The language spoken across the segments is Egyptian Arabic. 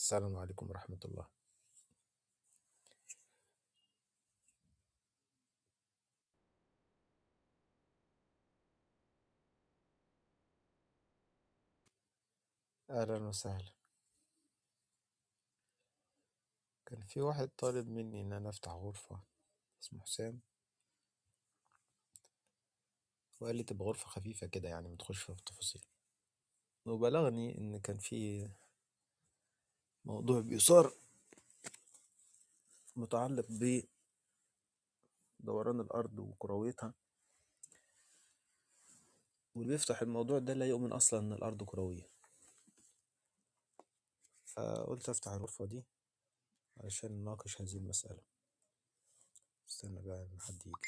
السلام عليكم ورحمة الله أهلا وسهلا كان في واحد طالب مني إن أنا أفتح غرفة اسمه حسام وقال لي تبقى غرفة خفيفة كده يعني متخش في التفاصيل وبلغني إن كان في موضوع بيثار متعلق بدوران الأرض وكرويتها واللي بيفتح الموضوع ده لا يؤمن أصلا إن الأرض كروية فقلت أفتح الغرفة دي علشان نناقش هذه المسألة استنى بقى إن حد يجي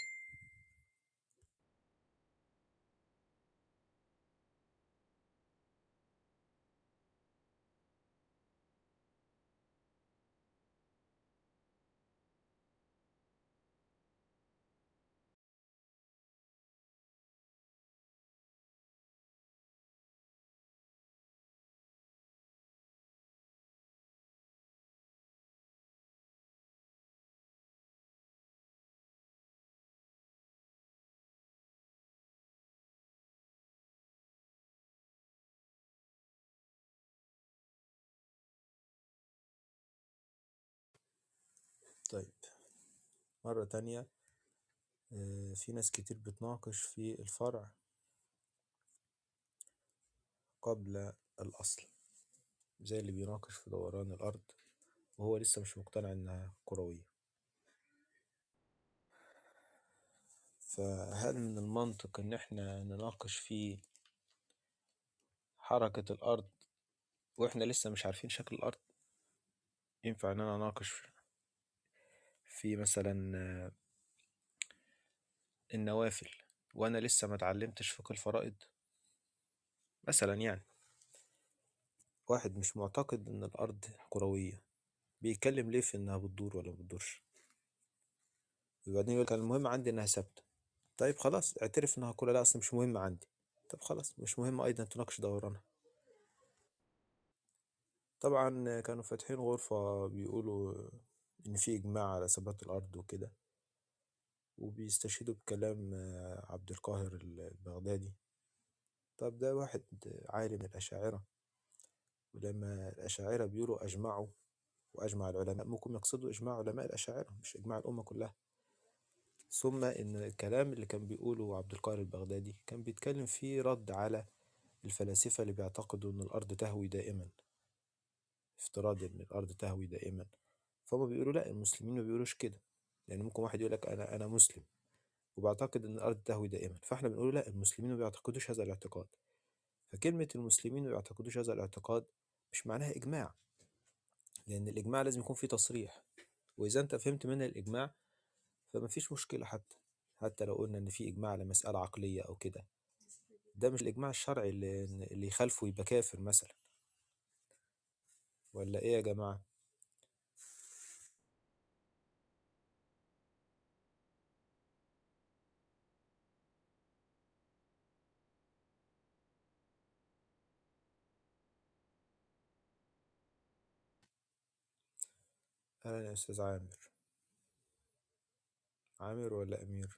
طيب مرة تانية آه، في ناس كتير بتناقش في الفرع قبل الأصل زي اللي بيناقش في دوران الأرض وهو لسه مش مقتنع إنها كروية فهل من المنطق إن إحنا نناقش في حركة الأرض وإحنا لسه مش عارفين شكل الأرض ينفع إن أنا أناقش في مثلا آه، النوافل وأنا لسه ما اتعلمتش فقه الفرائض مثلا يعني واحد مش معتقد إن الأرض كروية بيتكلم ليه في إنها بتدور ولا ما بتدورش وبعدين يقول لك أنا المهم عندي إنها ثابتة طيب خلاص اعترف إنها كرة لا أصلا مش مهم عندي طب خلاص مش مهم أيضا تناقش دورانها طبعا كانوا فاتحين غرفة بيقولوا إن في إجماع على ثبات الأرض وكده وبيستشهدوا بكلام آه، عبد القاهر البغدادي طب ده واحد عالم من الأشاعرة ولما الأشاعرة بيقولوا أجمعوا وأجمع العلماء ممكن يقصدوا إجماع علماء الأشاعرة مش إجماع الأمة كلها ثم إن الكلام اللي كان بيقوله عبد القاهر البغدادي كان بيتكلم فيه رد على الفلاسفة اللي بيعتقدوا إن الأرض تهوي دائما افتراض إن الأرض تهوي دائما فهم بيقولوا لا المسلمين ما بيقولوش كده يعني ممكن واحد يقول لك أنا أنا مسلم وبعتقد إن الأرض تهوي دائما فإحنا بنقول لا المسلمين ما بيعتقدوش هذا الاعتقاد فكلمة المسلمين ما بيعتقدوش هذا الاعتقاد مش معناها إجماع لأن الإجماع لازم يكون فيه تصريح وإذا أنت فهمت من الإجماع فما فيش مشكلة حتى حتى لو قلنا إن في إجماع على مسألة عقلية أو كده ده مش الإجماع الشرعي اللي, اللي يخالفه يبقى كافر مثلا ولا إيه يا جماعة؟ أهلا يا أستاذ عامر عامر ولا أمير؟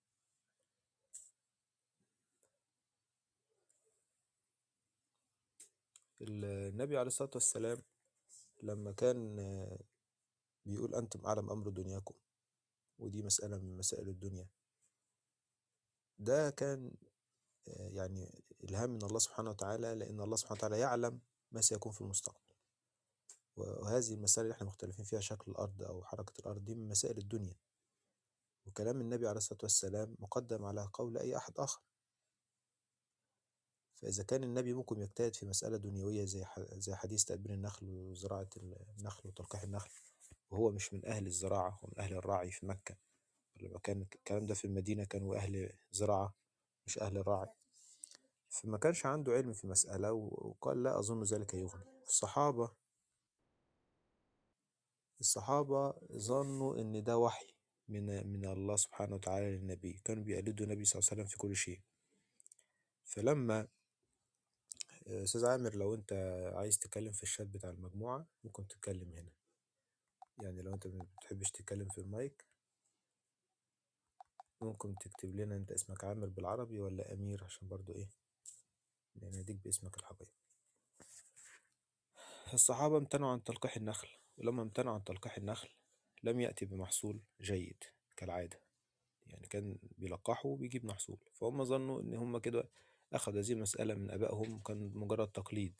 النبي عليه الصلاة والسلام لما كان آه، بيقول أنتم أعلم أمر دنياكم ودي مسألة من مسائل الدنيا ده كان آه، يعني إلهام من الله سبحانه وتعالى لأن الله سبحانه وتعالى يعلم ما سيكون في المستقبل وهذه المسائل اللي احنا مختلفين فيها شكل الأرض أو حركة الأرض دي من مسائل الدنيا وكلام النبي عليه الصلاة والسلام مقدم على قول أي أحد آخر فإذا كان النبي ممكن يجتهد في مسألة دنيوية زي ح- زي حديث تأبين النخل وزراعة النخل وتلقيح النخل وهو مش من أهل الزراعة هو من أهل الرعي في مكة لما كان الكلام ده في المدينة كانوا أهل زراعة مش أهل الرعي فما كانش عنده علم في مسألة و- وقال لا أظن ذلك يغني الصحابة الصحابة ظنوا إن ده وحي من من الله سبحانه وتعالى للنبي كانوا بيقلدوا النبي صلى الله عليه وسلم في كل شيء فلما أستاذ عامر لو أنت عايز تتكلم في الشات بتاع المجموعة ممكن تتكلم هنا يعني لو أنت ما بتحبش تتكلم في المايك ممكن تكتب لنا أنت اسمك عامر بالعربي ولا أمير عشان برضو إيه نناديك باسمك الحقيقي الصحابة امتنعوا عن تلقيح النخل ولما امتنعوا عن تلقيح النخل لم يأتي بمحصول جيد كالعادة يعني كان بيلقحوا وبيجيب محصول فهم ظنوا إن هم كده أخذوا هذه المسألة من آبائهم كان مجرد تقليد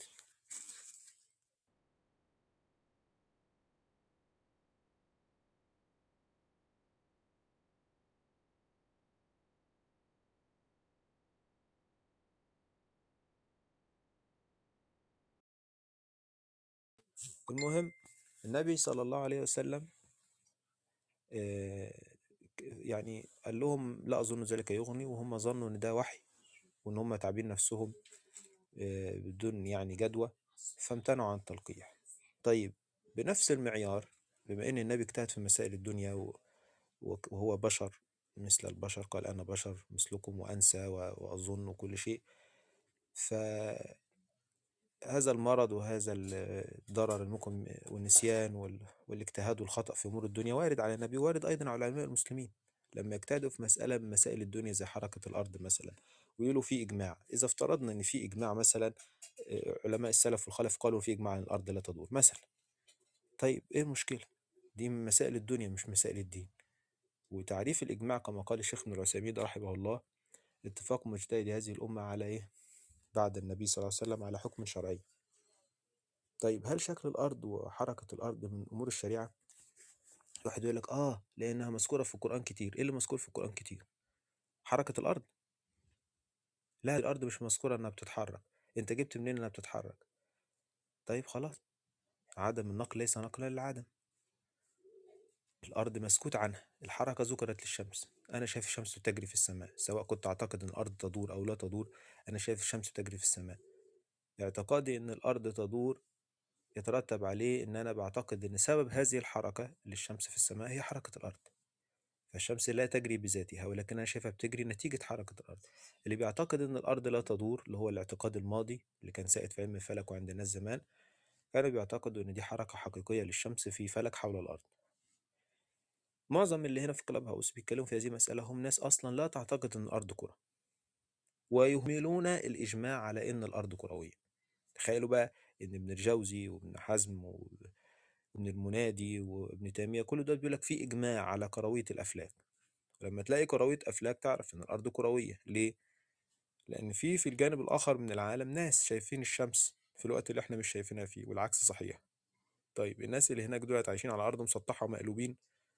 المهم النبي صلى الله عليه وسلم آه، ك- يعني قال لهم لا أظن ذلك يغني وهم ظنوا إن ده وحي وإن هم تعبين نفسهم آه، بدون يعني جدوى فامتنعوا عن التلقيح طيب بنفس المعيار بما إن النبي اجتهد في مسائل الدنيا و- وك- وهو بشر مثل البشر قال أنا بشر مثلكم وأنسى و- وأظن كل شيء فهذا المرض وهذا ال- الضرر الممكن والنسيان وال- والاجتهاد والخطأ في أمور الدنيا وارد على النبي وارد أيضا على علماء المسلمين لما يجتهدوا في مسألة من مسائل الدنيا زي حركة الأرض مثلا ويقولوا في إجماع إذا افترضنا إن في إجماع مثلا آه، علماء السلف والخلف قالوا في إجماع أن الأرض لا تدور مثلا طيب إيه المشكلة؟ دي من مسائل الدنيا مش مسائل الدين وتعريف الإجماع كما قال الشيخ ابن العثيمين رحمه الله اتفاق مجتهد هذه الأمة على إيه؟ بعد النبي صلى الله عليه وسلم على حكم شرعي طيب هل شكل الأرض وحركة الأرض من أمور الشريعة؟ واحد يقول لك آه لأنها مذكورة في القرآن كتير إيه اللي مذكور في القرآن كتير؟ حركة الأرض لا الأرض مش مذكورة إنها بتتحرك أنت جبت منين إنها بتتحرك؟ طيب خلاص عدم النقل ليس نقلا للعدم الأرض مسكوت عنها الحركة ذكرت للشمس أنا شايف الشمس تجري في السماء سواء كنت أعتقد أن الأرض تدور أو لا تدور أنا شايف الشمس تجري في السماء اعتقادي أن الأرض تدور يترتب عليه أن أنا بعتقد أن سبب هذه الحركة للشمس في السماء هي حركة الأرض فالشمس لا تجري بذاتها ولكن أنا شايفها بتجري نتيجة حركة الأرض اللي بيعتقد أن الأرض لا تدور اللي هو الاعتقاد الماضي اللي كان سائد في علم الفلك وعند الناس زمان كانوا بيعتقدوا أن دي حركة حقيقية للشمس في فلك حول الأرض معظم اللي هنا في كلاب هاوس بيتكلموا في هذه المسألة هم ناس أصلا لا تعتقد أن الأرض كرة ويهملون الإجماع على أن الأرض كروية تخيلوا بقى أن ابن الجوزي وابن حزم وابن المنادي وابن تيمية كل دول بيقول لك في إجماع على كروية الأفلاك لما تلاقي كروية أفلاك تعرف أن الأرض كروية ليه؟ لأن في في الجانب الآخر من العالم ناس شايفين الشمس في الوقت اللي احنا مش شايفينها فيه والعكس صحيح طيب الناس اللي هناك دول عايشين على أرض مسطحة ومقلوبين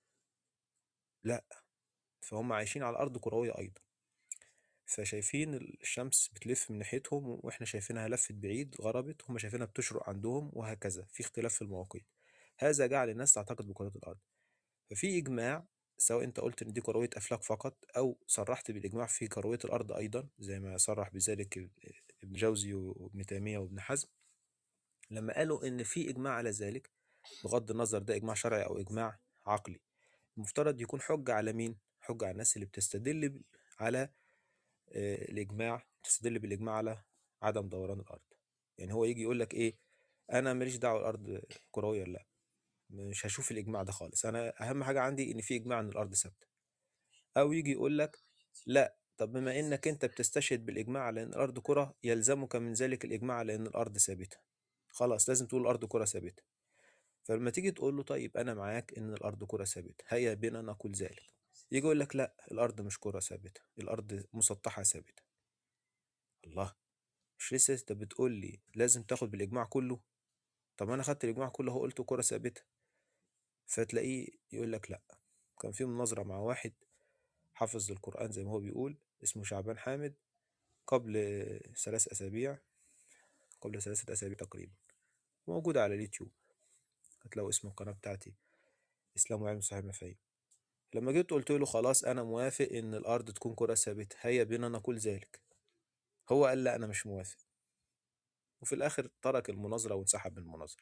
لا فهم عايشين على أرض كروية أيضا فشايفين الشمس بتلف من ناحيتهم واحنا شايفينها لفت بعيد غربت هم شايفينها بتشرق عندهم وهكذا في اختلاف في المواقيت هذا جعل الناس تعتقد بكرة الأرض ففي إجماع سواء أنت قلت إن دي كروية أفلاك فقط أو صرحت بالإجماع في كروية الأرض أيضا زي ما صرح بذلك ال- ابن جوزي وابن تيمية وابن حزم لما قالوا إن في إجماع على ذلك بغض النظر ده إجماع شرعي أو إجماع عقلي المفترض يكون حجة على مين؟ حجة على الناس اللي بتستدل ب- على آه، الإجماع تستدل بالإجماع على عدم دوران الأرض يعني هو يجي يقول لك إيه أنا ماليش دعوة الأرض كروية ولا لا مش هشوف الإجماع ده خالص أنا أهم حاجة عندي إن في إجماع إن الأرض ثابتة أو يجي يقول لك لا طب بما إنك أنت بتستشهد بالإجماع على إن الأرض كرة يلزمك من ذلك الإجماع على إن الأرض ثابتة خلاص لازم تقول الأرض كرة ثابتة فلما تيجي تقول له طيب أنا معاك إن الأرض كرة ثابتة هيا بنا نقول ذلك يجي يقول لك لا الأرض مش كرة ثابتة الأرض مسطحة ثابتة الله مش لسه انت بتقول لي لازم تاخد بالإجماع كله طب أنا خدت الإجماع كله هو قلت كرة ثابتة فتلاقيه يقول لك لا كان في مناظرة مع واحد حافظ القرآن زي ما هو بيقول اسمه شعبان حامد قبل ثلاث أسابيع قبل ثلاثة أسابيع تقريبا موجود على اليوتيوب هتلاقوا اسم القناة بتاعتي إسلام وعلم صحيح المفاهيم لما جيت قلت له خلاص أنا موافق إن الأرض تكون كرة ثابتة هيا بنا نقول ذلك هو قال لا أنا مش موافق وفي الآخر ترك المناظرة وانسحب من المناظرة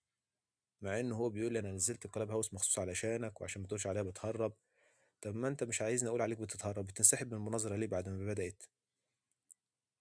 مع إن هو بيقول لي أنا نزلت الكلاب هاوس مخصوص علشانك وعشان ما تقولش عليها بتهرب طب ما أنت مش عايزني أقول عليك بتتهرب بتنسحب من المناظرة ليه بعد ما بدأت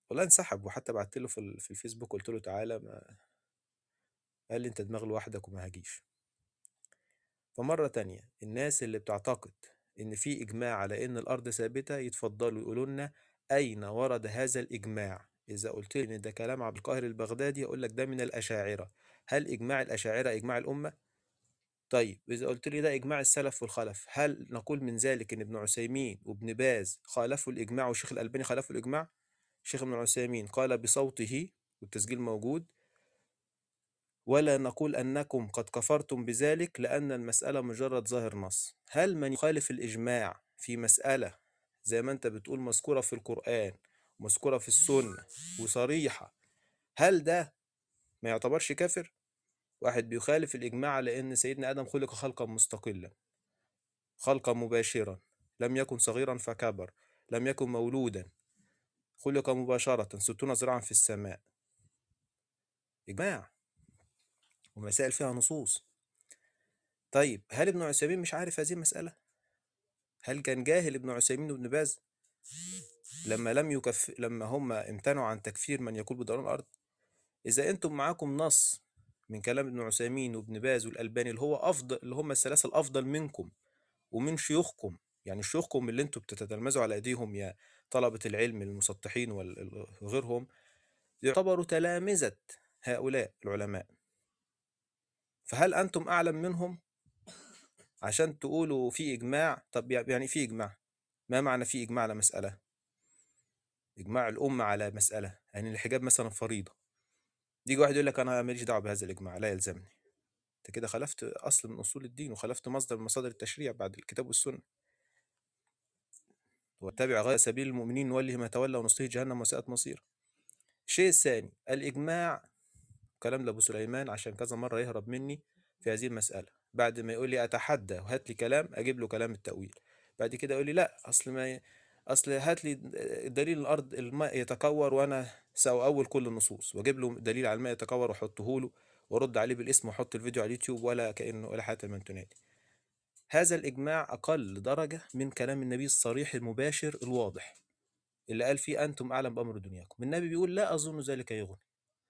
والله انسحب وحتى بعت له في ال- في الفيسبوك قلت له تعالى ما قال لي انت دماغ لوحدك وما هجيش فمرة تانية الناس اللي بتعتقد ان في اجماع على ان الارض ثابتة يتفضلوا يقولوا لنا اين ورد هذا الاجماع اذا قلت لي ان ده كلام عبد القاهر البغدادي اقول لك ده من الاشاعرة هل اجماع الاشاعرة اجماع الامة طيب إذا قلت لي ده إجماع السلف والخلف هل نقول من ذلك إن ابن عثيمين وابن باز خالفوا الإجماع والشيخ الألباني خالفوا الإجماع؟ الشيخ ابن عثيمين قال بصوته والتسجيل موجود ولا نقول أنكم قد كفرتم بذلك لأن المسألة مجرد ظاهر نص هل من يخالف الإجماع في مسألة زي ما أنت بتقول مذكورة في القرآن مذكورة في السنة وصريحة هل ده ما يعتبرش كافر؟ واحد بيخالف الإجماع على أن سيدنا آدم خلق خلقا مستقلا خلقا مباشرا لم يكن صغيرا فكبر لم يكن مولودا خلق مباشرة ستون ذراعا في السماء إجماع ومسائل فيها نصوص طيب هل ابن عثيمين مش عارف هذه المسألة؟ هل كان جاهل ابن عثيمين وابن باز لما لم يكف لما هم امتنعوا عن تكفير من يقول بدوران الأرض؟ إذا أنتم معاكم نص من كلام ابن عثيمين وابن باز والألباني اللي هو أفضل اللي هم الثلاثة الأفضل منكم ومن شيوخكم يعني شيوخكم اللي انتوا بتتلمذوا على ايديهم يا طلبة العلم المسطحين وال- وغيرهم يعتبروا تلامذة هؤلاء العلماء فهل أنتم أعلم منهم عشان تقولوا في إجماع طب يعني في إجماع ما معنى في إجماع على مسألة إجماع الأمة على مسألة يعني الحجاب مثلا فريضة يجي واحد يقول لك أنا ماليش دعوة بهذا الإجماع لا يلزمني أنت كده خلفت أصل من أصول الدين وخلفت مصدر من مصادر التشريع بعد الكتاب والسنة واتبع غير سبيل المؤمنين نوله ما تولى ونصله جهنم وساءت مصير الشيء الثاني الإجماع كلام لأبو سليمان عشان كذا مرة يهرب مني في هذه المسألة بعد ما يقول لي أتحدى وهات لي كلام أجيب له كلام التأويل بعد كده يقول لي لا أصل ما ي... أصل هات لي دليل الأرض الماء يتكور وأنا سأؤول كل النصوص وأجيب له دليل على الماء يتكور وأحطه له وأرد عليه بالاسم وأحط الفيديو على اليوتيوب ولا كأنه ولا حتى من تنادي هذا الإجماع أقل درجة من كلام النبي الصريح المباشر الواضح اللي قال فيه أنتم أعلم بأمر دنياكم النبي بيقول لا أظن ذلك يغني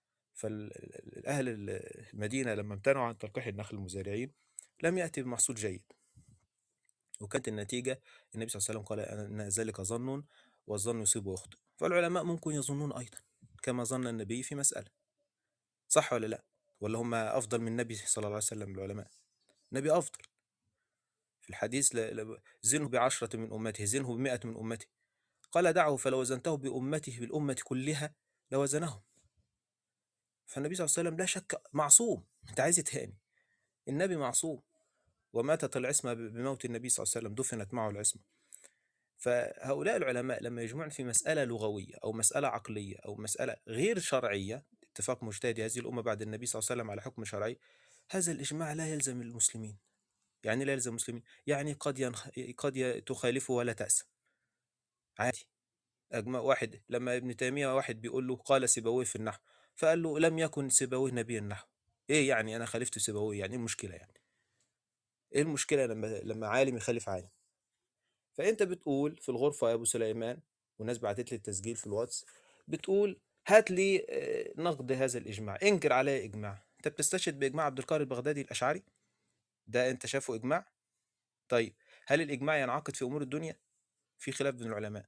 فالأهل المدينة لما امتنعوا عن تلقيح النخل المزارعين لم يأتي بمحصول جيد وكانت النتيجة النبي صلى الله عليه وسلم قال أن ذلك ظن والظن يصيب ويخطئ فالعلماء ممكن يظنون أيضا كما ظن النبي في مسألة صح ولا لا ولا هم أفضل من النبي صلى الله عليه وسلم العلماء النبي أفضل في الحديث زنه بعشرة من أمته زنه بمئة من أمته قال دعه فلو وزنته بأمته بالأمة كلها لوزنهم فالنبي صلى الله عليه وسلم لا شك معصوم انت عايز تهاني النبي معصوم وماتت العصمة بموت النبي صلى الله عليه وسلم دفنت معه العصمة فهؤلاء العلماء لما يجمعون في مسألة لغوية أو مسألة عقلية أو مسألة غير شرعية اتفاق مجتهد هذه الأمة بعد النبي صلى الله عليه وسلم على حكم شرعي هذا الإجماع لا يلزم المسلمين يعني لا يلزم المسلمين يعني قد ينخ... قد تخالفه ولا تأسى عادي أجمع واحد لما ابن تيمية واحد بيقول له قال سيبويه في النحو فقال له لم يكن سيبويه نبي النحو ايه يعني انا خالفت سيبويه يعني ايه المشكله يعني ايه المشكله لما لما عالم يخالف عالم فانت بتقول في الغرفه يا ابو سليمان والناس بعتت لي التسجيل في الواتس بتقول هات لي نقد هذا الاجماع انكر عليه اجماع انت بتستشهد باجماع عبد القاهر البغدادي الاشعري ده انت شافه اجماع طيب هل الاجماع ينعقد في امور الدنيا في خلاف بين العلماء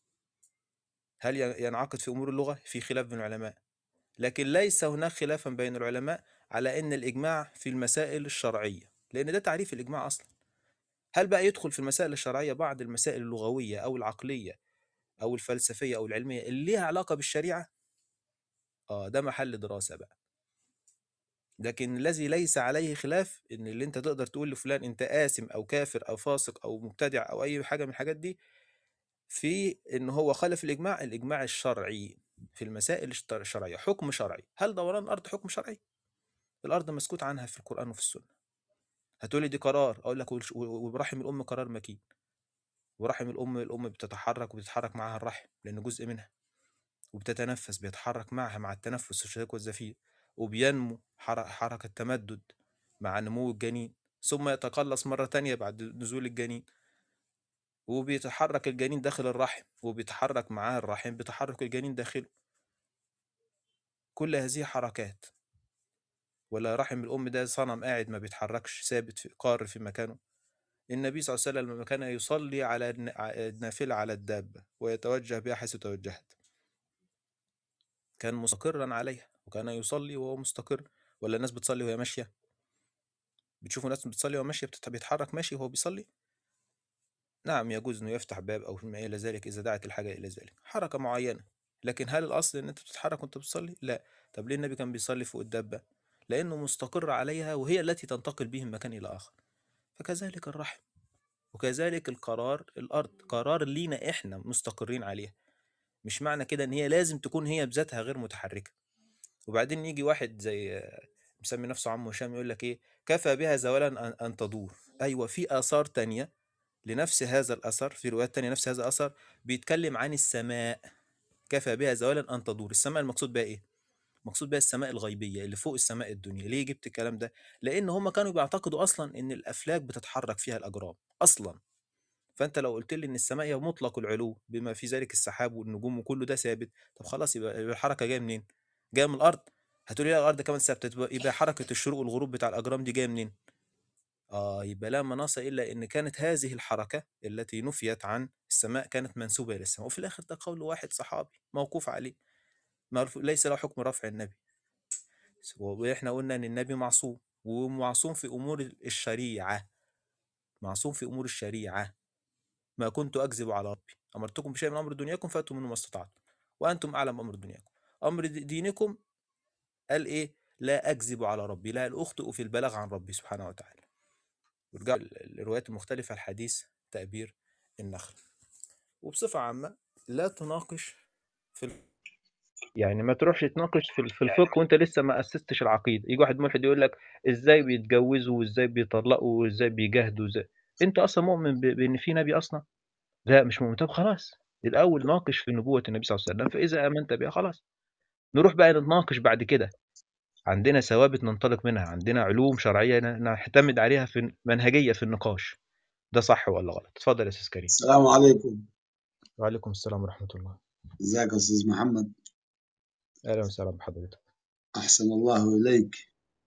هل ينعقد في امور اللغه في خلاف بين العلماء لكن ليس هناك خلافا بين العلماء على ان الاجماع في المسائل الشرعيه لان ده تعريف الاجماع اصلا هل بقى يدخل في المسائل الشرعيه بعض المسائل اللغويه او العقليه او الفلسفيه او العلميه اللي ليها علاقه بالشريعه اه ده محل دراسه بقى لكن الذي ليس عليه خلاف ان اللي انت تقدر تقول لفلان انت آثم او كافر او فاسق او مبتدع او اي حاجه من الحاجات دي في ان هو خالف الاجماع الاجماع الشرعي في المسائل الشرعيه حكم شرعي هل دوران الارض حكم شرعي الارض مسكوت عنها في القران وفي السنه هتقولي دي قرار اقول لك ورحم الام قرار مكين ورحم الام الام بتتحرك وبتتحرك معها الرحم لانه جزء منها وبتتنفس بيتحرك معها مع التنفس الشهيق والزفير وبينمو حركة تمدد مع نمو الجنين ثم يتقلص مرة تانية بعد نزول الجنين وبيتحرك الجنين داخل الرحم وبيتحرك معاه الرحم بتحرك الجنين داخله كل هذه حركات ولا رحم الأم ده صنم قاعد ما بيتحركش ثابت في قار في مكانه النبي صلى الله عليه وسلم لما كان يصلي على الن- ع- النافلة على الدابة ويتوجه بها حيث توجهت كان مستقرا عليها وكان يصلي وهو مستقر ولا الناس بتصلي وهي ماشية بتشوفوا ناس بتصلي وهي ماشية بتت- بيتحرك ماشي وهو بيصلي نعم يجوز انه يفتح باب او ما الى ذلك اذا دعت الحاجة الى ذلك حركة معينة لكن هل الاصل ان انت بتتحرك وانت بتصلي لا طب ليه النبي كان بيصلي فوق الدابة لانه مستقر عليها وهي التي تنتقل به من مكان الى اخر فكذلك الرحم وكذلك القرار الارض قرار لينا احنا مستقرين عليها مش معنى كده ان هي لازم تكون هي بذاتها غير متحركه وبعدين يجي واحد زي آه، مسمي نفسه عم هشام يقول لك ايه كفى بها زوالا ان أن تدور ايوه في اثار تانية لنفس هذا الاثر في روايات تانية نفس هذا الاثر بيتكلم عن السماء كفى بها زوالا ان تدور السماء المقصود بها ايه مقصود بها السماء الغيبيه اللي فوق السماء الدنيا ليه جبت الكلام ده لان هم كانوا بيعتقدوا اصلا ان الافلاك بتتحرك فيها الاجرام اصلا فانت لو قلت لي ان السماء هي مطلق العلو بما في ذلك السحاب والنجوم وكله ده ثابت طب خلاص يبقى يبقى الحركه جايه منين جايه من الارض هتقولي لا الارض كمان ثابته يبقى يبقى حركه الشروق والغروب بتاع الاجرام دي جايه منين اه يبقى لا مناص الا ان كانت هذه الحركه التي نفيت عن السماء كانت منسوبه الى السماء وفي الاخر ده قول واحد صحابي موقوف عليه مرفوع ليس له حكم رفع النبي واحنا قلنا ان النبي معصوم ومعصوم في امور الشريعه معصوم في امور الشريعه ما كنت أكذب على ربي أمرتكم بشيء من أمر دنياكم فأتوا منه ما استطعتم وأنتم أعلم أمر دنياكم أمر د- دينكم قال إيه لا أكذب على ربي لا أخطئ في البلاغ عن ربي سبحانه وتعالى ورجع الروايات المختلفة الحديث تأبير النخل وبصفة عامة لا تناقش في ال- يعني ما تروحش تناقش في في الفقه وانت لسه ما اسستش العقيده يجي واحد ملحد يقول لك ازاي بيتجوزوا وازاي بيطلقوا وازاي بيجاهدوا وازاي انت اصلا مؤمن ب- بان في نبي اصلا لا مش مؤمن طب خلاص الأول ناقش في نبوة النبي صلى الله عليه وسلم فإذا آمنت بها خلاص نروح بقى نتناقش بعد كده عندنا ثوابت ننطلق منها عندنا علوم شرعية ن- نعتمد عليها في منهجية في النقاش ده صح ولا غلط اتفضل يا أستاذ كريم السلام عليكم وعليكم السلام ورحمة الله ازيك يا استاذ محمد أهلا وسهلا بحضرتك احسن الله اليك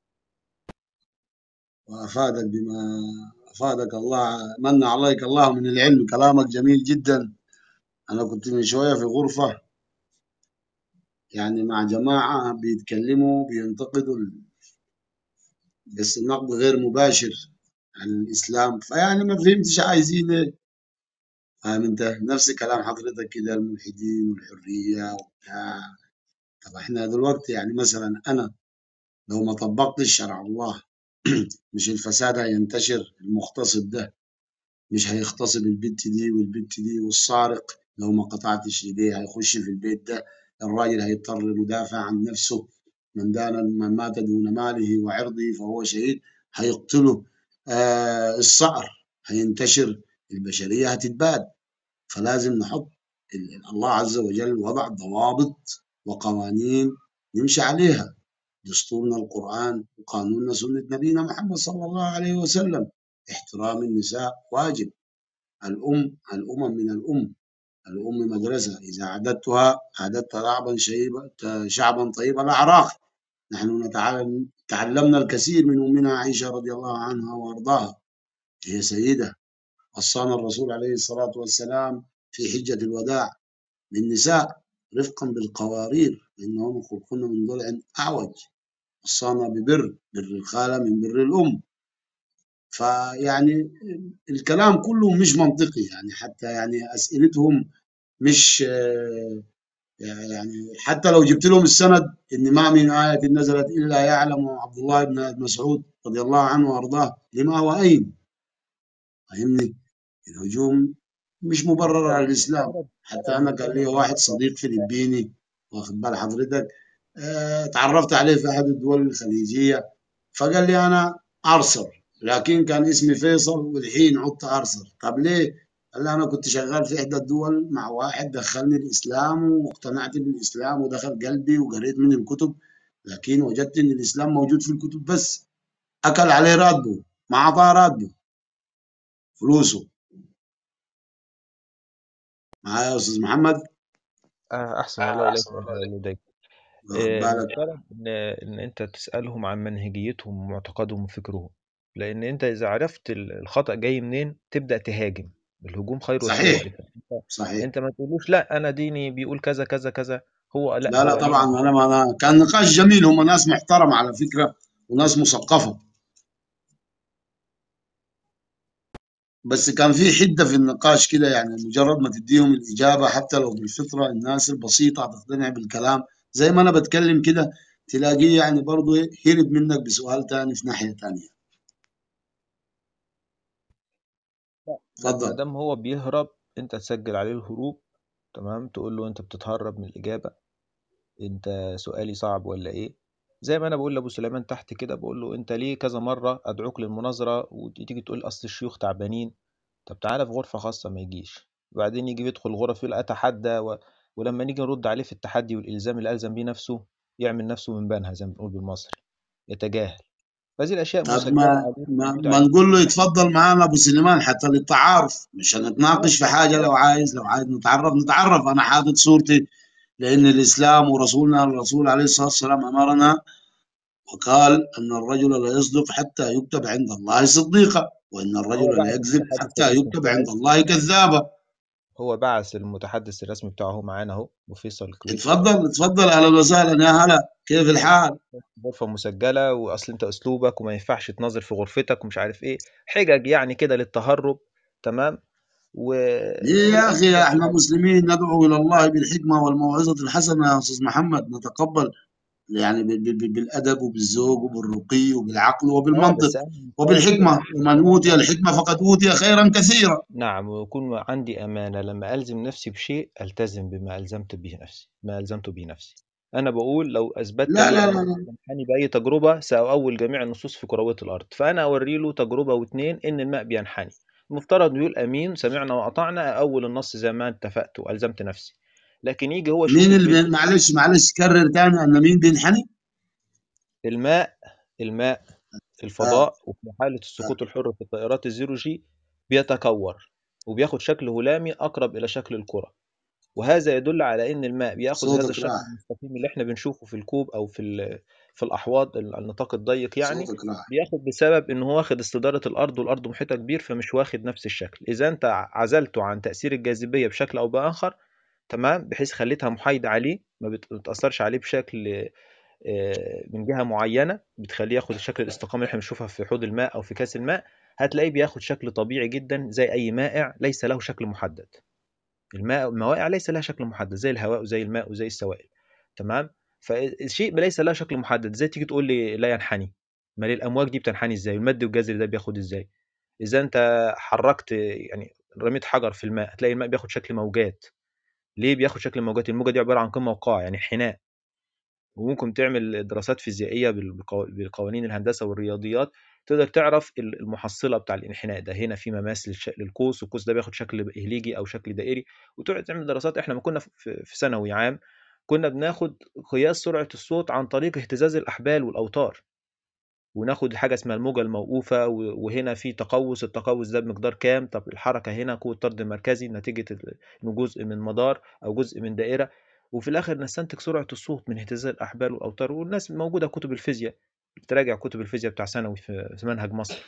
وافادك بما افادك الله من عليك الله من العلم كلامك جميل جدا انا كنت من شويه في غرفه يعني مع جماعه بيتكلموا بينتقدوا ال- بس النقد غير مباشر عن الاسلام فيعني ما فهمتش عايزين ايه فاهم انت نفس كلام حضرتك كده الملحدين والحريه وبتاع طب احنا دلوقتي يعني مثلا انا لو ما طبقتش شرع الله مش الفساد هينتشر المغتصب ده مش هيغتصب البت دي والبت دي والسارق لو ما قطعتش ايديه هيخش في البيت ده الراجل هيضطر يدافع عن نفسه من دان من مات دون ماله وعرضه فهو شهيد هيقتله آه الصقر هينتشر البشرية هتتباد فلازم نحط ال- الله عز وجل وضع ضوابط وقوانين نمشي عليها دستورنا القرآن وقانوننا سنة نبينا محمد صلى الله عليه وسلم احترام النساء واجب الأم الأمم من الأم الأم مدرسة إذا عددتها عددت شعبا شيبا شعبا طيب الأعراق نحن نتعلم تعلمنا الكثير من أمنا عائشة رضي الله عنها وأرضاها هي سيدة وصانا الرسول عليه الصلاة والسلام في حجة الوداع للنساء رفقا بالقوارير إنهم خلقن من ضلع أعوج وصانا ببر بر الخالة من بر الأم فيعني الكلام كله مش منطقي يعني حتى يعني أسئلتهم مش آه، يعني حتى لو جبت لهم السند ان ما من آية نزلت إلا يعلم عبد الله بن مسعود رضي الله عنه وأرضاه لما وأين فاهمني الهجوم مش مبرر على الإسلام حتى أنا كان لي واحد صديق فلبيني واخد بال حضرتك آه، تعرفت عليه في أحد الدول الخليجية فقال لي أنا أرسل لكن كان اسمي فيصل والحين عدت أرسل طب ليه؟ قال لي أنا كنت شغال في إحدى الدول مع واحد دخلني الإسلام واقتنعت بالإسلام ودخل قلبي وقريت من الكتب لكن وجدت إن الإسلام موجود في الكتب بس أكل عليه راتبه ما أعطاه راتبه فلوسه معايا يا أستاذ محمد آه، أحسن الله إليك وأهلا لديك واخد آه، بالك الشرط إن إن أنت تسألهم عن منهجيتهم ومعتقدهم وفكرهم لأن أنت إذا عرفت ال- الخطأ جاي منين تبدأ تهاجم الهجوم خير وسيلة صحيح للدفاع أنت صحيح أنت ما تقولوش لا أنا ديني بيقول كذا كذا كذا هو لا لا لا هو ليه طبعا انا ما أنا كان نقاش جميل هم ناس محترمه على فكره وناس مثقفه بس كان في حده في النقاش كده يعني مجرد ما تديهم الاجابه حتى لو بالفطره الناس البسيطه تقتنع بالكلام زي ما انا بتكلم كده تلاقيه يعني برضه إيه، هرب منك بسؤال تاني في ناحيه تانيه لا ما ما اتفضل دام هو بيهرب أنت تسجل عليه الهروب تمام تقول له أنت بتتهرب من الإجابة أنت سؤالي صعب ولا إيه زي ما أنا بقول لأبو سليمان تحت كده بقول له أنت ليه كذا مرة أدعوك للمناظرة وتيجي تقول أصل الشيوخ تعبانين طب تعالى في غرفة خاصة ما يجيش وبعدين يجي يدخل غرف يقول أتحدى و... ولما نيجي نرد عليه في التحدي والإلزام اللي ألزم بيه نفسه يعمل نفسه من بنها زي ما بنقول بالمصري يتجاهل فهذه الأشياء طب مسجلة ما عليه ما, موجودة ما عليه نقول له يتفضل معانا ابو سليمان حتى للتعارف مش اه هنتناقش في حاجه اه لو عايز لو عايز نتعرف نتعرف انا حاطط صورتي لان الاسلام ورسولنا الرسول عليه الصلاه والسلام امرنا وقال ان الرجل لا يصدق حتى يكتب عند الله صديقا وان ما هو الرجل لا بعث يكذب المتحدث حتى الرسمي يكتب عند بتاعه الله كذابا هو بعث المتحدث الرسمي بتاعه معانا اهو بفيصل الكويتي اتفضل اتفضل اهلا وسهلا يا هلا كيف الحال غرفة مسجلة وأصل أنت أسلوبك وما ينفعش تناظر في غرفتك ومش عارف إيه حجج يعني كده للتهرب تمام ليه وفي يا الآخر اخي ما احنا بتحل مسلمين ندعو الى الله بالحكمه والموعظه الحسنه يا استاذ محمد نتقبل يعني ب- ب- ب- بالادب وبالذوق وبالرقي وبالعقل اه وبالمنطق بس انا مفترض وبالحكمه امشي ومن بالكلام اوتي ده الحكمه فقد اوتي خيرا كثيرا نعم ويكون عندي امانه لما الزم نفسي بشيء التزم بما الزمت به نفسي ما الزمت به نفسي انا بقول لو اثبتت لا لي لا ان لا الله لا ينحني باي تجربه ساؤول جميع النصوص في كرويه الارض فانا اوري له تجربه واتنين ان الماء بينحني المفترض يقول امين سمعنا واطعنا اول النص زي ما اتفقت والزمت نفسي لكن يجي هو يشوف مين اللي الفيديو بين معلش معلش كرر تاني ان مين بينحني الماء الماء اه الفضاء وفي حالة اه السقوط الحر في الطائرات الزيرو جي بيتكور وبياخد شكل هلامي أقرب إلى شكل الكرة وهذا يدل على إن الماء بياخد هذا صوتك الشكل راح المستقيم اللي إحنا بنشوفه في الكوب أو في ال- في الأحواض ال- النطاق الضيق يعني صوتك راح بياخد بسبب إن هو واخد استدارة الأرض والأرض محيطها كبير فمش واخد نفس الشكل إذا أنت عزلته عن تأثير الجاذبية بشكل أو بآخر تمام بحيث خليتها محايدة عليه ما بت- بتأثرش عليه بشكل آه، من جهة معينة بتخليه ياخد الشكل الاستقامة اللي احنا بنشوفها في حوض الماء أو في كاس الماء هتلاقيه بياخد شكل طبيعي جدا زي أي مائع ليس له شكل محدد الماء الموائع ليس لها شكل محدد زي الهواء وزي الماء وزي السوائل تمام فالشيء ليس له شكل محدد زي تيجي تقول لي لا ينحني ما ليه الأمواج دي بتنحني ازاي المد والجزر ده بياخد ازاي إذا أنت حركت يعني رميت حجر في الماء هتلاقي الماء بياخد شكل موجات ليه بياخد شكل موجات الموجة دي عبارة عن قمة وقاع يعني انحناء وممكن تعمل دراسات فيزيائية بال- بالقوا- بقوانين الهندسة والرياضيات تقدر تعرف ال- المحصلة بتاع الانحناء ده هنا في مماس للش- للقوس والقوس ده بياخد شكل إهليجي أو شكل دائري وتقعد تعمل دراسات احنا ما كنا في في ثانوي عام كنا بناخد قياس سرعة الصوت عن طريق اهتزاز الأحبال والأوتار وناخد حاجة اسمها الموجة الموقوفة و- وهنا في تقوس التقوس ده بمقدار كام طب الحركة هنا قوة طرد مركزي نتيجة ال- إنه جزء من مدار أو جزء من دائرة وفي الآخر نستنتج سرعة الصوت من اهتزاز الأحبال والأوتار والناس موجودة في كتب الفيزياء تراجع كتب الفيزياء بتاع ثانوي في في منهج مصر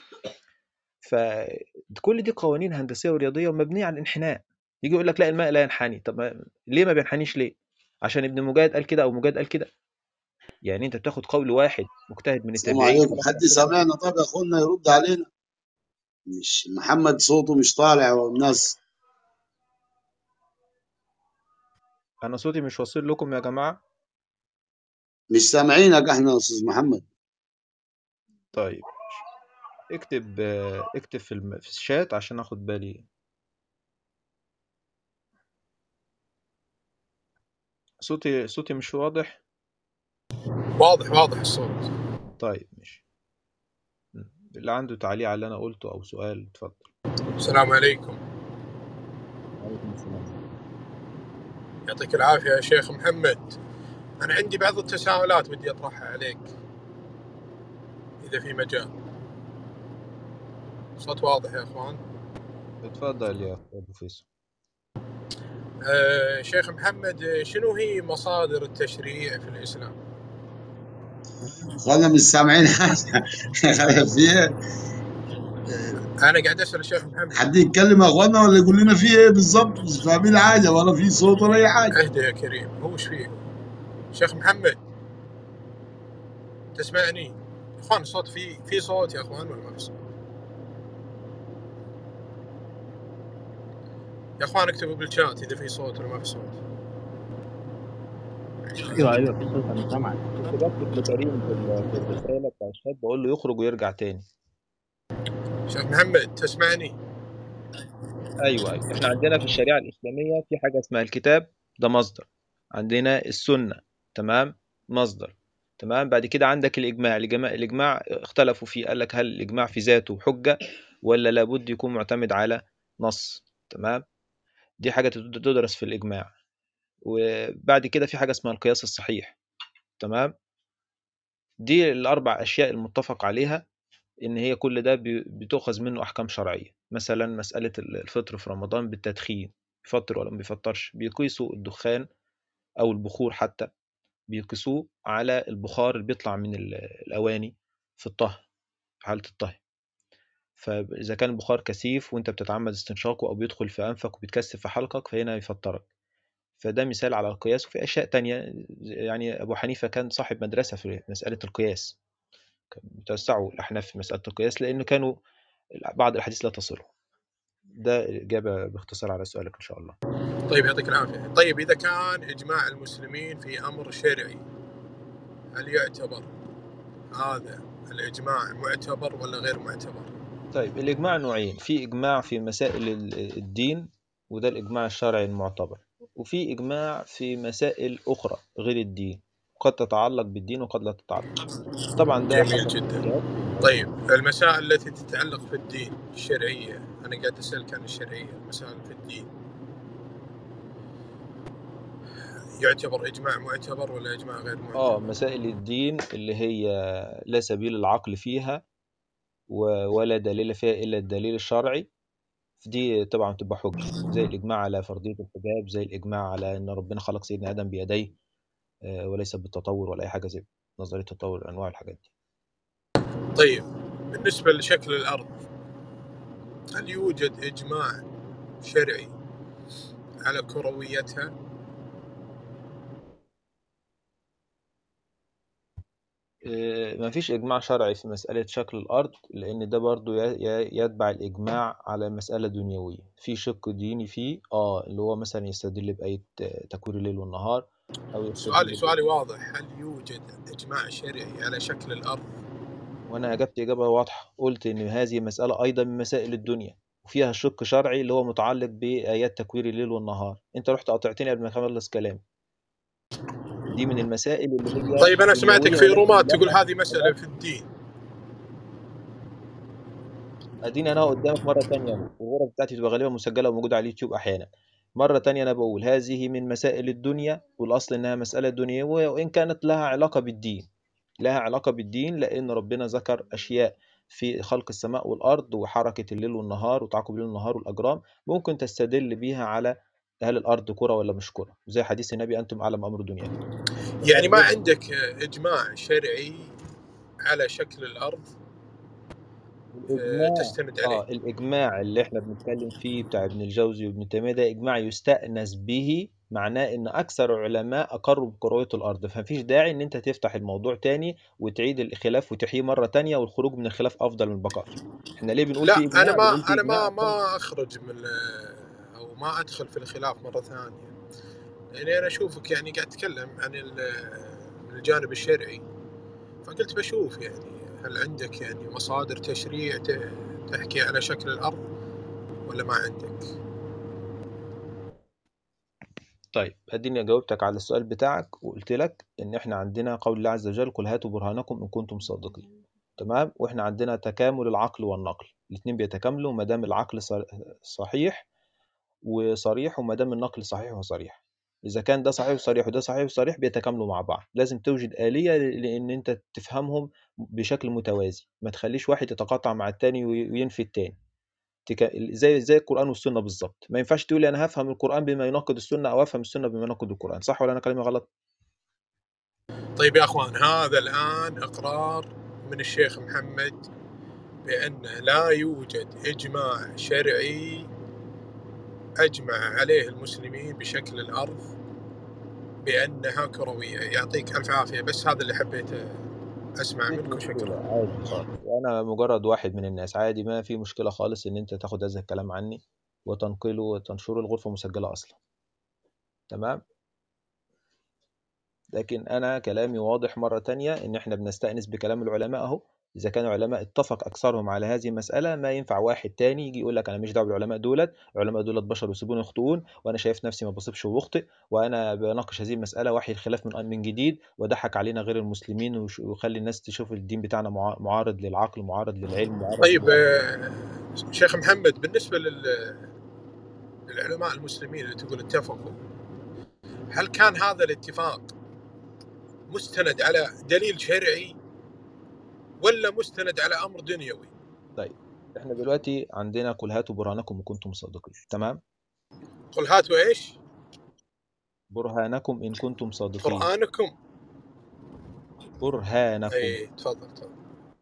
فكل دي قوانين هندسية ورياضية ومبنية على الانحناء يجي يقول لك لا الماء لا ينحني طب ما- ليه ما بينحنيش ليه عشان ابن مجاهد قال كده أو مجاهد قال كده يعني أنت بتاخد قول واحد مجتهد من السلام التابعين عليكم خلاص حد سامعنا طب يا اخونا يرد علينا مش محمد صوته مش طالع والناس أنا صوتي مش واصل لكم يا جماعة مش سامعينك احنا يا استاذ محمد طيب اكتب آه، اكتب في الم... في الشات عشان اخد بالي صوتي صوتي مش واضح واضح واضح الصوت طيب ماشي م. اللي عنده تعليق على اللي انا قلته او سؤال اتفضل السلام عليكم عليكم السلام يعطيك العافية يا شيخ محمد أنا عندي بعض التساؤلات بدي أطرحها عليك إذا في مجال صوت واضح يا أخوان اتفضل يا ابو فيصل آه شيخ محمد آه، شنو هي مصادر التشريع في الاسلام؟ اخواننا مش سامعين حاجه في انا قاعد اسال الشيخ محمد حد يتكلم يا اخواننا ولا يقول لنا في ايه بالظبط مش فاهمين حاجه ولا في صوت ولا اي حاجه اهدى يا كريم هو ايش فيه؟ شيخ محمد تسمعني؟ اخوان الصوت في في صوت يا اخوان ولا ما في صوت؟ يا اخوان اكتبوا بالشات اذا في صوت ولا ما في صوت ايوه ايوه في صوت انا سامعك كنت بكتب لكريم في ال- في الرسالة بتاع الشات بقول له يخرج ويرجع تاني شيخ محمد تسمعني؟ ايوه ايوه احنا عندنا في الشريعة الإسلامية في حاجة اسمها الكتاب ده مصدر عندنا السنة تمام مصدر تمام بعد كده عندك الإجماع الإجماع, الإجماع اختلفوا فيه قال لك هل الإجماع في ذاته حجة ولا لابد يكون معتمد على نص تمام دي حاجة تد- تدرس في الإجماع وبعد كده في حاجة اسمها القياس الصحيح تمام دي الأربع أشياء المتفق عليها إن هي كل ده بي- بتؤخذ منه أحكام شرعية مثلا مسألة الفطر في رمضان بالتدخين بيفطر ولا ما بيفطرش بيقيسوا الدخان أو البخور حتى بيقيسوه على البخار اللي بيطلع من ال- الأواني في الطهي في حالة الطهي فإذا كان البخار كثيف وأنت بتتعمد استنشاقه أو بيدخل في أنفك وبيتكثف في حلقك فهنا يفطرك فده مثال على القياس وفي أشياء تانية يعني أبو حنيفة كان صاحب مدرسة في مسألة القياس كان بيتوسعوا الأحناف في مسألة القياس لأنه كانوا بعض الأحاديث لا تصله ده إجابة باختصار على سؤالك إن شاء الله طيب يعطيك العافيه طيب اذا كان اجماع المسلمين في امر شرعي هل يعتبر هذا الاجماع معتبر ولا غير معتبر؟ طيب الإجماع نوعين في إجماع في مسائل ال- الدين وده الإجماع الشرعي المعتبر وفي إجماع في مسائل أخرى غير الدين قد تتعلق بالدين وقد لا تتعلق طبعا ده جميل حسب جدا اجتهاد طيب المسائل التي تتعلق في الدين الشرعيه انا قاعد اسالك عن الشرعيه المسائل في الدين يعتبر اجماع معتبر ولا اجماع غير اه معتبر؟ مسائل الدين اللي هي لا سبيل العقل فيها و- ولا دليل فيها إلا الدليل الشرعي دي طبعا تبقى حجة زي الإجماع على فرضية الحجاب زي الإجماع على إن ربنا خلق سيدنا آدم بيديه آه، وليس بالتطور ولا أي حاجة زي نظرية التطور أنواع الحاجات دي طيب بالنسبه لشكل الارض هل يوجد اجماع شرعي على كرويتها؟ ما فيش إجماع شرعي في مسألة شكل الأرض لأن ده برضو ي- ي- يتبع الإجماع على مسألة دنيوية في شق ديني فيه آه اللي هو مثلا يستدل بآية آه، تكوير الليل والنهار أو سؤالي يستدل سؤالي ب... واضح هل يوجد اجماع شرعي على شكل الارض؟ وأنا أجبت إجابة واضحة قلت إن هذه مسألة أيضا من مسائل الدنيا وفيها شق شرعي اللي هو متعلق بآيات تكوير الليل والنهار أنت رحت قاطعتني قبل ما أخلص كلامي دي من المسائل اللي هي طيب انا سمعتك دنيوية في ولكن رومات تقول لها هذه مساله في الدين اديني انا قدامك مره تانية والغرف بتاعتي بتبقى غالبا مسجله وموجوده على اليوتيوب احيانا مره تانية انا بقول هذه من مسائل الدنيا والاصل انها مساله دنيويه وان كانت لها علاقه بالدين لها علاقه بالدين لان ربنا ذكر اشياء في خلق السماء والارض وحركه الليل والنهار وتعاقب الليل والنهار والاجرام ممكن تستدل بيها على هل الارض كره ولا مش كره زي حديث النبي انتم اعلم امر دنياكم يعني ما فده عندك اجماع شرعي على شكل الارض آه، الإجماع تستند آه عليه الإجماع اللي إحنا بنتكلم فيه بتاع ابن الجوزي وابن تيمية ده إجماع يستأنس به معناه إن أكثر علماء أقروا بكروية الأرض فمفيش داعي إن أنت تفتح الموضوع تاني وتعيد الخلاف وتحييه مرة تانية والخروج من الخلاف أفضل من البقاء فيه إحنا ليه بنقول لا في انا إجماع بنقول ما في انا إجماع ما عشان ما اخرج من ال- او ما ادخل في الخلاف مره ثانيه يعني انا اشوفك يعني قاعد تتكلم عن ال- من الجانب الشرعي فقلت بشوف يعني هل عندك يعني مصادر تشريع ت- تحكي على شكل الارض ولا ما عندك؟ طيب اديني جاوبتك على السؤال بتاعك وقلت لك ان احنا عندنا قول الله عز وجل قل هاتوا برهانكم ان كنتم صادقين تمام واحنا عندنا تكامل العقل والنقل الاثنين بيتكاملوا ما دام العقل ص- صحيح وصريح وما دام النقل صحيح وصريح اذا كان ده صحيح وصريح وده صحيح وصريح بيتكاملوا مع بعض لازم توجد آلية ل- لان انت تفهمهم بشكل متوازي ما تخليش واحد يتقاطع مع التاني وي- وينفي التاني تك... زي زي القرآن والسنة بالظبط ما ينفعش تقول لي أنا هفهم القرآن بما يناقض السنة أو أفهم السنة بما يناقض القرآن صح ولا أنا كلامي غلط؟ طيب يا اخوان هذا الان اقرار من الشيخ محمد بان لا يوجد اجماع شرعي اجمع عليه المسلمين بشكل الارض بانها كرويه يعطيك الف عافيه بس هذا اللي حبيت اسمع مفيش منك مشكلة وشكرا عادي خالص وأنا مجرد واحد من الناس عادي ما في مشكلة خالص إن أنت تاخد هذا الكلام عني وتنقله وتنشره الغرفة مسجلة أصلا تمام لكن أنا كلامي واضح مرة تانية إن إحنا بنستأنس بكلام العلماء أهو إذا كان العلماء اتفق أكثرهم على هذه المسألة ما ينفع واحد تاني يجي يقول لك أنا مش دعوة بالعلماء دولت العلماء دولت بشر ويسيبون يخطئون وأنا شايف نفسي ما بصيبش وبخطئ وأنا بناقش هذه المسألة وحي الخلاف من من جديد وضحك علينا غير المسلمين وش- ويخلي الناس تشوف الدين بتاعنا مع- معارض للعقل معارض للعلم معارض طيب للأدب آه، شيخ محمد بالنسبه لل- للعلماء المسلمين اللي تقول اتفقوا هل كان هذا الاتفاق مستند على دليل شرعي ولا مستند على امر دنيوي؟ طيب احنا دلوقتي عندنا قل هاتوا برهانكم إن كنتم صادقين تمام قل هاتوا ايش؟ برهانكم إن كنتم صادقين قرانكم برهانكم اي تفضل تفضل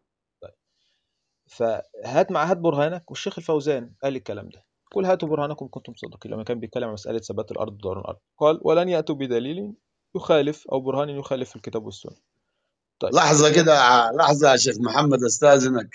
فهات مع هات برهانك والشيخ الفوزان قال الكلام ده قل هاتوا برهانكم إن كنتم صادقين لما كان بيتكلم عن مسألة ثبات الأرض ودوران الأرض قال ولن يأتوا بدليل يخالف أو برهان يخالف الكتاب والسنة طيب لحظة كده لحظة يا شيخ محمد استاذنك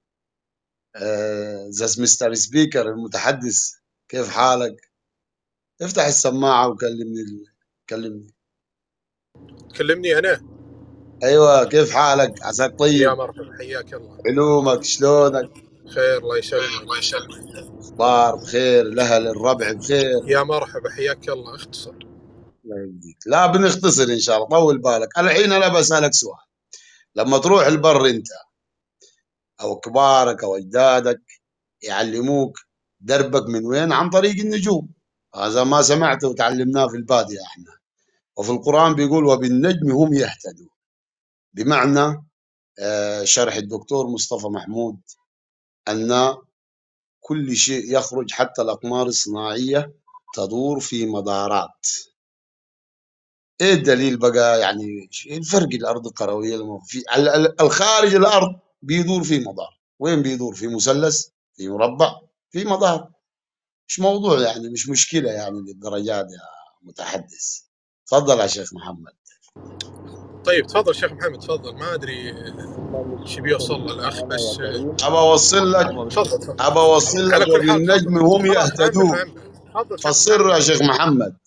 آه، ذا مستر سبيكر المتحدث كيف حالك؟ افتح السماعة وكلمني ال- كلمني تكلمني انا ايوه كيف حالك؟ عساك يا طيب مرحبا حياك الله علومك شلونك؟ خير الله يسلمك الله يسلمك اخبار بخير الاهل الربع بخير يا مرحبا حياك الله اختصر الله يهديك لا بنختصر ان شاء الله طول بالك الحين انا بسالك سؤال لما تروح البر انت او كبارك او اجدادك يعلموك دربك من وين عن طريق النجوم هذا ما سمعته وتعلمناه في الباديه احنا وفي القران بيقول وبالنجم هم يهتدون بمعنى آه، شرح الدكتور مصطفى محمود ان كل شيء يخرج حتى الاقمار الصناعيه تدور في مدارات ايه الدليل بقى يعني ايه الفرق الارض الكرويه الم- في ال- ال- الخارج الارض بيدور في مدار وين بيدور في مثلث في مربع في مدار مش موضوع يعني مش مشكله يعني للدرجات يا متحدث تفضل يا شيخ محمد طيب تفضل شيخ محمد تفضل ما ادري هم مش ايش بيوصل مفهومين الاخ معانا بس يا كريم ابى اوصل لك هم مش تفضل تفضل ابى اوصل على لك كل حال وبالنجم تفضل هم خلاص فهمنا يهتدون فهمنا تفضل شيخ فسروا يا محمد شيخ محمد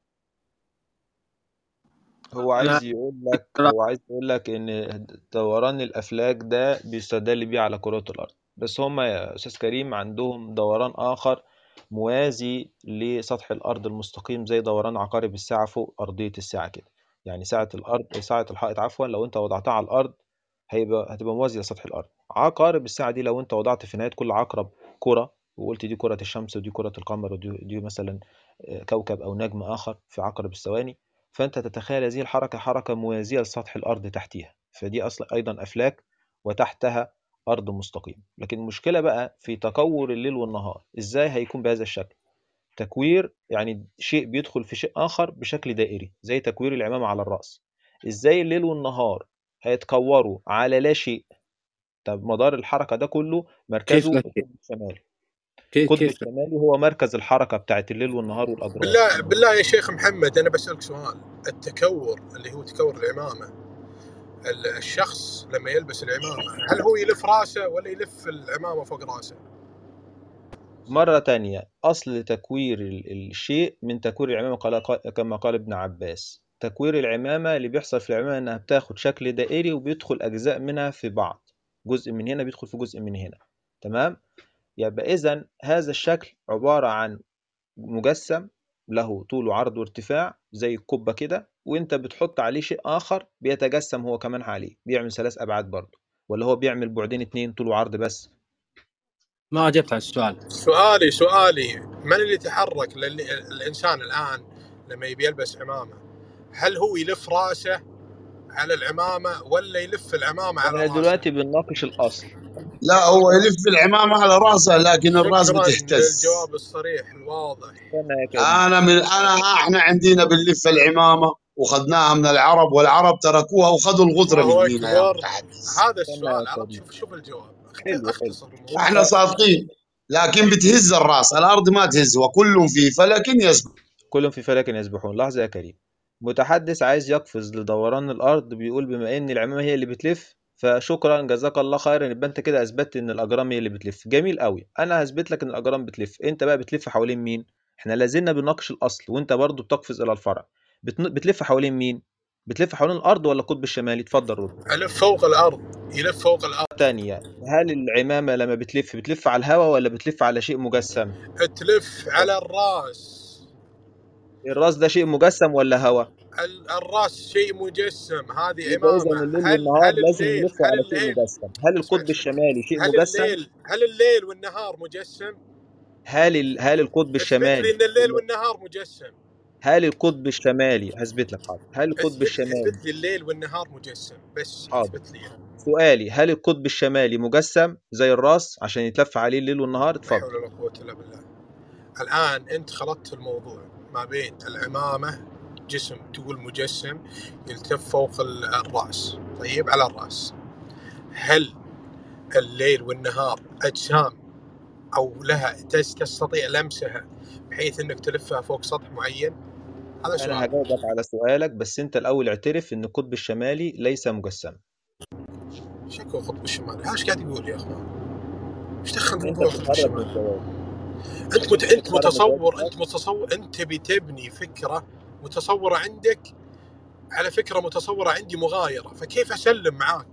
هو أنا عايز يقول لك هو عايز يقول لك ان دوران الافلاك ده بيستدل بيه على كرة الارض بس هم يا استاذ كريم عندهم دوران اخر موازي لسطح الارض المستقيم زي دوران عقارب الساعة فوق ارضية الساعة كده يعني ساعة الارض ساعة الحائط عفوا لو انت وضعتها على الارض هيبقى هتبقى موازية لسطح الارض عقارب الساعة دي لو انت وضعت في نهاية كل عقرب كرة وقلت دي كرة الشمس ودي كرة القمر ودي دي مثلا آه، كوكب او نجم اخر في عقرب الثواني فأنت تتخيل هذه الحركة حركة موازية لسطح الأرض تحتها فدي أصلا أيضا أفلاك وتحتها أرض مستقيم لكن المشكلة بقى في تكور الليل والنهار إزاي هيكون بهذا الشكل تكوير يعني شيء بيدخل في شيء آخر بشكل دائري زي تكوير العمامة على الرأس إزاي الليل والنهار هيتكوروا على لا شيء طب مدار الحركة ده كله كيف مركزه لا القطب الشمالي كيف القطب كيف الشمالي هو مركز الحركة بتاعت الليل والنهار والأجرام بالله بالله يا شيخ محمد انا بسالك سؤال التكور اللي هو تكور العمامه ال- الشخص لما يلبس العمامه هل هو يلف راسه ولا يلف العمامه فوق راسه؟ مرة تانية أصل تكوير ال- الشيء من تكوير العمامة قال قال- كما قال ابن عباس تكوير العمامة اللي بيحصل في العمامة إنها بتاخد شكل دائري وبيدخل أجزاء منها في بعض جزء من هنا بيدخل في جزء من هنا تمام يبقى إذا هذا الشكل عبارة عن مجسم له طول وعرض وارتفاع زي القبة كده وانت بتحط عليه شيء آخر بيتجسم هو كمان عليه بيعمل ثلاث أبعاد برضه ولا هو بيعمل بعدين اتنين طول وعرض بس ما اجبت على السؤال سؤالي سؤالي من اللي يتحرك لل- الانسان الان لما يبي يلبس عمامه هل هو يلف راسه على العمامه ولا يلف العمامه على احنا راسه؟ دلوقتي بنناقش الأصل لا هو يلف العمامة على راسه لكن الراس شكرا بتهتز للجواب الصريح الواضح استنى يا كريم انا من انا احنا عندنا بنلف العمامة وخدناها من العرب والعرب تركوها وخدوا الغترة الله مننا يا اكبر متحدث هذا استنى السؤال يا عرفت كريم شوف شوف الجواب اخت- حلو حلو اختصر الموضوع احنا صادقين لكن بتهز الراس الارض ما تهز وكل في فلك يسبح كل في فلك يسبحون لحظة يا كريم متحدث عايز يقفز لدوران الأرض بيقول بما إن العمامة هي اللي بتلف فشكرا جزاك الله خيرا يبقى أنت كده أثبتت إن الأجرام هي اللي بتلف جميل قوي أنا هثبت لك إن الأجرام بتلف أنت بقى بتلف حوالين مين إحنا لازلنا بنناقش الأصل وأنت برضو بتقفز إلى الفرع بتن- بتلف حوالين مين بتلف حوالين الأرض ولا القطب الشمالي اتفضل رد الف فوق الارض يلف فوق الارض تانية هل العمامة لما بتلف بتلف على الهواء ولا بتلف على شيء مجسم تلف على الراس الراس ده شيء مجسم ولا هواء ال- الراس شيء مجسم هذه يبقى إذا امامه الليل هل والنهار هل لازم الليل يلفوا هل على شيء الليل مجسم هل اسمع القطب اسمع الشمالي شيء هل مجسم الليل هل الليل والنهار مجسم؟ هل ال... هل القطب اثبت لي الشمالي ان الليل والنهار مجسم هل القطب الشمالي هثبت لك حاضر هل القطب اثبت الشمالي اثبت لي الليل والنهار مجسم بس حاضر اثبت لي إياه. سؤالي هل القطب الشمالي مجسم زي الراس عشان يتلف عليه الليل والنهار لا اتفضل حول ولا قوه الا بالله الان انت خلطت الموضوع ما بين العمامه جسم تقول مجسم يلتف فوق ال- الراس طيب على الراس هل الليل والنهار اجسام او لها تس- تستطيع لمسها بحيث انك تلفها فوق سطح معين هذا انا سؤال هجاوبك على سؤالك بس انت الاول اعترف ان القطب الشمالي ليس مجسم شكو قطب الشمال ايش قاعد يقول يا اخوان ايش دخل انت موضوع قطب بتتهرب من الشمال الجواب انت مت... انت بتتهرب من متصور الجواب انت متصور انت بتبني فكره متصوره عندك على فكره متصوره عندي مغايره فكيف اسلم معاك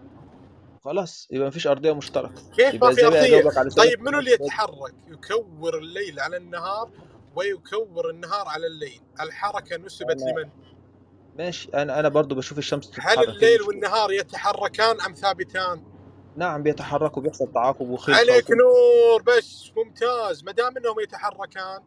خلاص يبقى مفيش ارضيه مشتركه كيف يبقى ما في ازاي بقى ارضيه اجاوبك على سؤالك طيب منو اللي يتحرك يكور الليل على النهار ويكور النهار على الليل الحركه نسبت انا لمن ماشي انا انا برضو بشوف الشمس هل بتتحرك ايه الليل المشكله والنهار يتحركان ام ثابتان نعم بيتحركوا بيحصل تعاقب وخلطه عليك وكل نور بس ممتاز ما دام انهم يتحركان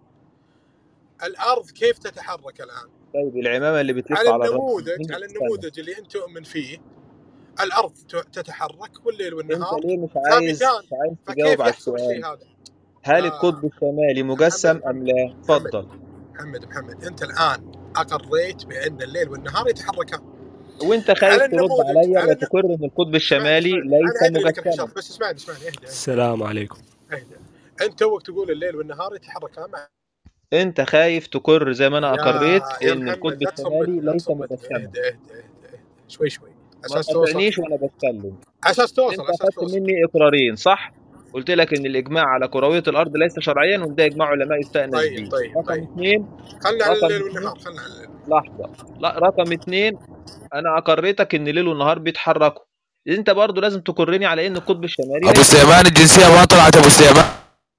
الارض كيف تتحرك الان طيب العمامه اللي بتلف على على الراس النموذج مين على استنى النموذج اللي انت تؤمن فيه الارض ت- تتحرك والليل انت والنهار ليه مش عايز ثابتان مش عايز فكيف تجاوب على يحصل الشيء السؤال هذا هل يا القطب الشمالي مجسم محمد ام لا محمد اتفضل محمد محمد انت الان اقريت بان الليل والنهار يتحركان وانت على خايف ترد النموذج عليا على الن... وتقر ان القطب اسمعني الشمالي اسمعني ليس انا ادري لك مجسما انكشاف بس اسمعني اسمعني اهدى اهدى السلام عليكم اهدى انت توك تقول الليل والنهار يتحركان مع انت خايف تقر زي ما انا اقريت يا يا ان محمد القطب لا الشمالي تصمتني لا ليس تصمتني مجسما اهدى اهدى اهدى اهدى شوي شوي ما اساس توصل تقاطعنيش وانا بتكلم اساس توصل انت اساس اخذت توصل مني اقرارين صح قلت لك ان الاجماع على كرويه الارض ليس شرعيا وده اجماع علماء يستانس طيب به طيب رقم طيب اثنين خلنا على رقم الليل اثنين والنهار خلنا على الليل لحظه لا رقم اثنين انا اقريتك ان الليل والنهار بيتحركوا انت برضو لازم تقرني على ان القطب الشمالي ابو ليس سليمان الجنسيه ما طلعت ابو سليمان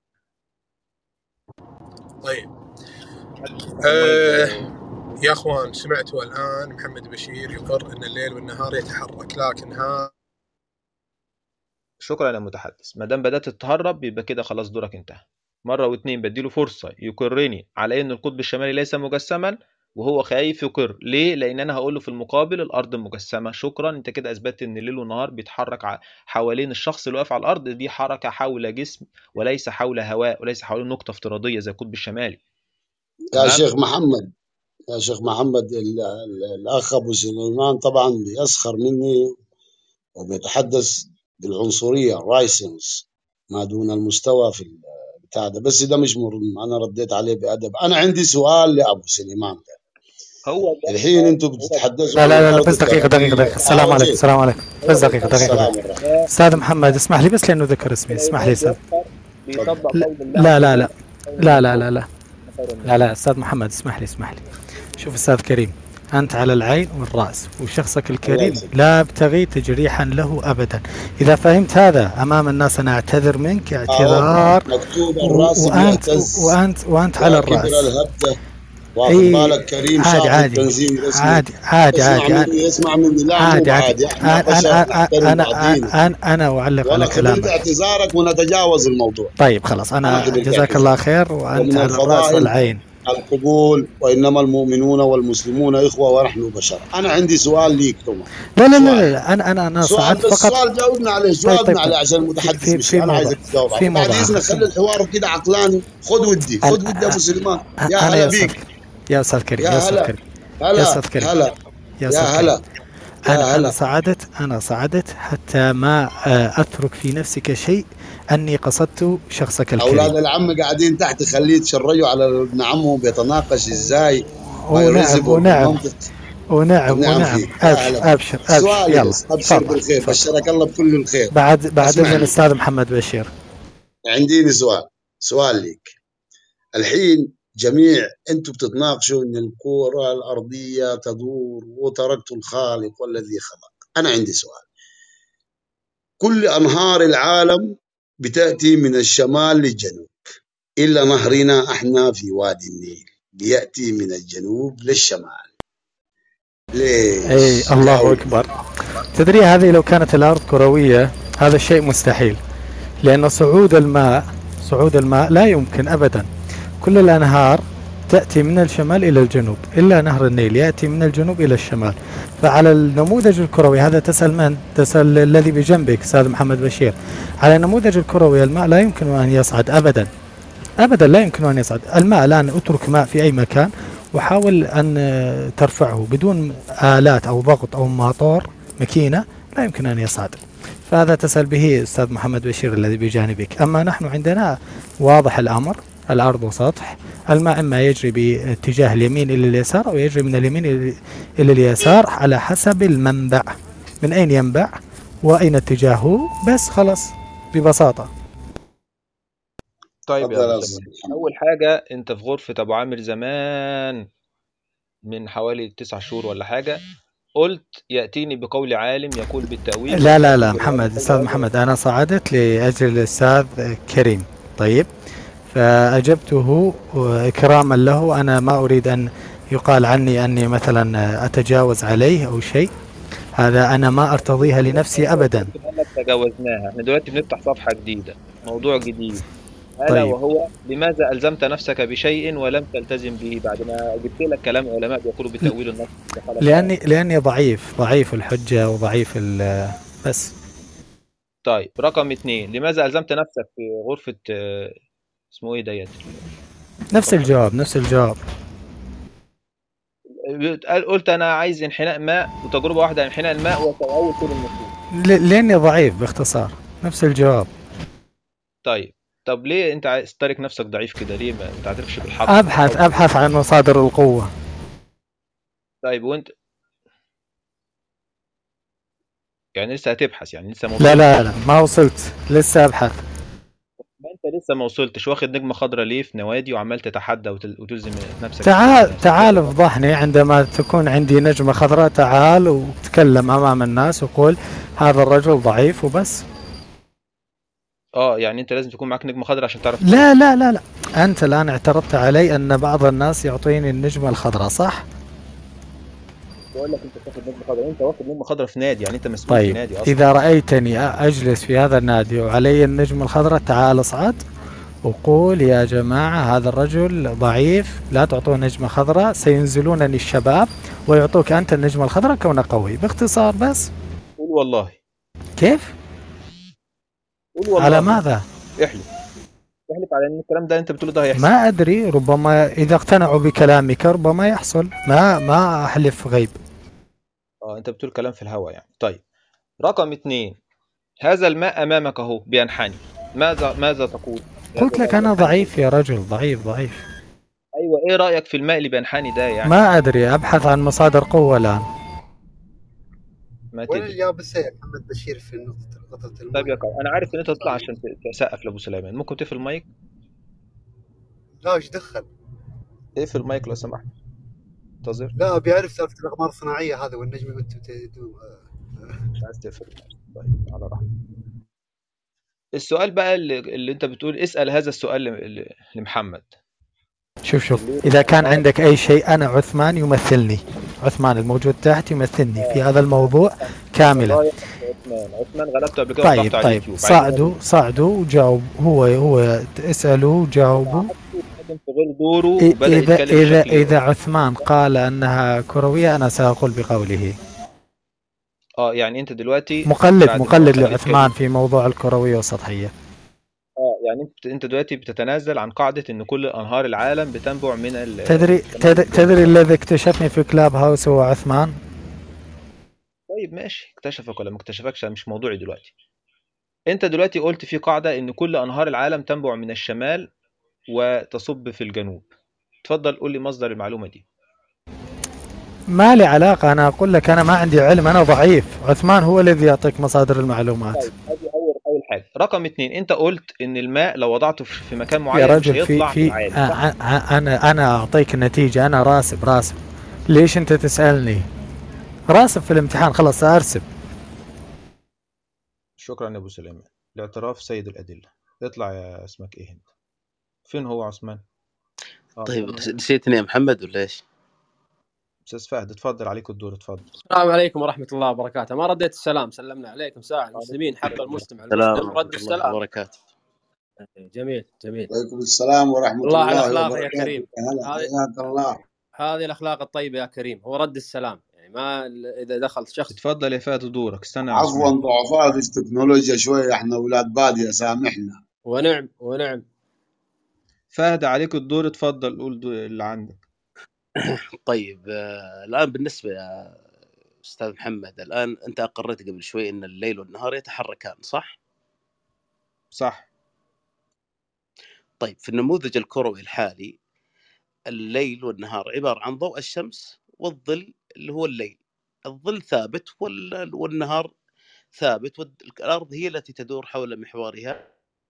طيب محمد آه محمد يا اخوان سمعتوا الان محمد بشير يقر ان الليل والنهار يتحرك لكن ها شكرا يا متحدث ما دام بدات تتهرب يبقى كده خلاص دورك انتهى مره واتنين بديله فرصه يقرني على ان القطب الشمالي ليس مجسما وهو خايف يقر ليه لان انا هقول له في المقابل الارض مجسمه شكرا انت كده اثبتت ان الليل والنهار بيتحرك ع- حوالين الشخص اللي واقف على الارض دي حركه حول جسم وليس حول هواء وليس حول نقطه افتراضيه زي القطب الشمالي يا تمام شيخ محمد يا شيخ محمد ال- ال- الأخ أبو سليمان طبعا بيسخر مني وبيتحدث بالعنصرية رايسنس ما دون المستوى في البتاع ده بس ده مش مهم أنا رديت عليه بأدب أنا عندي سؤال لأبو سليمان ده هو ده الحين أنتوا لا بتتحدثوا لا عن لا, لا الأرض بس دقيقة دقيقة دقيقة الكروية السلام أنا عليكم وزير السلام عليكم بس دقيقة دقيقة السلام دقيقة الرحمن ده أستاذ محمد اسمح لي بس لأنه ذكر اسمي اسمح لي سليمان أستاذ بيفكر بيطبق لا قول الله لا لا لا خير لا لا منكم لا لا خير منكم لا لا أستاذ محمد اسمح لي اسمح لي شوف أستاذ كريم أنت على العين والرأس وشخصك الله الكريم يسلمك لا أبتغي تجريحا له أبدا إذا فهمت هذا أمام الناس أنا أعتذر منك أهو اعتذار مكتوب و- الراس وأنت بيهتز وأنت وأنت على وكبر الرأس الهبدة واخد اي بالك كريم عادي شاطر عادي تنظيم رسمي عادي عادي اسمع عادي مني اسمع مني لا مو عادي عادي بعادي احنا انا بشر انا نحترم انا بعضينا انا انا اعلق على وانا قبلت كلامك اعتذارك ونتجاوز الموضوع طيب خلاص انا انا قبلت جزاك الله اعتذارك خير وانت ومن على الراس الفضائل والعين القبول وانما المؤمنون والمسلمون اخوه ونحن بشر انا عندي سؤال ليك توما لا لا لا, سؤال لا, لا انا انا انا سؤال صعدت بس فقط سؤال جاوبنا عليه طيب جاوبنا طيب عليه طيب عشان في المتحدث في مش في انا موضوع عايزك تجاوب في عليه بعد موضوع اذنك خلي الحوار كده عقلاني خد ودي أنا خد ودي ابو سليمان يا انا هلا يا استاذ بيك يا استاذ كريم يا يا استاذ هلا كريم يا هلا استاذ كريم هلا يا يا استاذ كريم هلا يا انا انا هلا صعدت انا صعدت حتى ما آه، اترك في نفسك شيء اني قصدت شخصك الكريم اولاد العم قاعدين تحت خليه يتشريوا على ابن عمهم بيتناقش ازاي ما ونعم يرزب ونعم بالمنطق ونعم نعم ونعم فيك يا ابشر هلا ابشر ابشر سؤالي يلا بس ابشر تفضل بالخير تفضل بشرك الله بكل الخير بعد بعد اذن اسمعني الاستاذ محمد بشير عنديني سؤال سؤال ليك الحين جميع انتم بتتناقشوا ان الكره الارضيه تدور وتركت الخالق والذي خلق انا عندي سؤال كل انهار العالم بتاتي من الشمال للجنوب الا نهرنا احنا في وادي النيل بياتي من الجنوب للشمال اي ليش الله جاوب اكبر تدري هذه لو كانت الارض كرويه هذا الشيء مستحيل لان صعود الماء صعود الماء لا يمكن ابدا كل الانهار تاتي من الشمال الى الجنوب الا نهر النيل ياتي من الجنوب الى الشمال فعلى النموذج الكروي هذا تسال من تسال الذي بجنبك استاذ محمد بشير على النموذج الكروي الماء لا يمكن ان يصعد ابدا ابدا لا يمكن ان يصعد الماء الان اترك ماء في اي مكان وحاول ان آه، ترفعه بدون الات او ضغط او ماطور ماكينه لا يمكن ان يصعد فهذا تسال به استاذ محمد بشير الذي بجانبك اما نحن عندنا واضح الامر الارض سطح الماء اما يجري باتجاه اليمين الى اليسار او يجري من اليمين الى إلى اليسار على حسب المنبع من اين ينبع واين اتجاهه بس خلاص ببساطه طيب يا تفضل يا ابو استاذ سليمان محمد اول حاجه انت في غرفه ابو عامر زمان من حوالي تسع شهور ولا حاجه قلت ياتيني بقول عالم يقول بالتاويل لا لا لا وياتيني بروايه محمد قول استاذ رجل محمد انا صعدت لاجل الاستاذ كريم طيب فاجبته اكراما له انا ما اريد ان يقال عني اني مثلا اتجاوز عليه او شيء هذا انا ما ارتضيها لنفسي ابدا قلت لك تجاوزناها احنا دلوقتي بنفتح صفحه جديده موضوع جديد الا طيب وهو لماذا الزمت نفسك بشيء ولم تلتزم به بعد ما جبت لك كلام علماء بيقولوا بتاويل النص دخل لاني لاني ضعيف ضعيف الحجه وضعيف ال- بس طيب رقم اثنين لماذا ألزمت نفسك في غرفة آه، اسمه ايه ديت نفس الجواب نفس الجواب قال- قلت انا عايز انحناء ماء وتجربة واحدة انحناء الماء وتعود طول النصوص ل- لاني ضعيف باختصار نفس الجواب طيب طب ليه انت عايز تارك نفسك ضعيف كده ليه ما تعترفش بالحق ابحث ابحث عن مصادر القوه طيب وانت يعني لسه هتبحث يعني لسه ما لا وصلتش لا لا ما وصلت لسه ابحث ما انت لسه ما وصلتش واخد نجمة خضراء ليه في نوادي وعمال تتحدى وتل- وتلزم نفسك تعال بالناس. تعال افضحني عندما تكون عندي نجمة خضراء تعال وتكلم امام الناس وقول هذا الرجل ضعيف وبس اه يعني انت لازم تكون معاك نجمة خضراء عشان تعرف لا لا لا لا انت الان اعترضت علي ان بعض الناس يعطيني النجمة الخضراء صح بقول لك انت تاخد نجمة خضراء انت واخد نجمة خضراء في نادي يعني انت مسؤول في طيب نادي اصلا اذا رأيتني اجلس في هذا النادي وعلي النجمة الخضراء تعال اصعد وقول يا جماعة هذا الرجل ضعيف لا تعطوه نجمة خضراء سينزلونني الشباب ويعطوك أنت النجمة الخضراء كونه قوي باختصار بس قول والله كيف؟ قول والله على ماذا؟ احلف احلف على ان الكلام ده انت بتقوله ده هيحصل ما أدري ربما إذا اقتنعوا بكلامك ربما يحصل ما ما أحلف غيب اه انت بتقول كلام في الهواء يعني طيب رقم اثنين هذا الماء امامك اهو بينحني ماذا ماذا تقول قلت هذا لك الماء أنا بينحني. ضعيف يا رجل ضعيف ضعيف ايوه ايه رايك في الماء اللي بينحني ده يعني ما أدري أبحث عن مصادر قوة الآن ما وين تدري اليابسة يا محمد بشير في نقطة قطرة طيب الماء يا قوي انا عارف ان انت تطلع عشان ت- تسقف لابو سليمان ممكن تقفل المايك لا ايش دخل اقفل المايك لو سمحت انتظر لا ابي اعرف سالفة الاقمار الصناعية هذا والنجم وانتم تدو مش عايز تقفل المايك طيب على راحتك السؤال بقى اللي, اللي انت بتقول اسال هذا السؤال ل- ل- لمحمد شوف شوف إذا كان عندك أي شيء أنا عثمان يمثلني عثمان الموجود تحت يمثلني في هذا الموضوع كاملا رايك في عثمان عثمان غلبته قبل كده طيب وطلعته على طيب اليوتيوب صعدوا صعدوا وجاوب هو هو اسألوا وجاوبوا في غير دوره إ- وبدا إذا يتكلم إذا بشكل إذا عثمان قال أنها كروية أنا سأقول بقوله اه يعني انت دلوقتي مقلد بعد ما مقلد خليت لعثمان في موضوع الكروية والسطحية اه يعني انت انت دلوقتي بتتنازل عن قاعده ان كل انهار العالم بتنبع من ال- تدري الشمال تدري, تدري الذي اكتشفني في كلاب هاوس هو عثمان طيب ماشي اكتشفك ولا ما اكتشفكش أنا مش موضوعي دلوقتي انت دلوقتي قلت في قاعده ان كل انهار العالم تنبع من الشمال وتصب في الجنوب اتفضل قول لي مصدر المعلومه دي ما لي علاقة أنا أقول لك أنا ما عندي علم أنا ضعيف عثمان هو الذي يعطيك مصادر المعلومات طيب ادي اول اول حاجه رقم اتنين انت قلت ان الماء لو وضعته في في مكان يا معين مش رجل في هيطلع في عالي أ- صح أ- أنا أنا أعطيك النتيجة أنا راسب راسب ليش أنت تسألني راسب في الامتحان خلاص أرسب شكرا يا ابو سليمان الاعتراف سيد الادله اطلع يا اسمك ايه انت فين هو عثمان اه طيب نسيتني يا محمد ولا ايش؟ استاذ فهد اتفضل عليك الدور اتفضل السلام عليكم ورحمة الله وبركاته ما رديت السلام سلمنا عليكم ساعة المسلمين حق المسلم على السلام المسلم ورحمة رد الله السلام وبركاته جميل جميل وعليكم السلام ورحمة الله على الله أخلاقك يا وبركاته كريم يا هلا هذه حياك الله هذه الأخلاق الطيبة يا كريم هو رد السلام يعني ما إذا دخل شخص اتفضل يا فهد دورك استنى يا عثمان عفوا ضعفاء في التكنولوجيا شوية احنا أولاد بادية سامحنا ونعم ونعم فهد عليك الدور اتفضل قول دو- اللي عندك طيب آه، الآن بالنسبة يا أستاذ محمد الآن أنت أقريت قبل شوي أن الليل والنهار يتحركان صح؟ صح طيب في النموذج الكروي الحالي الليل والنهار عبارة عن ضوء الشمس والظل اللي هو الليل الظل ثابت وال- والنهار ثابت والأرض هي التي تدور حول محورها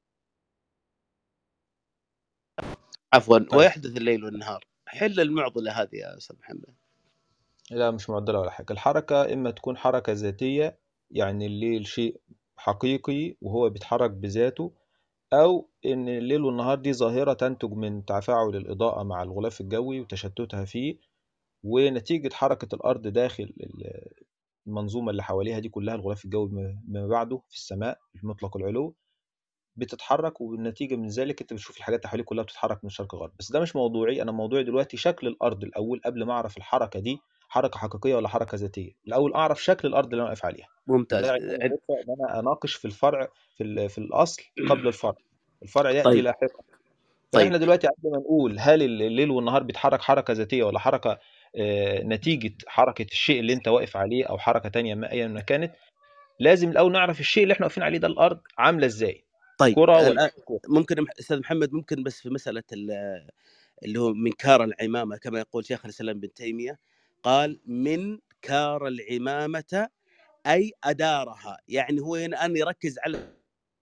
عفوا طيب ويحدث الليل والنهار حل المعضلة هذه يا أستاذ محمد لا مش معدلة ولا حاجة الحركة إما تكون حركة ذاتية يعني الليل شيء حقيقي وهو بيتحرك بذاته أو إن الليل والنهار دي ظاهرة تنتج من تفاعل الإضاءة مع الغلاف الجوي وتشتتها فيه ونتيجة حركة الأرض داخل ال- المنظومة اللي حواليها دي كلها الغلاف الجوي ما بعده في السماء في مطلق العلو بتتحرك والنتيجة من ذلك انت بتشوف الحاجات اللي حواليك كلها بتتحرك من شرق لغرب بس ده مش موضوعي انا موضوعي دلوقتي شكل الارض الاول قبل ما اعرف الحركة دي حركة حقيقية ولا حركة ذاتية الاول اعرف شكل الارض اللي انا واقف عليها ممتاز ده يعطيني عد- فرصة ان انا اناقش في الفرع في ال- في الاصل قبل الفرع الفرع ياتي طيب لاحقا طيب فاحنا دلوقتي قبل ما نقول هل الليل والنهار بيتحرك حركة ذاتية ولا حركة آه، نتيجة حركة الشيء اللي انت واقف عليه او حركة تانية ما ايا ما كانت لازم الاول نعرف الشيء اللي احنا واقفين عليه ده الارض عاملة ازاي طيب كرة ولا الآن مش كرة ممكن مح- أستاذ محمد ممكن بس في مسألة ال- اللي هو من كار العمامة كما يقول شيخ الإسلام بن تيمية قال من كار العمامة أي أدارها يعني هو هنا أن يركز على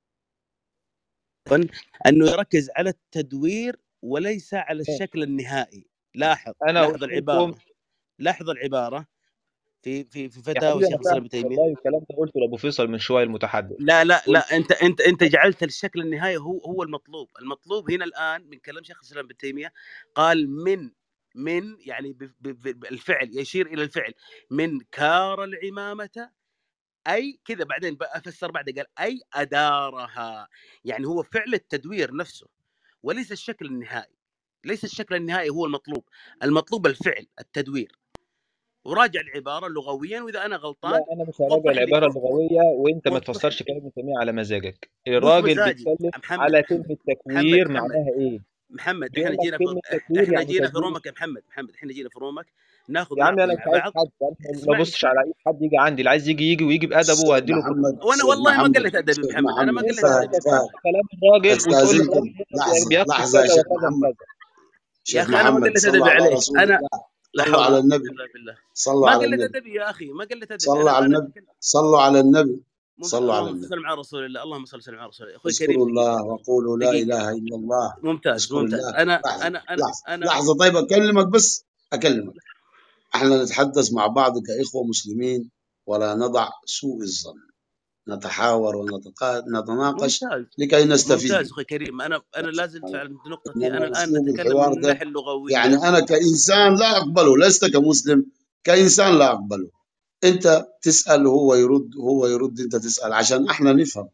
أنه يركز على التدوير وليس على الشكل النهائي لاحظ انا لاحظ قلت لكم العبارة لاحظ العبارة في في في يا فتاوى حبيبي شيخ انا الإسلام فاهم ابن تيمية والله الكلام ده قلته لابو فيصل من شويه المتحدث لا لا قلت لا انت انت انت جعلت الشكل النهائي هو هو المطلوب، المطلوب هنا الان من كلام شيخ الاسلام ابن تيميه قال من من يعني ب- ب- ب- الفعل يشير الى الفعل من كار العمامه اي كذا بعدين بقى افسر بعد قال اي ادارها يعني هو فعل التدوير نفسه وليس الشكل النهائي ليس الشكل النهائي هو المطلوب المطلوب الفعل التدوير وراجع العباره لغويا واذا انا لا غلطان انا مش هراجع وضح لي العباره اللغويه وانت ما وضح تفسرش كلام ابن تيميه على مزاجك مش الراجل مزاجي بيتكلم محمد على محمد كلمه محمد تكوير محمد معناها ايه محمد بيقول احنا لك جينا في كلمه تكوير احنا يعني جينا في تدوير رومك يا محمد محمد احنا جينا في رومك ناخذ يا عم انا نعطي مش مع عايز بعض حد يعني ما اسمعني بصش اسمعني على اي حد يجي عندي اللي عايز يجي يجي ويجي بادبه أستاذ وهديله فرصه محمد وانا أستاذ والله ما محمد قلت ادبي أستاذ محمد انا ما محمد قلت انت فهد ادبي تتكلم فهد كلام الراجل وتقول لي أستاذنكم الراجل هنا لحظة بيقصد لحظة يا كذا شيخ وكذا محمد وكذا يا شيخ اخي انا ما محمد قلت صلوا ادبي على عليك رسول انا الله لا صلوا حول على ولا قوه النبي الا بالله صلوا ما على قلت النبي ادبي يا اخي ما قلت ادبي صلوا انا على انا النبي صلوا على النبي ممت... صلوا على اللهم النبي صل على رسول الله اللهم صل وسلم على رسول الله اخوي اذكروا كريم دقيقه الله وقولوا لا دقيقه إله إلا الله ممتاز اذكروا ممتاز الله انا لحظة انا انا لحظة انا لحظة طيب أكلمك بس أكلمك احنا نتحدث مع بعض كإخوة مسلمين ولا نضع سوء الظن نتحاور ونتناقش ممتاز لكي نستفيد ممتاز اخوي كريم انا انا لازلت على نقطتي انا انما الان اسلوب نتكلم الحوار من ده الناحيه اللغويه يعني انا كانسان لا اقبله لست كمسلم كانسان لا اقبله انت تسال هو يرد هو يرد انت تسال عشان احنا نفهم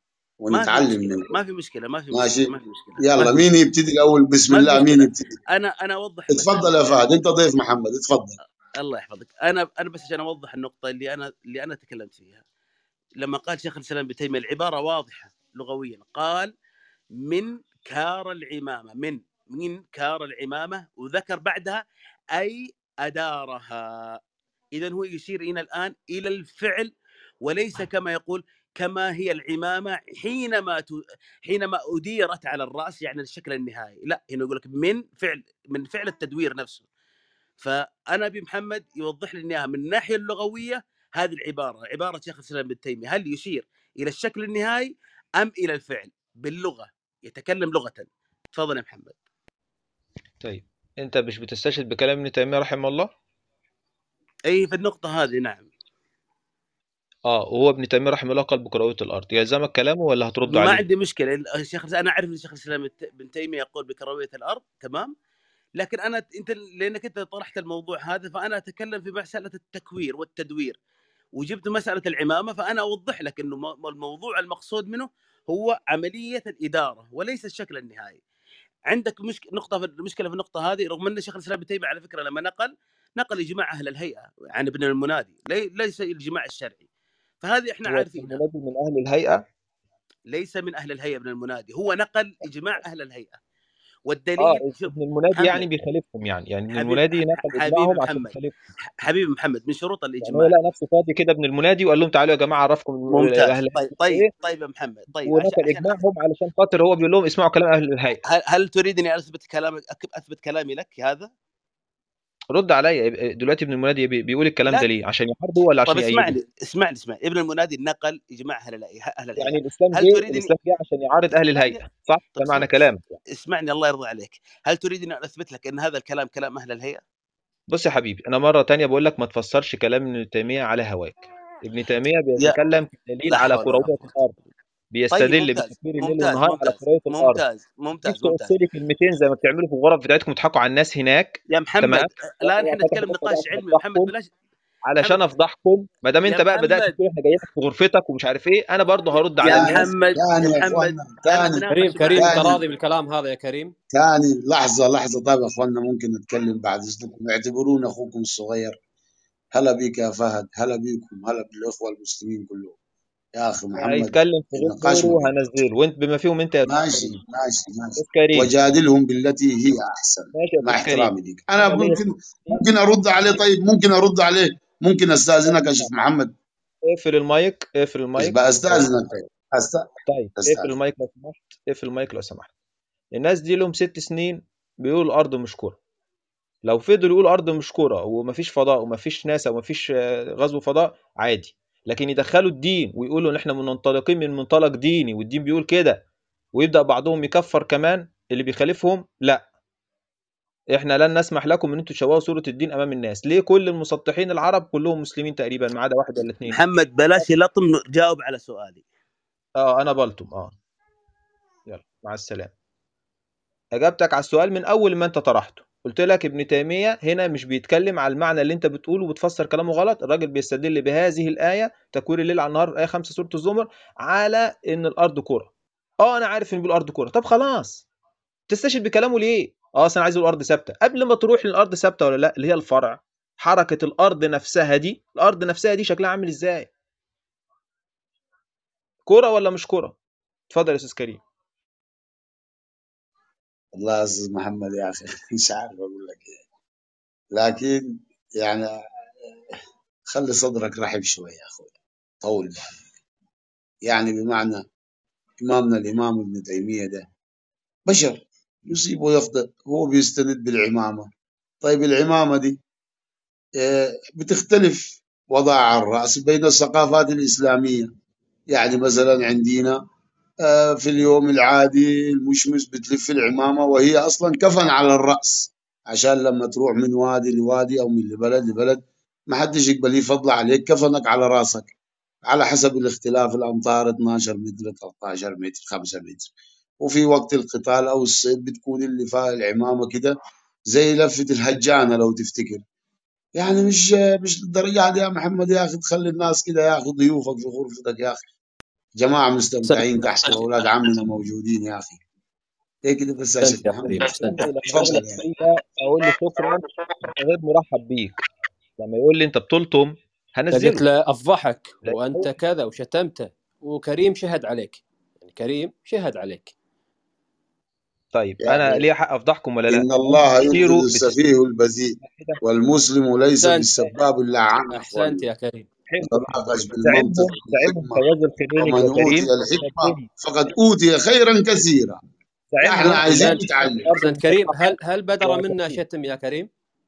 ما في ونتعلم مشكله منكم ما في مشكله ما في ماشي مشكله ما في مشكله ما يلا في مين مشكله يبتدي الاول بسم ما في الله مين مشكله يبتدي انا انا اوضح المساله اتفضل يا اللي فهد انا انت ضيف محمد اتفضل الله يحفظك انا انا بس عشان اوضح النقطه اللي انا اللي انا تكلمت فيها لما قال شيخ الاسلام ابن تيميه العباره واضحه لغويا قال من كار العمامه من من كار العمامه وذكر بعدها اي ادارها اذا هو يشير الى الان الى الفعل وليس كما يقول كما هي العمامه حينما ت... حينما اديرت على الراس يعني الشكل النهائي لا هنا يقول لك من فعل من فعل التدوير نفسه فانا ابي محمد يوضح لي انها من الناحيه اللغويه هذه العباره عباره شيخ الاسلام ابن تيميه هل يشير الى الشكل النهائي ام الى الفعل باللغه يتكلم لغه تفضل يا محمد طيب انت مش بتستشهد بكلام ابن تيميه رحمه الله اي في النقطه هذه نعم اه وهو ابن تيميه رحمه الله قال بكرويه الارض يلزمك كلامه ولا هترد ما عليه عندي مشكله الشيخ انا اعرف ان شيخ الاسلام ابن تيميه يقول بكرويه الارض تمام لكن انا انت لانك انت طرحت الموضوع هذا فانا اتكلم في مساله التكوير والتدوير وجبت مساله العمامه فانا اوضح لك انه مو- الموضوع المقصود منه هو عمليه الاداره وليس الشكل النهائي عندك مشك... نقطه في المشكله في النقطه هذه رغم ان شيخ الاسلام ابن تيميه على فكره لما نقل نقل اجماع اهل الهيئه عن ابن المنادي لي... ليس الاجماع الشرعي فهذه احنا هو ابن عارفينها المنادي من اهل الهيئه ليس من اهل الهيئه ابن المنادي هو نقل اجماع اهل الهيئه اه والدليل شوف ابن المنادي يعني محمد بيخالفهم يعني يعني ابن حبيب المنادي ح- نقل حبيبي اجماعهم عشان محمد يخالفهم ح- حبيبي محمد من شروط يعني هو الاجماع لقى نفسه فاضي كده ابن المنادي وقال لهم تعالوا يا جماعه اعرفكم ممتاز اهل طيب الهيئه طيب ايه طيب يا محمد طيب عشان ونقل عشان اجماعهم علشان خاطر هو بيقول لهم اسمعوا كلام اهل الهيئه هل, هل تريدني اثبت كلامك أك- اثبت كلامي لك هذا؟ رد عليا دلوقتي ابن المنادي بي- بيقول الكلام لا ده ليه عشان يحاربه ولا طب عشان يأيده اسمعني اسمعني اسمعني ابن المنادي نقل اجماع اهل الهيئه اهل يعني الهيئه الاسلام هل جه تريدني الاسلام جه عشان يعارض اهل اسمعني الهيئه صح طب ده معنى اسمع كلامك اسمعني الله يرضى عليك هل تريدني ان اثبت لك ان هذا الكلام كلام اهل الهيئه؟ بص يا حبيبي انا مره تانية بقول لك ما تفسرش كلام ابن تيميه على هواك ابن تيميه يا بيتكلم كدليل لا على حول ولا كرويه قوه الارض طيب بيستدل ممتاز بتكبير الليل ممتاز والنهار على ممتاز كرويه الارض ممتاز جيت ممتاز تقص ممتاز لي كلمتين زي ما بتعملوا في الغرف بتاعتكم تضحكوا على الناس هناك يا تمام محمد الان احنا وفتح نتكلم بقى نقاش عشان علمي يا محمد افضحكم بلاش علشان محمد افضحكم ما دام يا انت بقى بدات محمد تقول احنا جايين في غرفتك ومش عارف ايه انا برضه هرد على يا الناس محمد ثاني يا يا محمد اخوانا انا ثاني كريم اناقش كريم انت معك ثاني راضي بالكلام هذا يا كريم ثاني لحظة لحظة طيب يا اخوانا ممكن نتكلم بعد اذنكم اعتبروني اخوكم الصغير هلا بيك يا فهد هلا بيكم هلا بالاخوة المسلمين كلهم يا اخي محمد هيتكلم في غير النقاش دوره مهم هنزله وانت بما فيهم انت يا استاذ ماشي كريم ماشي ماشي استاذ كريم وجادلهم بالتي هي احسن ماشي يا مع استاذ كريم احترامي ليك انا انا ليا ممكن ممكن ارد عليه طيب ممكن ارد عليه ممكن استاذنك يا شيخ محمد اقفل المايك اقفل بس المايك بقى استاذنك طيب أست... طيب اقفل استاذن المايك لو سمحت اقفل المايك لو سمحت الناس دي لهم ست سنين بيقولوا الارض مش كوره لو فضلوا يقولوا ارض مش كوره ومفيش فضاء ومفيش ناسا ومفيش آه، غزو فضاء عادي لكن يدخلوا الدين ويقولوا ان احنا منطلقين من منطلق ديني والدين بيقول كده ويبدا بعضهم يكفر كمان اللي بيخالفهم لا احنا لن نسمح لكم ان انتوا تشوهوا صوره الدين امام الناس ليه كل المسطحين العرب كلهم مسلمين تقريبا ما عدا واحد ولا اثنين محمد بلاش لطم جاوب على سؤالي اه انا بلطم اه يلا مع السلامه اجابتك على السؤال من اول ما انت طرحته قلت لك ابن تيميه هنا مش بيتكلم على المعنى اللي انت بتقوله وبتفسر كلامه غلط الراجل بيستدل بهذه الايه تكوير الليل على النهار ايه 5 سوره الزمر على ان الارض كره اه انا عارف ان بيقول الارض كره طب خلاص تستشهد بكلامه ليه اه اصل انا عايز الارض ثابته قبل ما تروح للارض ثابته ولا لا اللي هي الفرع حركه الارض نفسها دي الارض نفسها دي شكلها عامل ازاي كره ولا مش كره اتفضل يا استاذ كريم والله يا استاذ محمد يا اخي مش عارف اقول لك ايه لكن يعني خلي صدرك رحب شويه يا اخوي طول بالك. يعني بمعنى امامنا الامام ابن تيميه ده بشر يصيب ويخطئ هو بيستند بالعمامه طيب العمامه دي آه، بتختلف وضعها على الراس بين الثقافات الاسلاميه يعني مثلا عندنا آه، في اليوم العادي المشمس بتلف العمامة وهي أصلا كفن على الرأس عشان لما تروح من وادي لوادي أو من بلد لبلد ما حدش يقبل يفضل عليك كفنك على راسك على حسب الاختلاف الأمطار 12 متر 13 متر 5 متر وفي وقت القتال أو الصيد بتكون اللي فيها العمامة كده زي لفة الهجانة لو تفتكر يعني مش مش للدرجة دي يا محمد يا أخي تخلي الناس كده يا أخي ضيوفك في غرفتك يا أخي جماعه احسنت مستمتعين تحت احسنت واولاد عمنا موجودين يا اخي ايه كده بس يا شيخ احسنت يا محمد كريم احسنت لما تفضل يغلط يعني فيا اقول له شكرا غير مرحب بيك لما يقول لي انت بتلطم انت قلت هنزله له افضحك لأن وانت هو كذا وشتمته وكريم شهد عليك يعني كريم شهد عليك طيب انا يعني ليه حق افضحكم ولا لا ان وانتوا الله يبغض بتشيروا بتشيروا السفيه البذيء كده والمسلم ليس احسنت بالسباب اللعان يا احسنت اخواننا يا كريم حلو تناقش بالمنطق زعيمهم زعيمهم والحكمه فواز الخليني ومن كريم اوتي الحكمه شدني فقد اوتي خيرا كثيرا احنا زعيمهم اللي عايزين احسنت أسس نادي نتعلم الارض احسنت كريم المسطحه هل هل بدر يا منا كريم شتم يا كريم؟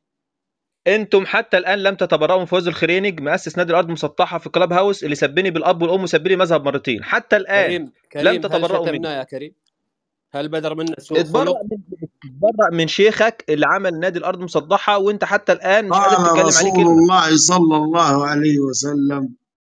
انتم حتى الان لم تتبرؤوا من فوز الخرينج مؤسس نادي الارض المسطحه في كلاب هاوس اللي سبني بالاب والام وسب لي مذهب مرتين حتى الان كريم لم كريم هل تتبرؤوا منه شتمنا يا كريم؟ هل بدر منا سوء اتبرأ خلق؟ من اتبرأ من شيخك اللي عمل نادي الارض مسطحه وانت حتى الان مش قادر قال تتكلم عليه رسول كلمه الله صلى الله عليه وسلم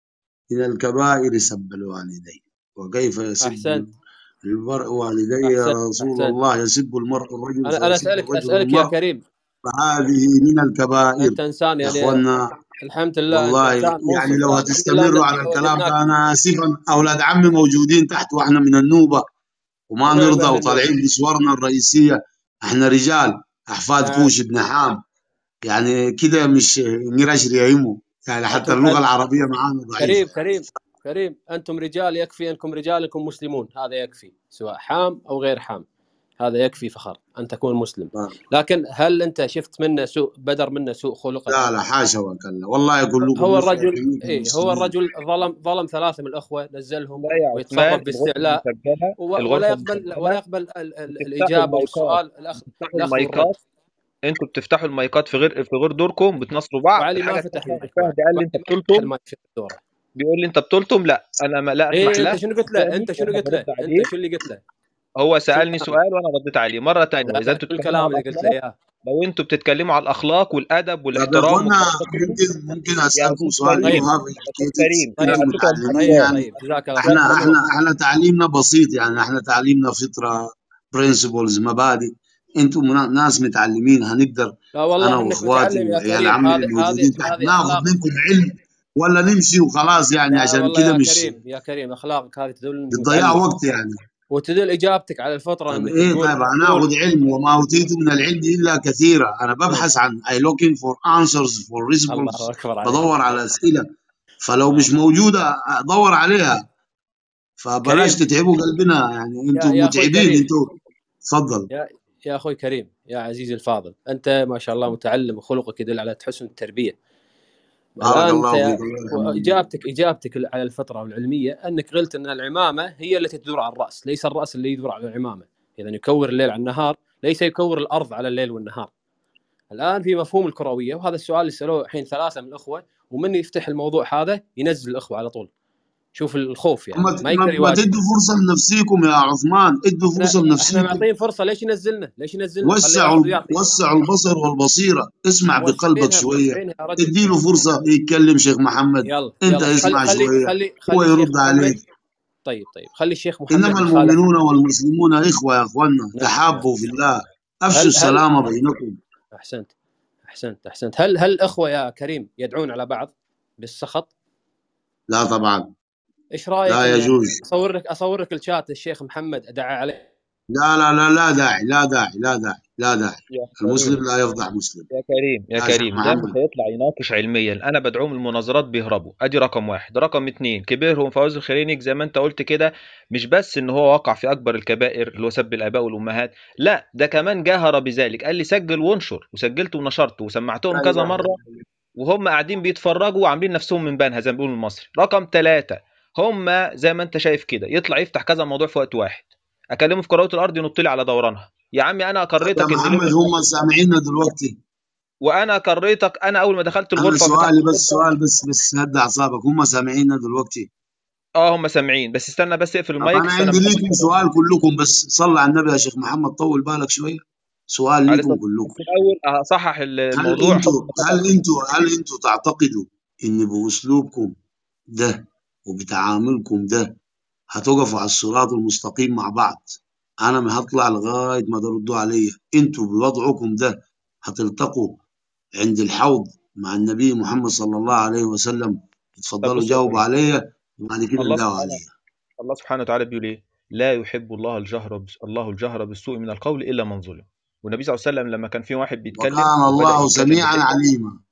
من الكبائر سب الوالدين وكيف يسب احسنت المرء والديه يا احسنت رسول احسنت الله يسب المرء الرجل انا انا فيسب اسالك الرجل اسالك يا المرء كريم فهذه من الكبائر انت انسان يا يعني اخوانا الحمد لله انت والله انسان يعني منصف لو والحمد لله هتستمروا ان على الكلام وجدناك ده انا اسفا اولاد عمي موجودين تحت واحنا من النوبه وما وين نرضى اهل النوبه؟ وطالعين بصورنا الرئيسيه احنا رجال احفاد نعم كوش بن حام يعني كده مش نرش ريمو يعني حتى انتم اللغه أنت... العربيه معانا ضعيفه كريم كريم كريم انتم رجال يكفي انكم رجالكم مسلمون هذا يكفي سواء حام او غير حام هذا يكفي فخر ان تكون مسلم آه. لكن هل انت شفت منه سوء بدر منه سوء خلق لا الان؟ لا حاشا وكلا والله كلكم هو اخوه الرجل كلكم ايه هو مسلمين الرجل ظلم ظلم ثلاثه من الاخوه نزلهم لا يا ويتصرف عثمان الغرفه باستعلاء المسجله و- ولا الغرفه يقبل ولا المسجله يقبل ال- ال- بتفتحوا الاجابه المايكات والسؤال الاخ بتفتحوا الاخذ والرد المايكات انتوا بتفتحوا المايكات في غير في غير دوركم بتنصروا بعض وعلي ما الحاجه فتح الثانيه المايك فهد بعد قال لي وعلي انت ما فتح بتلطم المايك في دوره بيقول لي انت بتلطم لا انا ما لا اسمح ايه له انت شنو قلت له؟ تاني انت شنو وانا قلت له؟ برد انت عليه شو اللي قلت له؟ هو شو سالني كلامك؟ سؤال وانا رديت عليه مره تانية اذا لا انتوا شو بتتكلموا الكلام على اللي قلت له الاخلاق اياه؟ لو انتوا بتتكلموا على الاخلاق والادب طب يا والاحترام اخوانا والكلام ده كله ممكن ممكن يا اسالكم استاذ سؤال طيب يو كريم هاف استاذ educated كريم طيب انتم انا شكرا متعلمين طيب يعني طيب جزاك الله احنا خير احنا احنا تعليمنا بسيط يعني احنا تعليمنا فطره برنسبلز مبادئ انتم منا- ناس متعلمين هنقدر لا انا والله انك واخواتي متعلم يا وعيال كريم عمي هذه اللي هذه موجودين تحت هذه ناخذ اخلاق منكم علم ولا نمشي وخلاص يعني لا عشان والله كده يا مش كريم يا كريم اخلاقك هذه تدل انك بتضيع متعلم وقت يعني وتدل اجابتك على الفطره طب انك ايه تقول طيب تقول هناخذ علم وما اوتيت من العلم الا كثيرا انا إيه. ببحث عن I looking for answers for response الله اكبر عليك بدور على اسئله فلو آه. مش موجوده ادور عليها فبلاش كريم تتعبوا قلبنا يعني يا انتوا يا اخوي متعبين كريم انتوا تفضل يا يا اخوي كريم يا عزيزي الفاضل انت ما شاء الله متعلم وخلقك يدل على حسن التربيه بارك الان الله انت فيك الله يرحمه اجابتك اجابتك على الفطره والعلميه انك قلت ان العمامه هي التي تدور على الراس ليس الراس اللي يدور على العمامه اذا يكور الليل على النهار ليس يكور الارض على الليل والنهار الان في مفهوم الكرويه وهذا السؤال اللي سالوه الحين ثلاثه من الاخوه ومن يفتح الموضوع هذا ينزل الاخوه على طول شوف الخوف يعني ما ما ما- يقدر ما يواجه تدوا فرصه لنفسيكم يا عثمان ادوا احنا فرصه احنا لنفسيكم معطين فرصه ليش ينزلنا؟ ليش ينزلنا؟ خليه وسعوا ياخذ ويعطي وسعوا البصر والبصيره اسمع بقلبك موسعينها شويه موسعينها يا رجل اديله فرصه يتكلم شيخ محمد يلا انت يلا خلي اسمع خلي شويه خلي هو خلي الشيخ يرد محمد عليك طيب طيب خلي الشيخ محمد انما يخالف المؤمنون والمسلمون اخوه يا اخوانا نعم نعم تحابوا في الله افشوا هل هل السلام بينكم احسنت احسنت احسنت هل هل الاخوه يا كريم يدعون على بعض بالسخط؟ لا طبعا ايش رايك لا ان يجوز اصور لك اصور لك الشات الشيخ محمد ادعى عليه لا لا لا لا داعي لا داعي لا داعي لا داعي يا المسلم كريم لا يفضح مسلم يا كريم يا يا شيخ كريم ده مش محمد هيطلع يناقش علميا انا بدعوم المناظرات بيهربوا ادي رقم واحد رقم اتنين كبيرهم فوز الخلينيك زي ما انت قلت كده مش بس ان هو وقع في اكبر الكبائر اللي هو سب الاباء والامهات لا ده كمان جاهر بذلك قال لي سجل وانشر وسجلت ونشرت وسمعتهم لا كذا اله مره الا الله وهم قاعدين بيتفرجوا وعاملين نفسهم من بنها زي ما بيقولوا المصري رقم ثلاثة هم زي ما انت شايف كده يطلع يفتح كذا موضوع في وقت واحد اكلمه في كرويه الارض ينط لي على دورانها يا عمي انا طب يا اقريتك ان ليه محمد هم سامعيننا دلوقتي وانا اقريتك انا اول ما دخلت انا الغرفه وفتحت سؤالي بس الغرفه سؤال بس بس هدى اعصابك هم سامعيننا دلوقتي اه هم سامعين بس استنى بس اقفل طب المايك انا استنى عندي بس ليكم سؤال كلكم بس صلى على النبي يا شيخ محمد طول بالك شويه سؤال معلش ليكم بس كلكم الاول اصحح هل الموضوع انتوا حكم هل خطا انتوا هل انتوا تعتقدوا ان باسلوبكم ده وبتعاملكم ده هتقفوا على الصراط المستقيم مع بعض انا ما هطلع لغايه ما تردوا عليا انتوا بوضعكم ده هتلتقوا عند الحوض مع النبي محمد صلى الله عليه وسلم طب اتفضلوا بص يا جاوبوا كريم عليا وبعد كده الله نداوا سبحانه عليا الله سبحانه وتعالى بيقول ايه لا يحب الله الجهر بس الله الجهر بالسوء من القول الا من ظلم والنبي صلى الله عليه وسلم لما كان في واحد بيتكلم وكان وبدا الله يتكلم سميعا بحده عليما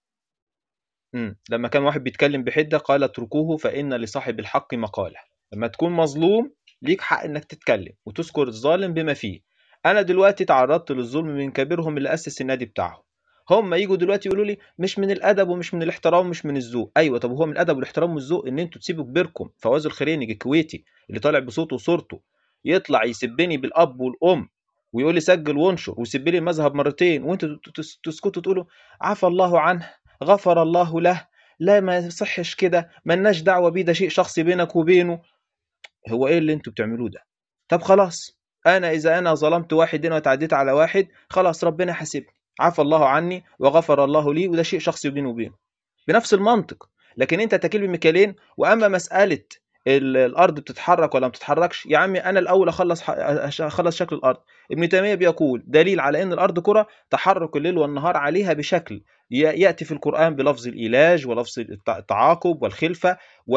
امم لما كان واحد بيتكلم بحده قال اتركوه فان لصاحب الحق مقاله لما تكون مظلوم ليك حق انك تتكلم وتذكر الظالم بما فيه انا دلوقتي تعرضت للظلم من كبيرهم اللي اسس النادي بتاعهم هم يجوا دلوقتي يقولوا لي مش من الادب ومش من الاحترام ومش من الذوق ايوه طب هو من الادب والاحترام والذوق ان انتوا تسيبوا كبيركم فواز الخرينج الكويتي اللي طالع بصوته وصورته يطلع يسبني بالاب والام ويقول لي سجل وانشر ويسب لي المذهب مرتين وانتوا تس- تسكتوا تقولوا عفى الله عنه غفر الله له لا ما يصحش كده ملناش دعوه بيه ده شيء شخصي بينك وبينه هو ايه اللي انتوا بتعملوه ده طب خلاص انا اذا انا ظلمت واحد هنا وتعديت على واحد خلاص ربنا يحاسبني عفى الله عني وغفر الله لي وده شيء شخصي بيني وبينه بنفس المنطق لكن انت تكيل بمكيالين واما مساله ال- الارض بتتحرك ولا ما بتتحركش يا عمي انا الاول اخلص ح- أش- اخلص شكل الارض ابن تيميه بيقول دليل على ان الارض كره تحرك الليل والنهار عليها بشكل ي- ياتي في القران بلفظ الايلاج ولفظ الت- التعاقب والخلفه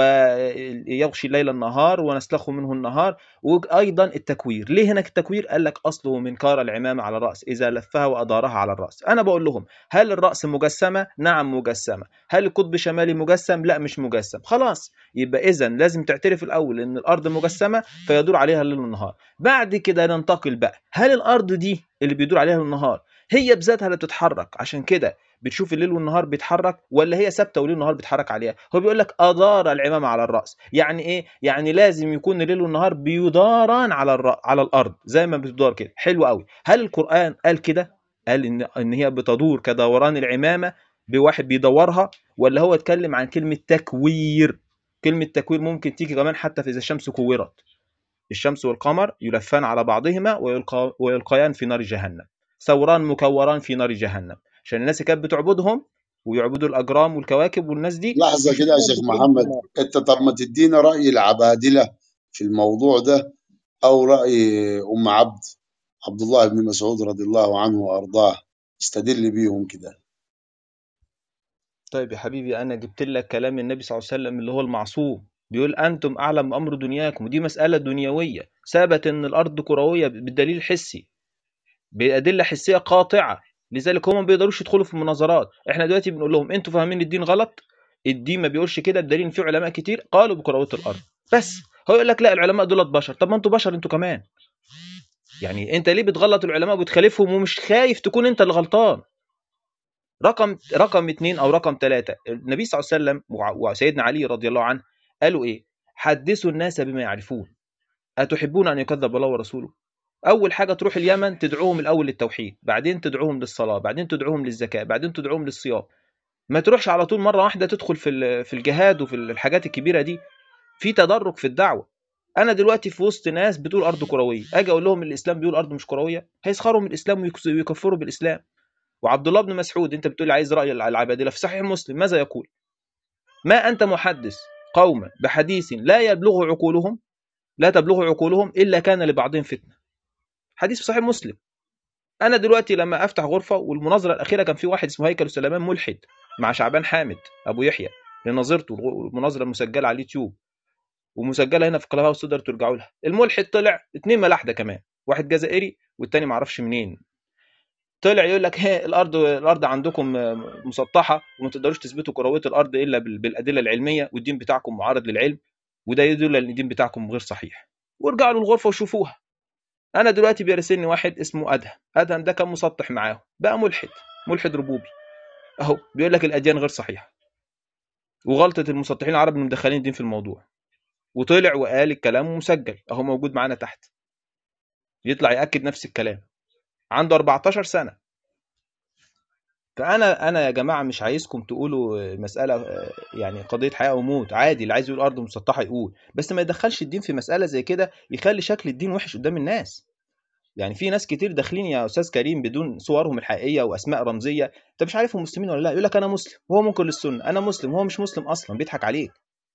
ويغشي الليل النهار ونسلخ منه النهار وايضا التكوير ليه هناك التكوير قال لك اصله من كار العمامه على الراس اذا لفها وادارها على الراس انا بقول لهم هل الراس مجسمه نعم مجسمه هل القطب الشمالي مجسم لا مش مجسم خلاص يبقى اذا لازم تعترف الاول ان الارض مجسمه فيدور عليها الليل والنهار بعد كده ننتقل بقى هل الارض دي اللي بيدور عليها النهار هي بذاتها اللي بتتحرك عشان كده بتشوف الليل والنهار بيتحرك ولا هي ثابته والليل والنهار بيتحرك عليها هو بيقول لك ادار العمامه على الراس يعني ايه يعني لازم يكون الليل والنهار بيداران على الر... على الارض زي ما بتدار كده حلو قوي هل القران قال كده قال ان ان هي بتدور كدوران العمامه بواحد بيدورها ولا هو اتكلم عن كلمه تكوير كلمه تكوير ممكن تيجي كمان حتى في اذا الشمس كورت الشمس والقمر يلفان على بعضهما ويلقى ويلقيان في نار جهنم ثوران مكوران في نار جهنم عشان الناس اللي كانت بتعبدهم ويعبدوا الاجرام والكواكب والناس دي لحظة كده يا شيخ محمد انت طب ما تدينا رأي العبادلة في الموضوع ده او رأي ام عبد عبد الله بن مسعود رضي الله عنه وارضاه استدل بيهم كده طيب يا حبيبي انا جبت لك كلام النبي صلى الله عليه وسلم اللي هو المعصوم بيقول انتم اعلم امر دنياكم ودي مساله دنيويه ثبت ان الارض كرويه بالدليل الحسي بادله حسيه قاطعه لذلك هم ما بيقدروش يدخلوا في المناظرات احنا دلوقتي بنقول لهم انتوا فاهمين الدين غلط الدين ما بيقولش كده بدليل إن في علماء كتير قالوا بكرويه الارض بس هو يقول لك لا العلماء دولت بشر طب ما انتوا بشر انتوا كمان يعني انت ليه بتغلط العلماء وبتخالفهم ومش خايف تكون انت اللي غلطان رقم رقم اثنين او رقم ثلاثة النبي صلى الله عليه وسلم وع- وسيدنا علي رضي الله عنه قالوا ايه حدثوا الناس بما يعرفون أتحبون أن يكذب الله ورسوله أول حاجة تروح اليمن تدعوهم الأول للتوحيد بعدين تدعوهم للصلاة بعدين تدعوهم للزكاة بعدين تدعوهم للصيام ما تروحش على طول مرة واحدة تدخل في ال- في الجهاد وفي الحاجات الكبيرة دي في تدرج في الدعوة أنا دلوقتي في وسط ناس بتقول أرض كروية أجي أقول لهم الإسلام بيقول أرض مش كروية هيسخروا من الإسلام ويكس- ويكفروا بالإسلام وعبد الله بن مسعود أنت بتقول عايز رأي العبادلة في صحيح مسلم ماذا يقول ما أنت محدث قوما بحديث لا يبلغ عقولهم لا تبلغ عقولهم إلا كان لبعضهم فتنة حديث في صحيح مسلم انا دلوقتي لما افتح غرفه والمناظره الاخيره كان في واحد اسمه هيكل سليمان ملحد مع شعبان حامد ابو يحيى لنظرته المناظره مسجله على اليوتيوب ومسجله هنا في كلاب هاوس تقدر ترجعوا لها الملحد طلع اتنين ملاحده كمان واحد جزائري والتاني معرفش منين طلع يقول لك هي الارض الارض عندكم مسطحه وما تقدروش تثبتوا كرويه الارض الا بال- بالادله العلميه والدين بتاعكم معارض للعلم وده يدل ان الدين بتاعكم غير صحيح وارجعوا للغرفه وشوفوها انا دلوقتي بيرسلني واحد اسمه ادهم ادهم ده كان مسطح معاهم بقى ملحد ملحد ربوبي اهو بيقول لك الاديان غير صحيحه وغلطه المسطحين العرب اللي مدخلين الدين في الموضوع وطلع وقال الكلام مسجل اهو موجود معانا تحت يطلع ياكد نفس الكلام عنده 14 سنه فانا انا يا جماعه مش عايزكم تقولوا مساله آه، يعني قضيه حياه وموت عادي اللي عايز يقول ارض مسطحه يقول بس ما يدخلش الدين في مساله زي كده يخلي شكل الدين وحش قدام الناس يعني في ناس كتير داخلين يا استاذ كريم بدون صورهم الحقيقيه واسماء رمزيه انت مش عارفهم مسلمين ولا لا يقول لك انا مسلم وهو منكر للسنه انا مسلم وهو مش مسلم اصلا بيضحك عليك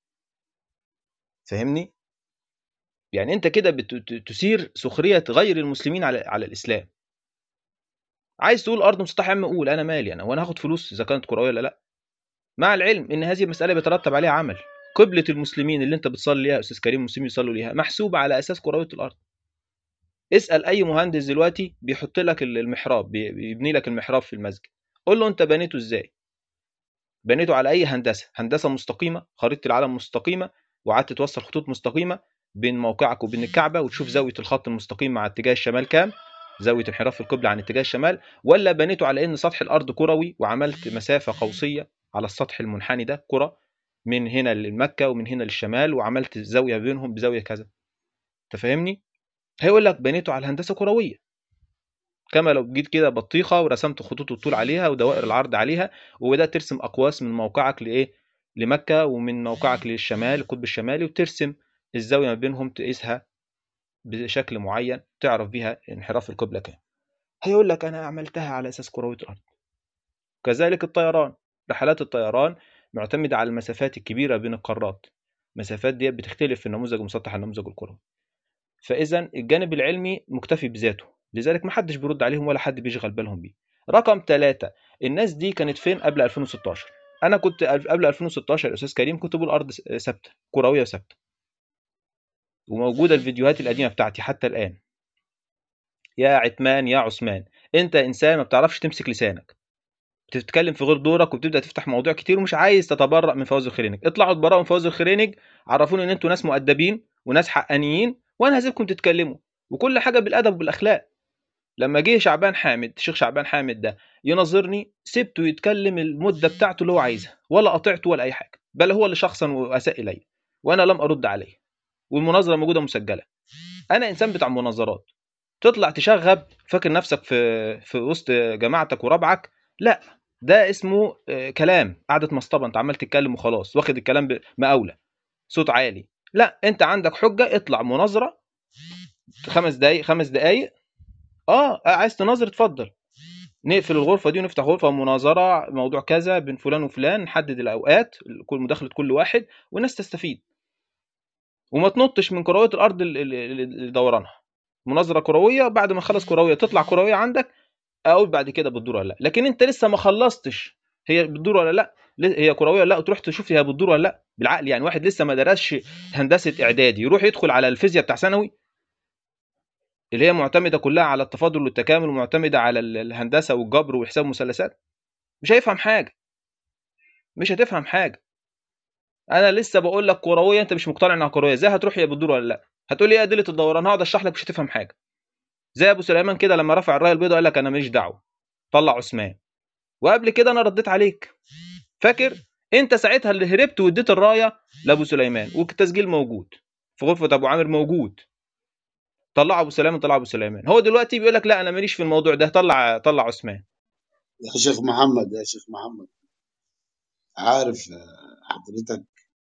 فاهمني يعني انت كده بت- ت- تثير سخريه غير المسلمين على على الاسلام عايز تقول ارض مسطحه يا عم قول انا مالي انا وانا هاخد فلوس اذا كانت كرويه ولا لا مع العلم ان هذه المساله بيترتب عليها عمل قبله المسلمين اللي انت بتصلي ليها يا استاذ كريم المسلمين يصلوا ليها محسوبه على اساس كرويه الارض اسال اي مهندس دلوقتي بيحط لك المحراب بي- بيبني لك المحراب في المسجد قول له انت بنيته ازاي بنيته على اي هندسه هندسه مستقيمه خريطه العالم مستقيمه وقعدت توصل خطوط مستقيمه بين موقعك وبين الكعبه وتشوف زاويه الخط المستقيم مع اتجاه الشمال كام زاويه انحراف القبله عن اتجاه الشمال ولا بنيته على ان سطح الارض كروي وعملت مسافه قوسيه على السطح المنحني ده كره من هنا لمكه ومن هنا للشمال وعملت زاويه بينهم بزاويه كذا تفهمني هيقول لك بنيته على هندسه كرويه كما لو جيت كده بطيخه ورسمت خطوط الطول عليها ودوائر العرض عليها وبدات ترسم اقواس من موقعك لايه لمكه ومن موقعك للشمال القطب الشمالي وترسم الزاويه ما بينهم تقيسها بشكل معين تعرف بيها انحراف القبله كام هيقول لك انا عملتها على اساس كرويه الارض كذلك الطيران رحلات الطيران معتمده على المسافات الكبيره بين القارات المسافات دي بتختلف في النموذج المسطح عن النموذج الكروي فاذا الجانب العلمي مكتفي بذاته لذلك ما حدش بيرد عليهم ولا حد بيشغل بالهم بيه رقم ثلاثة الناس دي كانت فين قبل 2016 انا كنت قبل 2016 يا استاذ كريم كنت بقول الارض ثابته كرويه ثابته وموجوده الفيديوهات القديمه بتاعتي حتى الان يا عتمان يا عثمان انت انسان ما بتعرفش تمسك لسانك بتتكلم في غير دورك وبتبدا تفتح مواضيع كتير ومش عايز تتبرأ من فوز الخرينج اطلعوا اتبرأوا من فوز الخرينج عرفوني ان انتوا ناس مؤدبين وناس حقانيين وانا هسيبكم تتكلموا وكل حاجه بالادب وبالاخلاق لما جه شعبان حامد الشيخ شعبان حامد ده يناظرني سبته يتكلم المده بتاعته اللي هو عايزها ولا قطعته ولا اي حاجه بل هو اللي شخصا واساء الي وانا لم ارد عليه والمناظره موجوده مسجله انا انسان بتاع مناظرات تطلع تشغب فاكر نفسك في في وسط جماعتك وربعك لا ده اسمه آه، كلام قعده مصطبه انت عمال تتكلم وخلاص واخد الكلام بمقاوله صوت عالي لا انت عندك حجه اطلع مناظره خمس دقايق خمس دقايق اه عايز تناظر اتفضل نقفل الغرفه دي ونفتح غرفه مناظره موضوع كذا بين فلان وفلان نحدد الاوقات كل مداخله كل واحد والناس تستفيد وما تنطش من كرويه الارض ل- ل- ل- لدورانها مناظره كرويه بعد ما خلص كرويه تطلع كرويه عندك اقول بعد كده بتدور ولا لا لكن انت لسه ما خلصتش هي بتدور ولا لا ل- هي كرويه ولا لا وتروح تشوف هي بتدور ولا لا بالعقل يعني واحد لسه ما درسش هندسه اعدادي يروح يدخل على الفيزياء بتاع ثانوي اللي هي معتمده كلها على التفاضل والتكامل ومعتمده على ال- الهندسه والجبر وحساب مثلثات مش هيفهم حاجه مش هتفهم حاجه انا لسه بقول لك كرويه انت مش مقتنع انها كرويه ازاي هتروح هي بتدور ولا لا هتقول لي ايه ادله الدوران هقعد اشرح لك مش هتفهم حاجه زي ابو سليمان كده لما رفع الرايه البيضاء قال لك انا ماليش دعوه طلع عثمان وقبل كده انا رديت عليك فاكر انت ساعتها اللي هربت واديت الرايه لابو سليمان والتسجيل موجود في غرفه ابو عامر موجود طلع ابو سليمان طلع ابو سليمان هو دلوقتي بيقول لك لا انا ماليش في الموضوع ده طلع طلع عثمان يا شيخ محمد يا شيخ محمد عارف آه، حضرتك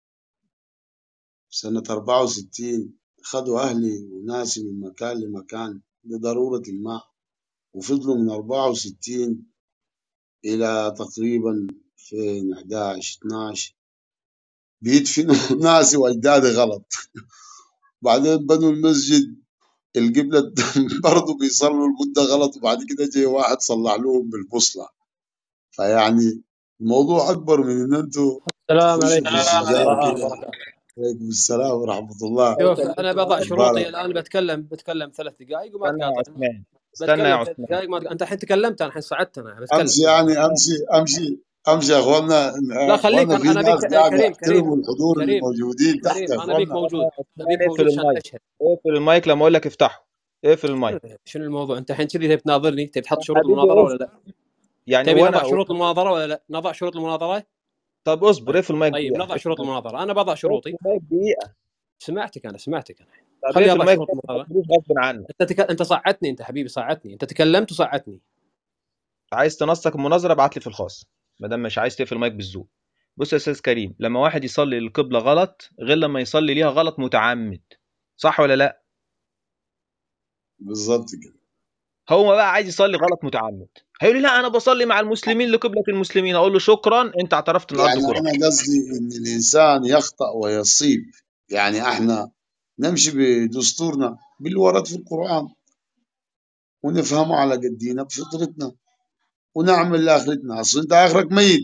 سنة 64 خدوا أهلي وناسي من مكان لمكان لضرورة الماء وفضلوا من 64 إلى تقريبا 2011 12 بيدفنوا ناسي وأجدادي غلط بعدين بنوا المسجد القبلة برضه بيصلوا المدة غلط وبعد كده جاي واحد صلح لهم بالبوصلة فيعني الموضوع أكبر من إن أنتوا السلام تخشوا عليكم في ورحمة الشجاعة الله كده وبركاته عليكم السلام ورحمة الله شوف انا بضع شروطي بارك الان بتكلم بتكلم ثلاث دقائق وما استنى يا تقاطع عثمان استنى بتكلم يا ثلاث عثمان دقائق ما انت الحين تكلمت انا الحين صعدت انا بتكلم امشي يعني امشي امشي امشي يا اخوانا لا خليك اخوانا في انا ابيك ناس قاعده كريم كريم يحترموا الحضور اللي كريم موجودين تحت كريم يا انا ابيك اخوانا موجود عثمان ابيك اقفل موجود عشان المايك تشهد اقفل المايك لما اقول لك افتحه اقفل المايك شنو الموضوع انت الحين كذي تبي تناظرني تبي تحط شروط حبيبي المناظره ولا اصبر لا يعني تبي هو نضع انا شروط المناظره ولا لا نضع شروط المناظره طب اصبر طيب اقفل المايك طيب دقيقه نضع اقفل شروط المايك المناظره انا بضع اقفل شروطي المايك دقيقه سمعتك انا سمعتك انا طب خلي اقفل اضع المايك شروط بس ما المناظره تقولوش غصب عنك انت تك... انت صعدتني انت حبيبي صعدتني انت تكلمت وصعدتني عايز تنسق المناظره ابعت لي في الخاص ما دام مش عايز تقفل المايك بالذوق بص يا استاذ كريم لما واحد يصلي القبله غلط غير لما يصلي ليها غلط متعمد صح ولا لا بالظبط كده هو بقى عايز يصلي غلط متعمد هيقول لي لا انا بصلي مع المسلمين لقبله المسلمين اقول له شكرا انت اعترفت ان الارض يعني كره انا قصدي ان الانسان يخطا ويصيب يعني احنا نمشي بدستورنا باللي ورد في القران ونفهمه على قدينا بفطرتنا ونعمل لاخرتنا اصل انت اخرك ميت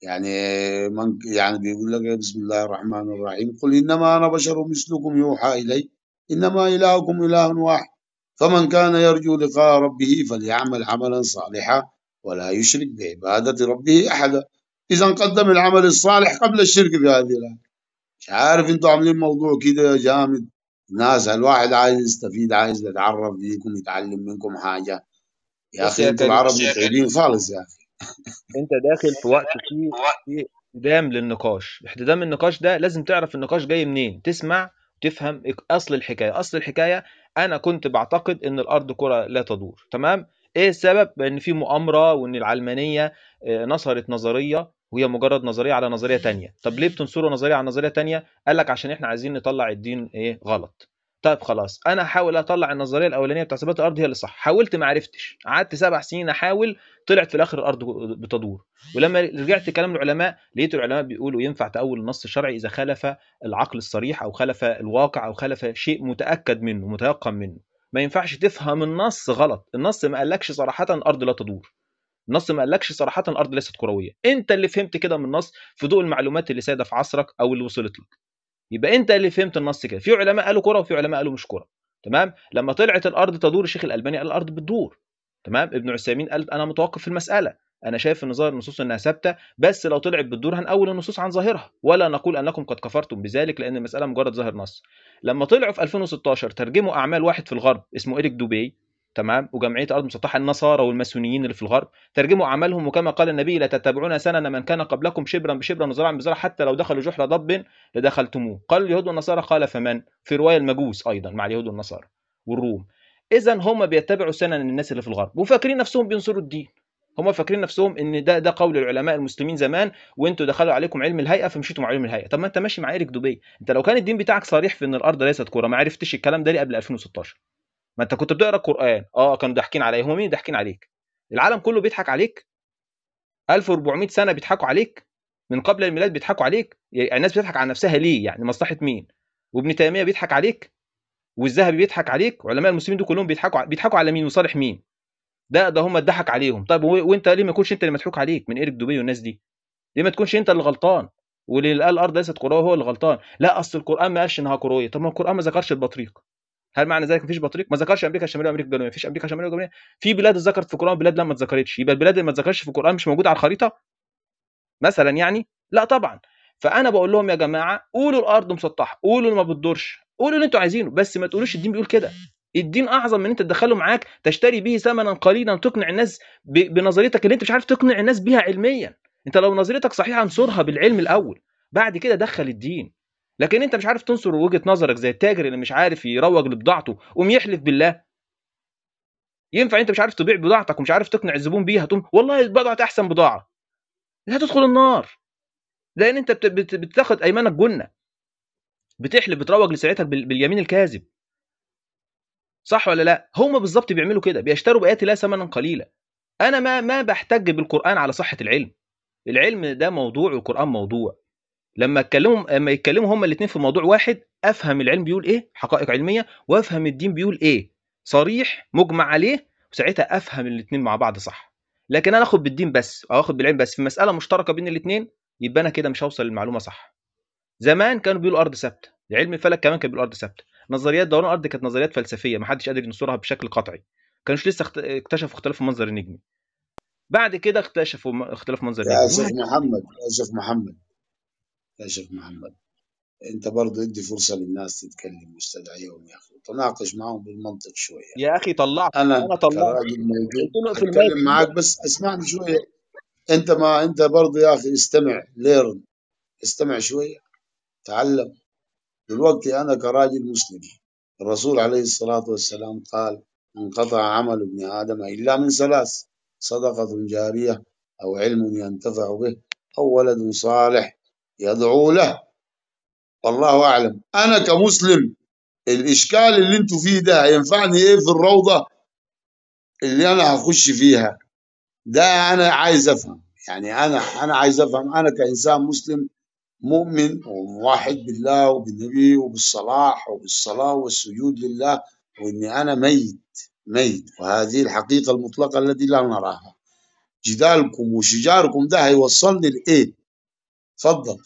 يعني من يعني بيقول لك إيه بسم الله الرحمن الرحيم قل إنما أنا بشر مثلكم يوحى إلي إنما إلهكم إله واحد فمن كان يرجو لقاء ربه فليعمل عملا صالحا ولا يشرك بعبادة ربه أحدا إذا قدم العمل الصالح قبل الشرك في هذه الآية مش عارف انتوا عاملين موضوع كده جامد ناس الواحد عايز يستفيد عايز يتعرف بيكم يتعلم منكم حاجة يا بص أخي يا انتوا كريم العرب متعبين خالص يا أخي انت داخل في وقت فيه فيه احتدام للنقاش احتدام النقاش ده لازم تعرف النقاش جاي منين تسمع وتفهم اصل الحكايه اصل الحكايه انا كنت بعتقد ان الارض كره لا تدور تمام ايه السبب ان في مؤامره وان العلمانيه آه، نصرت نظريه وهي مجرد نظريه على نظريه تانية طب ليه بتنصروا نظريه على نظريه تانية قال لك عشان احنا عايزين نطلع الدين ايه غلط طيب خلاص انا هحاول اطلع النظريه الاولانيه بتاع ثبات الارض هي اللي صح حاولت ما عرفتش قعدت سبع سنين احاول طلعت في الاخر الارض بتدور ولما رجعت كلام العلماء لقيت العلماء بيقولوا ينفع تأول النص الشرعي إذا خالف العقل الصريح أو خالف الواقع أو خالف شيء متأكد منه متيقن منه ما ينفعش تفهم النص غلط النص ما قالكش صراحة الأرض لا تدور النص ما قالكش صراحة الأرض ليست كروية أنت اللي فهمت كده من النص في ضوء المعلومات اللي سايدة في عصرك أو اللي وصلت لك يبقى أنت اللي فهمت النص كده في علماء قالوا كرة وفي علماء قالوا مش كرة تمام لما طلعت الأرض تدور الشيخ الألباني قال الأرض بتدور تمام ابن عثيمين قال أنا متوقف في المسألة انا شايف ان ظاهر النصوص انها ثابته بس لو طلعت بتدور هنأول النصوص عن ظاهرها ولا نقول انكم قد كفرتم بذلك لان المساله مجرد ظاهر نص لما طلعوا في 2016 ترجموا اعمال واحد في الغرب اسمه إيريك دوبي تمام وجمعيه ارض مسطحه النصارى والماسونيين اللي في الغرب ترجموا اعمالهم وكما قال النبي لا تتبعون سنن من كان قبلكم شبرا بشبرا وذراعا بذراع حتى لو دخلوا جحر ضب لدخلتموه قال اليهود والنصارى قال فمن في روايه المجوس ايضا مع اليهود والنصارى والروم اذا هم بيتبعوا سنن الناس اللي في الغرب وفاكرين نفسهم بينصروا الدين هم فاكرين نفسهم ان ده ده قول العلماء المسلمين زمان وانتوا دخلوا عليكم علم الهيئه فمشيتوا مع علم الهيئه طب ما انت ماشي مع ايريك دوبي انت لو كان الدين بتاعك صريح في ان الارض ليست كره ما عرفتش الكلام ده ليه قبل 2016 ما انت كنت بتقرا القران اه كانوا ضاحكين عليا هم مين ضاحكين عليك العالم كله بيضحك عليك 1400 سنه بيضحكوا عليك من قبل الميلاد بيضحكوا عليك يعني الناس بتضحك على نفسها ليه يعني مصلحه مين وابن تيميه بيضحك عليك والذهبي بيضحك عليك علماء المسلمين دول كلهم بيضحكوا بيضحكوا على مين وصالح مين ده ده هم اتضحك عليهم طب وانت ليه ما تكونش انت اللي مضحوك عليك من ايريك دوبي والناس دي ليه ما تكونش انت اللي غلطان واللي قال الارض ليست كرويه هو اللي غلطان لا اصل القران ما قالش انها كرويه طب ما القران ما ذكرش البطريق هل معنى ذلك مفيش بطريق ما ذكرش امريكا الشماليه وامريكا الجنوبيه مفيش امريكا الشماليه والجنوبيه في بلاد ذكرت في القران وبلاد لا ما اتذكرتش يبقى البلاد اللي ما اتذكرش في القران مش موجوده على الخريطه مثلا يعني لا طبعا فانا بقول لهم يا جماعه قولوا الارض مسطحه قولوا اللي ما بتدورش قولوا اللي انتوا عايزينه بس ما تقولوش الدين بيقول كده الدين اعظم من انت تدخله معاك تشتري به ثمنا قليلا تقنع الناس بنظريتك اللي انت مش عارف تقنع الناس بيها علميا انت لو نظريتك صحيحه انصرها بالعلم الاول بعد كده دخل الدين لكن انت مش عارف تنصر وجهه نظرك زي التاجر اللي مش عارف يروج لبضاعته قوم يحلف بالله ينفع انت مش عارف تبيع بضاعتك ومش عارف تقنع الزبون بيها تقوم والله بضاعتي احسن بضاعه هتدخل النار لان انت بتاخد ايمانك جنه بتحلف بتروج لسلعتك باليمين الكاذب صح ولا لا هم بالظبط بيعملوا كده بيشتروا بايات الله ثمنا قليلا انا ما ما بحتج بالقران على صحه العلم العلم ده موضوع والقران موضوع لما اتكلموا لما يتكلموا هما الاثنين في موضوع واحد افهم العلم بيقول ايه حقائق علميه وافهم الدين بيقول ايه صريح مجمع عليه وساعتها افهم الاثنين مع بعض صح لكن انا اخد بالدين بس او اخد بالعلم بس في مساله مشتركه بين الاثنين يبقى انا كده مش هوصل للمعلومه صح زمان كانوا بيقولوا الارض ثابته علم الفلك كمان كان بيقول الارض ثابته نظريات دوران الارض كانت نظريات فلسفيه ما حدش قادر ينصرها بشكل قطعي كانوش لسه اكتشفوا اختلاف المنظر النجمي بعد كده اكتشفوا اختلاف منظر يا النجمي شيخ محمد يا شيخ محمد يا شيخ محمد انت برضه ادي فرصه للناس تتكلم واستدعيهم يا اخي وتناقش معهم بالمنطق شويه يا اخي طلعت انا انا طلعت كراجل موجود قلت له في المايك اتكلم معاك بس اسمعني شويه انت ما انت برضه يا اخي استمع ليرن استمع شويه تعلم دلوقتي انا كراجل مسلم الرسول عليه الصلاه والسلام قال انقطع عمل ابن ادم الا من ثلاث صدقه جاريه او علم ينتفع به او ولد صالح يدعو له والله اعلم انا كمسلم الاشكال اللي انتوا فيه ده هينفعني ايه في الروضه اللي انا هخش فيها ده انا عايز افهم يعني انا انا عايز افهم انا كانسان مسلم مؤمن وموحد بالله وبالنبي وبالصلاح وبالصلاه والسجود لله واني انا ميت ميت وهذه الحقيقه المطلقه التي لا نراها جدالكم وشجاركم ده هيوصلني لايه اتفضل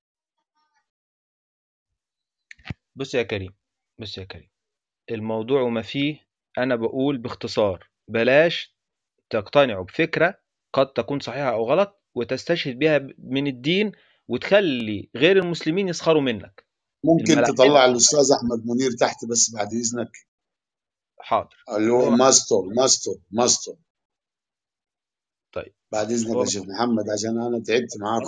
بص يا كريم بص يا كريم الموضوع وما فيه انا بقول باختصار بلاش تقتنعوا بفكرة قد تكون صحيحة او غلط وتستشهد بها من الدين وتخلي غير المسلمين يسخروا منك ممكن الملاحدة تطلع الاستاذ احمد منير تحت بس بعد اذنك حاضر اللي هو هو ماستر ماستر ماستر طيب بعد اذنك هو يا شيخ محمد عشان انا تعبت معاكم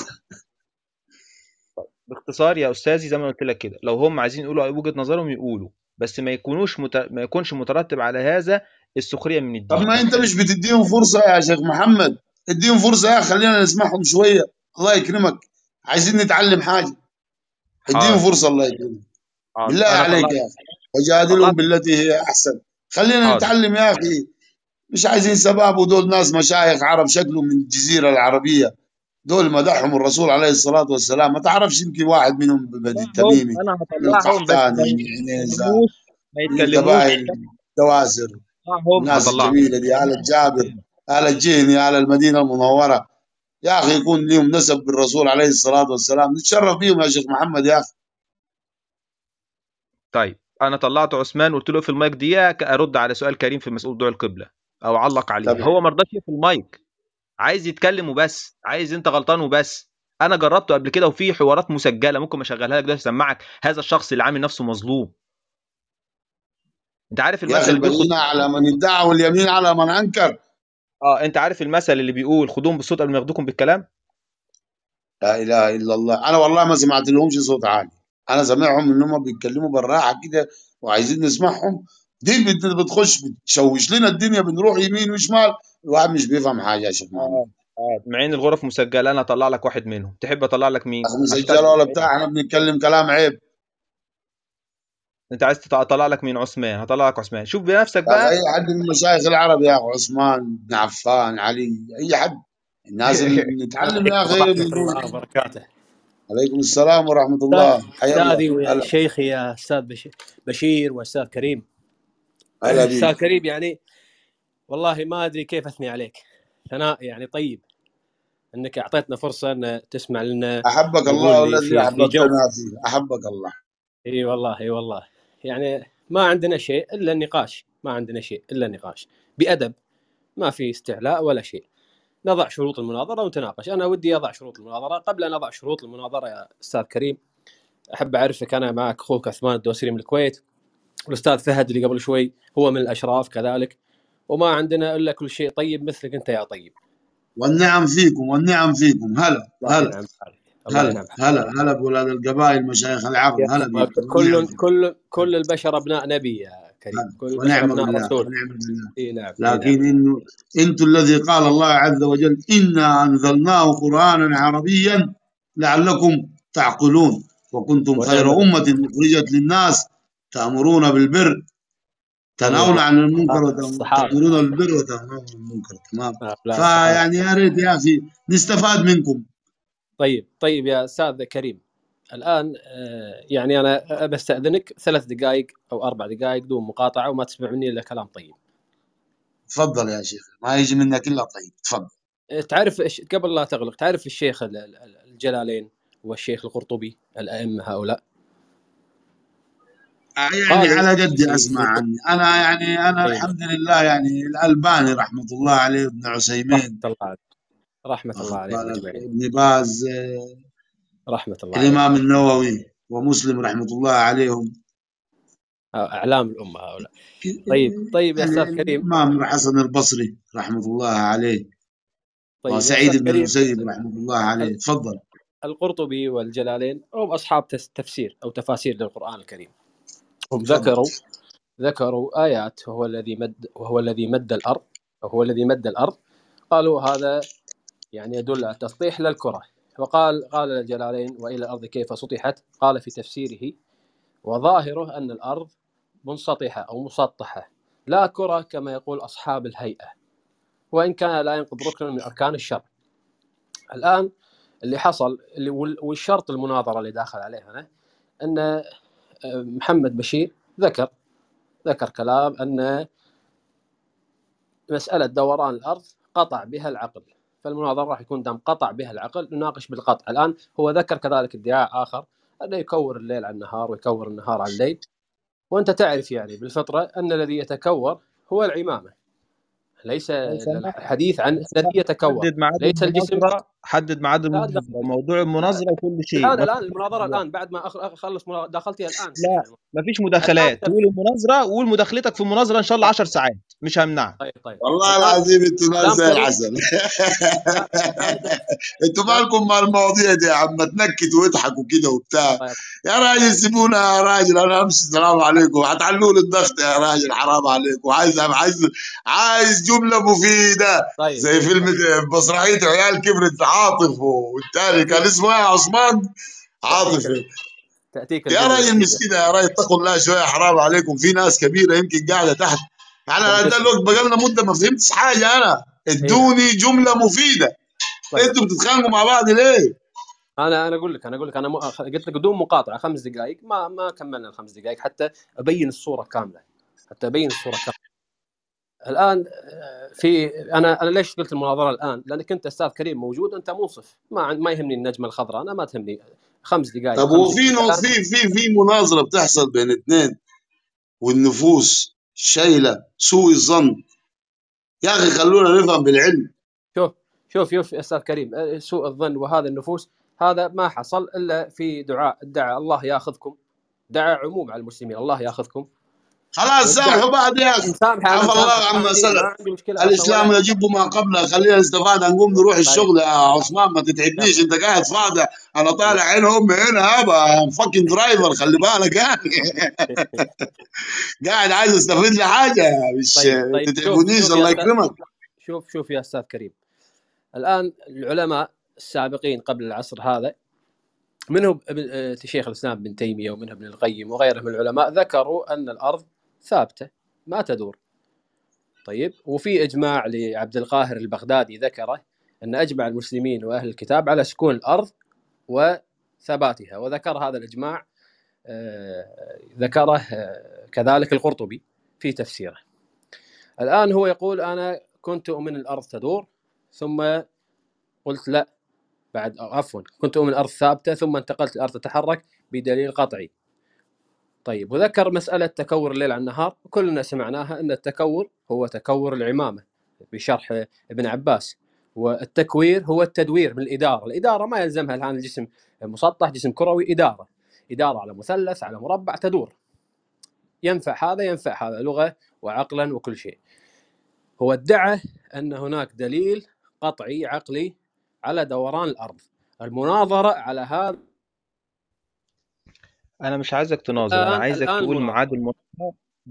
باختصار يا استاذي زي ما قلت لك كده لو هم عايزين يقولوا وجهة نظرهم يقولوا بس ما يكونوش مت... ما يكونش مترتب على هذا السخرية من طب الدين ما انت مش بتديهم فرصه يا شيخ محمد اديهم فرصه يا خلينا نسمعهم شويه الله يكرمك عايزين نتعلم حاجه اديهم حاضر فرصه الله يكرمك حاضر بالله انا عليك طلعت يا اخي وجادلهم طلعت بالتي هي احسن خلينا حاضر نتعلم يا اخي مش عايزين سباب ودول ناس مشايخ عرب شكلهم من الجزيره العربيه دول مدحهم الرسول عليه الصلاه والسلام ما تعرفش يمكن واحد منهم بني هم التميمي انا من هطلعهم بس ما القحطاني من عنيزه يتكلموش ما من يتكلموش القبائل الدواسر هطلعهم الناس هطلعهم الجميله دي ال الجابر ال الجهني ال المدينه المنوره يا اخي يكون لهم نسب بالرسول عليه الصلاه والسلام نتشرف بيهم يا شيخ محمد يا اخي طيب انا طلعت عثمان قلت له في المايك دقيقه ك- ارد على سؤال كريم في مسؤول دعاء القبله او علق عليه تمام هو ما رضاش في المايك عايز يتكلم وبس عايز انت غلطان وبس انا جربته قبل كده وفي حوارات مسجله ممكن اشغلها لك دلوقتي اسمعك هذا الشخص اللي عامل نفسه مظلوم انت عارف يا المثل اخي اللي بيقول خد... البينه على من ادعى واليمين على من انكر اه انت عارف المثل اللي بيقول خدوهم بالصوت قبل ما ياخدوكم بالكلام لا اله الا الله انا والله ما سمعت لهمش صوت عالي انا سامعهم ان هم بيتكلموا بالراحه كده وعايزين نسمعهم دي بت- بتخش بتشوش لنا الدنيا بنروح يمين وشمال الواحد مش بيفهم حاجه يا شيخ محمد اه اه مع ان الغرف مسجله انا هطلع لك واحد منهم تحب اطلع لك مين اخي عشان مسجله تعرف ولا بتاع احنا بنتكلم كلام عيب انت عايز تط- اطلع لك مين عثمان هطلع لك عثمان شوف بنفسك يا اخي بقى اي حد من مشايخ العرب يا اخي عثمان بن عفان علي اي حد الناس اللي بنتعلم يا اخي ورحمة بنقول الله وبركاته عليكم السلام ورحمه الله حيا الله أستاذي ويا هلا شيخي يا أستاذ بش- بشير وأستاذ كريم هلا أستاذ بيك كريم يعني والله ما أدري كيف أثني عليك ثناء يعني طيب أنك أعطيتنا فرصة أن تسمع لنا احبك الله نقول لي والذي في في جو احببتنا فيه احبك الله اي والله اي والله يعني ما عندنا شيء الا النقاش ما عندنا شيء الا النقاش بادب ما في استعلاء ولا شيء نضع شروط المناظره ونتناقش انا ودي اضع شروط المناظره قبل ان اضع شروط المناظره يا استاذ كريم احب اعرفك انا معك اخوك عثمان الدوسري من الكويت والاستاذ فهد اللي قبل شوي هو من الاشراف كذلك وما عندنا الا كل شيء طيب مثلك انت يا طيب والنعم فيكم والنعم فيكم هلا الله هلا ينعم عليك الله هلا ينعم عليك هلا هلا بولاد القبائل مشايخ العرب يا هلا بيكم والنعم كل فيكم كل كل البشر ابناء نبي يا كريم هلا كل البشر ونعم ابناء بالله رسول ونعم بالله اي نعم اي نعم لكن انه انتم الذي قال الله عز وجل انا انزلناه قرانا عربيا لعلكم تعقلون وكنتم خير ونعم امه اخرجت للناس تامرون بالبر الله تنهون عن المنكر الصحابه وتأمرون بالبر وتنهون عن المنكر تمام آه، لا الصحابه فيعني يا ريت يا اخي نستفاد منكم طيب طيب يا استاذ كريم الان آه، يعني انا بستاذنك ثلاث دقائق او اربع دقائق دون مقاطعه وما تسمع مني الا كلام طيب تفضل يا شيخ ما يجي منك الا طيب تفضل آه، تعرف إيش- قبل لا تغلق تعرف الشيخ ال- ال- الجلالين والشيخ القرطبي الائمه هؤلاء يعني قالوا على قدي في اسمع في عني انا يعني انا اي نعم الحمد لله يعني الالباني رحمه الله عليه ابن رحمه عثيمين الله عليك رحمه الله واخد عليهم بالك اجمعين ابن باز آه، رحمه الله عليهم الامام النووي ومسلم رحمه الله عليهم آه، اعلام الامه هؤلاء طيب طيب يا يعني استاذ كريم الامام الحسن البصري رحمه الله عليه طيب يا وسعيد استاذ بن كريم المسيب رحمه الله عليه ال- تفضل القرطبي والجلالين هم اصحاب تس- تفسير او تفاسير للقران الكريم هم تفضل ذكروا ذكروا آيات وهو الذي مد وهو الذي مد الأرض وهو الذي مد الأرض قالوا هذا يعني يدل على التسطيح للكرة وقال قال الجلالين وإلى الأرض كيف سطحت قال في تفسيره وظاهره أن الأرض منسطحة أو مسطحة لا كرة كما يقول أصحاب الهيئة وإن كان لا ينقض ركنا من أركان الشرع الآن اللي حصل اللي وال- والشرط المناظرة اللي داخل عليه هنا أن آه، محمد بشير ذكر ذكر كلام أن مسألة دوران الأرض قطع بها العقل فالمناظره راح يكون دام قطع بها العقل نناقش بالقطع الان هو ذكر كذلك ادعاء اخر انه يكور الليل على النهار ويكور النهار على الليل وانت تعرف يعني بالفطره ان الذي يتكور هو العمامه ليس لو سمحت الحديث عن لو الذي سمحت يتكور حدد ميعاد ليس الجسم المناظره حدد ميعاد لا المناظره موضوع المناظره وكل شيء الان ما الان تخلص المناظره دلوقتي الان بعد ما أخ- اخلص منا- داخلتي الان لا ما فيش الان مداخلات تب... قول المناظره وقول مداخلتك في المناظره ان شاء الله 10 ساعات مش همنعك طيب طيب والله الان العظيم انتوا ناس كلام زي كريم العسل لا كلام انتوا كلام مالكم مع المواضيع دي يا عم تنكتوا ويضحكوا كده وبتاع طيب يا راجل سيبونا يا راجل انا امشي السلام عليكم هتعلوا لي الضغط يا راجل حرام عليكم عايز عايز عايز جمله مفيده طيب زي فيلم مسرحيه عيال كبرت عاطف والتاني كان تاتيك اسمه ايه يا عثمان تاتيك عاطف تاتيك يا الجمله راجل الاخيره مش كده يا راجل اتقوا الله شويه حرام عليكم في ناس كبيره يمكن قاعده تحت انا ده تنقسم الوقت بقالنا مده ما فهمتش حاجه انا اي نعم ادوني جمله مفيده طيب انتوا بتتخانقوا مع بعض ليه؟ انا انا اقول لك انا اقول لك انا م- قلت لك بدون مقاطعه خمس دقائق ما ما كملنا الخمس دقائق حتى ابين الصوره كامله حتى ابين الصوره كامله الان آه، في انا انا ليش قلت المناظره الان؟ لانك انت استاذ كريم موجود انت منصف ما عن- ما يهمني النجمه الخضراء انا ما تهمني خمس دقائق طب خمس وفي دقائق نو- في في في مناظره بتحصل بين اثنين والنفوس شايله سوء الظن يا اخي خلونا نفهم بالعلم شوف شوف شوف يا استاذ كريم آه، سوء الظن وهذا النفوس هذا ما حصل الا في دعاء ادعى الله ياخذكم دعا عموم على المسلمين الله ياخذكم خلاص وادعى سامحوا بعض يا اخي مسامحه انا عفى الله مسامحه عما ما عندي سلف ما عندي مشكله عفا الاسلام ولا يجب ما قبله خلينا نستفاد نقوم نروح طيب الشغل يا عثمان ما تتعبنيش يلا انت قاعد فاضي انا طالع لا عين امي هنا هابا فاكين درايفر خلي بالك يعني قاعد عايز استفيد لي حاجه مش طيب طيب شوف تتعبونيش شوف يا الله استاذ يكرمك شوف شوف يا استاذ كريم الان العلماء السابقين قبل العصر هذا منهم ابن- آه، شيخ الاسلام ابن تيميه ومنهم ابن القيم وغيره من العلماء ذكروا ان الارض ثابته ما تدور طيب وفي اجماع لعبد القاهر البغدادي ذكره ان اجمع المسلمين واهل الكتاب على سكون الارض وثباتها وذكر هذا الاجماع آه، ذكره آه، كذلك القرطبي في تفسيره الان هو يقول انا كنت اؤمن الارض تدور ثم قلت لا بعد أو عفوا كنت اؤمن الارض ثابته ثم انتقلت الارض تتحرك بدليل قطعي طيب وذكر مساله تكور الليل عن النهار كلنا سمعناها ان التكور هو تكور العمامه بشرح ابن عباس والتكوير هو التدوير من الاداره، الاداره ما يلزمها الان الجسم مسطح جسم كروي اداره اداره على مثلث على مربع تدور ينفع هذا ينفع هذا لغه وعقلا وكل شيء. هو ادعى ان هناك دليل قطعي عقلي على دوران الارض. المناظره على هذا انا مش عايزك تناظر انا الان عايزك الان تقول المناظره ميعاد المناظره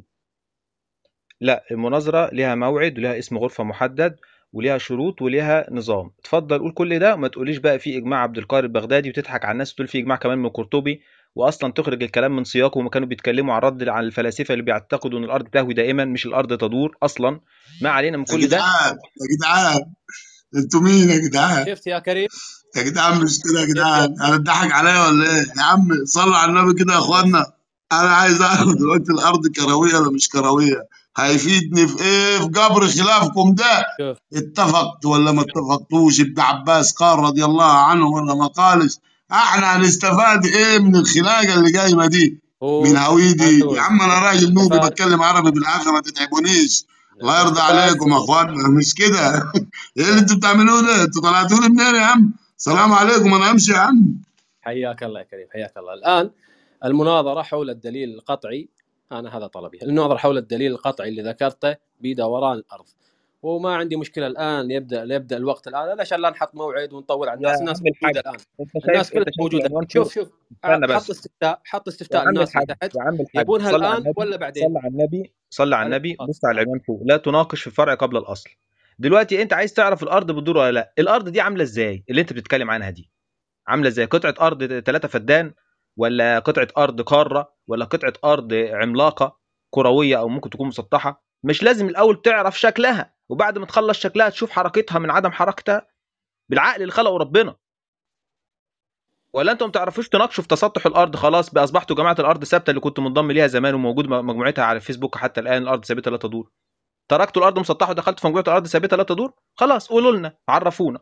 لا المناظره ليها موعد وليها اسم غرفه محدد وليها شروط وليها نظام اتفضل قول كل ده وما تقوليش بقى في اجماع عبد القاهر البغدادي وتضحك على الناس وتقول في اجماع كمان من قرطبي واصلا تخرج الكلام من سياقه وما كانوا بيتكلموا عن رد عن الفلاسفه اللي بيعتقدوا ان الارض تهوي دائما مش الارض تدور اصلا ما علينا من يا كل ده جدعان يا جدعان انتوا مين يا جدعان شفت يا كريم يا جدعان مش كده يا شفت يا جدعان انا اتضحك عليا ولا ايه يا عم صلوا على النبي كده يا بس اخوانا انا عايز اعرف دلوقتي الارض كرويه ولا مش كرويه هيفيدني في ايه في قبر خلافكم ده شوف اتفقت ولا ما اتفقتوش ابن عباس قال رضي الله عنه ولا ما قالش احنا هنستفاد ايه من الخلاقه اللي قايمه دي هو من هويدي عنده يا عم انا راجل نوبي استفاد بتكلم عربي بالعافيه ما تتعبونيش الله يرضى استفاد عليكم يا اخوانا مش كده ايه اللي انتوا بتعملوه ده انتوا طلعتوا لي منين يا عم سلام عليكم انا امشي يا عم حياك الله يا كريم حياك الله الان المناظره حول الدليل القطعي انا هذا طلبي المناظره حول الدليل القطعي اللي ذكرته بدوران الارض وما عندي مشكله الان يبدا يبدا الوقت الان ليش لا نحط موعد ونطول على يا الناس الناس عم الحاج موجوده الان انت الناس شايف كلها انت شايف موجوده العنوان شوف فوق شوف استنى حط بس استفتاء حط يا استفتاء عم الناس اللي الحاج تحت يا عم الحاج يبونها صلى على الان النبي ولا بعدين صلى على النبي صلى على عليه النبي الصلاه بص على والسلام العنوان فوق لا تناقش في الفرع قبل الاصل دلوقتي انت عايز تعرف الارض بتدور ولا لا الارض دي عامله ازاي اللي انت بتتكلم عنها دي عامله ازاي قطعه ارض 3 فدان ولا قطعه ارض قاره ولا قطعه ارض عملاقه كرويه او ممكن تكون مسطحه مش لازم الاول تعرف شكلها وبعد ما تخلص شكلها تشوف حركتها من عدم حركتها بالعقل اللي خلقه ربنا ولا انتم ما تعرفوش تناقشوا في تسطح الارض خلاص بقى اصبحتوا جماعه الارض ثابته اللي كنت منضم ليها زمان وموجود مجموعتها على الفيسبوك حتى الان الارض ثابته لا تدور تركتوا الارض مسطحه ودخلت في مجموعه الارض ثابته لا تدور خلاص قولوا لنا عرفونا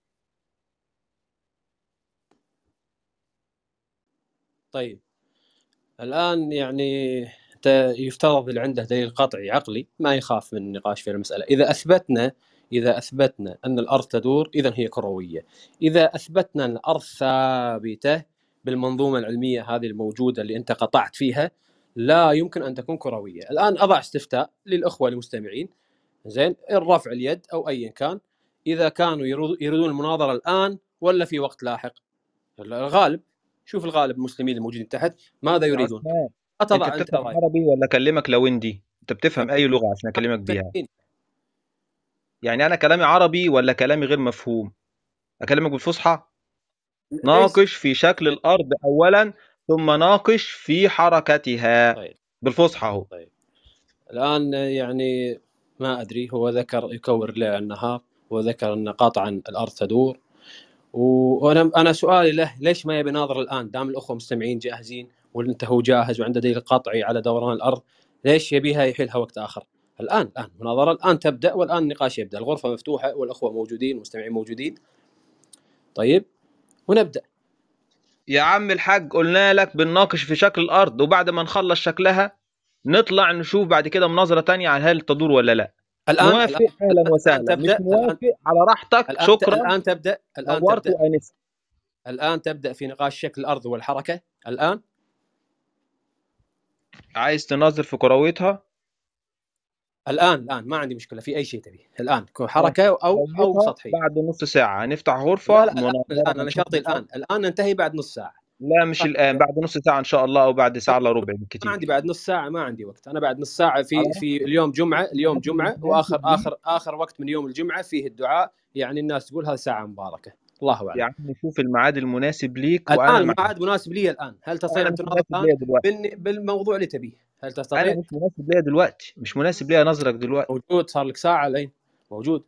طيب الان يعني انت يفترض اللي عنده دليل قطعي عقلي ما يخاف من النقاش في المساله اذا اثبتنا اذا اثبتنا ان الارض تدور اذا هي كرويه اذا اثبتنا ان الارض ثابته بالمنظومه العلميه هذه الموجوده اللي انت قطعت فيها لا يمكن ان تكون كرويه الان اضع استفتاء للاخوه المستمعين زين الرفع اليد او ايا كان اذا كانوا يريدون يريدون المناظره الان ولا في وقت لاحق الغالب شوف الغالب المسلمين الموجودين تحت ماذا يريدون عثمان انت اتضع انت بتفهم رايك عربي ولا اكلمك لويندي انت بتفهم اي لغه عشان اكلمك بيها فاهمين. يعني انا كلامي عربي ولا كلامي غير مفهوم اكلمك بالفصحى ليس ناقش في شكل الارض اولا ثم ناقش في حركتها طيب بالفصحى اهو طيب الان يعني ما ادري هو ذكر يكور الليل على النهار وذكر ان قطعا الارض تدور و- وانا انا سؤالي له ليش ما يبي ناظر الان دام الاخوه مستمعين جاهزين وانت هو جاهز وعنده دليل قطعي على دوران الارض ليش يبيها يحيلها وقت اخر؟ الان الان مناظره الان تبدا والان النقاش يبدا الغرفه مفتوحه والاخوه موجودين والمستمعين موجودين طيب ونبدا يا عم الحاج قلنا لك بنناقش في شكل الارض وبعد ما نخلص شكلها نطلع نشوف بعد كده مناظره تانية على هل تدور ولا لا الان موافق الان اهلا الان وسهلا تبدا مش الان موافق على راحتك الان شكرا الان تبدا الان نورت تبدا وانست الان تبدا في نقاش شكل الارض والحركه الان عايز تناظر في كرويتها الان الان ما عندي مشكله في اي شيء تبي الان كون حركه او او كرويتها سطحيه بعد نص ساعه هنفتح لا غرفه لا الان مناظره الان انا هنشوف شرطي الارض الان الان ننتهي بعد نص ساعه لا مش الان بعد نص ساعه ان شاء الله او بعد ساعه الا ربع ما بالكثير عندي بعد نص ساعه ما عندي وقت انا بعد نص ساعه في على في اليوم جمعه اليوم بعد جمعه المناسب واخر ليك اخر اخر وقت من يوم الجمعه فيه الدعاء يعني الناس تقول هذه ساعه مباركه الله يا اعلم عم شوف الميعاد المناسب ليك الان وانا معاك الميعاد مناسب لي الان هل تستطيع انا ان مش تناظر مناسب الان ليا دلوقتي بالن- بالموضوع اللي تبيه هل انا تستطيع مش مناسب ليا دلوقتي مش مناسب ليا نظرك دلوقتي موجود صار لك ساعه الين موجود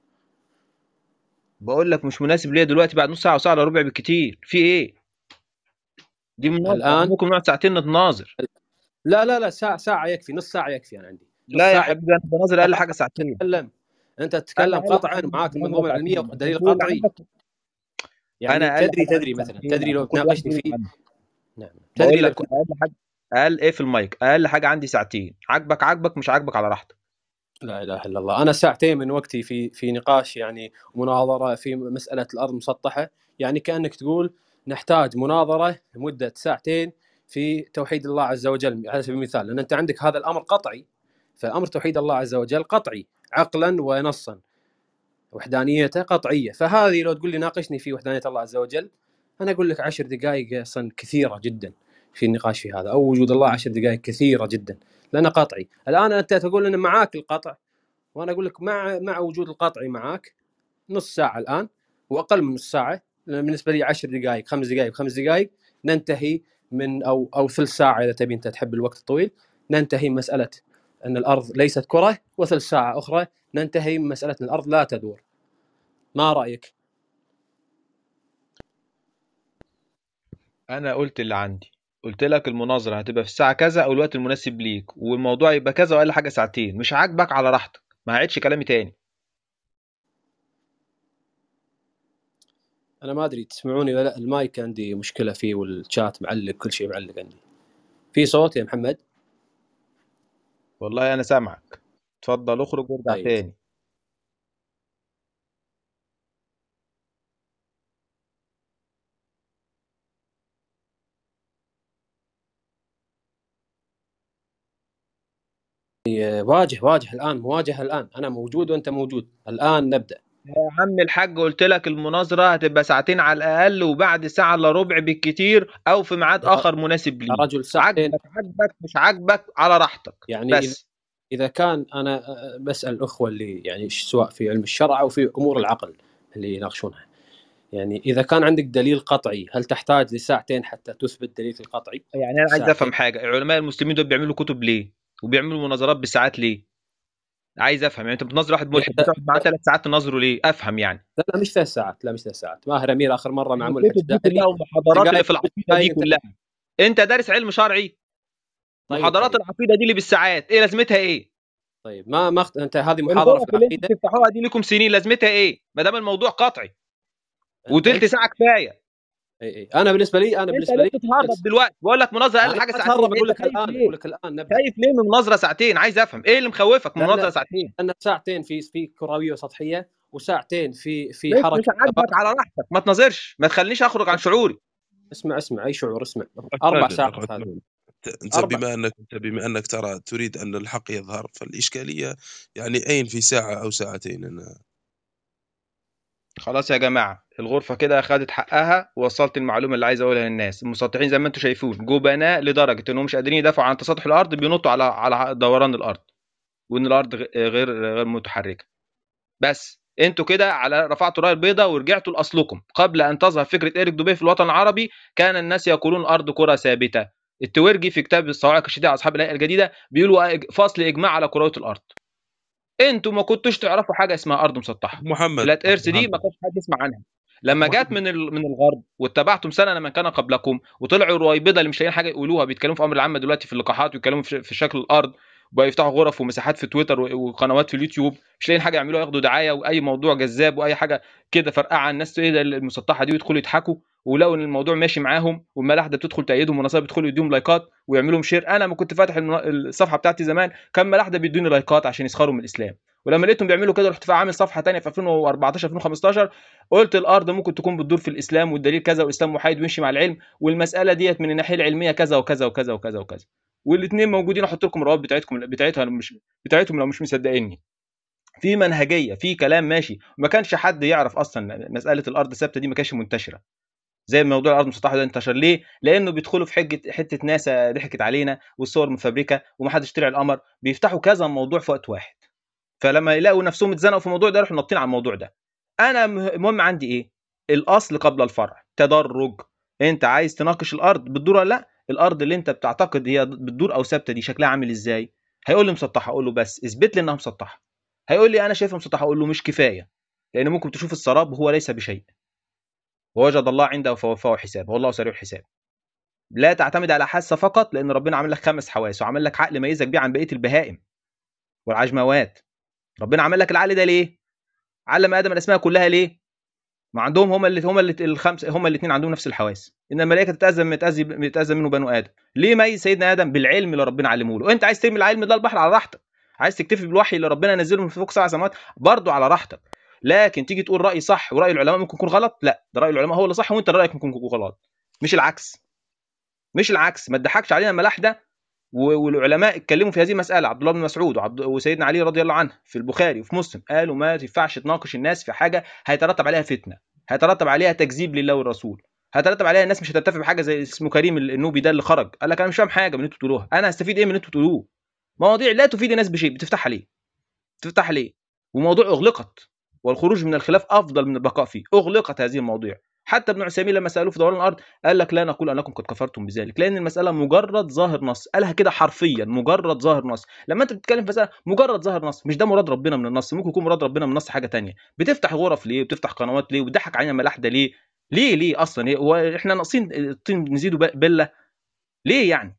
بقول لك مش مناسب ليا دلوقتي بعد نص ساعه وساعه الا ربع بالكثير في ايه دي مناظره الان ممكن نقعد ساعتين نتناظر لا لا لا ساعه ساعه يكفي نص ساعه يكفي انا عندي نص لا يا ساعه حبيبي انا بناظر اقل حاجه ساعتين تتكلم انت انا تتكلم اقل قطعا حاجه معاك بناظر المنظومه العلميه ساعتين ودليل تقول قطعي عندك يعني انا اقل تدري حاجه تدري عندي مثلا ساعتين تدري لو عشان كل واحد تناقشني يقول فيه عنه نعم تدري بقول لو لك كنت اقل حاجه اقل ايه في المايك اقل حاجه عندي ساعتين عاجبك عاجبك مش عاجبك على راحتك لا اله الا الله انا ساعتين من وقتي في في نقاش يعني مناظره في مساله الارض مسطحه يعني كانك تقول نحتاج مناظره لمده ساعتين في توحيد الله عز وجل على سبيل المثال لان انت عندك هذا الامر قطعي فامر توحيد الله عز وجل قطعي عقلا ونصا وحدانيته قطعيه فهذه لو تقول لي ناقشني في وحدانيه الله عز وجل انا اقول لك عشر دقائق اصلا كثيره جدا في النقاش في هذا او وجود الله عشر دقائق كثيره جدا لانه قطعي الان انت تقول ان معاك القطع وانا اقول لك مع مع وجود القطعي معاك نص ساعه الان واقل من نص ساعه لأن بالنسبه لي عشر دقائق خمس دقائق خمس دقائق ننتهي من او او ثلث ساعه اذا تبي انت تحب الوقت الطويل ننتهي من مساله ان الارض ليست كره وثلث ساعه اخرى ننتهي من مساله ان الارض لا تدور ما رايك؟ انا قلت اللي عندي قلت لك المناظره هتبقى في الساعه كذا او الوقت المناسب ليك والموضوع يبقى كذا واقل حاجه ساعتين مش عاجبك على راحتك ما هعيدش كلامي تاني انا ما ادري تسمعوني ولا لا المايك عندي مشكله فيه والشات معلق كل شيء معلق عندي في صوت يا محمد والله انا سامعك اتفضل اخرج وارجع طيب تاني واجه واجه الان مواجهه الان انا موجود وانت موجود الان نبدا يا عم الحاج قلت لك المناظره هتبقى ساعتين على الاقل وبعد ساعه الا ربع بالكتير او في ميعاد يا اخر مناسب يا ليك رجل ساعتين عاجبك عاجبك مش عاجبك على راحتك يعني اذا بس اذا كان انا أه، بسال الاخوه اللي يعني سواء في علم الشرع او في امور العقل اللي يناقشونها يعني اذا كان عندك دليل قطعي هل تحتاج لساعتين حتى تثبت دليلك القطعي؟ يعني انا عايز ساعتين افهم حاجه العلماء المسلمين دول بيعملوا كتب ليه وبيعملوا مناظرات بالساعات ليه عايز افهم يعني انت بتناظر واحد ملحد لا بتقعد معاه ثلاث ساعات تناظره ليه افهم يعني لا, لا مش ثلاث ساعات لا مش ثلاث ساعات ماهر امير اخر مره مع ملحد الكتب دي جزائري كلها والمحاضرات اللي دقائق في العقيده دي دقائق انتهى كلها انت دارس علم شرعي طيب محاضرات طيب العقيده دي اللي بالساعات ايه لازمتها ايه طيب ما ما اخت... انت هذه محاضره الغرف في اللي انتوا العقيده بتفتحوها دي لكم سنين لازمتها ايه ما دام الموضوع قطعي انت وتلت انت ساعه كفايه اي اي انا بالنسبه لي انا انت بالنسبه ليه لي بتتهرب بس دلوقتي بقول لك مناظره اقل انا حاجه ما ساعتين اتهرب اقول انت لك خايف الان ليه اقول لك الان نبدا خايف ليه من مناظره ساعتين عايز افهم ايه اللي مخوفك من لان مناظره ساعتين لان ساعتين في في كرويه وسطحيه وساعتين في في مش مش حركه عاجبك ثبات على راحتك ما تناظرش ما تخلينيش اخرج عن شعوري اسمع اسمع اي شعور اسمع أخ اربع عثمان ساعات أخ هذا عثمان أنت أنت اربع بما أنك أنت بما أنك ترى تريد أن الحق يظهر فالإشكالية يعني أين في ساعة أو ساعتين أنا خلاص يا جماعه الغرفه كده اخدت حقها ووصلت المعلومه اللي عايز اقولها للناس المسطحين زي ما انتم شايفون جبناء لدرجه انهم مش قادرين يدافعوا عن تسطح الارض بينطوا على على دوران الارض وان الارض غ- غير غير متحركه بس انتوا كده على رفعتوا رايه البيضاء ورجعتوا لاصلكم قبل ان تظهر فكره ايريك دوبيه في الوطن العربي كان الناس يقولون الارض كره ثابته التويرجي في كتاب الصواعق الشديده على اصحاب الهيئه الجديده بيقولوا إج- فصل اجماع على كرويه الارض انتوا ما كنتوش تعرفوا حاجه اسمها ارض مسطحه أخ محمد فلات أخ ايرث دي ما محمد كانش حد يسمع عنها أخ لما جت محمد من ال- من الغرب واتبعتم سنه من كان قبلكم وطلعوا رويبضه اللي مش لاقيين حاجه يقولوها بيتكلموا في امر العامه دلوقتي في اللقاحات ويتكلموا في في شكل الارض وبقى يفتحوا غرف ومساحات في تويتر و- وقنوات في اليوتيوب مش لاقيين حاجه يعملوها ياخدوا دعايه واي موضوع جذاب واي حاجه كده فرقعه الناس ايه ده المسطحه دي ويدخلوا يضحكوا ولو ان الموضوع ماشي معاهم والملاحده بتدخل تأيدهم والنصارى بيدخلوا يديهم لايكات ويعملوا لهم شير انا ما كنت فاتح المنا- الصفحه بتاعتي زمان كان ملاحده بيدوني لايكات عشان يسخروا من الاسلام ولما لقيتهم بيعملوا كده رحت عامل صفحه تانية في 2014 2015 قلت الارض ممكن تكون بتدور في الاسلام والدليل كذا والاسلام محايد ويمشي مع العلم والمساله ديت من الناحيه العلميه كذا وكذا وكذا وكذا وكذا والاثنين موجودين احط لكم الروابط بتاعتكم بتاعتها لو مش بتاعتهم لو مش مصدقيني في منهجيه في كلام ماشي ما كانش حد يعرف اصلا مساله الارض ثابته دي ما كانتش منتشره زي موضوع الارض المسطحه ده انتشر ليه؟ لانه بيدخلوا في حجه حته ناسا ضحكت علينا والصور مفبركه ومحدش طلع القمر بيفتحوا كذا موضوع في وقت واحد فلما يلاقوا نفسهم اتزنقوا في الموضوع ده يروحوا نطين على الموضوع ده انا مه- المهم عندي ايه الاصل قبل الفرع تدرج انت عايز تناقش الارض بتدور ولا لا الارض اللي انت بتعتقد هي بتدور او ثابته دي شكلها عامل ازاي هيقول لي مسطحه اقول له بس اثبت لي انها مسطحه هيقول لي انا شايفها مسطحه اقول له مش كفايه لان ممكن تشوف السراب هو ليس بشيء ووجد الله عنده فوفاه حسابه والله سريع الحساب لا تعتمد على حاسه فقط لان ربنا عامل لك خمس حواس وعامل لك عقل ميزك بيه عن بقيه البهائم والعجموات ربنا عمل لك العقل ده ليه علم ادم الاسماء كلها ليه ما عندهم هم اللي هم اللي الخمس هم الاثنين عندهم نفس الحواس ان الملائكه تتاذى من يتاذى يتاذى منه بنو ادم ليه ميز سيدنا ادم بالعلم اللي ربنا علمه له انت عايز ترمي العلم ده البحر على راحتك عايز تكتفي بالوحي اللي ربنا نزله من فوق سبع سماوات برضه على راحتك لكن تيجي تقول راي صح وراي العلماء ممكن يكون غلط لا ده راي العلماء هو اللي صح وانت اللي رايك ممكن يكون غلط مش العكس مش العكس ما تضحكش علينا ملاحده و- والعلماء اتكلموا في هذه المساله عبد الله بن مسعود وعبد وسيدنا علي رضي الله عنه في البخاري وفي مسلم قالوا ما ينفعش تناقش الناس في حاجه هيترتب عليها فتنه هيترتب عليها تكذيب لله والرسول هيترتب عليها الناس مش هتتفق بحاجه زي اسمه كريم النوبي ده اللي خرج قال لك انا مش فاهم حاجه من اللي انتوا بتقولوها انا هستفيد ايه من اللي انتوا بتقولوه مواضيع لا تفيد الناس بشيء بتفتحها ليه بتفتحها ليه وموضوع اغلقت والخروج من الخلاف افضل من البقاء فيه اغلقت هذه المواضيع حتى ابن عثيمين لما سالوه في دوران الارض قال لك لا نقول انكم قد كفرتم بذلك لان المساله مجرد ظاهر نص قالها كده حرفيا مجرد ظاهر نص لما انت بتتكلم في مساله مجرد ظاهر نص مش ده مراد ربنا من النص ممكن يكون مراد ربنا من النص حاجه تانية بتفتح غرف ليه وبتفتح قنوات ليه وبتضحك علينا ملاحده ليه ليه ليه اصلا إيه؟ هو احنا ناقصين الطين نزيده ب- بله ليه يعني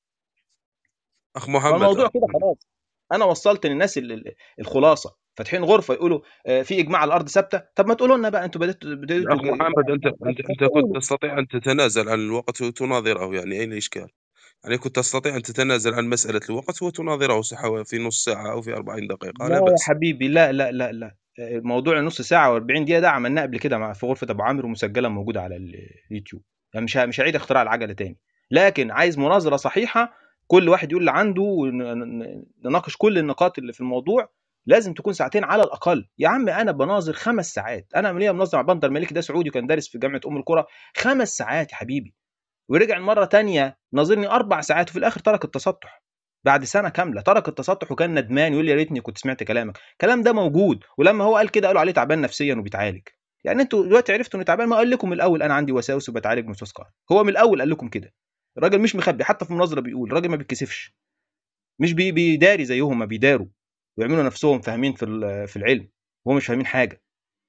اخ محمد فالموضوع أخ كده خلاص انا وصلت للناس ال- ال- الخلاصه فاتحين غرفه يقولوا آه، في اجماع على الارض ثابته طب ما تقولوا لنا بقى انتوا بدأتوا يا بدأتوا اخ محمد انت انت انت كنت تستطيع ان تتنازل عن الوقت وتناظره يعني اين الاشكال؟ يعني كنت تستطيع ان تتنازل عن مساله الوقت وتناظره سحو- في نص ساعه او في 40 دقيقه لا لا يا باس حبيبي لا لا لا لا موضوع نص ساعه و40 دقيقه ده عملناه قبل كده مع في غرفه ابو عامر ومسجله موجوده على ال- اليوتيوب يعني مش ه- مش هعيد اختراع العجله تاني لكن عايز مناظره صحيحه كل واحد يقول اللي عنده ونناقش كل النقاط اللي في الموضوع لازم تكون ساعتين على الاقل يا عم انا بناظر خمس ساعات انا ليا منظم مع بندر مالكي ده سعودي وكان دارس في جامعه ام القرى خمس ساعات يا حبيبي ورجع مره تانية ناظرني اربع ساعات وفي الاخر ترك التسطح بعد سنه كامله ترك التسطح وكان ندمان يقول لي يا ريتني كنت سمعت كلامك الكلام ده موجود ولما هو قال كده قالوا عليه تعبان نفسيا وبيتعالج يعني انتوا دلوقتي عرفتوا انه تعبان ما قال لكم من الاول انا عندي وساوس وبتعالج من وسواس قهري هو من الاول قال لكم كده الراجل مش مخبي حتى في المناظره بيقول الراجل ما بيتكسفش مش بي بيداري زيهم ما بيداروا ويعملوا نفسهم فاهمين في ال- في العلم وهم مش فاهمين حاجه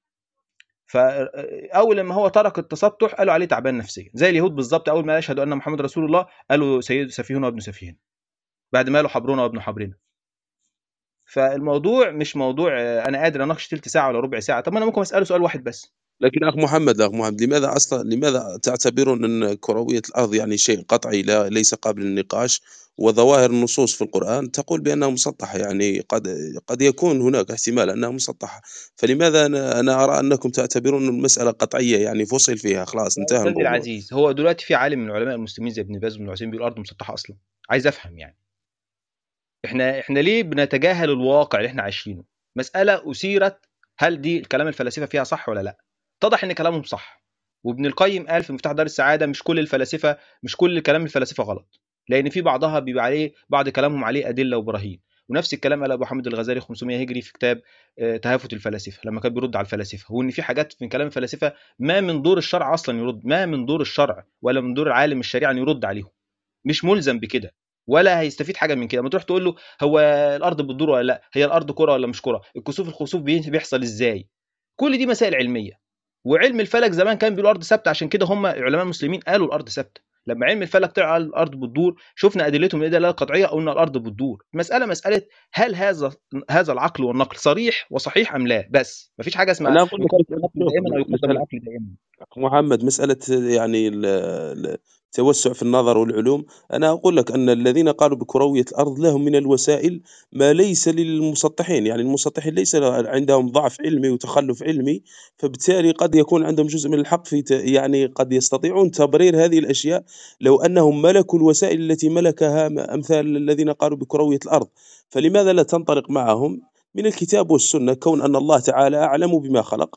فاول لما هو ترك التسطح قالوا عليه تعبان نفسيا زي اليهود بالظبط اول ما يشهدوا ان محمد رسول الله قالوا سيد سفيهنا وابن سفيهنا بعد ما قالوا حبرنا وابن حبرنا فالموضوع مش موضوع آه، انا قادر اناقش تلت ساعه ولا ربع ساعه طب ما انا ممكن اساله سؤال واحد بس لكن اخ محمد اخ محمد لماذا اصلا لماذا تعتبرون ان كرويه الارض يعني شيء قطعي لا ليس قابل للنقاش وظواهر النصوص في القران تقول بانها مسطحه يعني قد قد يكون هناك احتمال انها مسطحه فلماذا انا انا ارى انكم تعتبرون المساله قطعيه يعني فصل فيها خلاص يا انتهى استاذي الموضوع العزيز هو دلوقتي في عالم من علماء المسلمين زي ابن باز وابن عثيمين بيقول الارض مسطحه اصلا عايز افهم يعني احنا احنا ليه بنتجاهل الواقع اللي احنا عايشينه مساله اثيرت هل دي الكلام الفلاسفه فيها صح ولا لا اتضح ان كلامهم صح وابن القيم قال في مفتاح دار السعاده مش كل الفلاسفه مش كل كلام الفلاسفه غلط لان في بعضها بيبقى عليه بعض كلامهم عليه ادله وبراهين ونفس الكلام قال ابو حامد الغزالي 500 هجري في كتاب آه، تهافت الفلاسفه لما كان بيرد على الفلاسفه وان في حاجات من كلام الفلاسفه ما من دور الشرع اصلا يرد ما من دور الشرع ولا من دور عالم الشريعه ان يرد عليهم مش ملزم بكده ولا هيستفيد حاجه من كده ما تروح تقول له هو الارض بتدور ولا لا هي الارض كره ولا مش كره الكسوف الخسوف بي- بيحصل ازاي كل دي مسائل علميه وعلم الفلك زمان كان بيقول الارض ثابته عشان كده هم علماء المسلمين قالوا الارض ثابته لما علم الفلك طلع قال الارض بتدور شفنا ادلتهم من الادله القطعيه قلنا الارض بتدور المساله مساله هل هذا هذا العقل والنقل صريح وصحيح ام لا بس مفيش حاجه اسمها انا اقول لك يقدم مساله النقل شوف دائما او يقدم مساله العقل دائما أخ محمد مسألة يعني ال- ال- التوسع في النظر والعلوم أنا أقول لك أن الذين قالوا بكروية الأرض لهم من الوسائل ما ليس للمسطحين يعني المسطحين ليس عندهم ضعف علمي وتخلف علمي فبالتالي قد يكون عندهم جزء من الحق في ت- يعني قد يستطيعون تبرير هذه الأشياء لو أنهم ملكوا الوسائل التي ملكها م- أمثال الذين قالوا بكروية الأرض فلماذا لا تنطلق معهم من الكتاب والسنة كون أن الله تعالى أعلم بما خلق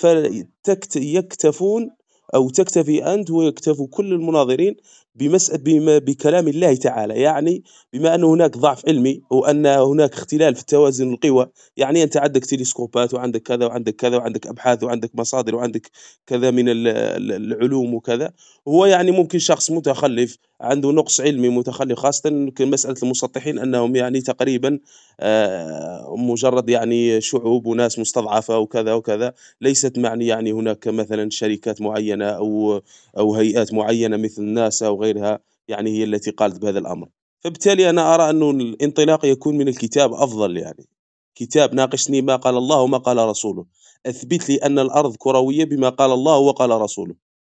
فيكتفون أو تكتفي أنت ويكتفوا كل المناظرين بمسألة بما بكلام الله تعالى يعني بما أن هناك ضعف علمي وأن هناك اختلال في توازن القوى يعني أنت عندك تلسكوبات وعندك كذا وعندك كذا وعندك أبحاث وعندك مصادر وعندك كذا من ال- ال- العلوم وكذا هو يعني ممكن شخص متخلف عنده نقص علمي متخلف خاصة يمكن مسألة المسطحين أنهم يعني تقريبا آه، مجرد يعني شعوب وناس مستضعفة وكذا وكذا ليست معني يعني هناك مثلا شركات معينة أو أو هيئات معينة مثل ناسا وغيرها يعني هي التي قالت بهذا الأمر فبالتالي أنا أرى أنه الانطلاق يكون من الكتاب أفضل يعني كتاب ناقشني ما قال الله وما قال رسوله أثبت لي أن الأرض كروية بما قال الله وقال رسوله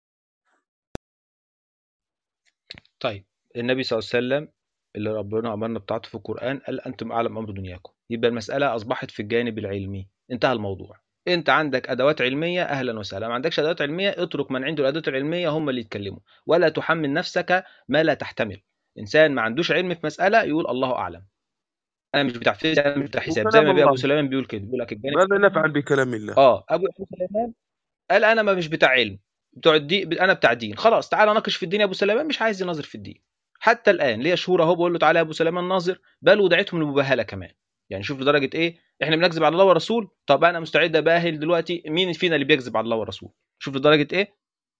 طيب النبي صلى الله عليه وسلم اللي ربنا امرنا بتاعته في القران قال انتم اعلم امر دنياكم يبقى المساله اصبحت في الجانب العلمي انتهى الموضوع انت عندك ادوات علميه اهلا وسهلا ما عندكش ادوات علميه اترك من عنده الادوات العلميه هم اللي يتكلموا ولا تحمل نفسك ما لا تحتمل انسان ما عندوش علم في مساله يقول الله اعلم انا مش بتاع فيزياء انا مش بتاع حساب زي وكلام ما بي ابو الله سليمان بيقول كده بيقول لك الجانب ماذا نفعل بكلام الله اه ابو ابو سليمان قال انا ما مش بتاع علم بتوع الدين انا بتاع دين خلاص تعالى ناقش في الدين يا ابو سليمان مش عايز يناظر في الدين حتى الان ليا شهور اهو بقول له تعالى يا ابو سليمان ناظر بل ودعيتهم للمباهله كمان يعني شوف لدرجه ايه احنا بنكذب على الله والرسول طب انا مستعد اباهل دلوقتي مين فينا اللي بيكذب على الله والرسول شوف لدرجه ايه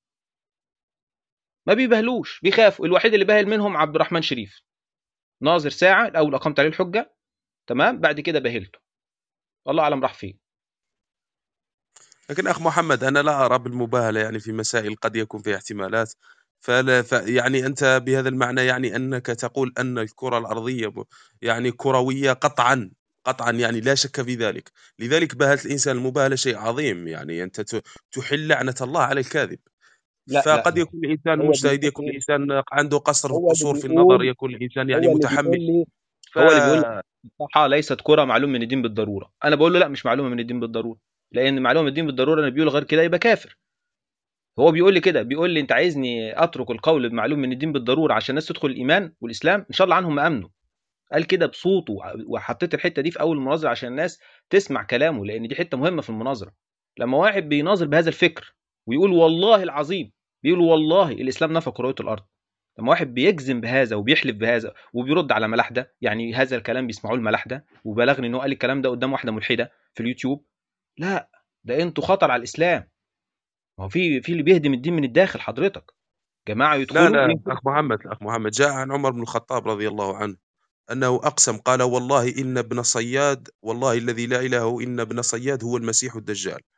ما بيبهلوش بيخافوا الوحيد اللي باهل منهم عبد الرحمن شريف ناظر ساعه الاول اقمت عليه الحجه تمام بعد كده باهلته الله اعلم راح فين لكن اخ محمد انا لا ارى بالمباهله يعني في مسائل قد يكون فيها احتمالات فلا ف يعني انت بهذا المعنى يعني انك تقول ان الكره الارضيه ب- يعني كرويه قطعا قطعا يعني لا شك في ذلك لذلك باهله الانسان المباهله شيء عظيم يعني انت ت- تحل لعنه الله على الكاذب لا لا فقد لا يكون الانسان هو مجتهد بيقول يكون ايه الانسان عنده قصر هو اللي قصور في النظر بيقول يكون الانسان يعني هو اللي بيقول متحمل لي ف هو اللي بيقول لي الصحة ليست كرة معلوم من الدين بالضرورة أنا بقول له لا مش معلومة من الدين بالضرورة لأن معلومة من الدين بالضرورة أنا بيقول غير كده يبقى كافر هو بيقول لي كده بيقول لي أنت عايزني أترك القول بمعلوم من الدين بالضرورة عشان الناس تدخل الإيمان والإسلام إن شاء الله عنهم ما أمنوا قال كده بصوته وحطيت الحتة دي في أول المناظرة عشان الناس تسمع كلامه لأن دي حتة مهمة في المناظرة لما واحد بيناظر بهذا الفكر ويقول والله العظيم بيقول والله الإسلام نفى كروية الأرض لما واحد بيجزم بهذا وبيحلف بهذا وبيرد على ملاحده يعني هذا الكلام بيسمعوه الملاحده وبلغني ان هو قال الكلام ده قدام واحده ملحده في اليوتيوب لا ده انتوا خطر على الاسلام ما هو في في اللي بيهدم الدين من الداخل حضرتك جماعه لا يدخلوا لا ينكروا اخ محمد اخ محمد جاء عن عمر بن الخطاب رضي الله عنه انه اقسم قال والله ان ابن صياد والله الذي لا اله الا ان ابن صياد هو المسيح الدجال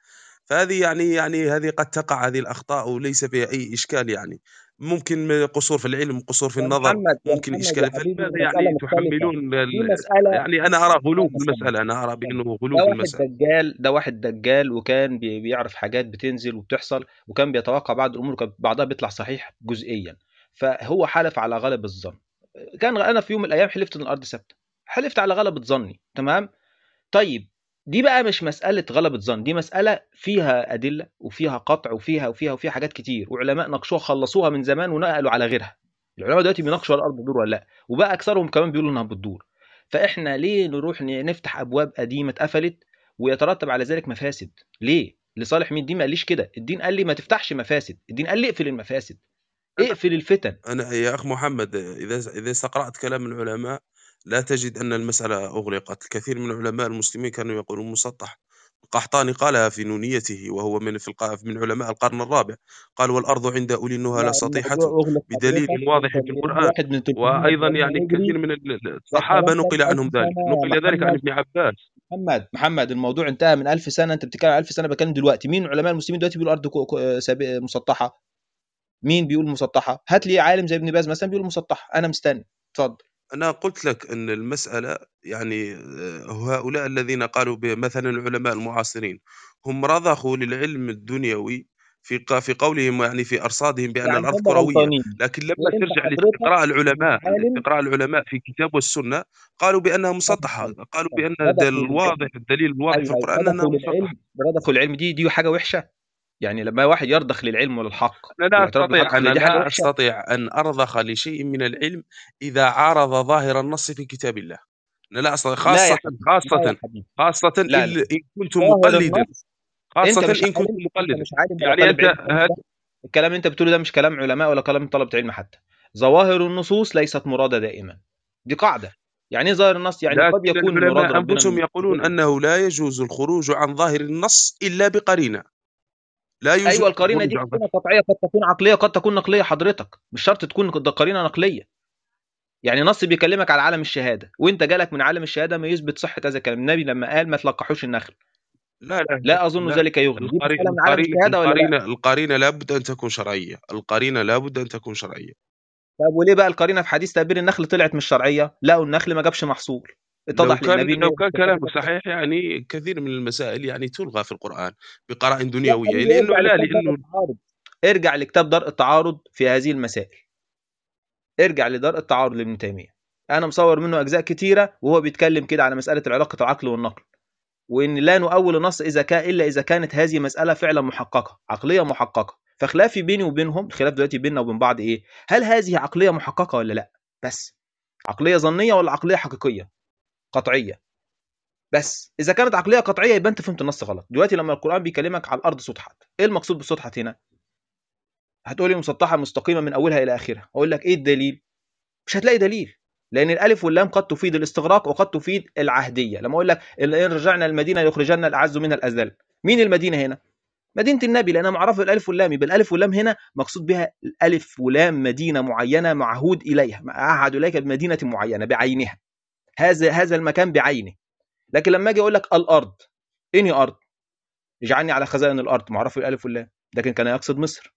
فهذه يعني يعني هذه قد تقع هذه الاخطاء وليس فيها اي اشكال يعني ممكن من قصور في العلم قصور في يا النظر محمد يا ممكن محمد يا اشكال حبيبي فلماذا المسألة يعني مختلفة تحملون في ال- مسألة يعني انا ارى غلو في استنى استنى المساله انا ارى استنى بانه غلو ده في واحد المساله دجال ده واحد دجال وكان بي- بيعرف حاجات بتنزل وبتحصل وكان بيتوقع بعض الامور وكان بعضها بيطلع صحيح جزئيا فهو حلف على غلب الظن كان انا في يوم من الايام حلفت ان الارض ثابته حلفت على غلبة ظني تمام طيب دي بقى مش مسألة غلبة ظن دي مسألة فيها أدلة وفيها قطع وفيها وفيها وفيها حاجات كتير وعلماء ناقشوها خلصوها من زمان ونقلوا على غيرها العلماء دلوقتي بيناقشوا الأرض بتدور ولا لا وبقى أكثرهم كمان بيقولوا إنها بتدور فإحنا ليه نروح ن- نفتح أبواب قديمة اتقفلت ويترتب على ذلك مفاسد ليه لصالح مين الدين ما قاليش كده الدين قال لي ما تفتحش مفاسد الدين قال لي اقفل المفاسد اقفل الفتن انا يا اخ محمد اذا اذا استقرات كلام العلماء لا تجد ان المساله اغلقت الكثير من علماء المسلمين كانوا يقولون مسطح القحطاني قالها في نونيته وهو من في الق... من علماء القرن الرابع قال والارض عند اولي النهى لا لسطيحه الموضوع اغلق بدليل حضرتك واضح انت في من القران واحد من 300 وايضا قرن يعني هجري كثير من ال- ال- ده الصحابه الكلام ده نقل من 1000 عنهم ذلك سنة يا نقل ذلك عن محمد ابن عباس محمد محمد الموضوع انتهى من 1000 سنه انت بتتكلم عن 1000 سنه بتكلم دلوقتي مين علماء المسلمين دلوقتي بيقولوا الارض كو- كو- ساب- مسطحه مين بيقول مسطحه هات لي عالم زي ابن باز مثلا بيقول مسطحه انا مستني اتفضل أنا قلت لك أن المسألة يعني آه، هؤلاء الذين قالوا ب- مثلا العلماء المعاصرين هم رضخوا للعلم الدنيوي في ق- في قولهم يعني في أرصادهم بأن يعني الأرض هم كروية غلطانين لكن لما وانت ترجع حضرتك لاستقراء العلماء عالم لاستقراء العلماء في الكتاب والسنة قالوا بأنها مسطحة طيب قالوا طيب بأن رضخوا الدل- للعلم الواضح الدليل الواضح في ايوه ايوه القرآن أنها رضخوا مسطحة للعلم رضخوا للعلم دي دي حاجه وحشه يعني لما واحد يرضخ للعلم وللحق أنا لا والاعتراف بالحق أستطيع أنا دي حاجه لا وحشه أستطيع أن أرضخ لشيء من العلم إذا عارض ظاهر النص في كتاب الله أنا لا أستطيع لا يا خاصة حبيبي لا خاصة يا حبيبي خاصة لا إن, لا إن كنت ظاهر مقلدا النص انت خاصة مش إن كنت عالم انت مقلدا مش عالم ولا يعني طالب أنت علم هذا الكلام اللي انت بتقوله ده مش كلام علماء ولا كلام طلبة علم حتى ظواهر النصوص ليست مرادة دائما دي قاعدة يعني ايه ظاهر النص يعني قد لكن يكون مراد العلماء ربنا أنفسهم من يقولون جزء أنه لا يجوز الخروج عن ظاهر النص إلا بقرينة لا يجوز ايوه القرينة الخروج دي عن ظاهر قرينة قطعية قد تكون عقلية قد تكون نقلية حضرتك مش شرط تكون ده قرينة نقلية يعني نص بيكلمك على عالم الشهادة وانت جالك من عالم الشهادة ما يثبت صحة هذا الكلام النبي لما قال ما تلقحوش النخل لا لا لا اظن لا ذلك يغني دي القري- مسألة من عالم القرينة الشهادة ولا لا القرينة القرينة لابد أن تكون شرعية القرينة لابد أن تكون شرعية طب وليه بقى القرينة في حديث تأبير النخل طلعت مش شرعية لقوا النخل ما جابش محصول لو اتضح كان للنبي لو ان كان كلامه صحيح يعني كثير من المسائل يعني تلغى في القرآن بقرائن يا دنيوية حبيبي لأنه ارجع لا لكتاب درء لأنه التعارض ارجع لكتاب درء التعارض في هذه المسائل ارجع لدرء التعارض لابن تيمية انا مصور منه اجزاء كتيرة وهو بيتكلم كده على مسألة علاقة العقل والنقل وان لا نؤول النص اذا كان الا اذا كانت هذه مسألة فعلا محققة عقلية محققة فخلافي بيني وبينهم الخلاف دلوقتي بيننا وبين بعض ايه هل هذه عقلية محققة ولا لا بس عقلية ظنية ولا عقلية حقيقية قطعية بس اذا كانت عقليه قطعيه يبقى انت فهمت النص غلط دلوقتي لما القران بيكلمك على الارض سطحت ايه المقصود بالسطحت هنا هتقولي مسطحه مستقيمه من اولها الى اخرها اقول لك ايه الدليل مش هتلاقي دليل لان الالف واللام قد تفيد الاستغراق وقد تفيد العهديه لما اقول لك ان رجعنا المدينه يخرجن الاعز منها الاذل مين المدينه هنا مدينه النبي لانها معرفه الالف واللام يبقى الالف واللام هنا مقصود بها الالف ولام مدينه معينه معهود اليها اعهد اليك بمدينه معينه بعينها هذا هذا المكان بعينه لكن لما اجي اقول لك الارض انهي ارض اجعلني على خزائن الارض معرف الالف واللام لكن كان يقصد مصر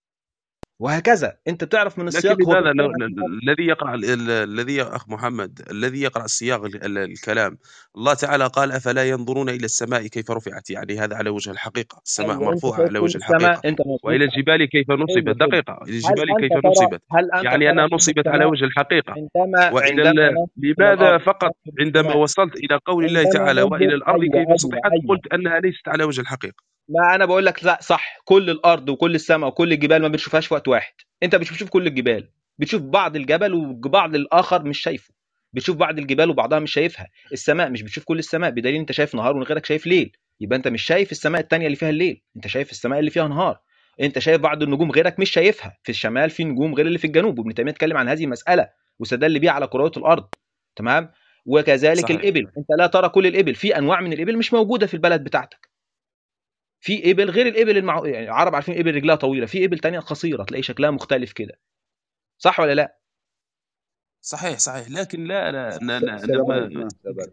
وهكذا انت بتعرف من لكن السياق هو لماذا بيتكلم لو- عن الأرض. الذي يقرأ ال- ال- الذي يا أخ محمد الذي يقرأ السياق ال- ال- الكلام الله تعالى قال أفلا ينظرون إلى السماء كيف رفعت يعني هذا على وجه الحقيقة السماء ايوه انت مرفوعة شايف على كل وجه السماء الحقيقة انت مظبوط وإلى الجبال كيف حلو نصبت حلو دقيقة هل الجبال انت كيف ترى نصبت هل انت يعني ترى أنها ان نصبت على السماء وجه الحقيقة عندما وإلى عندما ال... نصب إلى لماذا الارض فقط نصب عندما السماء وصلت إلى قول الله عندما تعالى وإلى نصب الأرض ايوه كيف ايوه سطحت ايوه قلت أنها ليست على وجه الحقيقة ما انا بقول لك لا صح كل الارض وكل السماء وكل الجبال ما بتشوفهاش في وقت واحد انت مش بتشوف كل الجبال بتشوف بعض الجبل وبعض الاخر مش شايفه بتشوف بعض الجبال وبعضها مش شايفها السماء مش بتشوف كل السماء بدليل انت شايف نهار وغيرك شايف ليل يبقى انت مش شايف السماء التانية اللي فيها الليل انت شايف السماء اللي فيها نهار انت شايف بعض النجوم غيرك مش شايفها في الشمال في نجوم غير اللي في الجنوب وابن تيميه اتكلم عن هذه المساله واستدل بيها على كرويه الارض تمام وكذلك صحيح الابل انت لا ترى كل الابل في انواع من الابل مش موجوده في البلد بتاعتك في ابل غير الابل المع... يعني العرب عارفين ابل رجلها طويله في ابل تانية قصيره تلاقي شكلها مختلف كده صح ولا لا صحيح صحيح لكن لا لا ن- ن- السلام لما عليكم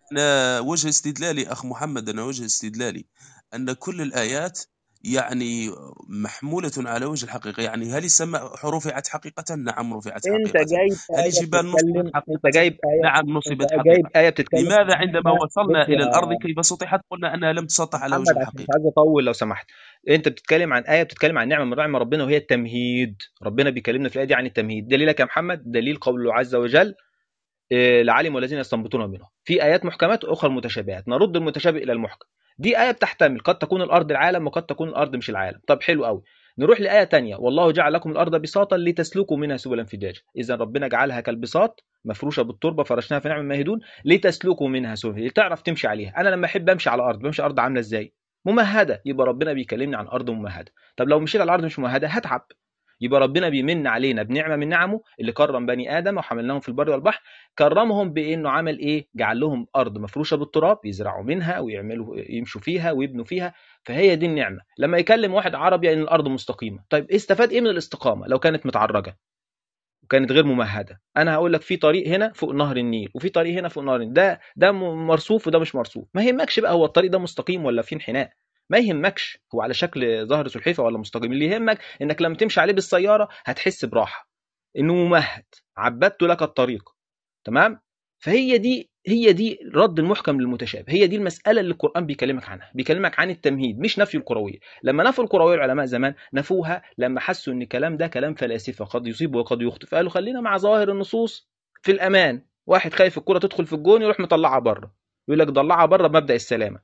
أنا وجه استدلالي أخ محمد أنا وجه استدلالي أن كل الآيات يعني محمولة على وجه الحقيقة يعني هل السماء رفعت حقيقة؟ نعم رفعت انت حقيقة جايب هل آية الجبال نصبت بتتكلم انت حقيقة؟ جايب آية نعم انت نصبت جايب حقيقة آية بتتكلم لماذا عنها عندما وصلنا بص إلى يا الأرض كيف سطحت قلنا أنها لم تسطح على وجه محمد عشان مش الحقيقة عايز اطول لو سمحت انت بتتكلم عن ايه بتتكلم عن نعمه من نعم ربنا وهي التمهيد ربنا بيكلمنا في الايه دي عن التمهيد دليلك يا محمد دليل قوله عز وجل إيه، لعلم والذين يستنبطون منه في ايات محكمات واخرى متشابهات نرد المتشابه الى المحكم دي ايه بتحتمل قد تكون الارض العالم وقد تكون الارض مش العالم طب حلو قوي نروح لايه تانية والله جعل لكم الارض بساطا لتسلكوا منها سبلا فجاجا اذا ربنا جعلها كالبساط مفروشه بالتربه فرشناها في نعم الماهدون لتسلكوا منها سبلا تعرف تمشي عليها انا لما احب امشي على ارض بمشي ارض عامله ازاي ممهده يبقى ربنا بيكلمني عن ارض ممهده طب لو مشيت على الارض مش ممهده هتعب يبقى ربنا بيمن علينا بنعمه من نعمه اللي كرم بني ادم وحملناهم في البر والبحر كرمهم بانه عمل ايه جعل لهم ارض مفروشه بالتراب يزرعوا منها ويعملوا يمشوا فيها ويبنوا فيها فهي دي النعمه لما يكلم واحد عربي ان الارض مستقيمه طيب استفاد ايه من الاستقامه لو كانت متعرجه وكانت غير ممهده انا هقول لك في طريق هنا فوق نهر النيل وفي طريق هنا فوق نهر النيل ده ده م- مرصوف وده مش مرصوف ما يهمكش بقى هو الطريق ده مستقيم ولا فيه انحناء ما يهمكش هو على شكل ظهر سلحفاه ولا مستقيم اللي يهمك انك لما تمشي عليه بالسياره هتحس براحه انه ممهد عبدت لك الطريق تمام فهي دي هي دي رد المحكم للمتشابه هي دي المساله اللي القران بيكلمك عنها بيكلمك عن التمهيد مش نفي الكرويه لما نفوا الكرويه العلماء زمان نفوها لما حسوا ان الكلام ده كلام فلاسفه قد يصيب وقد يخطئ فقالوا خلينا مع ظواهر النصوص في الامان واحد خايف الكره تدخل في الجون يروح مطلعها بره يقول لك ضلعها بره بمبدا السلامه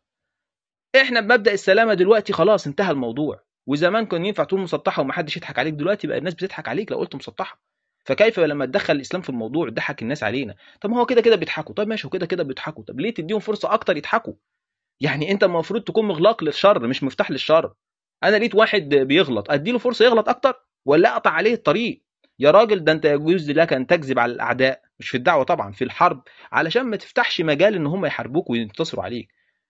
احنا بمبدا السلامه دلوقتي خلاص انتهى الموضوع وزمان كان ينفع تقول مسطحه ومحدش يضحك عليك دلوقتي بقى الناس بتضحك عليك لو قلت مسطحه فكيف لما تدخل الاسلام في الموضوع تضحك الناس علينا طب ما هو كده كده بيضحكوا طب ماشي وكده كده بيضحكوا طب ليه تديهم فرصه اكتر يضحكوا يعني انت المفروض تكون مغلق للشر مش مفتاح للشر انا لقيت واحد بيغلط اديله فرصه يغلط اكتر ولا اقطع عليه الطريق يا راجل ده انت يجوز لك ان تكذب على الاعداء مش في الدعوه طبعا في الحرب علشان ما تفتحش مجال ان هم يحاربوك وينتصروا عليك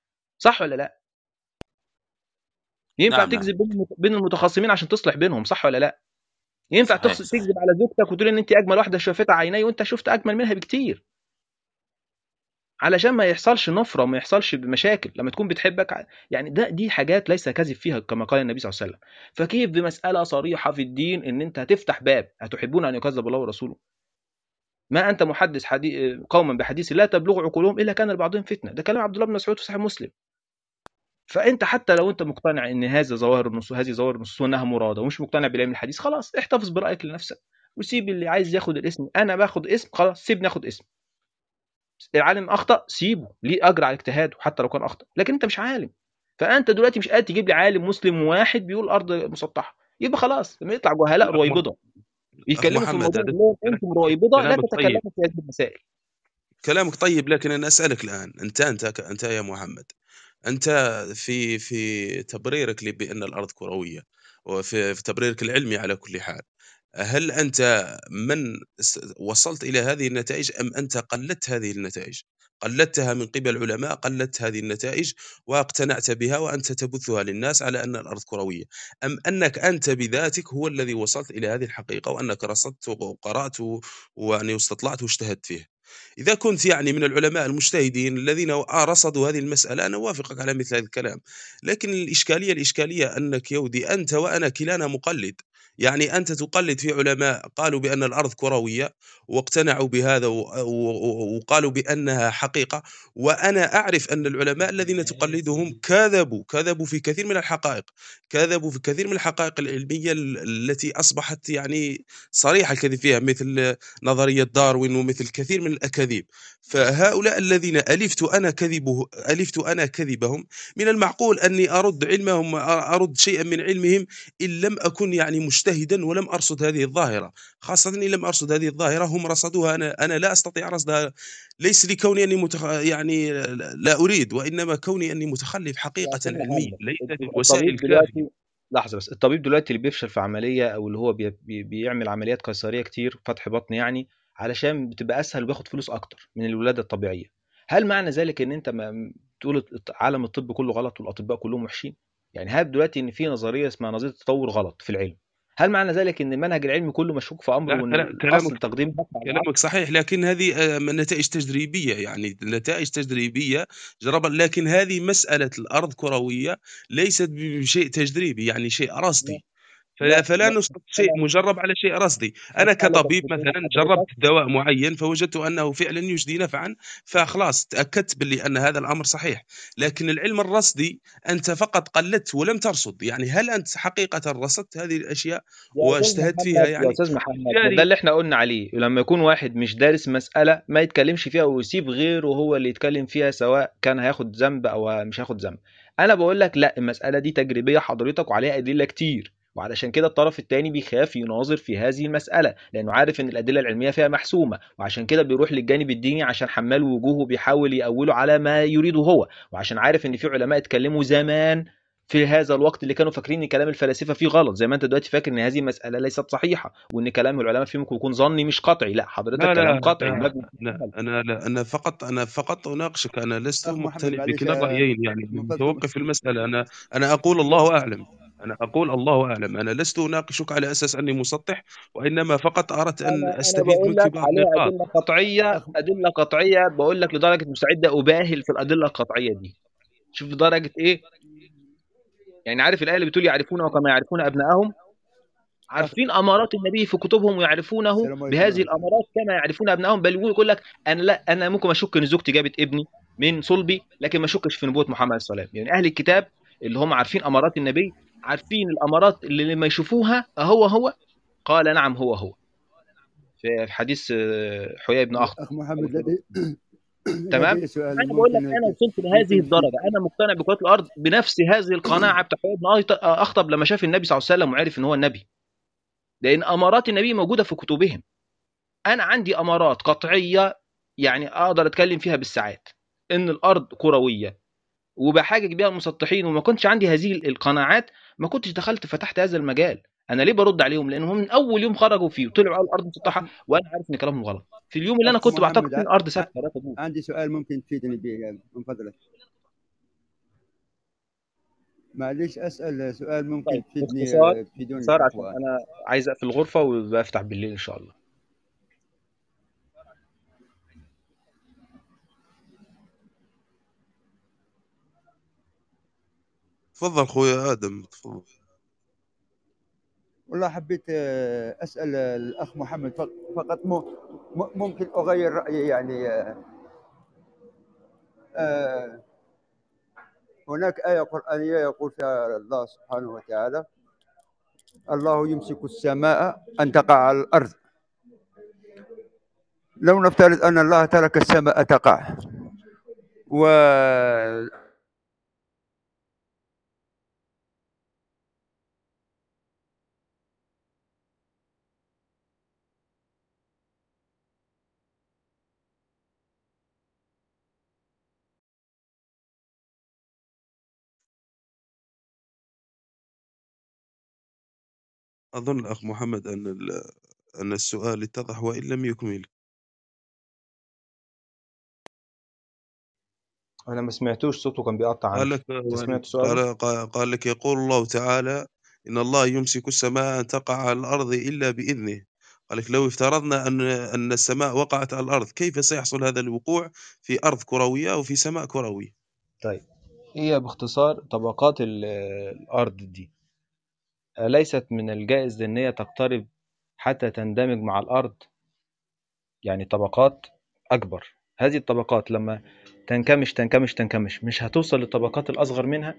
صح ولا لا ينفع نعم نعم تكذب بين بين المتخاصمين عشان تصلح بينهم صح ولا لا ينفع صحيح تخس- صحيح تكذب على زوجتك وتقول ان انت اجمل واحده شافتها عيني وانت شفت اجمل منها بكتير علشان ما يحصلش نفره وما يحصلش مشاكل لما تكون بتحبك ع- يعني ده دي حاجات ليس كذب فيها كما قال النبي صلى الله عليه وسلم فكيف بمساله صريحه في الدين ان انت هتفتح باب هتحبون ان يكذب الله ورسوله ما انت محدث حديث قوما بحديث لا تبلغ عقولهم الا كان لبعضهم فتنه ده كلام عبد الله بن مسعود في صحيح مسلم فانت حتى لو انت مقتنع ان هذا ظواهر النصوص هذه ظواهر النصوص وانها مراده ومش مقتنع بالعلم الحديث خلاص احتفظ برايك لنفسك وسيب اللي عايز ياخد الاسم انا باخد اسم خلاص سيبني اخد اسم العالم اخطا سيبه ليه اجر على اجتهاده حتى لو كان اخطا لكن انت مش عالم فانت دلوقتي مش قادر تجيب لي عالم مسلم واحد بيقول الارض مسطحه يبقى خلاص لما يطلع جهلاء اخ رويبضه اخ يتكلموا في محمد الموضوع هذا اللي هو انتم رويبضه لا كلامك طيب تتكلموا في هذه المسائل كلامك طيب لكن انا اسالك الان انت انت انت يا محمد انت في في تبريرك لي بان الارض كرويه وفي في تبريرك العلمي على كل حال هل انت من س- وصلت الى هذه النتائج ام انت قلدت هذه النتائج؟ قلدتها من قبل علماء قلدت هذه النتائج واقتنعت بها وانت تبثها للناس على ان الارض كرويه، ام انك انت بذاتك هو الذي وصلت الى هذه الحقيقه وانك رصدت وقرات و- ويعني واستطلعت واجتهدت فيه. إذا كنت يعني من العلماء المجتهدين الذين آه رصدوا هذه المسألة أنا أوافقك على مثل هذا الكلام لكن الإشكالية الإشكالية أنك يودي أنت وأنا كلانا مقلد يعني أنت تقلد في علماء قالوا بأن الأرض كروية واقتنعوا بهذا و- و- و- وقالوا بأنها حقيقة وأنا أعرف أن العلماء الذين تقلدهم كذبوا كذبوا في كثير من الحقائق كذبوا في كثير من الحقائق العلمية ال- التي أصبحت يعني صريحة الكذب فيها مثل نظرية داروين ومثل كثير من الأكاذيب فهؤلاء الذين ألفت أنا كذبه ألفت أنا كذبهم من المعقول أني أرد علمهم أرد شيئا من علمهم إن لم أكن يعني مجتهدا ولم أرصد هذه الظاهرة خاصة إن لم أرصد هذه الظاهرة هم رصدوها أنا أنا لا أستطيع رصدها ليس لكوني أني متخ... يعني لا أريد وإنما كوني أني متخلف حقيقة عشان علميا محمد ليست الطبيب الوسائل الكافية دلوقتي لحظه بس الطبيب دلوقتي اللي بيفشل في عمليه او اللي هو بي بي بيعمل عمليات قيصريه كتير فتح بطن يعني علشان بتبقى اسهل وبياخد فلوس اكتر من الولاده الطبيعيه هل معنى ذلك ان انت ما تقول الط- عالم الطب كله غلط والاطباء كلهم وحشين يعني هل دلوقتي ان في نظريه اسمها نظريه التطور غلط في العلم هل معنى ذلك ان المنهج العلمي كله مشكوك في امره لا وان كلا- الاصل كلامك تقديم النقل على العقل كلامك صحيح لكن هذه آه، نتائج تجريبيه يعني نتائج تجريبيه جرب لكن هذه مساله الارض كرويه ليست بشيء تجريبي يعني شيء لا رصدي فلا, لا فلا لا نسقط شيء انا مجرب على شيء رصدي انا مساله كطبيب تقديم مثلا حضرتك جربت دواء معين فوجدت انه فعلا يجدي نفعا فخلاص تاكدت باللي ان هذا الامر صحيح لكن العلم الرصدي انت فقط قلدت ولم ترصد يعني هل انت حقيقه رصدت هذه الاشياء يا استاذ واجتهدت فيها محمد يا يعني استاذ محمد ما ده بالتالي اللي احنا قلنا عليه لما يكون واحد مش دارس مساله ما يتكلمش فيها ويسيب غيره هو اللي يتكلم فيها سواء كان هياخد ذنب او مش هياخد ذنب انا بقول لك لا المساله دي تجريبيه حضرتك وعليها ادله كتير وعلشان كده الطرف الثاني بيخاف يناظر في هذه المسألة لأنه عارف إن الأدلة العلمية فيها محسومة وعشان كده بيروح للجانب الديني عشان حمال وجوهه بيحاول يأوله على ما يريده هو وعشان عارف إن في علماء اتكلموا زمان في هذا الوقت اللي كانوا فاكرين ان كلام الفلاسفه فيه غلط زي ما انت دلوقتي فاكر ان هذه المساله ليست صحيحه وان كلام العلماء فيه ممكن يكون ظني مش قطعي لا حضرتك لا كلام لا قطعي لا مبني لا انا لا انا فقط انا فقط اناقشك انا لست اخ محمد مقتنع معلش بكلا آه، الرايين يعني من فضلك متوقف في المساله انا انا اقول الله اعلم انا اقول الله اعلم انا لست اناقشك على اساس اني مسطح وانما فقط اردت ان انا انا استفيد بقول منك في لك بعض عليها النقاط ادله قطعيه اخ ادله قطعيه بقول لك لدرجه مستعده اباهل في الادله القطعيه دي شوف لدرجه ايه يعني عارف الايه اللي بتقول يعرفونه كما يعرفون ابنائهم اخ عارفين امارات النبي في كتبهم ويعرفونه السلام عليكم بهذه ورحمه الله الامارات كما يعرفون ابنائهم بل يقول يقول لك انا لا انا ممكن اشك ان زوجتي جابت ابني من صلبي لكن ما اشكش في نبوه محمد صلى الله عليه وسلم يعني اهل الكتاب اللي هم عارفين امارات النبي عارفين الامارات اللي لما يشوفوها هو هو قال نعم هو هو في في حديث آه، حيي بن اخطب اخ محمد لدي تمام لدي سؤال انا بقول لك ممكن انا وصلت لهذه ممكن في الدرجه انا مقتنع بكره الارض بنفس هذه القناعه بتاع حيي بن أخط- اخطب لما شاف النبي صلى الله عليه وسلم وعرف ان هو النبي لان امارات النبي موجوده في كتبهم انا عندي امارات قطعيه يعني اقدر اتكلم فيها بالساعات ان الارض كرويه وبحاجج بيها المسطحين وما كنتش عندي هذه القناعات ما كنتش دخلت فتحت هذا المجال انا ليه برد عليهم لانهم من اول يوم خرجوا فيه وطلعوا قالوا الارض مسطحه اخ وانا عارف ان كلامهم غلط في اليوم اللي انا اخ كنت بعتقد محمد فيه ع- الارض ع- ثابته لا تدور عندي سؤال ممكن تفيدني به من فضلك معلش اسال سؤال ممكن طيب تفيدني باختصار آه، تفيدوني باختصار عشان الاخوان انا عايز اقفل الغرفه وبفتح بالليل ان شاء الله تفضل خويا ادم تفضل والله حبيت آه، اسال الاخ محمد فق- فقط م- م- ممكن اغير رايي يعني آه، آه، هناك آية قرآنية يقول فيها الله سبحانه وتعالى الله يمسك السماء أن تقع على الأرض لو نفترض أن الله ترك السماء تقع و اظن الاخ محمد ان ال- ان السؤال اتضح وان لم يكمل انا ما سمعتوش صوته كان بيقطع قال عندي لك انت سمعت سؤاله قال قال قال لك يقول الله تعالى إن الله يمسك السماء أن تقع على الأرض إلا بإذنه قال لك لو افترضنا أن أن السماء وقعت على الأرض كيف سيحصل هذا الوقوع في أرض كروية أو في سماء كروي طيب هي باختصار طبقات ال- الارض دي ليست من الجائز ان هي تقترب حتى تندمج مع الارض يعني طبقات اكبر هذه الطبقات لما تنكمش تنكمش تنكمش مش هتوصل للطبقات الاصغر منها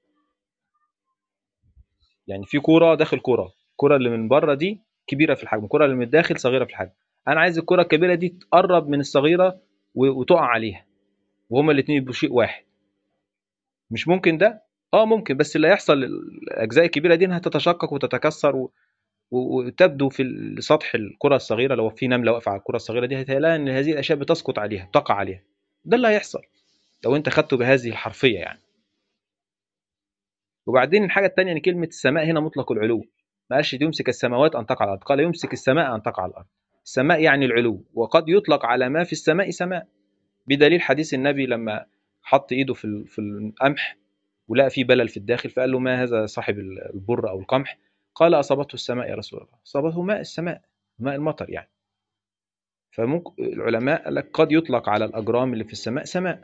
يعني في كوره داخل كوره الكوره اللي من بره دي كبيره في الحجم الكوره اللي من الداخل صغيره في الحجم انا عايز الكوره الكبيره دي تقرب من الصغيره و- وتقع عليها وهما الاثنين يبقوا شيء واحد مش ممكن ده اه ممكن بس اللي هيحصل الاجزاء الكبيره دي انها تتشقق وتتكسر و... و- وتبدو في سطح الكره الصغيره لو في نمله واقفه على الكره الصغيره دي هتلاقي ان هذه الاشياء بتسقط عليها تقع عليها ده اللي هيحصل لو انت خدته بهذه الحرفيه يعني وبعدين الحاجه الثانيه ان كلمه السماء هنا مطلق العلو ما قالش يمسك السماوات ان تقع على الارض قال يمسك السماء ان تقع على الارض السماء يعني العلو وقد يطلق على ما في السماء سماء بدليل حديث النبي لما حط ايده في ال- في القمح ولقى فيه بلل في الداخل فقال له ما هذا صاحب البر او القمح قال أصابته السماء يا رسول الله أصابته ماء السماء ماء المطر يعني فممكن العلماء قال لك قد يطلق على الأجرام اللي في السماء سماء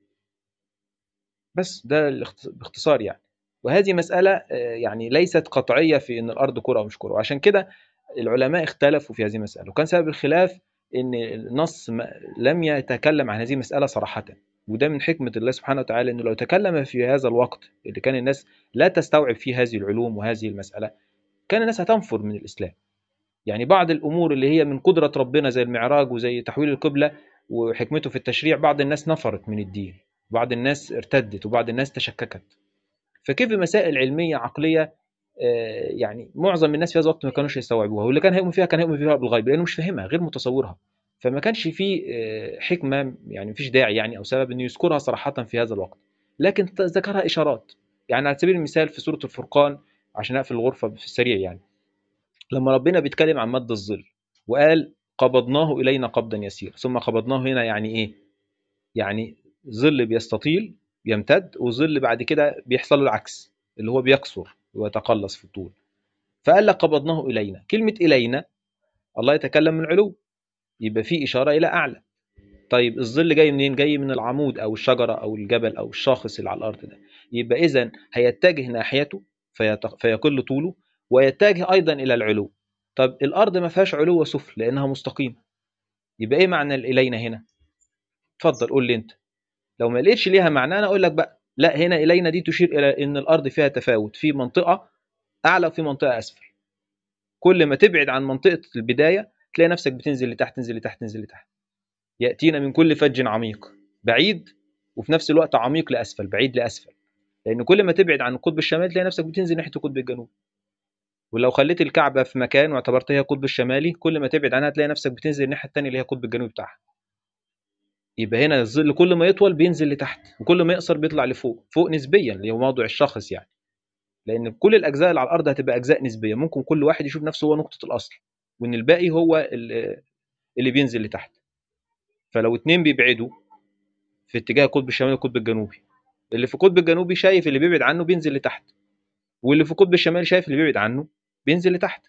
بس ده الاخت- باختصار يعني وهذه مسألة آه، يعني ليست قطعية في أن الأرض كرة أو مش كرة وعشان كده العلماء اختلفوا في هذه المسألة وكان سبب الخلاف أن النص ما- لم يتكلم عن هذه المسألة صراحة وده من حكمة الله سبحانه وتعالى أنه لو تكلم في هذا الوقت اللي كان الناس لا تستوعب فيه هذه العلوم وهذه المسألة كان الناس هتنفر من الإسلام يعني بعض الأمور اللي هي من قدرة ربنا زي المعراج وزي تحويل القبلة وحكمته في التشريع بعض الناس نفرت من الدين بعض الناس ارتدت وبعض الناس تشككت فكيف مسائل علمية عقلية آه، يعني معظم الناس في هذا الوقت ما كانوش يستوعبوها واللي كان هيؤمن فيها كان هيؤمن فيها بالغيب لأنه مش فاهمها غير متصورها فما كانش فيه آه، حكمة يعني مفيش داعي يعني أو سبب إنه يذكرها صراحة في هذا الوقت لكن ت- ذكرها إشارات يعني على سبيل المثال في سورة الفرقان عشان أقفل الغرفة في السريع يعني لما ربنا بيتكلم عن مد الظل وقال قبضناه إلينا قبضا يسير ثم قبضناه هنا يعني إيه؟ يعني ظل بيستطيل يمتد وظل بعد كده بيحصل له العكس اللي هو بيقصر ويتقلص في الطول فقال لك قبضناه إلينا كلمة إلينا الله يتكلم من علو يبقى في إشارة إلى أعلى طيب الظل جاي منين؟ جاي من العمود أو الشجرة أو الجبل أو الشاخص اللي على الأرض ده يبقى إذا هيتجه ناحيته فيت- فيقل طوله ويتجه أيضا إلى العلو طب الأرض ما فيهاش علو وسفل لأنها مستقيمة يبقى إيه معنى الإلينا هنا؟ اتفضل قول لي أنت لو ما لقيتش ليها معنى أنا أقول لك بقى لا هنا إلينا دي تشير إلى إن الأرض فيها تفاوت في منطقة أعلى وفي منطقة أسفل كل ما تبعد عن منطقة البداية تلاقي نفسك بتنزل لتحت تنزل لتحت تنزل لتحت يأتينا من كل فج عميق بعيد وفي نفس الوقت عميق لأسفل بعيد لأسفل لأن كل ما تبعد عن القطب الشمالي تلاقي نفسك بتنزل ناحية القطب الجنوبي ولو خليت الكعبة في مكان واعتبرتها هي القطب الشمالي كل ما تبعد عنها تلاقي نفسك بتنزل الناحية التانية اللي هي القطب الجنوبي بتاعها يبقى هنا الظل كل ما يطول بينزل لتحت وكل ما يقصر بيطلع لفوق فوق نسبيا اللي هو موضوع الشخص يعني لان كل الاجزاء اللي على الارض هتبقى اجزاء نسبيه ممكن كل واحد يشوف نفسه هو نقطه الاصل وان الباقي هو ال- اللي بينزل لتحت فلو اتنين بيبعدوا في اتجاه القطب الشمالي والقطب الجنوبي اللي في القطب الجنوبي شايف اللي بيبعد عنه بينزل لتحت واللي في القطب الشمالي شايف اللي بيبعد عنه بينزل لتحت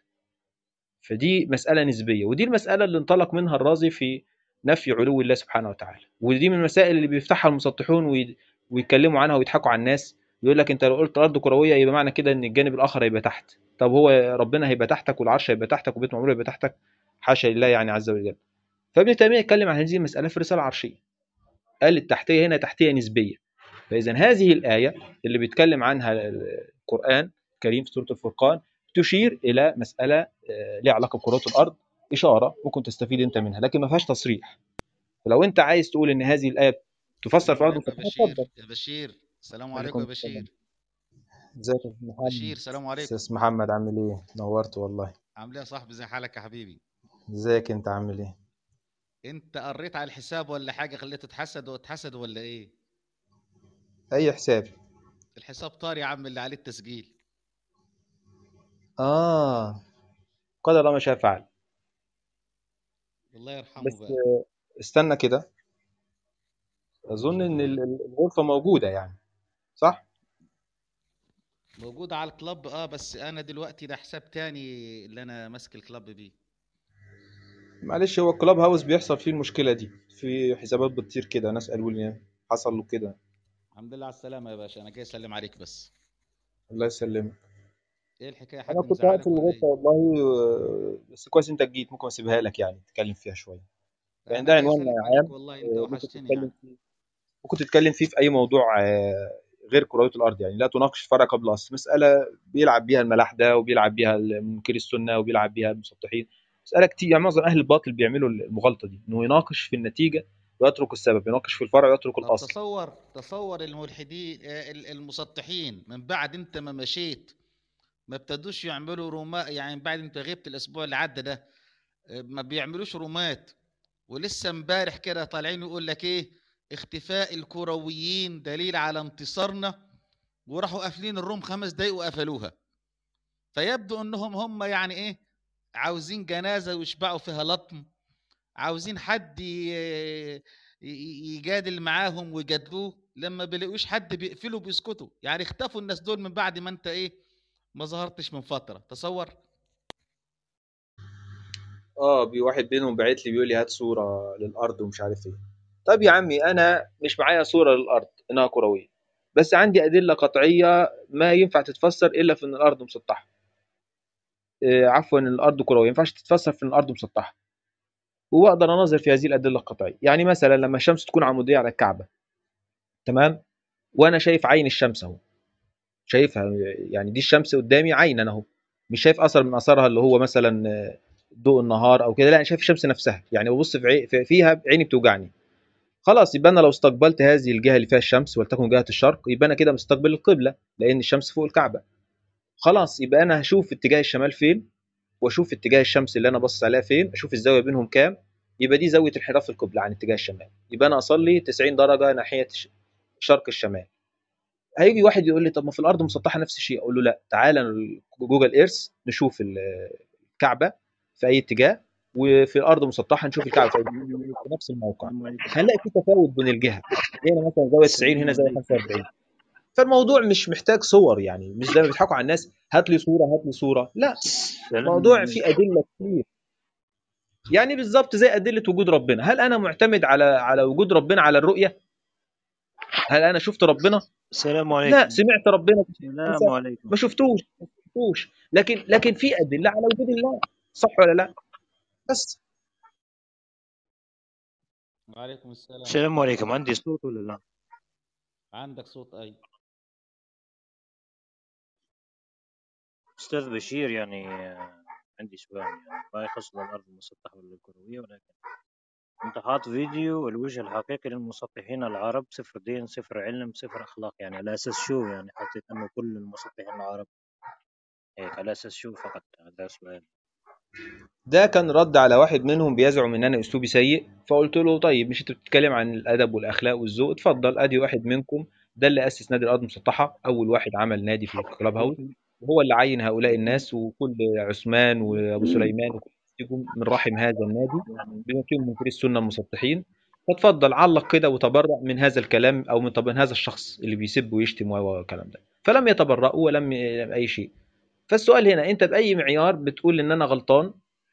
فدي مسألة نسبية ودي المسألة اللي انطلق منها الرازي في نفي علو الله سبحانه وتعالى ودي من المسائل اللي بيفتحها المسطحون وي- ويتكلموا عنها ويضحكوا على الناس يقول لك انت لو قلت الارض كرويه يبقى معنى كده ان الجانب الاخر هيبقى تحت طب هو ربنا هيبقى تحتك والعرش هيبقى تحتك وبيت معمول هيبقى تحتك حاشا لله يعني عز وجل فابن تيميه اتكلم عن هذه المساله في رساله عرشيه قال التحتيه هنا تحتيه نسبيه فاذا هذه الايه اللي بيتكلم عنها القران الكريم في سوره الفرقان تشير الى مساله آه، ليها علاقه بكرات الارض اشاره ممكن تستفيد انت منها لكن ما فيهاش تصريح فلو انت عايز تقول ان هذه الايه تفسر في السلام ارض عليكم يا الفرقان بشير اتفضل يا بشير السلام عليكم عليكم يا السلام بشير ازيك يا أستاذ بشير محمد سلام عليكم استاذ محمد عامل ايه نورت والله عامل ايه يا صاحبي زي حالك يا حبيبي ازيك انت عامل ايه انت قريت على الحساب ولا حاجه خليته اتحسد واتحسد ولا ايه اي حساب الحساب طار يا عم اللي عليه التسجيل اه قدر الله ما شاء فعل الله يرحمه بس بقى آه، استنى كده اظن ان ال- ال- الغرفه موجوده يعني صح موجود على الكلاب اه بس انا دلوقتي ده حساب تاني اللي انا ماسك الكلاب بيه معلش هو الكلاب هاوس بيحصل فيه المشكله دي في حسابات بتطير كده ناس قالوا لي حصل له كده الحمد لله على السلامه يا باشا انا جاي اسلم عليك بس الله يسلمك ايه الحكايه يا حاج انا كنت قاعد مزعلك في ولا الغرفه ايه والله آه، بس كويس انت جيت ممكن اسيبها لك يعني تتكلم فيها شويه لان انا ده جاي عنوان اسلم عليك عام والله انت آه، ممكن وحشتني تتكلم يعني فيه ممكن تتكلم فيه في اي موضوع آه، غير كرويه الارض يعني لا تناقش فرع قبل اصل مساله بيلعب بيها الملاحده وبيلعب بيها منكري السنه وبيلعب بيها المسطحين مساله كتير يعني معظم اهل الباطل بيعملوا المغالطه دي انه يناقش في النتيجه ويترك السبب يناقش في الفرع ويترك طب الاصل تصور تصور الملحدين آه، ال- المسطحين من بعد انت ما مشيت ما ابتدوش يعملوا روما يعني بعد انت غبت الاسبوع اللي عدى ده آه، ما بيعملوش رومات ولسه امبارح كده طالعين يقول لك ايه اختفاء الكرويين دليل على انتصارنا وراحوا قافلين الروم خمس دقايق وقفلوها فيبدو انهم هم يعني ايه عاوزين جنازه ويشبعوا فيها لطم عاوزين حد ي- ي- يجادل معاهم ويجادلوه لما بيلاقوش حد بيقفلوا بيسكتوا يعني اختفوا الناس دول من بعد ما انت ايه ما ظهرتش من فتره تصور اه بي واحد بينهم باعت لي بيقول لي هات صوره للارض ومش عارف ايه طب يا عمي انا مش معايا صوره للارض انها كرويه بس عندي ادله قطعيه ما ينفع تتفسر الا في ان الارض مسطحه آه، عفوا ان الارض كرويه ما ينفعش تتفسر في ان الارض مسطحه واقدر انظر في هذه الادله القطعيه يعني مثلا لما الشمس تكون عموديه على الكعبه تمام وانا شايف عين الشمس اهو شايفها يعني دي الشمس قدامي عينا اهو مش شايف اثر من اثرها اللي هو مثلا آه، ضوء النهار او كده لا انا شايف الشمس نفسها يعني ببص في عي- في- فيها عيني بتوجعني خلاص يبقى انا لو استقبلت هذه الجهه اللي فيها الشمس ولتكن جهه الشرق يبقى انا كده مستقبل القبله لان الشمس فوق الكعبه خلاص يبقى انا هشوف اتجاه الشمال فين واشوف اتجاه الشمس اللي انا باصص عليها فين اشوف الزاويه بينهم كام يبقى دي زاويه انحراف القبله عن اتجاه الشمال يبقى انا اصلي 90 درجه ناحيه ش- شرق الشمال هيجي واحد يقول لي طب ما في الارض مسطحه نفس الشيء اقول له لا تعالى ال- جوجل ايرث نشوف ال- الكعبه في اي اتجاه وفي الارض مسطحه نشوف الكعبه في في نفس الموقع هنلاقي في تفاوت بين الجهه هنا مثلا زاويه 90 هنا زاويه 45 فالموضوع مش محتاج صور يعني مش زي ما بيضحكوا على الناس هات لي صوره هات لي صوره لا الموضوع فيه ادله كتير يعني بالظبط زي ادله وجود ربنا هل انا معتمد على على وجود ربنا على الرؤيه هل انا شفت ربنا السلام عليكم لا سمعت ربنا السلام عليكم ما شفتوش ما شفتوش لكن لكن في ادله على وجود الله صح ولا لا بس وعليكم السلام السلام عليكم عندي صوت ولا لا عندك صوت اي استاذ بشير يعني آه، عندي سؤال يعني ما يخص الارض المسطحه ولا الكرويه ولكن انت حاط فيديو الوجه الحقيقي للمسطحين العرب صفر دين صفر علم صفر اخلاق يعني على اساس شو يعني حطيت انه كل المسطحين العرب هيك على اساس شو فقط هذا سؤال ده كان رد على واحد منهم بيزعم ان انا اسلوبي سيء فقلت له طيب مش انت بتتكلم عن الادب والاخلاق والذوق اتفضل ادي واحد منكم ده اللي اسس نادي الارض المسطحه اول واحد عمل نادي في الكلاب هاوس وهو اللي عين هؤلاء الناس وكل عثمان وابو سليمان وكل يجوا من رحم هذا النادي بما فيهم منكري السنه المسطحين فاتفضل علق كده وتبرأ من هذا الكلام او من طب من هذا الشخص اللي بيسب ويشتم والكلام ده فلم يتبرأوا ولم ي- اي شيء فالسؤال هنا انت باي معيار بتقول ان انا غلطان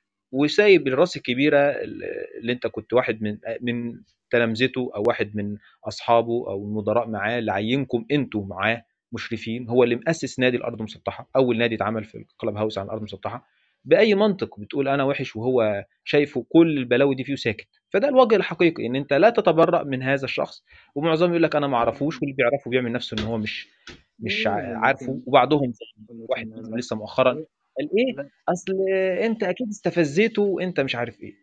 وسايب الراس الكبيره اللي انت كنت واحد من من تلامذته او واحد من اصحابه او المدراء معاه اللي عينكم انتوا معاه مشرفين هو اللي مؤسس نادي الارض المسطحه اول نادي اتعمل في الكلاب هاوس عن الارض المسطحه باي منطق بتقول انا وحش وهو شايفه كل البلاوي دي فيه وساكت فده الوجه الحقيقي ان انت لا تتبرأ من هذا الشخص ومعظمهم يقول لك انا ما اعرفوش واللي بيعرفه بيعمل نفسه ان هو مش مش ع- عارفه وبعضهم واحد منهم لسه مؤخرا قال ايه اصل انت اكيد استفزيته وانت مش عارف ايه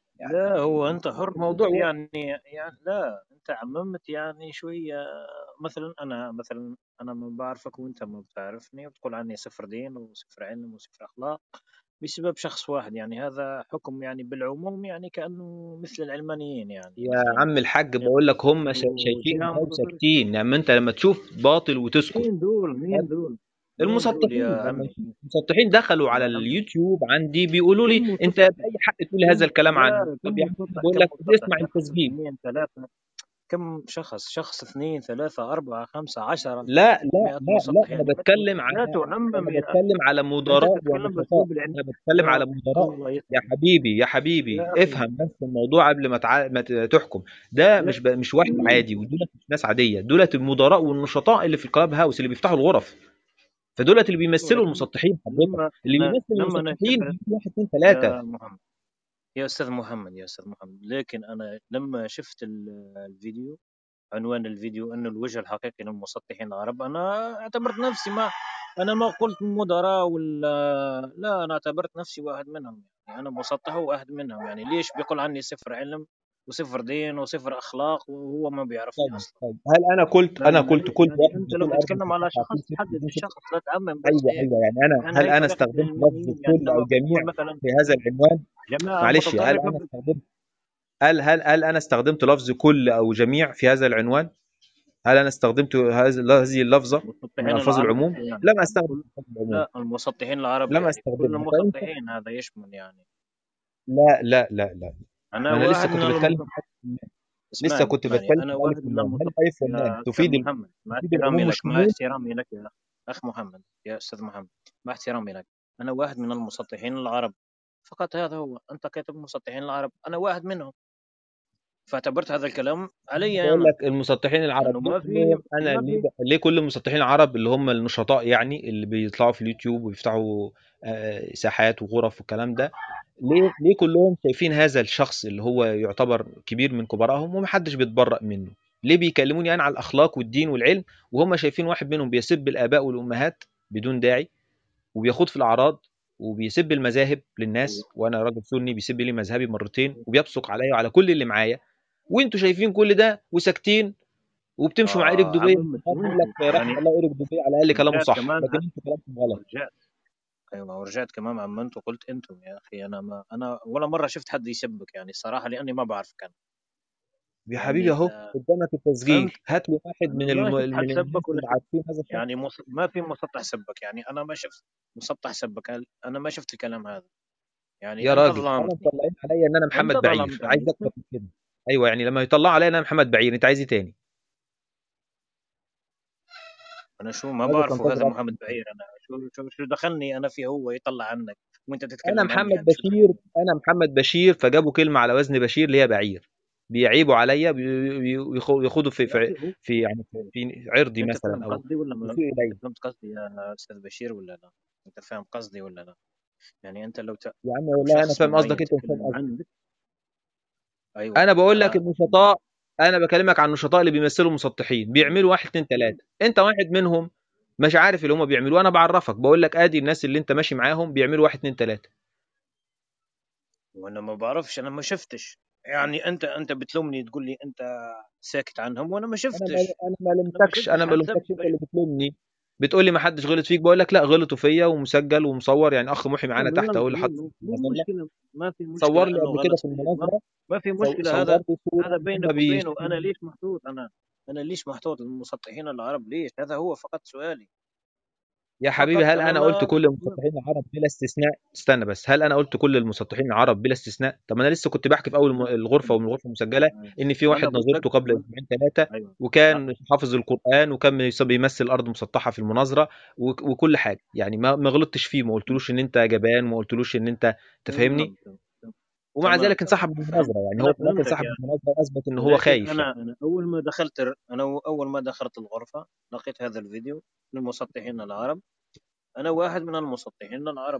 لا هو انت حر الموضوع واضح. يعني يعني لا انت عممت يعني شويه مثلا انا مثلا انا ما بعرفك وانت ما بتعرفني وتقول عني صفر دين وصفر علم وصفر اخلاق بسبب شخص واحد يعني هذا حكم يعني بالعموم يعني كانه مثل العلمانيين يعني يا عم الحاج بقول لك هم شا- شايفين وجهة او متطرفة. ساكتين يعني انت لما تشوف باطل وتسكت مين دول مين دول مين دول المسطحين يا لما عمي المسطحين دخلوا على اليوتيوب عندي بيقولوا لي انت باي حق تقول هذا الكلام عني لا طب كم يا عم مسطح بقول كم لك مسطح اسمع شخص التسجيل اثنين ثلاثة كم شخص شخص اثنين ثلاثة أربعة خمسة عشرة لا لا مئة لا لا مسطح انا يعني لا بتكلم لا على تعمم انا يا بتكلم على أنت مدراء تتكلم ونشطاء بأسلوب العلم انا بتكلم يا على مدراء الله يا يسلمك حبيبي يا حبيبي يا أخي افهم بس الموضوع قبل ما تع... ما ت- تحكم ده لا مش ب... مش واحد عادي ودولت مش ناس عاديه دولت المدراء والنشطاء اللي في الكلاب هاوس اللي بيفتحوا الغرف فدولت اللي بيمثلوا ولكن المسطحين حضرتك لما اللي ن- بيمثل لما المسطحين نعتبر بيجي واحد اثنين ثلاثه يا محمد يا أستاذ محمد يا أستاذ محمد لكن أنا لما شفت ال- الفيديو عنوان الفيديو أنه الوجه الحقيقي للمسطحين العرب أنا اعتبرت نفسي ما أنا ما قلت مدراء ولا لا أنا اعتبرت نفسي واحد منهم يعني أنا مسطح وواحد منهم يعني ليش بيقول عني صفر علم وصفر دين وصفر أخلاق وهو ما بيعرفني طيب أصلا طيب هل انا قلت لا انا يعني قلت كل يعني واحد أنت لو بيقول ارض تتكلم على مسطحه شخص في تحدد صفر في شخص لا تعمم بس ايوه هيك ايوه يعني انا يعني هل هي انا طريقة استخدمت لفظ العلمانيين يعني كل او لما بقول جميع مثلا في هذا العنوان جماعة معلش هل انا متطرفة استخدمت هل هل هل انا استخدمت لفظ كل او جميع في هذا العنوان هل انا استخدمت هذه هذه اللفظه من المسطحين الفاظ العرب العموم يعني لم استخدم كل لفظ العموم لا المسطحين العرب لم يعني كل استخدمها فانت المسطحين هذا يشمل يعني لا لا لا لا أنا ما انا لسه واحد كنت من بتكلم المسطحين في ألف لسه اسمعني كنت اسمعني بتكلم أنا في واحد الف من واللام هل المسطحين الف واللام يا أستاذ تفيد ال- محمد مع تفيد احترامي العموم لك مع والشمول احترامي لك يا أخي اخ محمد يا استاذ محمد مع احترامي لك انا واحد من المسطحين العرب فقط هذا هو انت كاتب مسطحين العرب انا واحد منهم فاعتبرت هذا الكلام علي بقول انا لك المسطحين العرب لانه ليه ما في كلهم انا ما ليه, في ليه كل المسطحين العرب اللي هم النشطاء يعني اللي بيطلعوا في اليوتيوب ويفتحوا آه، ساحات وغرف والكلام ده ليه ليه كلهم شايفين هذا الشخص اللي هو يعتبر كبير من كبرائهم ومحدش بيتبرأ منه ليه بيكلموني انا على الاخلاق والدين والعلم وهم شايفين واحد منهم بيسب الاباء والامهات بدون داعي وبيخوض في الاعراض وبيسب المذاهب للناس وانا راجل سني بيسب لي مذهبي مرتين وبيبصق عليا وعلى كل اللي معايا وانتوا شايفين كل ده وساكتين وبتمشوا مع ايريك اه دوبي عمم بقول لك وانتم رحمه يعني الله ايريك دوبي على الاقل كلامه ورجعت صح كمان لكن انتوا كلامكم غلط ورجعت ايوه ورجعت كمان عمنت وقلت انتم يا اخي انا ما انا ولا مره شفت حد يسبك يعني الصراحه لاني ما بعرف كان يا يعني حبيبي اهو ال- قدامك التسجيل فهمت هات لي واحد من انا ما الم... شفت من حد الناس سبك ولا اللي شفت عارفين هذا الشخص يعني مص... ما في مسطح سبك يعني انا ما شفت مسطح سبك هل- انا ما شفت الكلام هذا يعني يا انت راجل انا ظلمتني مطلعين عليا ان انا انت محمد بعير ظلمتني عايز اكتر من كده ايوه يعني لما يطلع عليا ان انا محمد بعير انت عايز ايه تاني انا شو ما عايزك بعرفه هذا انتظر محمد بعير انا شو شو شو دخلني انا فيه هو يطلع عنك وانت انا تتكلم عني محمد يعني شو بشير انا محمد بشير فجابوا كلمه على وزن بشير اللي هي بعير بيعيبوا عليا بي- بي- يخو- يخوضوا في يا في اخي هو في يعني في في عرضي انت مثلا فاهم او قصدي ولا ما يسيء الي انت فهمت قصدي يا استاذ بشير ولا لا انت فاهم قصدي ولا لا يعني انت لو ت... يا عم لو والله انا شخص فاهم قصدك معين انت مش فاهم تتكلم قصدي عنك ايوه انا بقول لك انا النشطاء انا بكلمك عن النشطاء اللي بيمثلوا مسطحين بيعملوا واحد اتنين تلاته انت واحد منهم مش عارف اللي هم بيعملوه انا بعرفك بقول لك ادي الناس اللي انت ماشي معاهم بيعملوا واحد اتنين تلاته وانا ما بعرفش انا ما شفتش يعني انت انت بتلومني تقول لي انت ساكت عنهم وانا ما انا ما شفتش انا ما انا ما لمتكش انا شفتش ما حد لمتكش سب انت اللي بتلومني بتقول لي ما حدش غلط فيك بقول لك لا غلطوا فيا ومسجل ومصور يعني اخ محي معانا تمام تحت اهو اللي حاطط تمام في مو المظله مشكله ما في صور مشكله لي انه قبل كده غلط في فيك ما, المناظره ما في صو- مشكله هذا صورت صوره هذا هم بينك وبينه انا بيشتموا ليش محطوط انا انا ليش محطوط المسطحين العرب ليش هذا هو فقط سؤالي يا حبيبي فقط هل انا انا قلت ما كل المسطحين العرب بلا استثناء استنى بس هل انا قلت كل المسطحين العرب بلا استثناء طب انا لسه كنت بحكي في اول الم- الغرفه ومن الغرفه المسجله ان في ما انا واحد قلت لك نظرته قبل ما اسبوعين ثلاثه ايوه لا وكان حافظ القران وكان بيص- بيمثل الارض مسطحه في المناظره وك- وكل حاجه يعني ما ما غلطتش فيه ما قلتلوش ان انت جبان ما قلتلوش ان انت تفهمني تمام تمام ومع تمام ذلك تمام انسحب من فهمت المناظره يعني انا هو في الاخر فهمتك سحب يا من اخي المناظره واثبت ان هو لكن خايف انا يعني انا اول ما دخلت ر- انا اول ما دخلت الغرفه لقيت هذا الفيديو للمسطحين العرب انا واحد من المسطحين العرب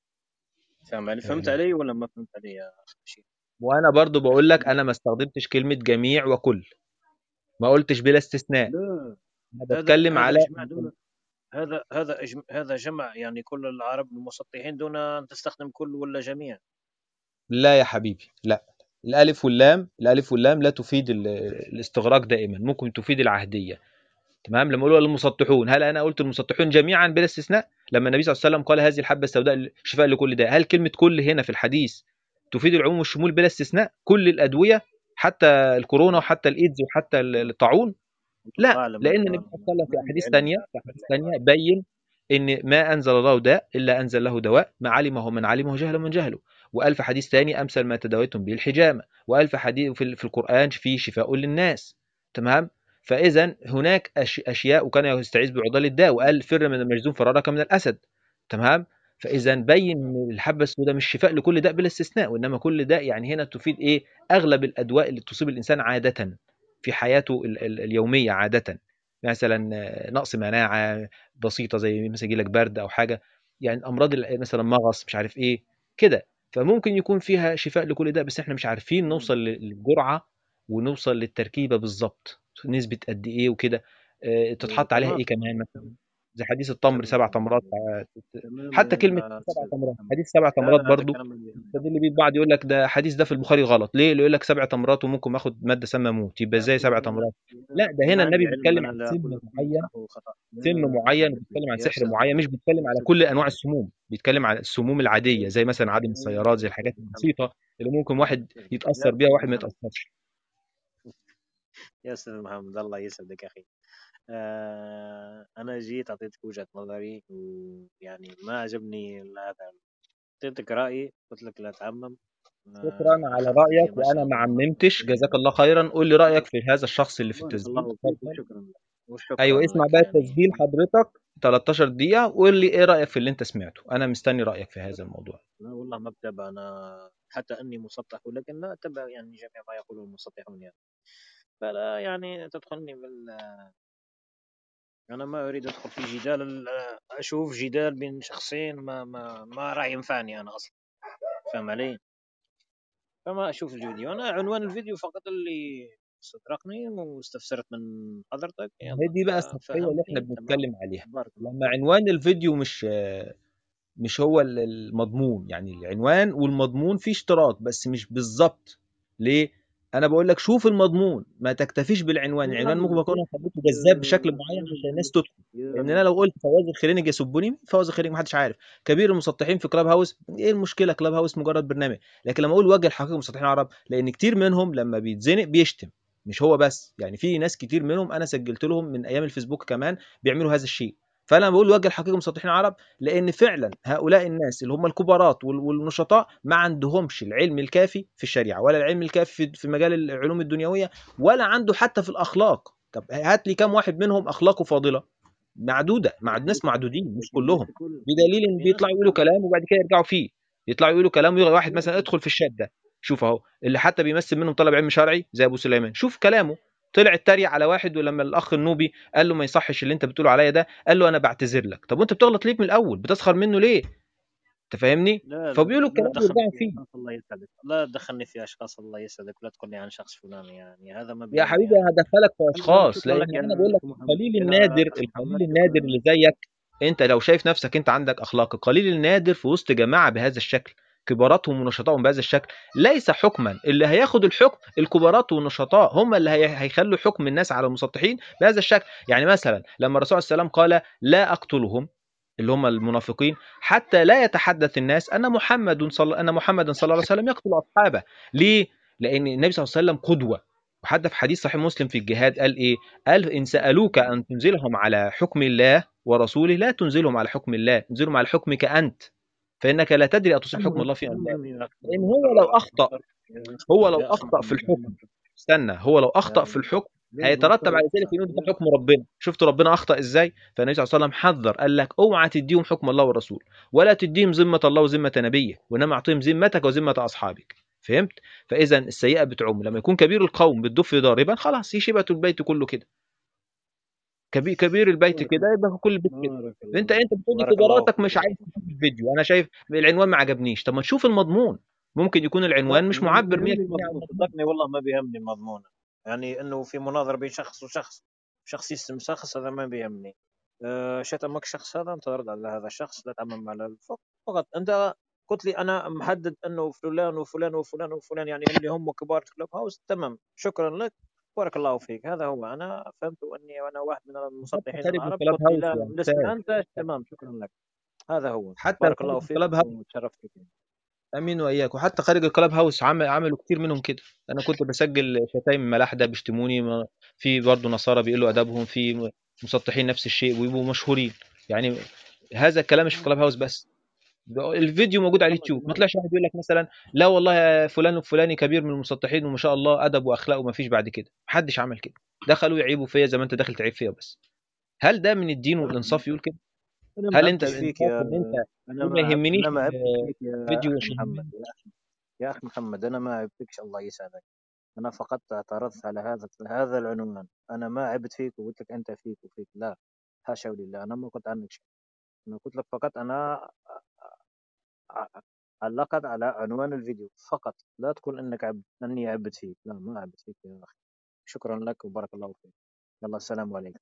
فاهم علي فهمت علي ولا ما فهمت علي يا اخ بشير وانا برضو بقول لك انا ما استخدمتش كلمه جميع وكل ما قلتش بلا استثناء لا انا هذا بتكلم هذا على اجماع دون هذا هذا إجم... هذا جمع يعني كل العرب المسطحين دون ان تستخدم كل ولا جميع لا يا حبيبي لا الالف واللام الالف واللام لا تفيد ال- الاستغراق دائما ممكن تفيد العهديه تمام لما اقول المسطحون هل انا قلت المسطحون جميعا بلا استثناء لما النبي صلى الله عليه وسلم قال هذه الحبه السوداء شفاء لكل داء هل كلمه كل هنا في الحديث تفيد العموم والشمول بلا استثناء كل الادويه حتى الكورونا وحتى الايدز وحتى الطاعون الله لا اعلم لان انا النبي ما صلى الله عليه وسلم في ما عندي احاديث علم ثانيه بهذا في احاديث الاشياء ثانيه بين ان ما انزل الله داء الا انزل له دواء ما علمه من علمه جهل من جهله وقال في حديث ثاني امثل ما تداويتم به الحجامه وقال في حديث في, في القران في شفاء للناس تمام فاذا هناك أش- اشياء وكان يستعيذ بعضال الداء وقال فر من المجذوم فرارك من الاسد تمام فاذا بين ان الحبه السوداء مش شفاء لكل داء بلا استثناء وانما كل داء يعني هنا تفيد ايه اغلب الادواء اللي تصيب الانسان عاده في حياته ال- ال- اليوميه عاده مثلا آه، نقص مناعه بسيطه زي مثلا يجيلك برد او حاجه يعني امراض ال- مثلا مغص مش عارف ايه كده فممكن يكون فيها شفاء لكل ده بس احنا مش عارفين نوصل لل- للجرعه ونوصل للتركيبه بالظبط نسبه قد ايه وكده آه، تتحط عليها تمام ايه كمان مثلا زي حديث التمر سبع تمام تمرات آه، تمام حتى كلمه يا سبع استاذ تمرات محمد حديث سبع تمرات هذا هذا برضو كلام اللي يستدل بيه البعض يقول لك ده حديث ده في البخاري غلط ليه يقول لك سبع تمرات وممكن اخد ماده سامه موت يبقى يا ازاي اخي سبع انا تمرات لا ده انا هنا عندي النبي علم بيتكلم انا عن لا سم اقول لك معين صح وخطا سم يا معين بيتكلم عن يا سحر استاذ معين مش محمد بيتكلم يا على استاذ كل محمد انواع السموم بيتكلم عن السموم العاديه زي مثلا عدم السيارات زي الحاجات البسيطه اللي ممكن واحد يا يتاثر بيها استاذ وواحد ما محمد يتاثرش يا استاذ محمد الله يسعدك يا اخي آه انا جيت اعطيتك وجهة نظري ويعني ما عجبني هذا اعطيتك رايي قلت لك لا تعمم شكرا آه على اخذت فيه رايك ما شاء وانا ما الله عممتش جزاك الله خيرا قول لي رايك في هذا الشخص اللي في بارك التسجيل الله فيك اتفضل وشكرا لك ايوه وشكرا اسمع لك بقى يعني تسجيل حضرتك 13 دقيقة وقول لي ايه رأيك في اللي انت سمعته انا مستني رأيك في هذا الموضوع لا والله ما بتابع أنا حتى أني مسطح ولكن لا أتبع يعني جميع ما يقوله المسطحون يعني فلا يعني تدخلني بال أنا ما أريد أدخل في جدال ال- أشوف جدال بين شخصين ما ما ما راح ينفعني أنا أصلا فاهم علي؟ فما أشوف الفيديو أنا عنوان الفيديو فقط اللي استدركني واستفسرت من حضرتك هي يلا دي بقى السطحية اللي احنا ففهمتني تمام بنتكلم عليها بارك الله لما عنوان الفيديو مش مش هو ال- المضمون يعني العنوان والمضمون فيه اشتراك بس مش بالظبط ليه انا بقول لك شوف المضمون ما تكتفيش بالعنوان يا العنوان ممكن عم يكون خليته جذاب بشكل معين عشان الناس تدخل يا لان انا لو قلت فواز الخريني يسبوني مين فواز الخريني محدش عارف كبير المسطحين في كلاب هاوس ايه المشكله كلاب هاوس مجرد برنامج لكن لما اقول وجه الحقيقي المسطحين العرب لان كتير منهم لما بيتزنق بيشتم مش هو بس يعني في ناس كتير منهم انا سجلت لهم من ايام الفيسبوك كمان بيعملوا هذا الشيء فانا بقول وجه الحقيقي المسطحين العرب لان فعلا هؤلاء الناس اللي هم الكبارات وال- والنشطاء ما عندهمش العلم الكافي في الشريعه ولا العلم الكافي في- في مجال العلوم الدنيويه ولا عنده حتى في الاخلاق طب هات لي كام واحد منهم اخلاقه فاضله معدوده مع ناس معدودين مش لكن كلهم ليس كل بدليل ان في ناس بيطلعوا يقولوا كلام وبعد كده يرجعوا فيه يطلعوا يقولوا كلام ويقول واحد مثلا ادخل في الشات ده شوف اهو اللي حتى بيمثل منهم طلب علم شرعي زي ابو سليمان شوف كلامه طلع اتريق على واحد ولما الاخ النوبي قال له ما يصحش اللي انت بتقوله عليا ده قال له انا بعتذر لك طب وانت بتغلط ليه من الاول بتسخر منه ليه انت فاهمني لا لا فبيقولوا لا الكلام تدخلني ويرجعوا في فيه اشخاص الله يسعدك لا تدخلني في اشخاص الله يسعدك ولا تقول لي عن شخص فلاني يعني هذا ما يا بيهمني حبيبي انا هدخلك في المهم اشخاص شكرا لك لان يا انا بقول لك اخ محمد القليل يا النادر اخ القليل محمد النادر شكرا اللي لك زيك انت لو شايف نفسك انت عندك اخلاق القليل النادر في وسط جماعه بهذا الشكل كباراتهم ونشطائهم بهذا الشكل ليس حكما اللي هياخد الحكم الكبارات والنشطاء هم اللي هي- هيخلوا حكم الناس على المسطحين بهذا الشكل يعني مثلا لما الرسول صلى الله عليه وسلم قال لا اقتلهم اللي هم المنافقين حتى لا يتحدث الناس ان محمد صلى ان محمدا صلى الله عليه وسلم يقتل اصحابه ليه لان النبي صلى الله عليه وسلم قدوه وحتى في حديث صحيح مسلم في الجهاد قال ايه قال ان سالوك ان تنزلهم على حكم الله ورسوله لا تنزلهم على حكم الله انزلهم على حكمك انت فانك لا تدري اتصيب حكم الله في ام لا المهم يا اخ لان هو لو اخطا يا اخ هو لو يا اخ اخطا في محمد الحكم استنى هو لو اخطا في الحكم ليه هيترتب على بنفترض ذلك انه ده حكم ربنا شفت ربنا اخطا ازاي فالنبي صلى الله عليه وسلم حذر قال لك اوعى تديهم حكم الله والرسول ولا تديهم ذمه الله وذمه نبيه وانما اعطيهم ذمتك وذمه اصحابك فهمت فاذا السيئه بتعم لما يكون كبير القوم بالدف ضاربا خلاص يشبه البيت كله كده كبير كبير البيت بارك كده يبقى في كل البيت كده بارك الله انت انت بتقول لي بارك الله كباراتك فيك مش عايز تشوف الفيديو انا شايف العنوان ما عجبنيش طب ما تشوف المضمون ممكن يكون لا العنوان مش ما معبر 100% بيهمني عن المضمون المضمون صدقني والله ما بيهمني المضمون يعني انه في مناظره بين شخص وشخص شخص يسلم شخص هذا ما بيهمني أه شتمك شخص هذا انت رد على هذا الشخص لا تعمم على الفوق فقط انت قلت لي انا محدد انه فلان وفلان وفلان وفلان يعني اللي هم كبار كلوب هاوس تمام شكرا لك بارك الله فيك هذا هو انا فهمت اني انا واحد من حتى المصطحين خارج العرب الكلاب قلت لي هاوس لا يا بالنسبه استاذ انت تمام شكرا لك هذا هو حتى بارك خارج الله فيك الكلاب هاوس وتشرفت فيك امين واياك وحتى خارج الكلاب هاوس عمل عملوا كتير منهم كده انا كنت بسجل شتايم ملاحده بيشتموني ما- في برضه نصارى بيقولوا ادبهم في مسطحين نفس الشيء ويبقوا مشهورين يعني هذا الكلام مش في كلاب هاوس بس الفيديو موجود على محمد اليوتيوب ما محمد طلعش واحد يقول لك مثلا لا والله يا فلان الفلاني كبير من المسطحين وما شاء الله ادب واخلاق وما فيش بعد كده محدش عمل كده دخلوا يعيبوا فيا زي ما انت داخل تعيب فيا بس هل ده من الدين والانصاف يقول كده انا ما هل انت عبتش فيك الانصاف يا ان انت انا ما ما عب... يهمنيش انا ما عبتش فيك يا الفيديو اخ شهير محمد يا اخ يا اخ محمد انا ما عبتكش الله يسعدك انا فقط اعترضت على هذا هذا العنوان انا ما عبت فيك وقلت لك انت فيك وفيك لا حاشا ولله انا ما قلت عنك شيء انا قلت لك فقط انا ع- علقت على عنوان الفيديو فقط لا تقول انك عبد اني عبت فيك لا ما عبت فيك يا اخي شكرا لك وبارك الله فيك يلا السلام عليكم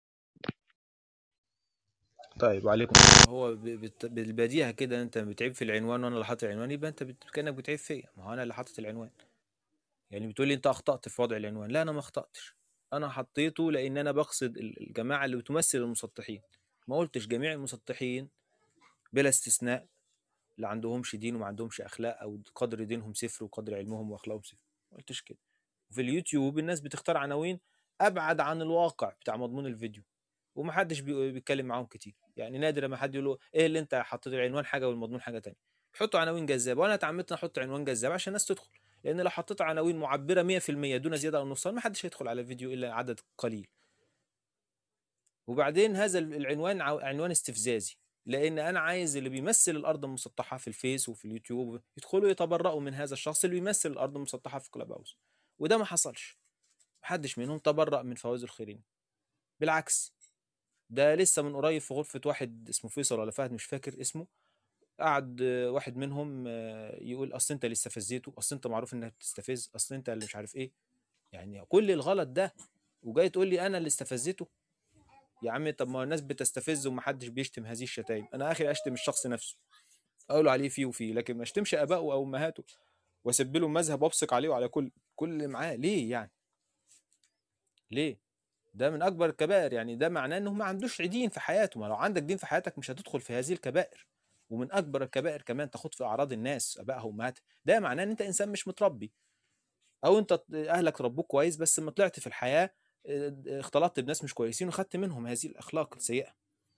طيب وعليكم هو ب- بت- بالبديهه كده انت بتعيب في العنوان وانا اللي حاطط العنوان يبقى انت بت... كانك بتعيب فيا ما هو انا اللي حاطط العنوان يعني بتقول لي انت اخطات في وضع العنوان لا انا ما اخطاتش انا حطيته لان انا بقصد ال- الجماعه اللي بتمثل المسطحين ما قلتش جميع المسطحين بلا استثناء لا عندهمش دين وما عندهمش اخلاق او قدر دينهم صفر وقدر علمهم واخلاقهم صفر ما قلتش كده وفي اليوتيوب الناس بتختار عناوين ابعد عن الواقع بتاع مضمون الفيديو ومحدش بي- بيتكلم معاهم كتير يعني نادر لما حد يقول له ايه اللي انت حطيت العنوان حاجه والمضمون حاجه تانية يحطوا عناوين جذابه وانا اتعمدت إن احط عنوان جذاب عشان الناس تدخل لان لو حطيت عناوين معبره 100% دون زياده او نقصان ما حدش هيدخل على الفيديو الا عدد قليل وبعدين هذا العنوان عو- عنوان استفزازي لان انا عايز اللي بيمثل الارض المسطحه في الفيس وفي اليوتيوب يدخلوا يتبرؤوا من هذا الشخص اللي بيمثل الارض المسطحه في كلاب هاوس وده ما حصلش محدش منهم تبرأ من فواز الخيرين بالعكس ده لسه من قريب في غرفة واحد اسمه فيصل ولا فهد مش فاكر اسمه قعد آه، واحد منهم آه، يقول اصل انت اللي استفزيته اصل انت معروف انك بتستفز اصل انت اللي مش عارف ايه يعني كل الغلط ده وجاي تقول لي انا اللي استفزيته يا عم طب ما الناس بتستفز ومحدش بيشتم هذه الشتايم انا اخي اشتم الشخص نفسه اقول عليه فيه وفيه لكن ما اشتمش ابائه او امهاته واسب له مذهب وابصق عليه وعلى كل كل اللي معاه ليه يعني ليه ده من اكبر الكبائر يعني ده معناه انه ما عندوش دين في حياته ما لو عندك دين في حياتك مش هتدخل في هذه الكبائر ومن اكبر الكبائر كمان تاخد في اعراض الناس ابائها وامهاتها ده معناه ان انت انسان مش متربي او انت اهلك ربوك كويس بس لما طلعت في الحياه اه، اختلطت بناس مش كويسين وخدت منهم هذه الاخلاق السيئه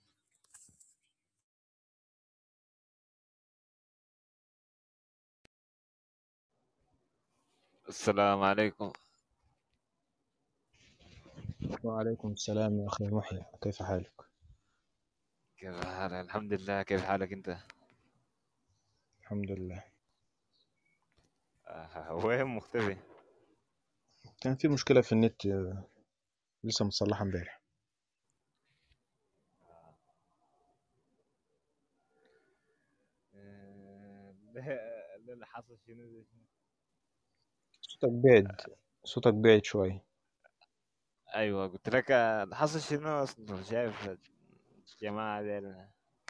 السلام عليكم وعليكم السلام يا اخي محيى كيف حالك كيف حالك الحمد لله كيف حالك انت الحمد لله آه، وين مختفي كان في مشكله في النت اه، لسه متصلحه امبارح آه، ده ده اللي حصل شنو ده شنو؟ صوتك بعد صوتك بعد شويه ايوه قلت لك آه، اللي حصل شنو اصلا شايف الجماعة ديل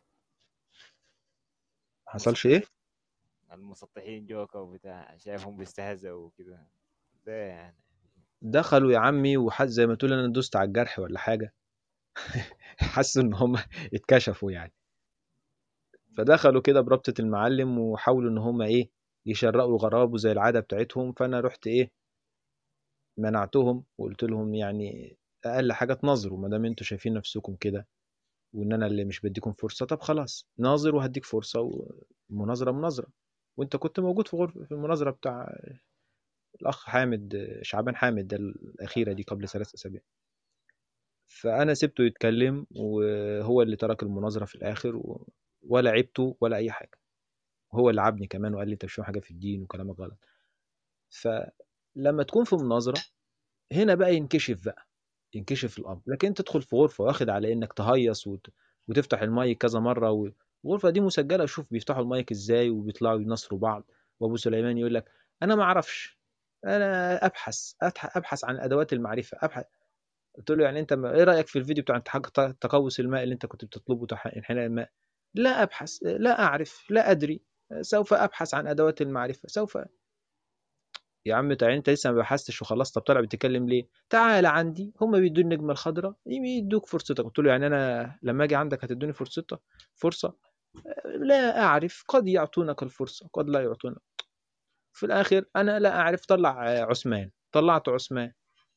حصلش ايه المسطحين جوكا وبتاع شايفهم بيستهزئوا وكده ده يعني دخلوا يا عمي وحد زي ما تقول انا دوست على الجرح ولا حاجه حسوا ان هم اتكشفوا يعني فدخلوا كده بربطة المعلم وحاولوا ان هم ايه يشرقوا غرابه زي العادة بتاعتهم فانا رحت ايه منعتهم وقلت لهم يعني اقل حاجة تناظروا ما دام انتوا شايفين نفسكم كده وان انا اللي مش بديكم فرصة طب خلاص ناظر وهديك فرصة ومناظرة مناظرة وانت كنت موجود في غرفة في المناظرة بتاع الاخ حامد شعبان حامد ده الاخيرة دي قبل ثلاث اسابيع فانا سبته يتكلم وهو اللي ترك المناظرة في الاخر و... ولا عيبته ولا اي حاجة هو اللي عبني كمان وقال لي انت مش فاهم حاجه في الدين وكلامك غلط فلما تكون في مناظره هنا بقى ينكشف بقى ينكشف الامر لكن انت تدخل في غرفه واخد على انك تهيص وت... وتفتح المايك كذا مره و- والغرفه دي مسجله شوف بيفتحوا المايك ازاي وبيطلعوا ينصروا بعض وابو سليمان يقول لك انا ما اعرفش انا ابحث أتح- ابحث عن ادوات المعرفه ابحث قلت له يعني انت ما... ايه رايك في الفيديو بتاع انتحاج- تقوس الماء اللي انت كنت بتطلبه تح- انحناء الماء لا ابحث لا اعرف لا ادري سوف ابحث عن ادوات المعرفه سوف يا عم تعالى انت لسه ما بحثتش وخلصت طب طالع بتتكلم ليه تعال عندي هم بيدوا النجمه الخضراء يدوك فرصتك قلت له يعني انا لما اجي عندك هتدوني فرصتك فرصه لا اعرف قد يعطونك الفرصه قد لا يعطونك في الاخر انا لا اعرف طلع عثمان طلعت عثمان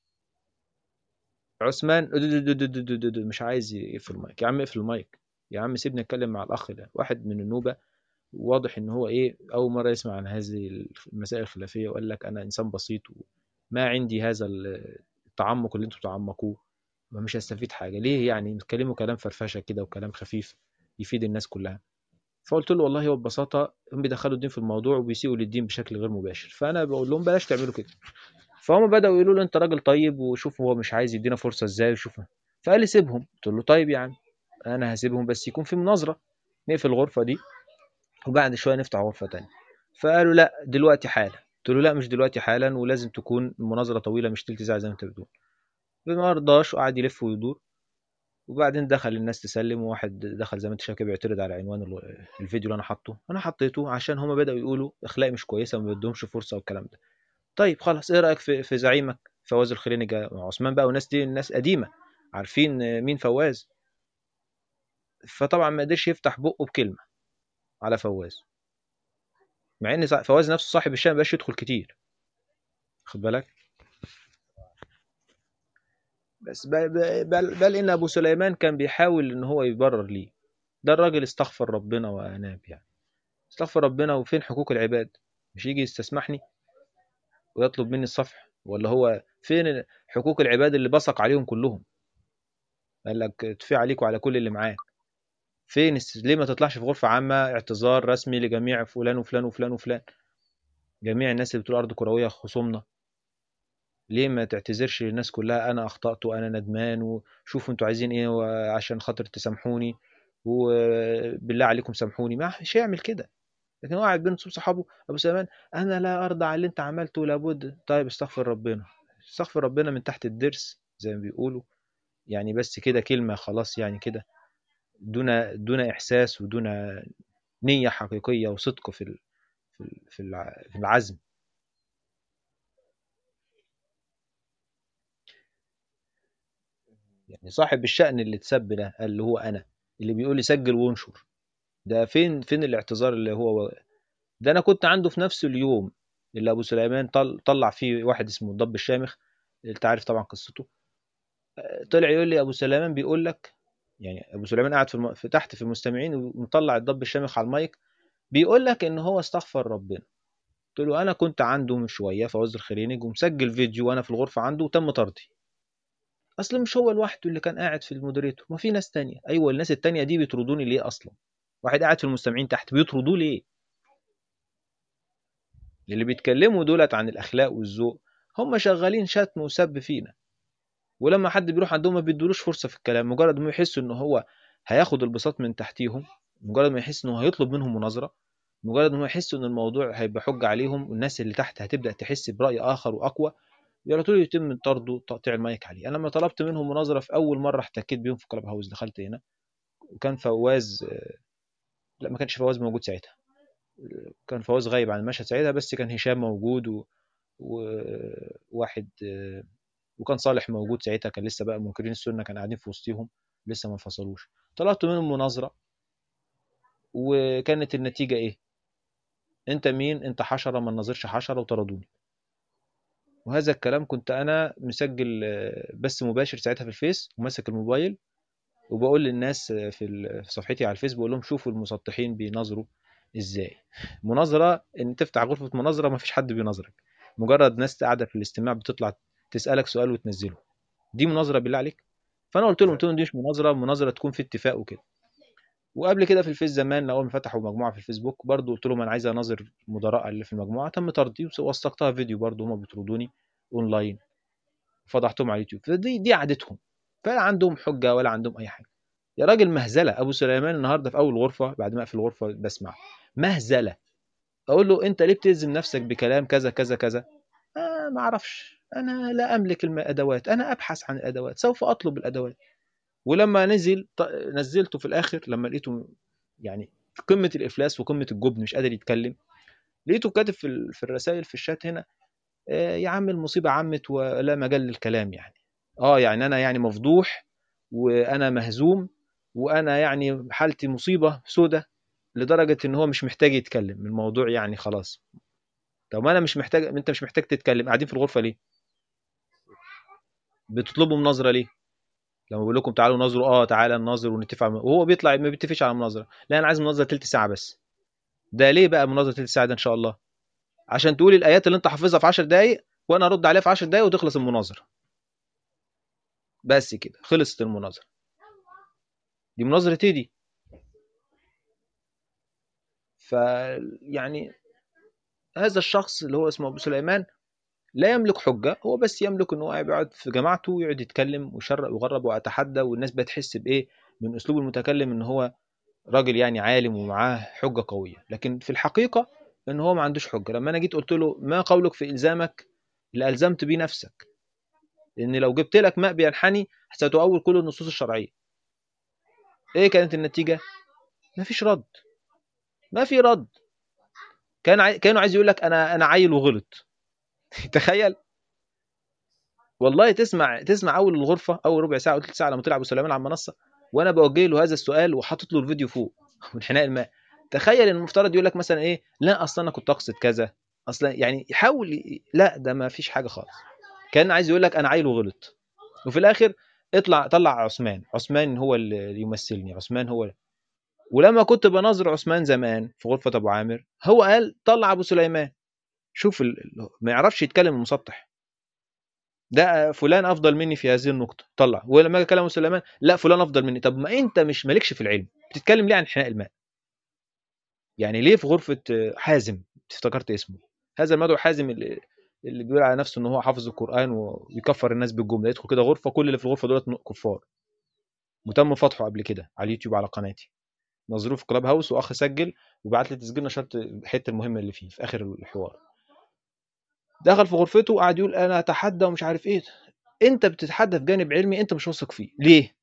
عثمان مش عايز يقفل المايك يا عم اقفل المايك يا عم سيبني اتكلم مع الاخ ده واحد من النوبه واضح ان هو ايه اول مره يسمع عن هذه المسائل الخلافيه وقال لك انا انسان بسيط وما عندي هذا التعمق اللي انتم بتعمقوه مش هستفيد حاجه ليه يعني بتكلموا كلام فرفشه كده وكلام خفيف يفيد الناس كلها فقلت له والله هو ببساطه هم بيدخلوا الدين في الموضوع وبيسيئوا للدين بشكل غير مباشر فانا بقول لهم بلاش تعملوا كده فهم بداوا يقولوا له انت راجل طيب وشوف هو مش عايز يدينا فرصه ازاي وشوف فقال لي سيبهم قلت له طيب يا عم انا هسيبهم بس يكون في مناظره نقفل الغرفه دي وبعد شويه نفتح غرفه تانية فقالوا لا دلوقتي حالا قلت له لا مش دلوقتي حالا ولازم تكون المناظره طويله مش تلت ساعه زي ما انت بتقول ما رضاش وقعد يلف ويدور وبعدين دخل الناس تسلم وواحد دخل زي ما انت شايف كده بيعترض على عنوان الفيديو اللي انا حاطه انا حطيته عشان هما بداوا يقولوا اخلاق مش كويسه وما بدهمش فرصه والكلام ده طيب خلاص ايه رايك في, في زعيمك فواز الخليني عثمان بقى والناس دي الناس قديمه عارفين مين فواز فطبعا ما قدرش يفتح بقه بكلمه على فواز مع ان فواز نفسه صاحب الشام مبقاش يدخل كتير خد بالك بس بل, بل, بل ان ابو سليمان كان بيحاول ان هو يبرر ليه ده الراجل استغفر ربنا واناب يعني استغفر ربنا وفين حقوق العباد مش يجي يستسمحني ويطلب مني الصفح ولا هو فين حقوق العباد اللي بصق عليهم كلهم قال لك تفي عليك وعلى كل اللي معاك فين الس- ليه ما تطلعش في غرفه عامه اعتذار رسمي لجميع فلان وفلان وفلان وفلان جميع الناس اللي بتقول ارض كرويه خصومنا ليه ما تعتذرش للناس كلها انا اخطات وانا ندمان وشوفوا انتوا عايزين ايه عشان خاطر تسامحوني وبالله عليكم سامحوني ما مش هيعمل كده لكن هو قاعد بين صحابه ابو سليمان انا لا ارضى على اللي انت عملته لابد طيب استغفر ربنا استغفر ربنا من تحت الضرس زي ما بيقولوا يعني بس كده كلمه خلاص يعني كده دون دون احساس ودون نيه حقيقيه وصدق في ال- في ال- في الع- في العزم يعني صاحب الشأن اللي اتسب ده اللي هو انا اللي بيقول لي سجل وانشر ده فين فين الاعتذار اللي هو ده انا كنت عنده في نفس اليوم اللي ابو سليمان طل طلع فيه واحد اسمه الضب الشامخ انت عارف طبعا قصته طلع يقول لي ابو سليمان بيقول لك يعني ابو سليمان قاعد في, الم... في تحت في المستمعين ومطلع الضب الشامخ على المايك بيقول لك ان هو استغفر ربنا قلت له انا كنت عنده من شويه فوز الخرينج ومسجل فيديو وانا في الغرفه عنده وتم طردي اصل مش هو لوحده اللي كان قاعد في المودريتور ما في ناس تانية ايوه الناس التانية دي بيطردوني ليه اصلا واحد قاعد في المستمعين تحت بيطردوه ليه اللي بيتكلموا دولت عن الاخلاق والذوق هم شغالين شتم وسب فينا ولما حد بيروح عندهم ما بيدولوش فرصه في الكلام مجرد ما يحسوا ان هو هياخد البساط من تحتيهم مجرد ما يحس انه هيطلب منهم مناظره مجرد ما يحسوا ان الموضوع هيبقى حجه عليهم والناس اللي تحت هتبدا تحس براي اخر واقوى على طول يتم طرده تقطيع المايك عليه انا لما طلبت منهم مناظره في اول مره احتكيت بيهم في كلاب هاوس دخلت هنا وكان فواز لا ما كانش فواز موجود ساعتها كان فواز غايب عن المشهد ساعتها بس كان هشام موجود و... وواحد وكان صالح موجود ساعتها كان لسه بقى منكرين السنه كان قاعدين في وسطهم لسه ما انفصلوش طلبت منهم مناظره وكانت النتيجه ايه انت مين انت حشره ما نظرش حشره وطردوني وهذا الكلام كنت انا مسجل بث مباشر ساعتها في الفيس وماسك الموبايل وبقول للناس في صفحتي على الفيس بقول لهم شوفوا المسطحين بيناظروا ازاي مناظره ان تفتح غرفه مناظره ما فيش حد بيناظرك مجرد ناس قاعده في الاستماع بتطلع تسالك سؤال وتنزله دي مناظره بالله عليك فانا قلت لهم قلت لهم دي مش مناظره مناظره تكون في اتفاق وكده وقبل كده في الفيس زمان اول ما فتحوا مجموعه في الفيسبوك برضو قلت لهم انا عايز اناظر مدراء اللي في المجموعه تم طردي ووثقتها فيديو برضو هم بيطردوني اونلاين فضحتهم على اليوتيوب فدي دي عادتهم فلا عندهم حجه ولا عندهم اي حاجه يا راجل مهزله ابو سليمان النهارده في اول غرفه بعد ما اقفل الغرفه بسمع مهزله اقول له انت ليه بتلزم نفسك بكلام كذا كذا كذا آه ما اعرفش انا لا املك الادوات انا ابحث عن الادوات سوف اطلب الادوات ولما نزل نزلته في الاخر لما لقيته يعني في قمه الافلاس وقمه الجبن مش قادر يتكلم لقيته كاتب في في الرسائل في الشات هنا آه يا عم المصيبه عمت ولا مجال للكلام يعني اه يعني انا يعني مفضوح وانا مهزوم وانا يعني حالتي مصيبه سودة لدرجه ان هو مش محتاج يتكلم الموضوع يعني خلاص طب ما انا مش محتاج انت مش محتاج تتكلم قاعدين في الغرفه ليه بتطلبوا مناظره ليه لما بقول لكم تعالوا ناظروا اه تعالى نناظر ونتفق وهو بيطلع ما بيتفقش على مناظره لا انا عايز مناظره تلت ساعه بس ده ليه بقى مناظره تلت ساعه ده ان شاء الله عشان تقول الايات اللي انت حافظها في 10 دقائق وانا ارد عليها في 10 دقائق وتخلص المناظره بس كده خلصت المناظره دي مناظره ايه دي فيعني هذا الشخص اللي هو اسمه ابو سليمان لا يملك حجه هو بس يملك ان هو يقعد في جماعته ويقعد يتكلم ويشرق ويغرب ويتحدى والناس بتحس بايه من اسلوب المتكلم ان هو راجل يعني عالم ومعاه حجه قويه لكن في الحقيقه ان هو ما عندوش حجه لما انا جيت قلت له ما قولك في الزامك اللي الزمت بيه نفسك لان لو جبت لك ماء بينحني ستؤول كل النصوص الشرعيه ايه كانت النتيجه ما فيش رد ما في رد كان عاي... كانوا عايز يقول لك انا انا عيل وغلط تخيل والله تسمع تسمع اول الغرفه اول ربع ساعه او ثلث ساعه لما طلع ابو سليمان على المنصه وانا بوجه له هذا السؤال وحاطط له الفيديو فوق من حناء الماء تخيل ان المفترض يقول لك مثلا ايه لا اصلا انا كنت اقصد كذا اصلا يعني يحاول ي... لا ده ما فيش حاجه خالص كان عايز يقول لك انا عيل وغلط وفي الاخر اطلع طلع عثمان عثمان هو اللي يمثلني عثمان هو اللي. ولما كنت بناظر عثمان زمان في غرفه ابو عامر هو قال طلع ابو سليمان شوف ال... ما يعرفش يتكلم المسطح ده فلان افضل مني في هذه النقطه طلع ولما اجي اكلم سليمان لا فلان افضل مني طب ما انت مش مالكش في العلم بتتكلم ليه عن انحناء الماء يعني ليه في غرفه آه، حازم افتكرت اسمه هذا المدعو حازم اللي, اللي بيقول على نفسه ان هو حافظ القران ويكفر الناس بالجمله يدخل كده غرفه كل اللي في الغرفه دولت كفار وتم فتحه قبل كده على اليوتيوب على قناتي نظروه في كلاب هاوس واخ سجل وبعت لي تسجيل نشرت الحته المهمه اللي فيه في اخر الحوار دخل في غرفته وقعد يقول انا اتحدى ومش عارف ايه انت بتتحدى في جانب علمي انت مش واثق فيه ليه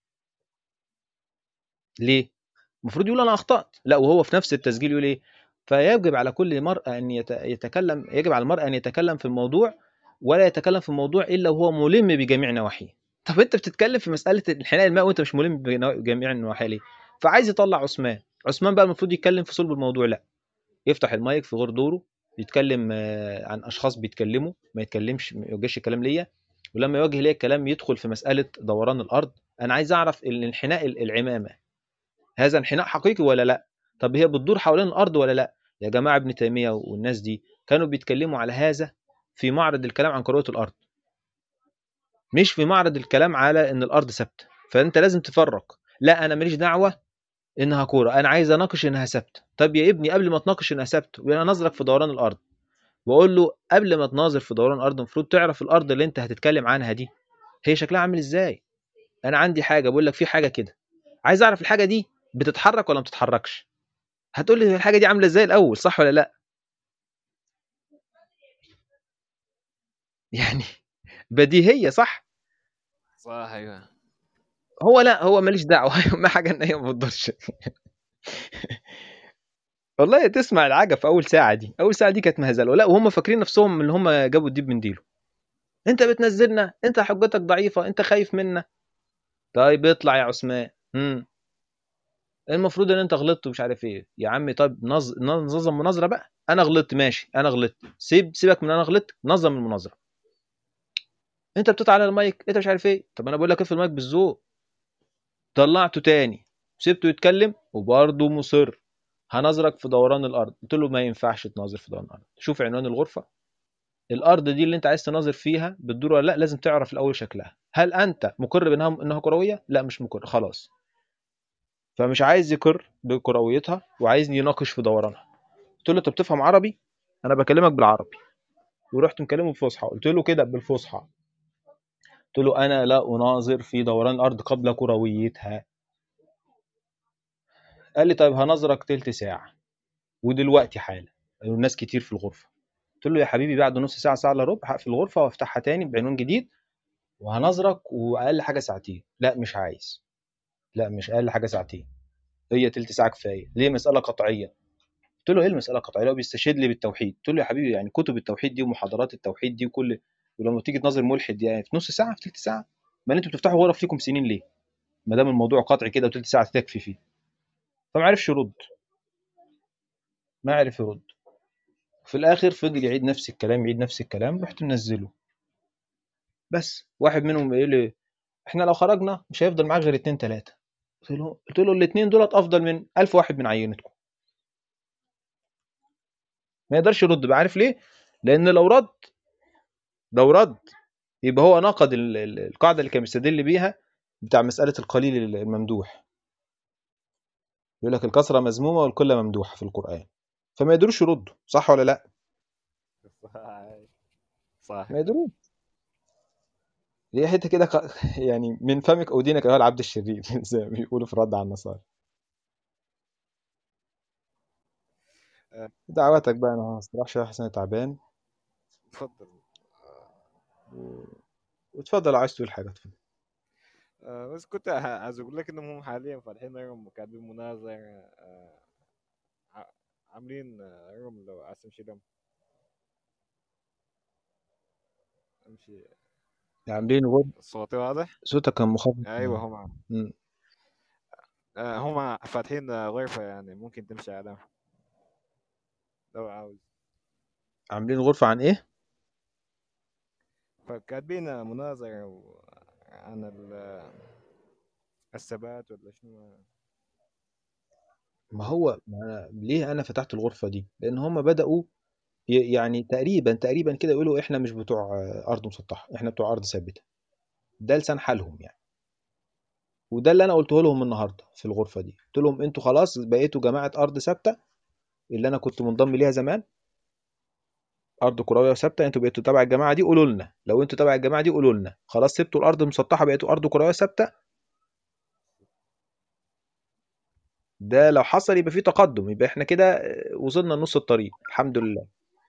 ليه المفروض يقول انا اخطات لا وهو في نفس التسجيل يقول ايه فيجب على كل مرأة أن يت- يتكلم يجب على المرأة أن يتكلم في الموضوع ولا يتكلم في الموضوع إلا وهو ملم بجميع نواحيه طب أنت بتتكلم في مسألة انحناء الماء وأنت مش ملم بجميع النواحي ليه فعايز يطلع عثمان عثمان بقى المفروض يتكلم في صلب الموضوع لا يفتح المايك في غير دوره يتكلم آه، عن اشخاص بيتكلموا ما يتكلمش ما يوجهش الكلام ليا ولما يوجه ليا الكلام يدخل في مساله دوران الارض انا عايز اعرف الانحناء ال- العمامه هذا انحناء حقيقي ولا لا طب هي بتدور حوالين الارض ولا لا يا جماعه ابن تيميه والناس دي كانوا بيتكلموا على هذا في معرض الكلام عن كرويه الارض مش في معرض الكلام على ان الارض ثابته فانت لازم تفرق لا انا ماليش دعوه انها كوره انا عايز اناقش انها ثابته طب يا ابني قبل ما تناقش انها ثابته وانا نظرك في دوران الارض واقول له قبل ما تناظر في دوران الارض المفروض تعرف الارض اللي انت هتتكلم عنها دي هي شكلها عامل ازاي انا عندي حاجه بقول لك في حاجه كده عايز اعرف الحاجه دي بتتحرك ولا ما بتتحركش هتقول لي الحاجه دي عامله ازاي الاول صح ولا لا يعني بديهيه صح صح ايوه هو لا هو ماليش دعوه ما حاجه ان هي ما بتضرش والله تسمع العجب في اول ساعه دي اول ساعه دي كانت مهزله لا وهم فاكرين نفسهم ان هم جابوا الديب من ديله انت بتنزلنا انت حجتك ضعيفه انت خايف منا طيب اطلع يا عثمان امم المفروض ان انت غلطت ومش عارف ايه يا عمي طيب نظ... نظم مناظره بقى انا غلطت ماشي انا غلطت سيب سيبك من انا غلطت نظم المناظره انت بتطلع على المايك انت مش عارف ايه طب انا بقول لك اقفل المايك بالذوق طلعته تاني سيبته يتكلم وبرضه مصر هنظرك في دوران الارض قلت له ما ينفعش تناظر في دوران الارض شوف عنوان الغرفه الارض دي اللي انت عايز تناظر فيها بتدور ولا لا لازم تعرف الاول شكلها هل انت مقر بانها انها كرويه لا مش مقر خلاص فمش عايز يقر بكرويتها وعايزني يناقش في دورانها قلت له انت بتفهم عربي انا بكلمك بالعربي ورحت مكلمه بالفصحى قلت له كده بالفصحى قلت له انا لا اناظر في دوران الارض قبل كرويتها قال لي طيب هنظرك تلت ساعه ودلوقتي حالا الناس كتير في الغرفه قلت له يا حبيبي بعد نص ساعه ساعه الا ربع هقفل الغرفه وافتحها تاني بعنوان جديد وهنظرك واقل حاجه ساعتين لا مش عايز لا مش اقل حاجه ساعتين هي تلت ساعه كفايه ليه مساله قطعيه قلت له ايه المساله قطعيه هو بيستشهد لي بالتوحيد قلت له يا حبيبي يعني كتب التوحيد دي ومحاضرات التوحيد دي وكل ولما تيجي تناظر ملحد يعني في نص ساعه في تلت ساعه ما انتوا بتفتحوا غرف فيكم سنين ليه ما دام الموضوع قطعي كده وتلت ساعه تكفي فيه فما عرفش يرد ما عرف يرد في الاخر فضل يعيد نفس الكلام يعيد نفس الكلام رحت منزله بس واحد منهم يقول لي احنا لو خرجنا مش هيفضل معاك غير اتنين تلاته قلت له قلت له الاثنين دولت افضل من ألف واحد من عينتكم ما يقدرش يرد بقى عارف ليه لان لو رد لو رد يبقى هو نقد ال- ال- القاعده اللي كان بيستدل بيها بتاع مساله القليل الممدوح يقول لك الكثره مذمومه والقله ممدوحه في القران فما يقدروش يردوا صح ولا لا صح صح ما يقدروش هي حته كده ق- يعني من فمك او دينك ايها العبد الشرير زي ما بيقولوا في الرد على النصارى آه، دعواتك بقى انا الصراحه شويه حسن تعبان اتفضل و... وتفضل عايز تقول حاجه اتفضل آه، بس كنت ه- عايز اقول لك انهم حاليا فاتحين لهم كاتبين مناظر آه، ع- عاملين آه، لهم لو عايز تمشي لهم امشي عاملين غد صوتي واضح صوتك كان مخفف ايوه هم مم. آه، هم فاتحين آه، غرفة يعني ممكن تمشي عليها لو عاوز عاملين غرفه عن ايه فكاتبين آه، مناظر و- عن ال- الثبات ولا شنو ما هو ما أنا ليه انا فتحت الغرفه دي لان هم بداوا ي- يعني تقريبا تقريبا كده يقولوا احنا مش بتوع آه، ارض مسطحه احنا بتوع ارض ثابته ده لسان حالهم يعني وده اللي انا قلته لهم النهارده في الغرفه دي قلت لهم انتوا خلاص بقيتوا جماعه ارض ثابته اللي انا كنت منضم ليها زمان ارض كرويه ثابته انتوا بقيتوا تبع الجماعه دي قولوا لنا لو انتوا تبع الجماعه دي قولوا لنا خلاص سبتوا الارض المسطحه بقيتوا ارض كرويه ثابته ده لو حصل يبقى في تقدم يبقى احنا كده آه، وصلنا لنص الطريق الحمد لله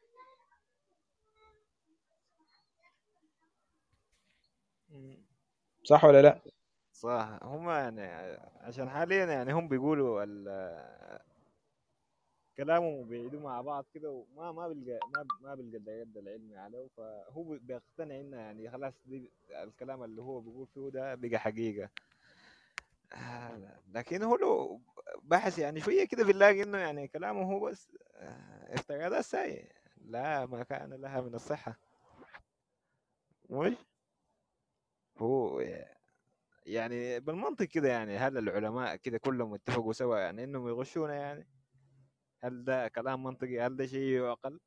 مم. صح ولا لا صح هم يعني عشان حاليا يعني هم بيقولوا ال- كلامهم بيعيدوا مع بعض كده وما ما بيلقى ما ما بيلقى اليد العلمي عليه فهو بي- بيقتنع انه يعني خلاص دي الكلام اللي هو بيقول فيه ده بقى حقيقة آه، لكن هو لو بحث يعني شوية كده بنلاقي انه يعني كلامه هو بس آه، افتراضات سيء لا ما كان لها من الصحة مش هو يعني بالمنطق كده يعني هل العلماء كده كلهم اتفقوا سوا يعني انهم يغشونا يعني هل ده كلام منطقي هل ده شيء يعقل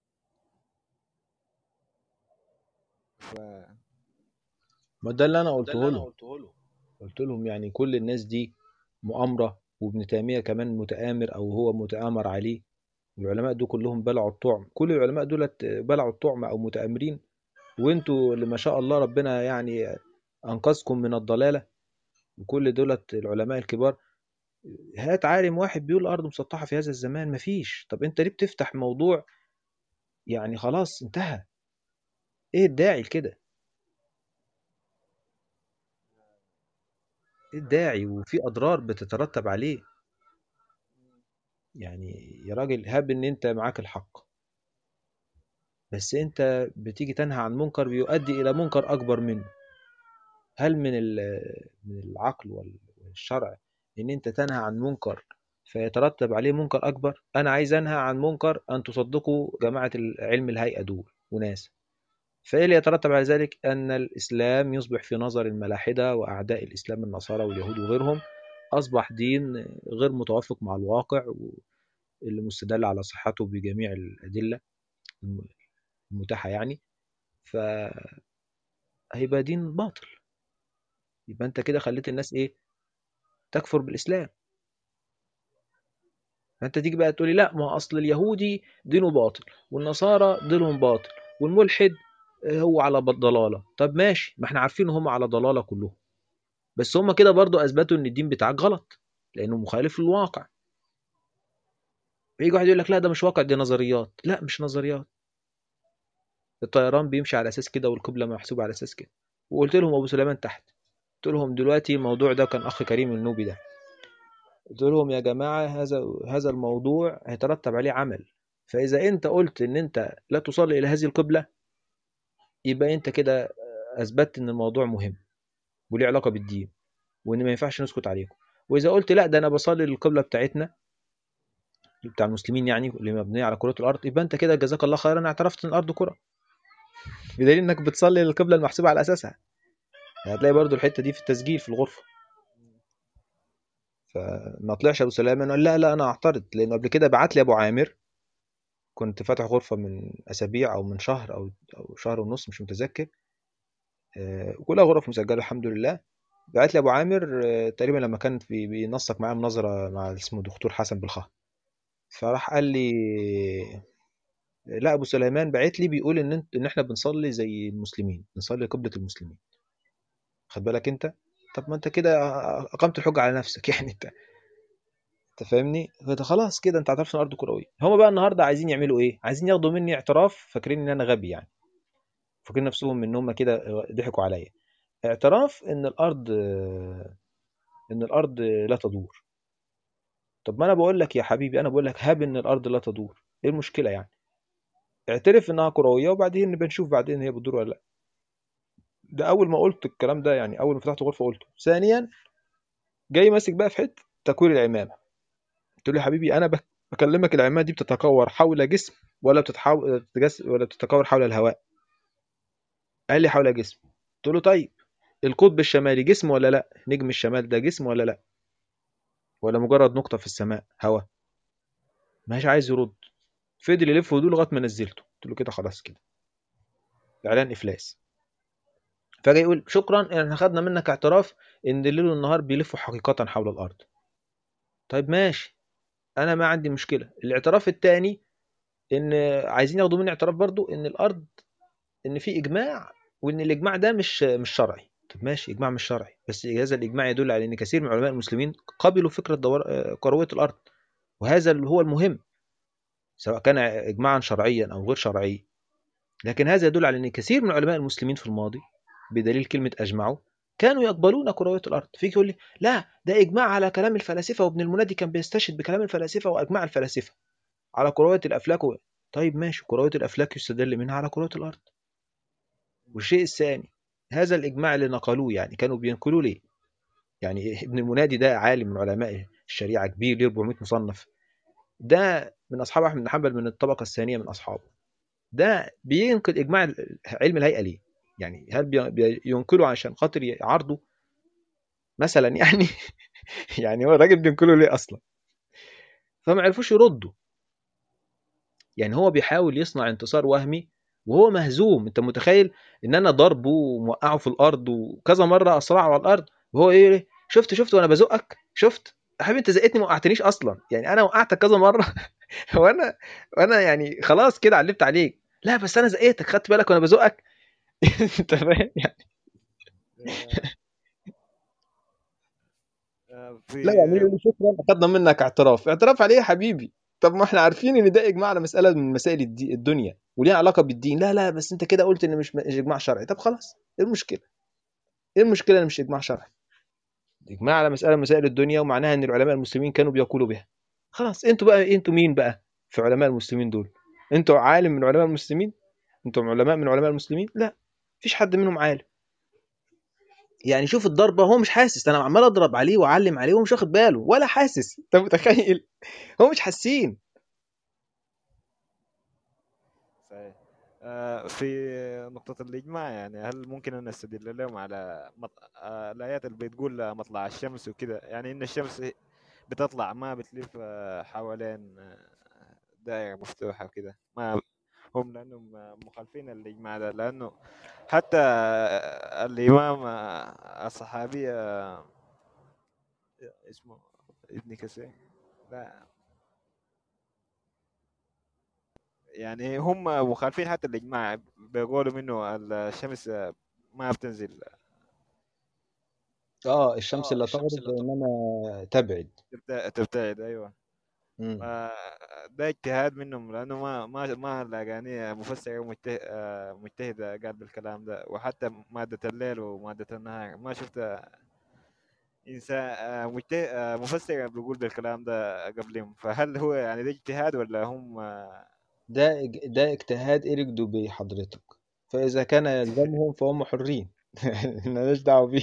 ف ما ده اللي انا ده قلته اللي انا لهم قلته له قلت لهم يعني كل الناس دي مؤامره وابن تيميه كمان متآمر او هو متآمر عليه والعلماء دول كلهم بلعوا الطعم كل العلماء دولت بلعوا الطعم او متآمرين وانتوا اللي ما شاء الله ربنا يعني انقذكم من الضلاله وكل دولت العلماء الكبار هات عالم واحد بيقول الارض مسطحه في هذا الزمان مفيش طب انت ليه بتفتح موضوع يعني خلاص انتهى ايه الداعي لكده ايه الداعي وفي اضرار بتترتب عليه يعني يا راجل هاب ان انت معاك الحق بس انت بتيجي تنهى عن منكر بيؤدي الى منكر اكبر منه هل من ال- من العقل وال- والشرع ان انت تنهى عن منكر فيترتب عليه منكر اكبر انا عايز انهى عن منكر ان تصدقوا جماعه علم الهيئه دول وناس فايه اللي يترتب على ذلك ان الاسلام يصبح في نظر الملاحده واعداء الاسلام النصارى واليهود وغيرهم اصبح دين غير متوافق مع الواقع اللي مستدل على صحته بجميع الادله المتاحه يعني فهيبقى دين باطل يبقى انت كده خليت الناس ايه تكفر بالاسلام فانت تيجي بقى تقولي لا ما اصل اليهودي دينه باطل والنصارى دينهم باطل والملحد هو على ضلاله طب ماشي ما احنا عارفين هم على ضلاله كلهم بس هم كده برضو اثبتوا ان الدين بتاعك غلط لانه مخالف للواقع فيجي واحد يقول لك لا ده مش واقع دي نظريات لا مش نظريات الطيران بيمشي على اساس كده والقبله محسوبه على اساس كده وقلت لهم ابو سليمان تحت قلت لهم دلوقتي الموضوع ده كان اخ كريم النوبي ده قلت لهم يا جماعه هذا هذا الموضوع هيترتب عليه عمل فاذا انت قلت ان انت لا تصلي الى هذه القبله يبقى انت كده اثبتت ان الموضوع مهم وليه علاقه بالدين وان ما ينفعش نسكت عليكم واذا قلت لا ده انا بصلي للقبله بتاعتنا بتاع المسلمين يعني اللي مبنيه على كره الارض يبقى انت كده جزاك الله خيرا اعترفت ان الارض كره بدليل انك بتصلي للقبله المحسوبه على اساسها هتلاقي برضو الحته دي في التسجيل في الغرفه فما طلعش ابو سليمان قال لا لا انا اعترض لانه قبل كده بعت لي ابو عامر كنت فاتح غرفه من اسابيع او من شهر او او شهر ونص مش متذكر آه، كلها غرف مسجله الحمد لله بعت لي ابو عامر آه، تقريبا لما كان في بينسق معايا مناظره مع اسمه دكتور حسن بالخه فراح قال لي لا ابو سليمان بعت لي بيقول ان انت ان احنا بنصلي زي المسلمين بنصلي قبله المسلمين خد بالك انت طب ما انت كده اقمت الحجه على نفسك يعني انت انت فاهمني فده خلاص كده انت اعترفت ان الارض كرويه هما بقى النهارده عايزين يعملوا ايه عايزين ياخدوا مني اعتراف فاكرين ان انا غبي يعني فاكرين نفسهم ان هم كده ضحكوا عليا اعتراف ان الارض ان الارض لا تدور طب ما انا بقول لك يا حبيبي انا بقول لك هاب ان الارض لا تدور ايه المشكله يعني اعترف انها كرويه وبعدين نبقى نشوف بعدين هي بتدور ولا لا ده اول ما قلت الكلام ده يعني اول ما فتحت غرفه قلته ثانيا جاي ماسك بقى في حته تكوير العمامه قلت له يا حبيبي انا بك- بكلمك العمامه دي بتتكور حول جسم ولا بتتحول ولا بتتكور حول الهواء قال لي حول جسم قلت له طيب القطب الشمالي جسم ولا لا نجم الشمال ده جسم ولا لا ولا مجرد نقطه في السماء هواء مش عايز يرد فضل يلف ودول لغايه ما نزلته قلت له كده خلاص كده اعلان افلاس فجاي يقول شكرا احنا خدنا منك اعتراف ان الليل والنهار بيلفوا حقيقه حول الارض طيب ماشي انا ما عندي مشكله الاعتراف الثاني ان عايزين ياخدوا مني اعتراف برضو ان الارض ان في اجماع وان الاجماع ده مش مش شرعي طب ماشي اجماع مش شرعي بس هذا الاجماع يدل على ان كثير من علماء المسلمين قبلوا فكره دور... آه، كرويه الارض وهذا اللي هو المهم سواء كان اجماعا شرعيا او غير شرعي لكن هذا يدل على ان كثير من علماء المسلمين في الماضي بدليل كلمه اجمعوا كانوا يقبلون كرويه الارض فيك يقول لي لا ده اجماع على كلام الفلاسفه وابن المنادي كان بيستشهد بكلام الفلاسفه واجماع الفلاسفه على كرويه الافلاك و... طيب ماشي كرويه الافلاك يستدل منها على كرويه الارض والشيء الثاني هذا الإجماع اللي نقلوه يعني كانوا بينقلوا ليه يعني ابن المنادي ده عالم من علماء الشريعة كبير ليه 400 مصنف ده من أصحاب أحمد بن حنبل من الطبقة الثانية من أصحابه ده بينقل إجماع علم الهيئة ليه يعني هل بي- بينقله عشان خاطر يعارضه مثلا يعني يعني هو الراجل بينقله ليه أصلا فما عرفوش يردوا يعني هو بيحاول يصنع انتصار وهمي وهو مهزوم انت متخيل ان انا ضربه وموقعه في الارض وكذا مره اصرعه على الارض وهو ايه شفت شفت وانا بزقك شفت يا حبيبي انت زقتني ما وقعتنيش اصلا يعني انا وقعتك كذا مره وانا وانا يعني خلاص كده علمت عليك لا بس انا زقيتك خدت بالك وانا بزقك انت فاهم يعني آه، في لا يعني يقول لي شكرا اخدنا منك اعتراف اعتراف عليه يا حبيبي طب ما احنا عارفين ان ده اجماع على مساله من مسائل الدي- الدنيا وليها علاقه بالدين لا لا بس انت كده قلت ان مش مش اجماع شرعي طب خلاص ايه المشكله ايه المشكله ان مش اجماع شرعي اجماع على مساله من مسائل الدنيا ومعناها ان العلماء المسلمين كانوا بيقولوا بها خلاص انتوا بقى انتوا مين بقى في علماء المسلمين دول انتوا عالم من علماء المسلمين انتوا علماء من علماء المسلمين لا مفيش حد منهم عالم يعني شوف الضربه هو مش حاسس انا عمال اضرب عليه واعلم عليه وهو مش واخد باله ولا حاسس انت متخيل هو مش حاسين صحيح آه، في نقطة الإجماع يعني هل ممكن أن نستدل لهم على مط... آه، الآيات اللي بتقول مطلع الشمس وكده يعني إن الشمس بتطلع ما بتلف آه، حوالين آه، دائرة مفتوحة وكده ما هم لأنهم مخالفين الإجماع ده لأنه حتى آه، الإمام آه، الصحابي آه، اسمه ابن كثير لا يعني هم مخالفين حتى الإجماع بيقولوا منه الشمس ما بتنزل اه الشمس لا تغرب وانما تبعد تبت- تبتعد أيوة مم. ف- ده اجتهاد منهم لأنه ما ما ما لاقاني مفسر مجته- آه، مجتهد قال بالكلام ده وحتى مادة الليل ومادة النهار ما شفت إنسان آه، مجته- آه، مفسر بيقول بالكلام ده قبلهم فهل هو يعني ده اجتهاد ولا هم آه، ده إج- ده اجتهاد إيريك دوبي حضرتك فإذا كان يلزمهم فهم حرين مالناش دعوة بيه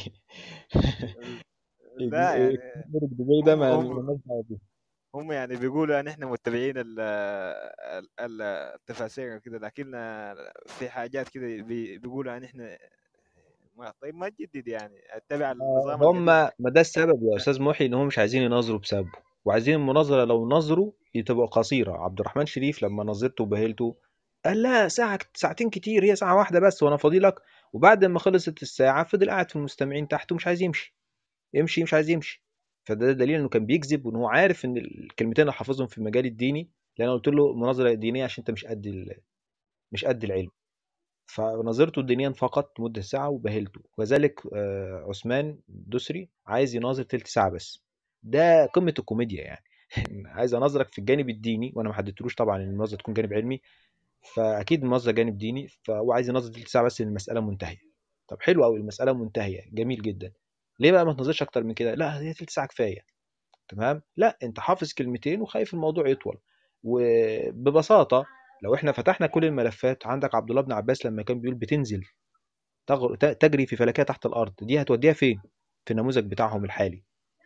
لا يعني إيريك دوبي ده هم ما هم مالناش دعوة بيه هم يعني بيقولوا ان احنا متبعين ال- ال- ال- التفاسير وكده لكن في حاجات كده بي- بيقولوا ان احنا ما طيب ما تجدد يعني اتبع النظام هم القديم ما ده السبب يا أستاذ محي إن هم مش عايزين يناظروا بسببه وعايزين المناظرة لو نظروا تبقى قصيرة عبد الرحمن شريف لما نظرته وبهلته قال لا ساعة ساعتين كتير هي ساعة واحدة بس وأنا فاضي لك وبعد ما خلصت الساعة فضل قاعد في المستمعين تحت ومش عايز يمشي يمشي مش عايز يمشي فده دليل انه كان بيكذب وان هو عارف ان الكلمتين اللي حافظهم في المجال الديني لان أنا قلت له مناظره دينيه عشان انت مش قد ال- مش قد العلم فنظرته دينيا فقط مده ساعه وبهلته وكذلك آه، عثمان الدسري عايز يناظر تلت ساعه بس ده قمه الكوميديا يعني عايز اناظرك في الجانب الديني وانا ما حددتلوش طبعا ان المناظره تكون جانب علمي فاكيد المناظره جانب ديني فهو عايز يناظر تلت ساعه بس ان المساله منتهيه طب حلو قوي المساله منتهيه جميل جدا ليه بقى ما تناظرش اكتر من كده لا هي تلت ساعه كفايه تمام لا انت حافظ كلمتين وخايف الموضوع يطول وببساطه لو احنا فتحنا كل الملفات عندك عبد الله بن عباس لما كان بيقول بتنزل تغر... ت- تجري في فلكها تحت الارض دي هتوديها فين في النموذج بتاعهم الحالي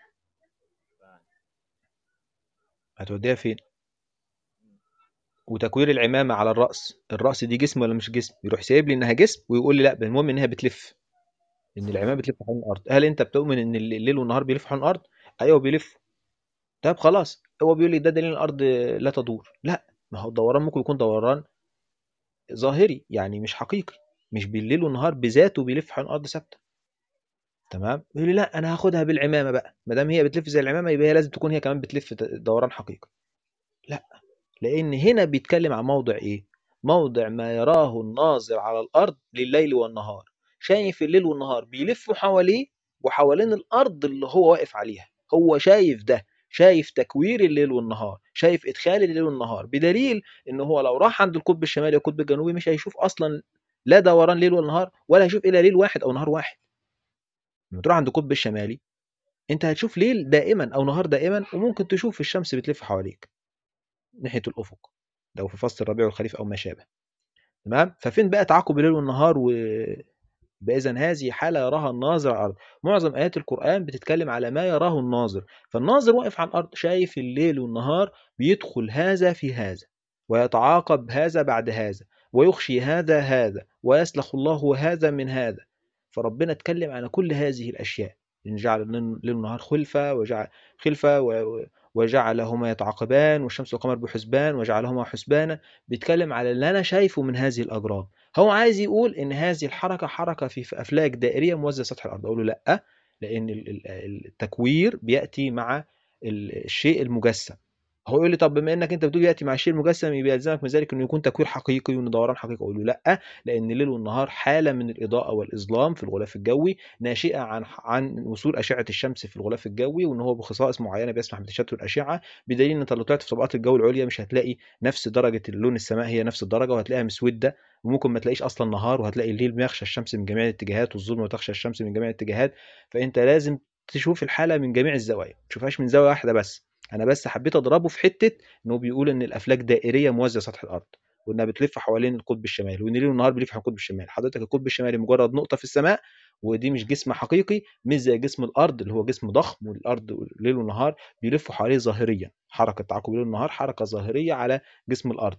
هتوديها فين وتكوير العمامه على الراس الراس دي جسم ولا مش جسم يروح سايب لي انها جسم ويقول لي لا المهم انها بتلف ان العمامه بتلف حوالين الارض هل انت بتؤمن ان الليل والنهار بيلف حوالين الارض ايوه بيلف طب خلاص هو بيقول لي ده دليل الارض لا تدور لا ما هو الدوران ممكن يكون دوران ظاهري يعني مش حقيقي مش بالليل والنهار بذاته بيلف حول الارض ثابته تمام يقول لي لا انا هاخدها بالعمامه بقى ما دام هي بتلف زي العمامه يبقى هي لازم تكون هي كمان بتلف دوران حقيقي لا لان هنا بيتكلم عن موضع ايه موضع ما يراه الناظر على الارض لليل والنهار شايف الليل والنهار بيلفوا حواليه وحوالين الارض اللي هو واقف عليها هو شايف ده شايف تكوير الليل والنهار شايف ادخال الليل والنهار بدليل ان هو لو راح عند القطب الشمالي والقطب الجنوبي مش هيشوف اصلا لا دوران ليل والنهار ولا هيشوف الا ليل واحد او نهار واحد لما تروح عند القطب الشمالي انت هتشوف ليل دائما او نهار دائما وممكن تشوف الشمس بتلف حواليك ناحيه الافق لو في فصل الربيع والخريف او ما شابه تمام ففين بقى تعاقب الليل والنهار و إذا هذه حالة يراها الناظر على الأرض معظم آيات القرآن بتتكلم على ما يراه الناظر فالناظر واقف على الأرض شايف الليل والنهار بيدخل هذا في هذا ويتعاقب هذا بعد هذا ويخشي هذا هذا ويسلخ الله هذا من هذا فربنا اتكلم على كل هذه الأشياء إن جعل الليل والنهار خلفة وجعل خلفة و... وجعلهما يتعاقبان والشمس والقمر بحسبان وجعلهما حسبانا بيتكلم على اللي أنا شايفه من هذه الأجرام هو عايز يقول إن هذه الحركة حركة في أفلاك دائرية موازية سطح الأرض أقول له لأ لأن التكوير بيأتي مع الشيء المجسم هو يقول لي طب بما انك انت بتقول ياتي مع الشيء المجسم يبقى يلزمك من ذلك انه يكون تكوير حقيقي وانه دوران حقيقي اقول له لا لان الليل والنهار حاله من الاضاءه والاظلام في الغلاف الجوي ناشئه عن عن وصول اشعه الشمس في الغلاف الجوي وان هو بخصائص معينه بيسمح بتشتت الاشعه بدليل ان انت لو طلعت في طبقات الجو العليا مش هتلاقي نفس درجه اللون السماء هي نفس الدرجه وهتلاقيها مسوده وممكن ما تلاقيش اصلا نهار وهتلاقي الليل بيخشى الشمس من جميع الاتجاهات والظلمه تخشى الشمس من جميع الاتجاهات فانت لازم تشوف الحاله من جميع الزوايا ما تشوفهاش من زاويه واحده بس انا بس حبيت اضربه في حته ان هو بيقول ان الافلاك دائريه موازيه سطح الارض وانها بتلف حوالين القطب الشمالي وان الليل والنهار بيلف حوالين القطب الشمالي حضرتك القطب الشمالي مجرد نقطه في السماء ودي مش جسم حقيقي مش زي جسم الارض اللي هو جسم ضخم والارض الليل والنهار بيلفوا حواليه ظاهريا حركه تعاقب الليل والنهار حركه ظاهريه على جسم الارض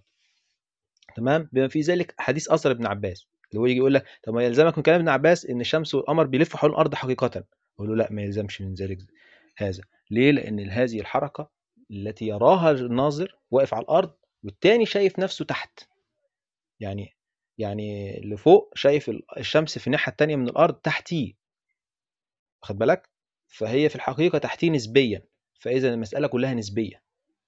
تمام بما في ذلك حديث اثر ابن عباس اللي هو يجي يقول لك طب ما يلزمك من كلام ابن عباس ان الشمس والقمر بيلفوا حول الارض حقيقه اقول له لا ما يلزمش من ذلك هذا ليه لان هذه الحركه التي يراها الناظر واقف على الارض والتاني شايف نفسه تحت يعني يعني اللي فوق شايف الشمس في الناحيه التانيه من الارض تحتيه واخد بالك فهي في الحقيقه تحتيه نسبيا فاذا المساله كلها نسبيه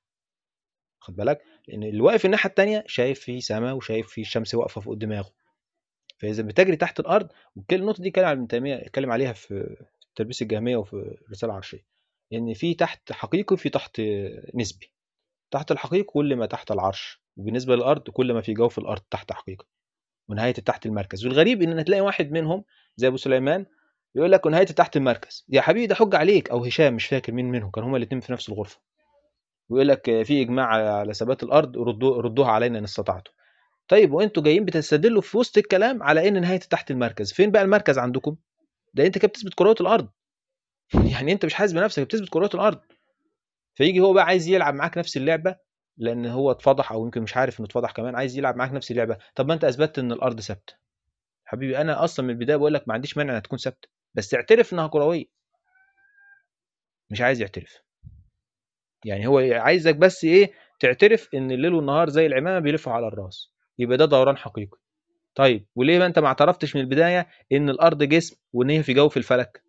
واخد بالك لان اللي واقف الناحيه التانيه شايف فيه سماء وشايف فيه الشمس واقفه فوق دماغه فاذا بتجري تحت الارض وكل النقطه دي كلام ابن تيميه اتكلم عليها في تلبيس الجهميه وفي الرساله العرشيه ان في تحت حقيقي وفي تحت نسبي تحت الحقيقي كل ما تحت العرش وبالنسبه للارض كل ما في جوف الارض تحت حقيقي ونهايه تحت المركز والغريب ان تلاقي واحد منهم زي ابو سليمان يقول لك ونهايه تحت المركز يا حبيبي ده حجه عليك او هشام مش فاكر مين منهم كانوا هما الاثنين في نفس الغرفه ويقول لك في اجماع على ثبات الارض ردوها ردوها علينا ان استطعتم طيب وانتوا جايين بتستدلوا في وسط الكلام على ان نهايه تحت المركز فين بقى المركز عندكم ده انت كده بتثبت كرويه الارض يعني انت مش حاسس بنفسك بتثبت كرويه الارض فيجي هو بقى عايز يلعب معاك نفس اللعبه لان هو اتفضح او يمكن مش عارف انه اتفضح كمان عايز يلعب معاك نفس اللعبه طب ما انت اثبتت ان الارض ثابته حبيبي انا اصلا من البدايه بقول لك ما عنديش مانع انها تكون ثابته بس اعترف انها كرويه مش عايز يعترف يعني هو عايزك بس ايه تعترف ان الليل والنهار زي العمامه بيلفوا على الراس يبقى ده دوران حقيقي طيب وليه ما انت ما اعترفتش من البدايه ان الارض جسم وان هي في جو في الفلك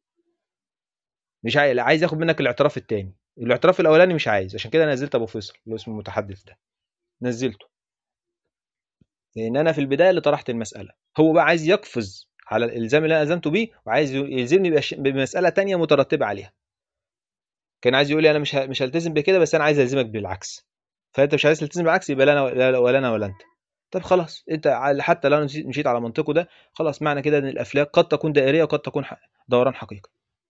مش عايز عايز ياخد منك الاعتراف الثاني الاعتراف الاولاني مش عايز عشان كده نزلت ابو فيصل اللي اسمه المتحدث ده نزلته لان انا في البدايه اللي طرحت المساله هو بقى عايز يقفز على الالزام اللي انا الزمته بيه وعايز يلزمني بمساله تانية مترتبه عليها كان عايز يقول لي انا مش مش هلتزم بكده بس انا عايز الزمك بالعكس فانت مش عايز تلتزم بالعكس يبقى لا انا ولا انا ولا انت طب خلاص انت حتى لو مشيت على منطقه ده خلاص معنى كده ان الافلاك قد تكون دائريه وقد تكون دوران حقيقي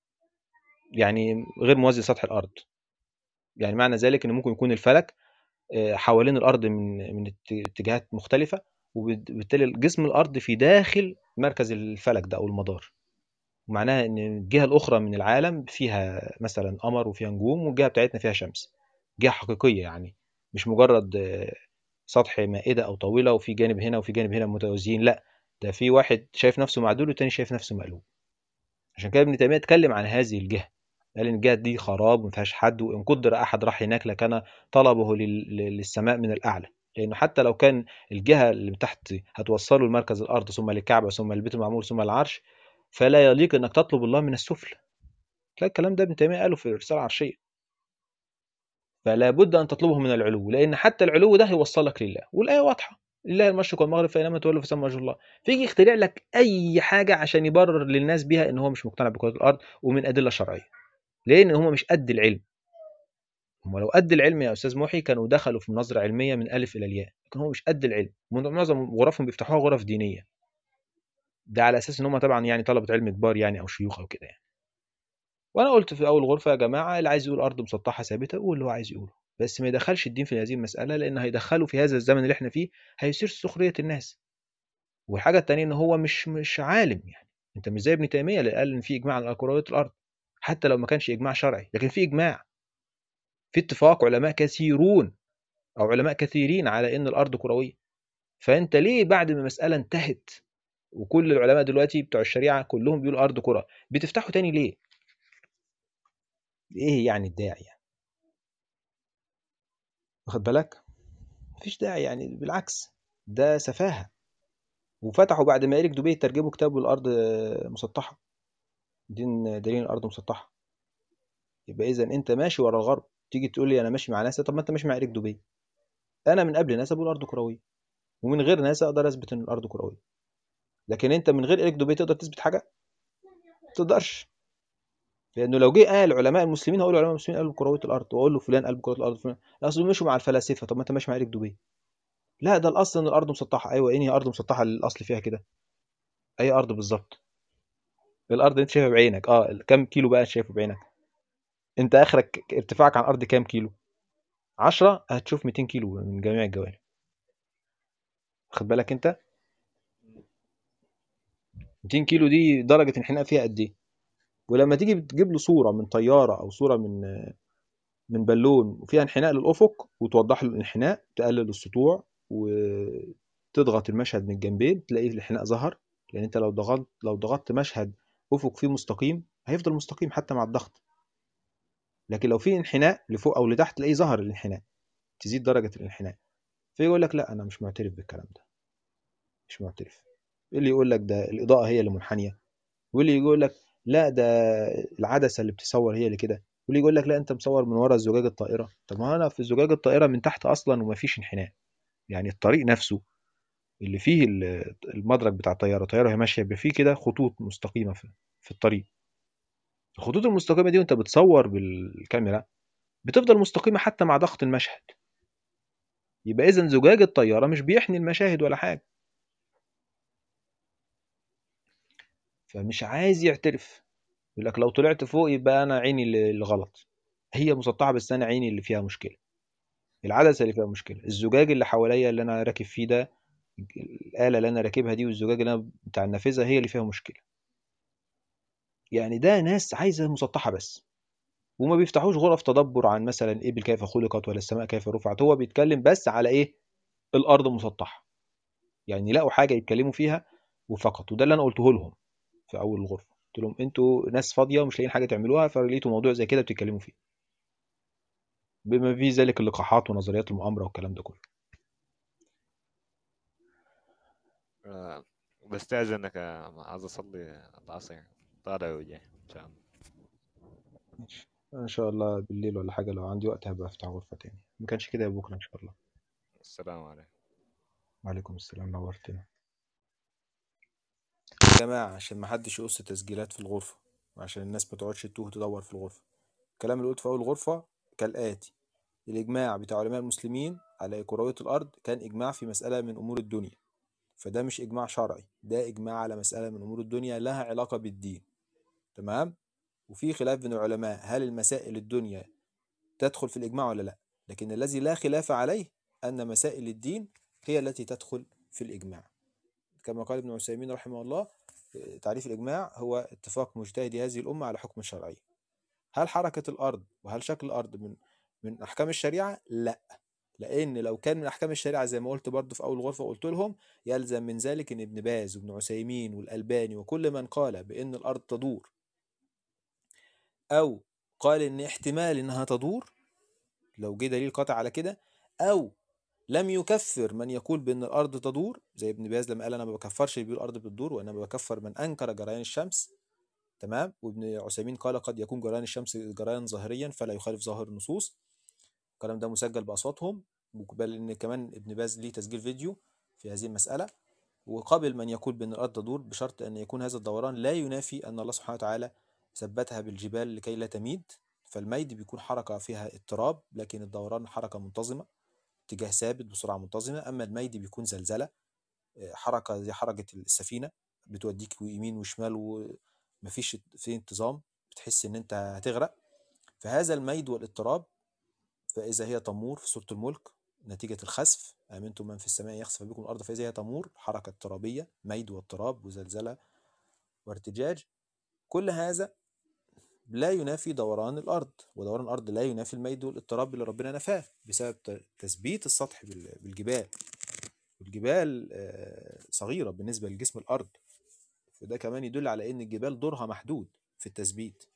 يعني غير موازي لسطح الارض يعني معنى ذلك ان ممكن يكون الفلك حوالين الارض من من اتجاهات مختلفه وبالتالي جسم الارض في داخل مركز الفلك ده او المدار ومعناها ان الجهه الاخرى من العالم فيها مثلا قمر وفيها نجوم والجهه بتاعتنا فيها شمس جهه حقيقيه يعني مش مجرد سطح مائده او طاوله وفي جانب هنا وفي جانب هنا متوازيين لا ده في واحد شايف نفسه معدول والتاني شايف نفسه مقلوب عشان كده ابن تيميه اتكلم عن هذه الجهه قال ان الجهه دي خراب وما فيهاش حد وان قدر احد راح هناك لكان طلبه للسماء من الاعلى لانه حتى لو كان الجهه اللي من تحت هتوصله لمركز الارض ثم للكعبه ثم للبيت المعمور ثم العرش فلا يليق انك تطلب الله من السفل تلاقي الكلام ده ابن تيميه قاله في الرساله العرشيه فلا بد ان تطلبه من العلو لان حتى العلو ده هيوصلك لله والايه واضحه لله المشرق والمغرب فاينما تولوا فثم وجه الله فيجي يخترع لك اي حاجه عشان يبرر للناس بيها ان هو مش مقتنع بكره الارض ومن ادله شرعيه لان هم مش قد العلم هم لو قد العلم يا استاذ محي كانوا دخلوا في مناظره علميه من الف الى الياء لكن هو مش قد العلم معظم غرفهم بيفتحوها غرف دينيه ده على اساس ان هم طبعا يعني طلبه علم كبار يعني او شيوخ او كده يعني وانا قلت في اول غرفه يا جماعه اللي عايز يقول ارض مسطحه ثابته يقول اللي هو عايز يقوله بس ما يدخلش الدين في هذه المساله لان هيدخله في هذا الزمن اللي احنا فيه هيثير سخريه الناس والحاجه الثانيه ان هو مش مش عالم يعني انت مش زي ابن تيميه اللي قال ان في اجماع على كرويه الارض حتى لو ما كانش اجماع شرعي لكن في اجماع في اتفاق علماء كثيرون او علماء كثيرين على ان الارض كرويه فانت ليه بعد ما المساله انتهت وكل العلماء دلوقتي بتوع الشريعه كلهم بيقولوا ارض كره بتفتحوا تاني ليه ايه يعني الداعي يعني واخد بالك مفيش داعي يعني بالعكس ده سفاهه وفتحوا بعد ما إيريك دوبي ترجموا كتابه الارض مسطحه دين دليل الارض مسطحه يبقى اذا انت ماشي ورا الغرب تيجي تقول لي انا ماشي مع ناسا طب ما انت ماشي مع إيريك دوبي انا من قبل ناسا بقول الارض كرويه ومن غير ناسا اقدر اثبت ان الارض كرويه لكن انت من غير إيريك دوبي تقدر تثبت حاجه ما تقدرش لانه لو جه قال علماء المسلمين هقول علماء المسلمين قالوا كرويه الارض واقول له فلان قال كرويه الارض فلان اصل مشوا مع الفلاسفه طب ما انت ماشي مع إيريك دوبي لا ده الاصل ان الارض مسطحه ايوه ايه هي ارض مسطحه الاصل فيها كده اي ارض بالظبط الارض اللي انت شايفها بعينك اه كام كيلو بقى شايفه بعينك انت اخرك ارتفاعك عن الارض كام كيلو 10 هتشوف 200 كيلو من جميع الجوانب خد بالك انت 200 كيلو دي درجه انحناء فيها قد ايه ولما تيجي تجيب له صوره من طياره او صوره من من بالون وفيها انحناء للافق وتوضح له الانحناء تقلل السطوع وتضغط المشهد من الجنبين تلاقيه الانحناء ظهر لان انت لو ضغطت لو ضغطت مشهد افق فيه مستقيم هيفضل مستقيم حتى مع الضغط لكن لو في انحناء لفوق او لتحت تلاقيه ظهر الانحناء تزيد درجه الانحناء فيقول لك لا انا مش معترف بالكلام ده مش معترف اللي يقول لك ده الاضاءه هي اللي منحنيه واللي يقول لك لا ده العدسه اللي بتصور هي اللي كده واللي يقول لك لا انت مصور من ورا زجاج الطائره طب ما انا في زجاج الطائره من تحت اصلا ومفيش انحناء يعني الطريق نفسه اللي فيه المدرج بتاع الطياره الطياره وهي ماشيه فيه كده خطوط مستقيمه في, في الطريق الخطوط المستقيمه دي وانت بتصور بالكاميرا بتفضل مستقيمه حتى مع ضغط المشهد يبقى اذا زجاج الطياره مش بيحمي المشاهد ولا حاجه فمش عايز يعترف يقول لك لو طلعت فوق يبقى انا عيني اللي غلط هي مسطحه بس انا عيني اللي فيها مشكله العدسه اللي فيها مشكله الزجاج اللي حواليا اللي انا راكب فيه ده الاله اللي انا راكبها دي والزجاج اللي انا بتاع النافذه هي اللي فيها مشكله يعني ده ناس عايزه مسطحه بس وما بيفتحوش غرف تدبر عن مثلا الابل كيف خلقت ولا السماء كيف رفعت هو بيتكلم بس على ايه الارض مسطحه يعني لقوا حاجه يتكلموا فيها وفقط وده اللي انا قلته لهم في اول الغرفه قلت لهم انتوا ناس فاضيه ومش لاقيين حاجه تعملوها فلقيتوا موضوع زي كده بتتكلموا فيه بما في ذلك اللقاحات ونظريات المؤامره والكلام ده كله آه، بستأذنك آه، عايز اصلي العصر طالع وجاي ان شاء الله ماشي ان شاء الله بالليل ولا حاجه لو عندي وقت هبقى افتح غرفه تاني ما كانش كده بكره ان شاء الله السلام عليكم وعليكم السلام نورتنا يا جماعة عشان ما حدش يقص تسجيلات في الغرفة وعشان الناس ما تقعدش تتوه تدور في الغرفة الكلام اللي قلت في أول غرفة كالآتي الإجماع بتاع علماء المسلمين على كروية الأرض كان إجماع في مسألة من أمور الدنيا فده مش إجماع شرعي ده إجماع على مسألة من أمور الدنيا لها علاقة بالدين تمام وفي خلاف بين العلماء هل المسائل الدنيا تدخل في الإجماع ولا لا لكن الذي لا خلاف عليه أن مسائل الدين هي التي تدخل في الإجماع كما قال ابن عثيمين رحمه الله تعريف الإجماع هو اتفاق مجتهدي هذه الأمة على حكم شرعي هل حركة الأرض وهل شكل الأرض من من أحكام الشريعة؟ لا لأن لو كان من أحكام الشريعة زي ما قلت برضو في أول غرفة قلت لهم يلزم من ذلك إن ابن باز وابن عثيمين والألباني وكل من قال بأن الأرض تدور أو قال إن احتمال إنها تدور لو جه دليل قاطع على كده أو لم يكفر من يقول بأن الأرض تدور زي ابن باز لما قال أنا ما بكفرش اللي بيقول الأرض بتدور وإنما بكفر من أنكر جريان الشمس تمام وابن عثيمين قال قد يكون جريان الشمس جريان ظاهريا فلا يخالف ظاهر النصوص الكلام ده مسجل بأصواتهم بل إن كمان ابن باز ليه تسجيل فيديو في هذه المسألة وقبل من يقول بأن الأرض تدور بشرط أن يكون هذا الدوران لا ينافي أن الله سبحانه وتعالى ثبتها بالجبال لكي لا تميد فالميد بيكون حركة فيها اضطراب لكن الدوران حركة منتظمة اتجاه ثابت بسرعة منتظمة أما الميد بيكون زلزلة آه، حركة زي حركة السفينة بتوديك يمين وشمال ومفيش في انتظام بتحس إن أنت هتغرق فهذا الميد والاضطراب فإذا هي تمور في سورة الملك نتيجة الخسف آمنتم من في السماء يخسف بكم الأرض فإذا هي تمور حركة اضطرابية ميد واضطراب وزلزلة وارتجاج كل هذا لا ينافي دوران الأرض ودوران الأرض لا ينافي الميد والاضطراب اللي ربنا نفاه بسبب ت- تثبيت السطح بال- بالجبال والجبال آه، صغيرة بالنسبة لجسم الأرض فده كمان يدل على إن الجبال دورها محدود في التثبيت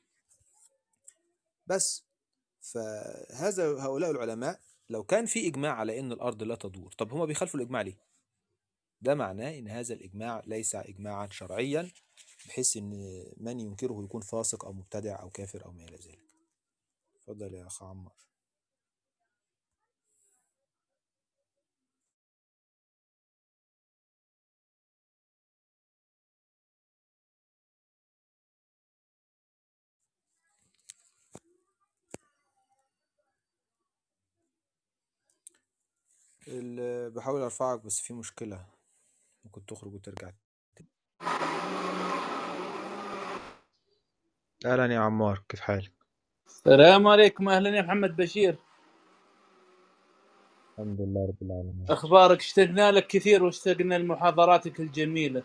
بس فهذا هؤلاء العلماء لو كان في إجماع على إن الأرض لا تدور طب هما بيخالفوا الإجماع ليه؟ ده معناه إن هذا الإجماع ليس إجماعا شرعيا بحيث إن من ينكره يكون فاسق أو مبتدع أو كافر أو ما إلى ذلك اتفضل يا أخ عمار ال- بحاول أرفعك بس في مشكلة ممكن تخرج وترجع أهلا يا عمار كيف حالك؟ السلام عليكم اهلا يا محمد بشير الحمد لله رب العالمين اخبارك اشتقنا لك كثير واشتقنا لمحاضراتك الجميله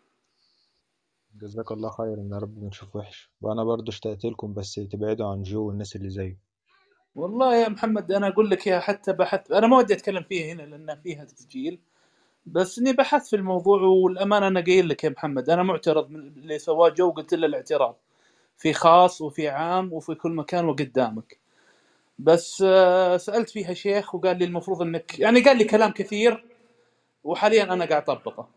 جزاك الله خير يا رب ما نشوف وحش وأنا برضو اشتقت لكم بس تبعدوا عن جو والناس اللي زيه والله يا محمد انا اقول لك يا حتى بحثت انا ما ودي اتكلم فيها هنا لان فيها تسجيل بس اني بحثت في الموضوع والامانه انا قايل لك يا محمد انا معترض من اللي سواه جو قلت له الاعتراض في خاص وفي عام وفي كل مكان وقدامك بس آه، سالت فيها شيخ وقال لي المفروض انك يعني قال لي كلام كثير وحاليا انا قاعد اطبقه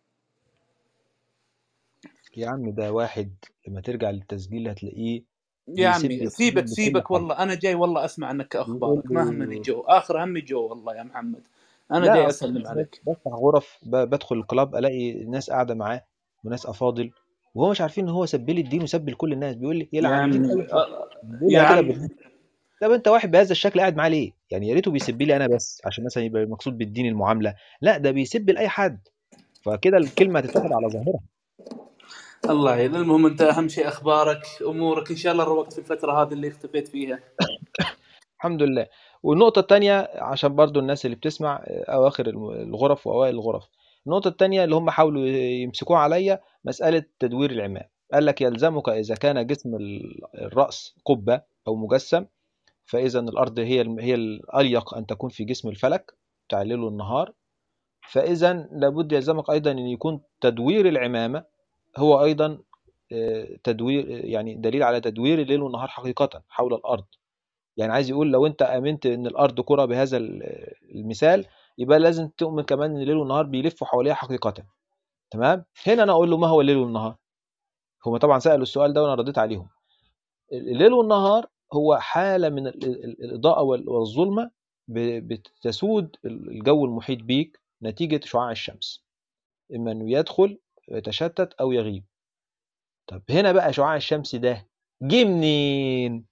يا عم ده واحد لما ترجع للتسجيل هتلاقيه يا بيسب عمي الدين سيبك بكل سيبك حاجة والله انا جاي والله اسمع عنك بيقول اخبارك ما همني جو اخر همي جو والله يا محمد انا لا جاي اصل اسلم أنا عليك بفتح غرف ب- بدخل الكلاب الاقي ناس قاعده معاه وناس افاضل وهو مش عارفين ان هو سب لي الدين وسب لكل الناس بيقول لي يا يلعن الدين عمي اي حد آه، بيقول يا لي كده عمي بالنص طب انت واحد بهذا الشكل قاعد معاه ليه؟ يعني يا ريته بيسب لي انا بس عشان مثلا يبقى المقصود بالدين المعامله لا ده بيسب لاي حد فكده الكلمه هتتاخد على ظاهرها الله يعين المهم انت اهم شيء اخبارك امورك ان شاء الله روقت في الفتره هذه اللي اختفيت فيها الحمد لله والنقطة التانية عشان برضو الناس اللي بتسمع أواخر الم- الغرف وأوائل الغرف النقطة التانية اللي هم حاولوا يمسكوها عليا مسألة تدوير العمام قال لك يلزمك إذا كان جسم ال- الرأس قبة أو مجسم فإذا الأرض هي الم- هي الأليق أن تكون في جسم الفلك بتاع الليل والنهار فإذا لابد يلزمك أيضا أن يكون تدوير العمامة هو أيضا آه، تدوير يعني دليل على تدوير الليل والنهار حقيقة حول الأرض يعني عايز يقول لو انت امنت ان الارض كره بهذا ال- المثال يبقى لازم تؤمن كمان ان الليل والنهار بيلفوا حواليها حقيقه تمام هنا انا اقول له ما هو الليل والنهار هم طبعا سالوا السؤال ده وانا رديت عليهم الليل والنهار هو حاله من ال- ال- الاضاءه وال- والظلمه ب- بتسود الجو المحيط بيك نتيجه شعاع الشمس اما انه يدخل يتشتت او يغيب طب هنا بقى شعاع الشمس ده جه منين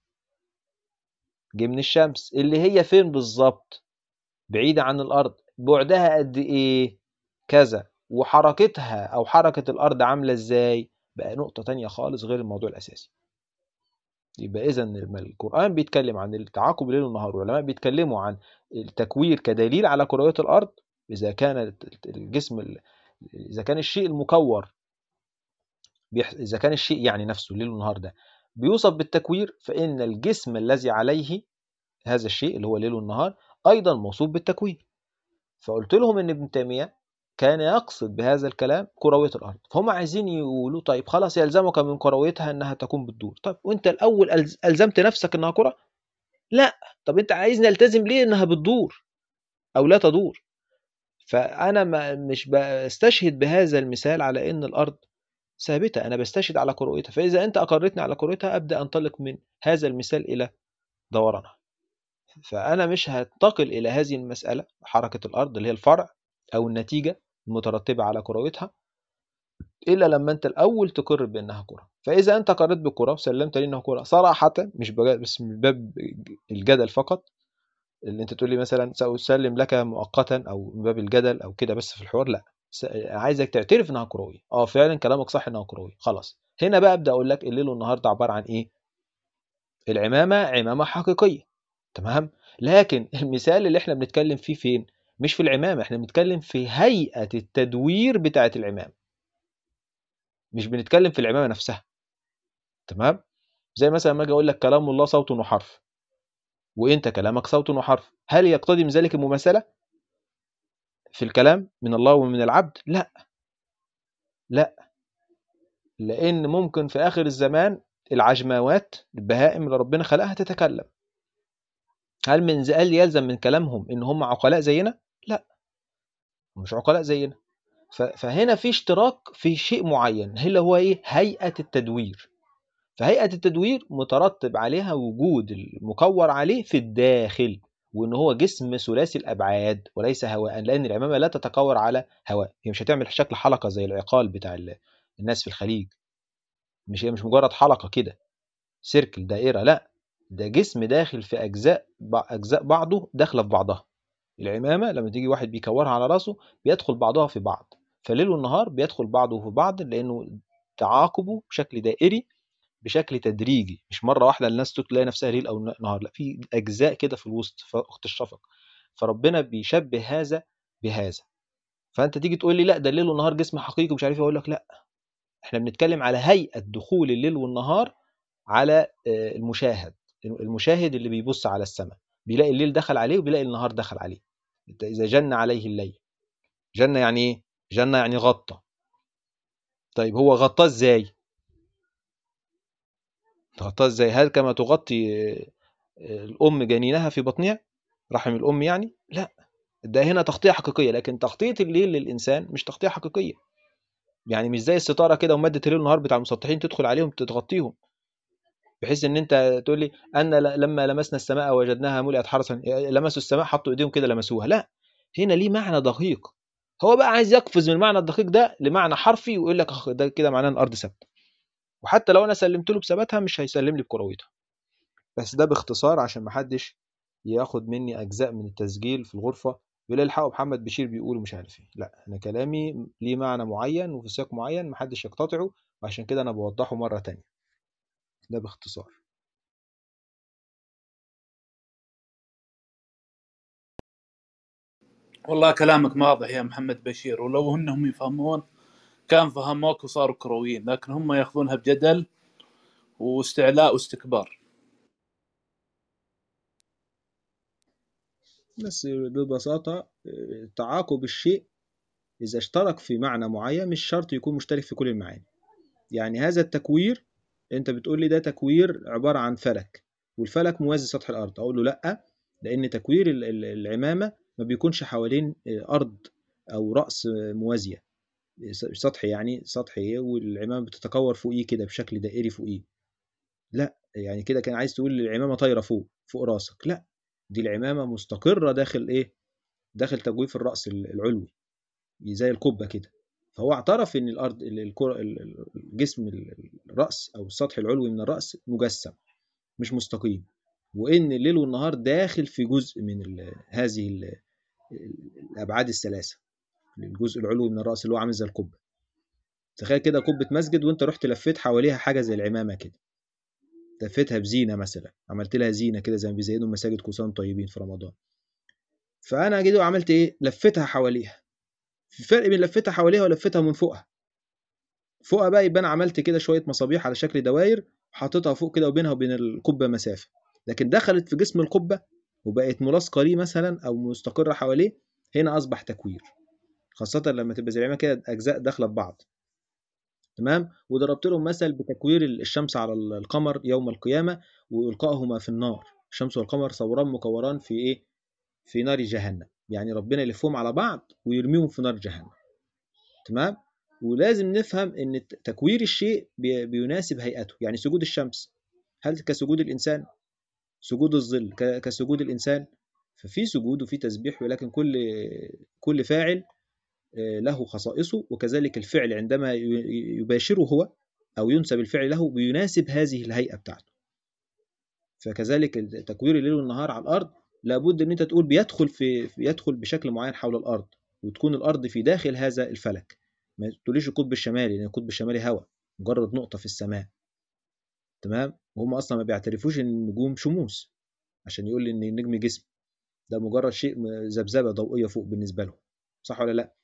جه من الشمس اللي هي فين بالظبط بعيدة عن الأرض بعدها قد إيه كذا وحركتها أو حركة الأرض عاملة إزاي بقى نقطة تانية خالص غير الموضوع الأساسي يبقى إذا لما القرآن بيتكلم عن التعاقب الليل والنهار والعلماء بيتكلموا عن التكوير كدليل على كروية الأرض إذا كان الجسم ال- إذا كان الشيء المكور بيح... إذا كان الشيء يعني نفسه الليل والنهار ده بيوصف بالتكوير فإن الجسم الذي عليه هذا الشيء اللي هو الليل والنهار أيضا موصوف بالتكوير فقلت لهم ان ابن تيميه كان يقصد بهذا الكلام كرويه الارض فهم عايزين يقولوا طيب خلاص يلزمك من كرويتها انها تكون بتدور طب وانت الاول ألز- الزمت نفسك انها كره لا طب انت عايزني التزم ليه انها بتدور او لا تدور فانا ما مش بستشهد بهذا المثال على ان الارض ثابته انا بستشهد على كرويتها فاذا انت اقرتني على كرويتها ابدا انطلق من هذا المثال الى دورانها فانا مش هنتقل الى هذه المساله حركه الارض اللي هي الفرع او النتيجه المترتبه على كرويتها الا لما انت الاول تقر بانها كره فاذا انت قررت بالكره وسلمت لي انها كره صراحه مش بجا- بس من باب الجدل فقط اللي انت تقول لي مثلا سأسلم لك مؤقتا او من باب الجدل او كده بس في الحوار لا س- عايزك تعترف انها كرويه اه فعلا كلامك صح انها كرويه خلاص هنا بقى ابدا اقول لك الليل والنهار ده عباره عن ايه العمامه عمامه حقيقيه تمام لكن المثال اللي احنا بنتكلم فيه فين مش في العمامه احنا بنتكلم في هيئه التدوير بتاعه العمامه مش بنتكلم في العمامه نفسها تمام زي مثلا لما اجي اقول لك كلام الله صوت وحرف وانت كلامك صوت وحرف هل يقتضي من ذلك المماثله في الكلام من الله ومن العبد لا لا لان ممكن في اخر الزمان العجماوات البهائم اللي ربنا خلقها تتكلم هل من ز- هل يلزم من كلامهم ان هم عقلاء زينا لا مش عقلاء زينا ف- فهنا في اشتراك في شيء معين اللي هو ايه هيئه التدوير فهيئه التدوير مترتب عليها وجود المكور عليه في الداخل وان هو جسم ثلاثي الابعاد وليس هواء لان العمامه لا تتكور على هواء هي مش هتعمل شكل حلقه زي العقال بتاع ال- الناس في الخليج مش هي مش مجرد حلقه كده سيركل دائره لا ده جسم داخل في اجزاء ب- اجزاء بعضه داخله في بعضها العمامه لما تيجي واحد بيكورها على راسه بيدخل بعضها في بعض فالليل والنهار بيدخل بعضه في بعض لانه تعاقبه بشكل دائري بشكل تدريجي مش مره واحده الناس تلاقي نفسها ليل او نهار لا في اجزاء كده في الوسط في اخت الشفق فربنا بيشبه هذا بهذا فانت تيجي تقول لي لا ده الليل والنهار جسم حقيقي ومش عارف إيه، اقول لك لا احنا بنتكلم على هيئه دخول الليل والنهار على آه، المشاهد المشاهد اللي بيبص على السماء بيلاقي الليل دخل عليه وبيلاقي النهار دخل عليه إنت اذا جن عليه الليل جن يعني ايه جن يعني غطى طيب هو غطاه ازاي غطاه ازاي هل كما تغطي آه، آه، الام جنينها في بطنها رحم الام يعني لا ده هنا تغطيه حقيقيه لكن تغطيه الليل للانسان مش تغطيه حقيقيه يعني مش زي الستاره كده وماده الليل والنهار بتاع المسطحين تدخل عليهم تغطيهم بحيث ان انت تقول لي ان ل- لما لمسنا السماء وجدناها ملئت حرسا لمسوا السماء حطوا ايديهم كده لمسوها لا هنا ليه معنى دقيق هو بقى عايز يقفز من المعنى الدقيق ده لمعنى حرفي ويقول لك أخ، ده كده معناه ان الارض ثابته وحتى لو انا سلمت له بثباتها مش هيسلم لي بكرويتها بس ده باختصار عشان ما حدش ياخد مني اجزاء من التسجيل في الغرفه يقول لي الحقوا محمد بشير بيقول مش عارف ايه لا انا كلامي ليه معنى معين وفي سياق معين محدش يقتطعه وعشان كده انا بوضحه مره تانية ده باختصار والله كلامك واضح يا محمد بشير ولو انهم يفهمون كان فهموك وصاروا كرويين لكن هم ياخذونها بجدل واستعلاء واستكبار بس ببساطة آه، تعاقب الشيء إذا اشترك في معنى معين مش شرط يكون مشترك في كل المعاني يعني هذا التكوير أنت بتقول لي ده تكوير عبارة عن فلك والفلك موازي سطح الأرض أقول له لأ لأن تكوير ال- ال- العمامة ما بيكونش حوالين آه، أرض أو رأس آه، موازية س- سطح يعني سطح إيه والعمامة بتتكور فوقيه كده بشكل دائري فوقيه لا يعني كده كان عايز تقول العمامة طايرة فوق فوق راسك لا دي العمامة مستقرة داخل إيه داخل تجويف الرأس ال- العلوي زي القبة كده فهو اعترف ان الارض ال- الكرة ال- ال- الجسم ال- الرأس او السطح العلوي من الرأس مجسم مش مستقيم وان الليل والنهار داخل في جزء من ال- هذه ال- الابعاد الثلاثة الجزء العلوي من الرأس اللي هو عامل زي القبة تخيل كده قبة مسجد وانت رحت لفيت حواليها حاجة زي العمامة كده لفيتها بزينة مثلا عملت لها زينة كده زي ما بيزينوا مساجد كوسان طيبين في رمضان فانا جيت وعملت ايه لفيتها حواليها في فرق بين لفتها حواليها ولفتها من فوقها فوقها بقى يبقى انا عملت كده شويه مصابيح على شكل دواير حاططها فوق كده وبينها وبين القبه مسافه لكن دخلت في جسم القبه وبقت ملاصقه ليه مثلا او مستقره حواليه هنا اصبح تكوير خاصه لما تبقى زي العمامة كده اجزاء داخله ببعض تمام وضربت لهم مثل بتكوير الشمس على القمر يوم القيامه والقائهما في النار الشمس والقمر ثوران مكوران في ايه في نار جهنم يعني ربنا يلفهم على بعض ويرميهم في نار جهنم تمام ولازم نفهم ان الت- تكوير الشيء بي- بيناسب هيئته يعني سجود الشمس هل كسجود الانسان سجود الظل ك- كسجود الانسان ففي سجود وفي تسبيح ولكن كل كل فاعل آه، له خصائصه وكذلك الفعل عندما ي- ي- يباشره هو او ينسب الفعل له بيناسب هذه الهيئه بتاعته فكذلك تكوير الليل والنهار على الارض لابد ان انت تقول بيدخل في بيدخل بشكل معين حول الارض وتكون الارض في داخل هذا الفلك ما تقوليش القطب الشمالي لان القطب الشمالي هواء مجرد نقطه في السماء تمام وهم اصلا ما بيعترفوش ان النجوم شموس عشان يقول لي ان النجم جسم ده مجرد شيء م- ذبذبه ضوئيه فوق بالنسبه لهم صح ولا لا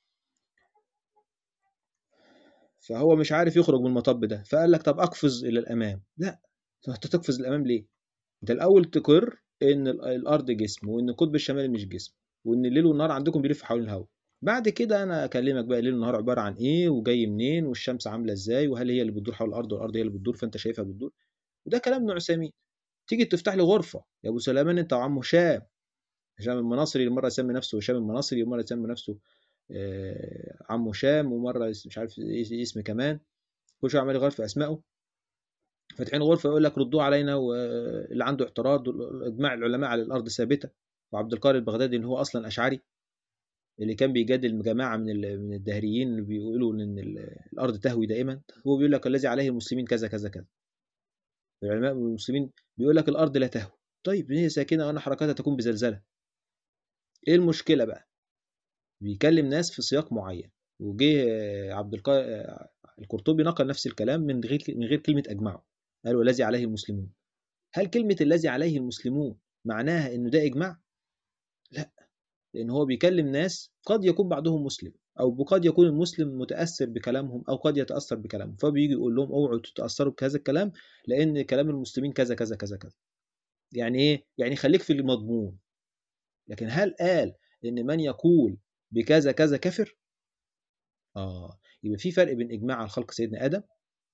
فهو مش عارف يخرج من المطب ده فقال لك طب اقفز الى الامام لا طب انت تقفز الامام ليه انت الاول تقر ان ال- الارض جسم وان القطب الشمالي مش جسم وان الليل والنهار عندكم بيلف حول الهواء بعد كده انا اكلمك بقى الليل والنهار عباره عن ايه وجاي منين والشمس عامله ازاي وهل هي اللي بتدور حول الارض والارض هي اللي بتدور فانت شايفها بتدور وده كلام ابن عثيمين تيجي تفتح لي غرفه يا ابو سليمان انت وعم هشام هشام المناصري مره يسمي نفسه هشام المناصري ومره يسمي نفسه آه، عم هشام ومره يس- مش عارف ايه اسم كمان كل شويه عمال يغير في اسمائه فاتحين غرفه يقول لك ردوه علينا واللي عنده اعتراض اجماع العلماء على الارض ثابته وعبد القادر البغدادي اللي هو اصلا اشعري اللي كان بيجادل جماعه من ال- من الدهريين اللي بيقولوا ان ال- الارض تهوي دائما هو بيقول لك الذي عليه المسلمين كذا كذا كذا العلماء المسلمين بيقول لك الارض لا تهوي طيب هي ساكنه وانا حركاتها تكون بزلزله ايه المشكله بقى بيكلم ناس في سياق معين وجه آه، عبد القا... آه، القرطبي نقل نفس الكلام من غير من غير كلمه اجمعوا قال والذي عليه المسلمون هل كلمه الذي عليه المسلمون معناها انه ده اجماع لا لان هو بيكلم ناس قد يكون بعضهم مسلم او قد يكون المسلم متاثر بكلامهم او قد يتاثر بكلامهم فبيجي يقول لهم اوعوا تتاثروا بهذا الكلام لان كلام المسلمين كذا كذا كذا كذا يعني ايه يعني خليك في المضمون لكن هل قال ان من يقول بكذا كذا كافر اه يبقى في فرق بين اجماع على خلق سيدنا ادم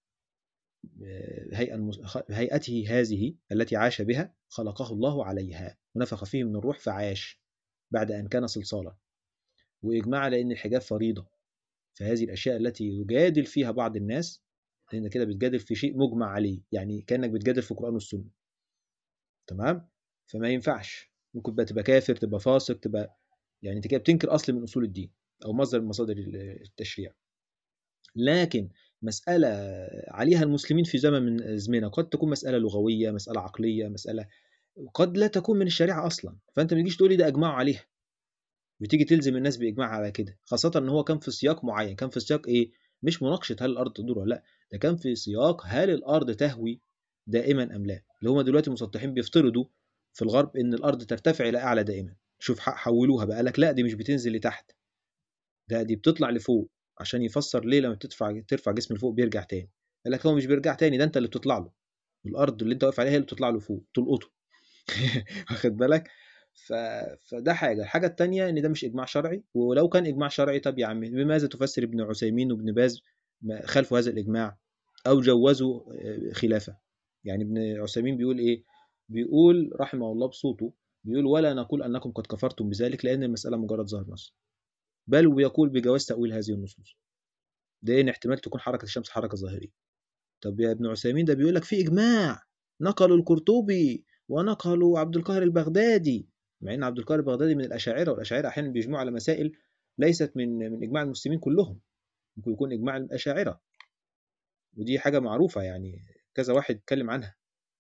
هيئة المس- خ- هيئته هذه التي عاش بها خلقه الله عليها ونفخ فيه من الروح فعاش بعد أن كان صلصالا وإجماع على أن الحجاب فريضة فهذه الأشياء التي يجادل فيها بعض الناس لأن كده بتجادل في شيء مجمع عليه يعني كأنك بتجادل في القرآن والسنة تمام فما ينفعش ممكن بقى تبقى كافر تبقى فاسق تبقى يعني انت كده بتنكر أصل من أصول الدين أو مصدر من مصادر التشريع لكن مسألة عليها المسلمين في زمن من الأزمنة قد تكون مسألة لغوية مسألة عقلية مسألة قد لا تكون من الشريعة أصلا فأنت ما تجيش تقولي ده أجمعوا عليها وتيجي تلزم الناس بإجماع على كده خاصة إن هو كان في سياق معين كان في سياق إيه مش مناقشة هل الأرض تدور ولا لا ده كان في سياق هل الأرض تهوي دائما أم لا اللي هما دلوقتي مسطحين بيفترضوا في الغرب إن الأرض ترتفع إلى أعلى دائما شوف ح- حولوها بقى لك لا دي مش بتنزل لتحت ده دي بتطلع لفوق عشان يفسر ليه لما ترفع ترفع جسم لفوق بيرجع تاني قال لك هو مش بيرجع تاني ده انت اللي بتطلع له الارض اللي انت واقف عليها هي اللي بتطلع له فوق تلقطه واخد بالك ف... فده حاجه الحاجه التانية ان ده مش اجماع شرعي ولو كان اجماع شرعي طب يا عم بماذا تفسر ابن عثيمين وابن باز ما خالفوا هذا الاجماع او جوزوا آه، خلافه يعني ابن عثيمين بيقول ايه بيقول رحمه الله بصوته بيقول ولا نقول انكم قد كفرتم بذلك لان المساله مجرد ظاهر نص بل ويقول بجواز تاويل هذه النصوص ده ان احتمال تكون حركه الشمس حركه ظاهريه طب يا ابن عثيمين ده بيقول لك في اجماع نقلوا القرطبي ونقلوا عبد القاهر البغدادي مع ان عبد القاهر البغدادي من الاشاعره والاشاعره احيانا بيجمعوا على مسائل ليست من من اجماع المسلمين كلهم ممكن يكون اجماع الاشاعره ودي حاجه معروفه يعني كذا واحد اتكلم عنها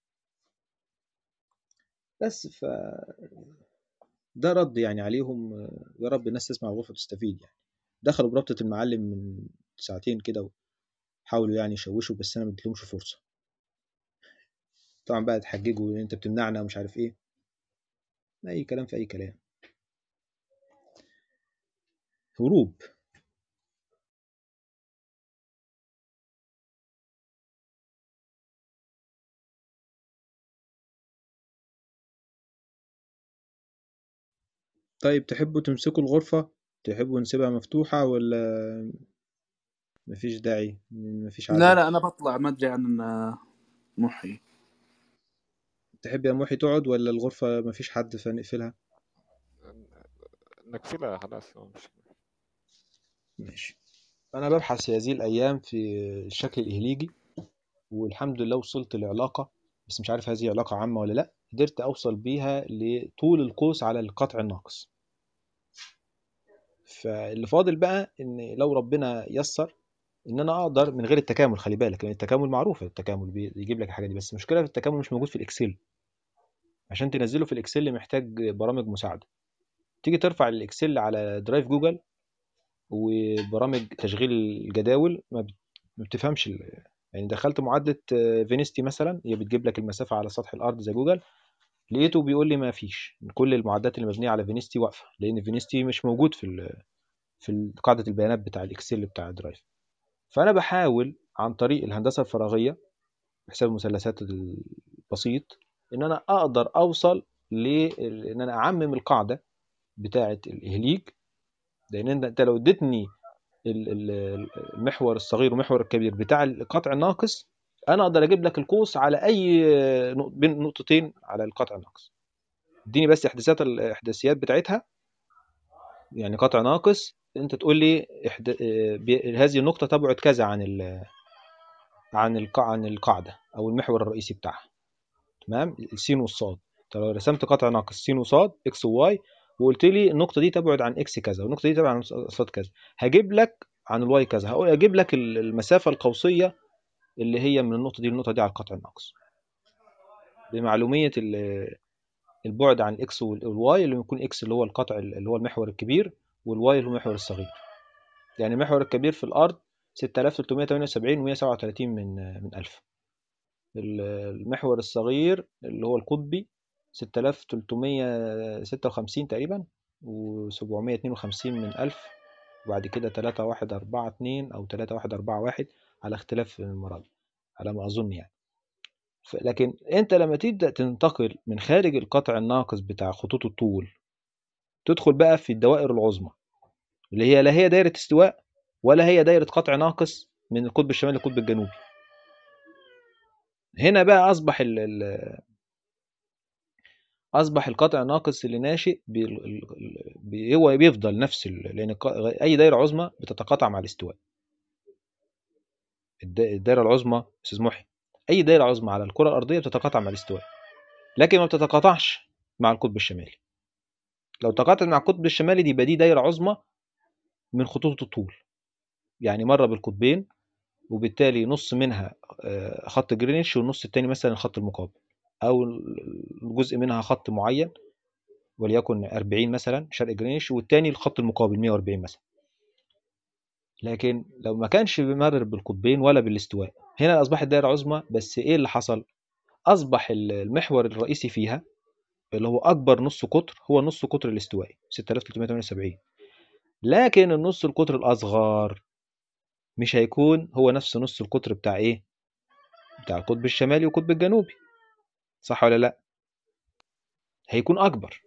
بس ف ده رد يعني عليهم آه، يا رب الناس تسمع الغرفه وتستفيد يعني دخلوا بربطه المعلم من ساعتين كده وحاولوا يعني يشوشوا بس انا ما اديتلهمش فرصه طبعا بقى تحججوا ان انت بتمنعنا ومش عارف ايه اي كلام في اي كلام هروب طيب تحبوا تمسكوا الغرفة تحبوا نسيبها مفتوحة ولا مفيش داعي مفيش لا عدد لا انا بطلع ما ادري عن آه، محي تحب يا محي تقعد ولا الغرفة مفيش حد فنقفلها نقفلها خلاص مش ماشي انا ببحث في هذه الايام في الشكل الاهليجي والحمد لله وصلت لعلاقه بس مش عارف هذه علاقه عامه ولا لا قدرت اوصل بيها لطول القوس على القطع الناقص فاللي فاضل بقى ان لو ربنا يسر ان انا اقدر من غير التكامل خلي بالك لان التكامل معروف التكامل بيجيب لك الحاجه دي بس المشكله في التكامل مش موجود في الاكسل عشان تنزله في الاكسل محتاج برامج مساعده تيجي ترفع الاكسل على درايف جوجل وبرامج تشغيل الجداول ما بت- ما بتفهمش ال- يعني دخلت معادله آه، فينيستي مثلا هي بتجيب لك المسافه على سطح الارض زي جوجل لقيته بيقول لي ما فيش كل المعدات اللي مبنيه على فينيستي واقفه لان فينيستي مش موجود في ال في قاعده البيانات بتاع الاكسل بتاع درايف فانا بحاول عن طريق الهندسه الفراغيه بحساب المثلثات البسيط ان انا اقدر اوصل ل ان انا اعمم القاعده بتاعه الاهليج لان انت أنت لو اديتني ال- ال- المحور الصغير والمحور الكبير بتاع القطع الناقص انا اقدر اجيب لك القوس على اي نق- بين نقطتين على القطع الناقص اديني بس احداثيات الاحداثيات بتاعتها يعني قطع ناقص انت تقول لي إحد... آه، بي- هذه النقطه تبعد كذا عن ال... عن الق... عن القاعده او المحور الرئيسي بتاعها تمام السين والصاد طب لو رسمت قطع ناقص سين وصاد اكس وواي وقلت لي النقطه دي تبعد عن اكس كذا والنقطه دي تبعد عن صاد كذا هجيب لك عن الواي كذا هقول اجيب لك ال- المسافه القوسيه اللي هي من النقطه دي للنقطه دي على القطع الناقص بمعلوميه ال- البعد عن الاكس والواي اللي بيكون اكس اللي هو القطع اللي هو المحور الكبير والواي اللي هو المحور الصغير يعني المحور الكبير في الارض 6378 و137 من من 1000 المحور الصغير اللي هو القطبي 6356 تقريبا و752 من 1000 وبعد كده 3142 أو 3141 على اختلاف المراجع على ما أظن يعني ف- لكن أنت لما تبدأ تنتقل من خارج القطع الناقص بتاع خطوط الطول تدخل بقى في الدوائر العظمى اللي هي لا هي دايرة استواء ولا هي دايرة قطع ناقص من القطب الشمالي للقطب الجنوبي هنا بقى أصبح ال ال أصبح القطع الناقص اللي ناشئ بال- ال- ال- بي- هو بيفضل نفس ال- لأن الق- أي دايرة عظمى بتتقاطع مع الاستواء الد- الدايرة العظمى أستاذ محي أي دايرة عظمى على الكرة الأرضية بتتقاطع مع الاستواء لكن ما بتتقاطعش مع القطب الشمالي لو تقاطعت مع القطب الشمالي دي يبقى دي دايرة عظمى من خطوط الطول يعني مرة بالقطبين وبالتالي نص منها آه، خط جرينتش والنص التاني مثلا الخط المقابل أو جزء منها خط معين وليكن 40 مثلا شرق جرينتش والتاني الخط المقابل 140 مثلا لكن لو ما كانش بيمرر بالقطبين ولا بالاستواء هنا أصبحت دائرة عظمى بس إيه اللي حصل؟ أصبح المحور الرئيسي فيها اللي هو أكبر نص قطر هو نص قطر الاستوائي 6378 لكن النص القطر الأصغر مش هيكون هو نفس نص القطر بتاع إيه؟ بتاع القطب الشمالي والقطب الجنوبي صح ولا لأ؟ هيكون أكبر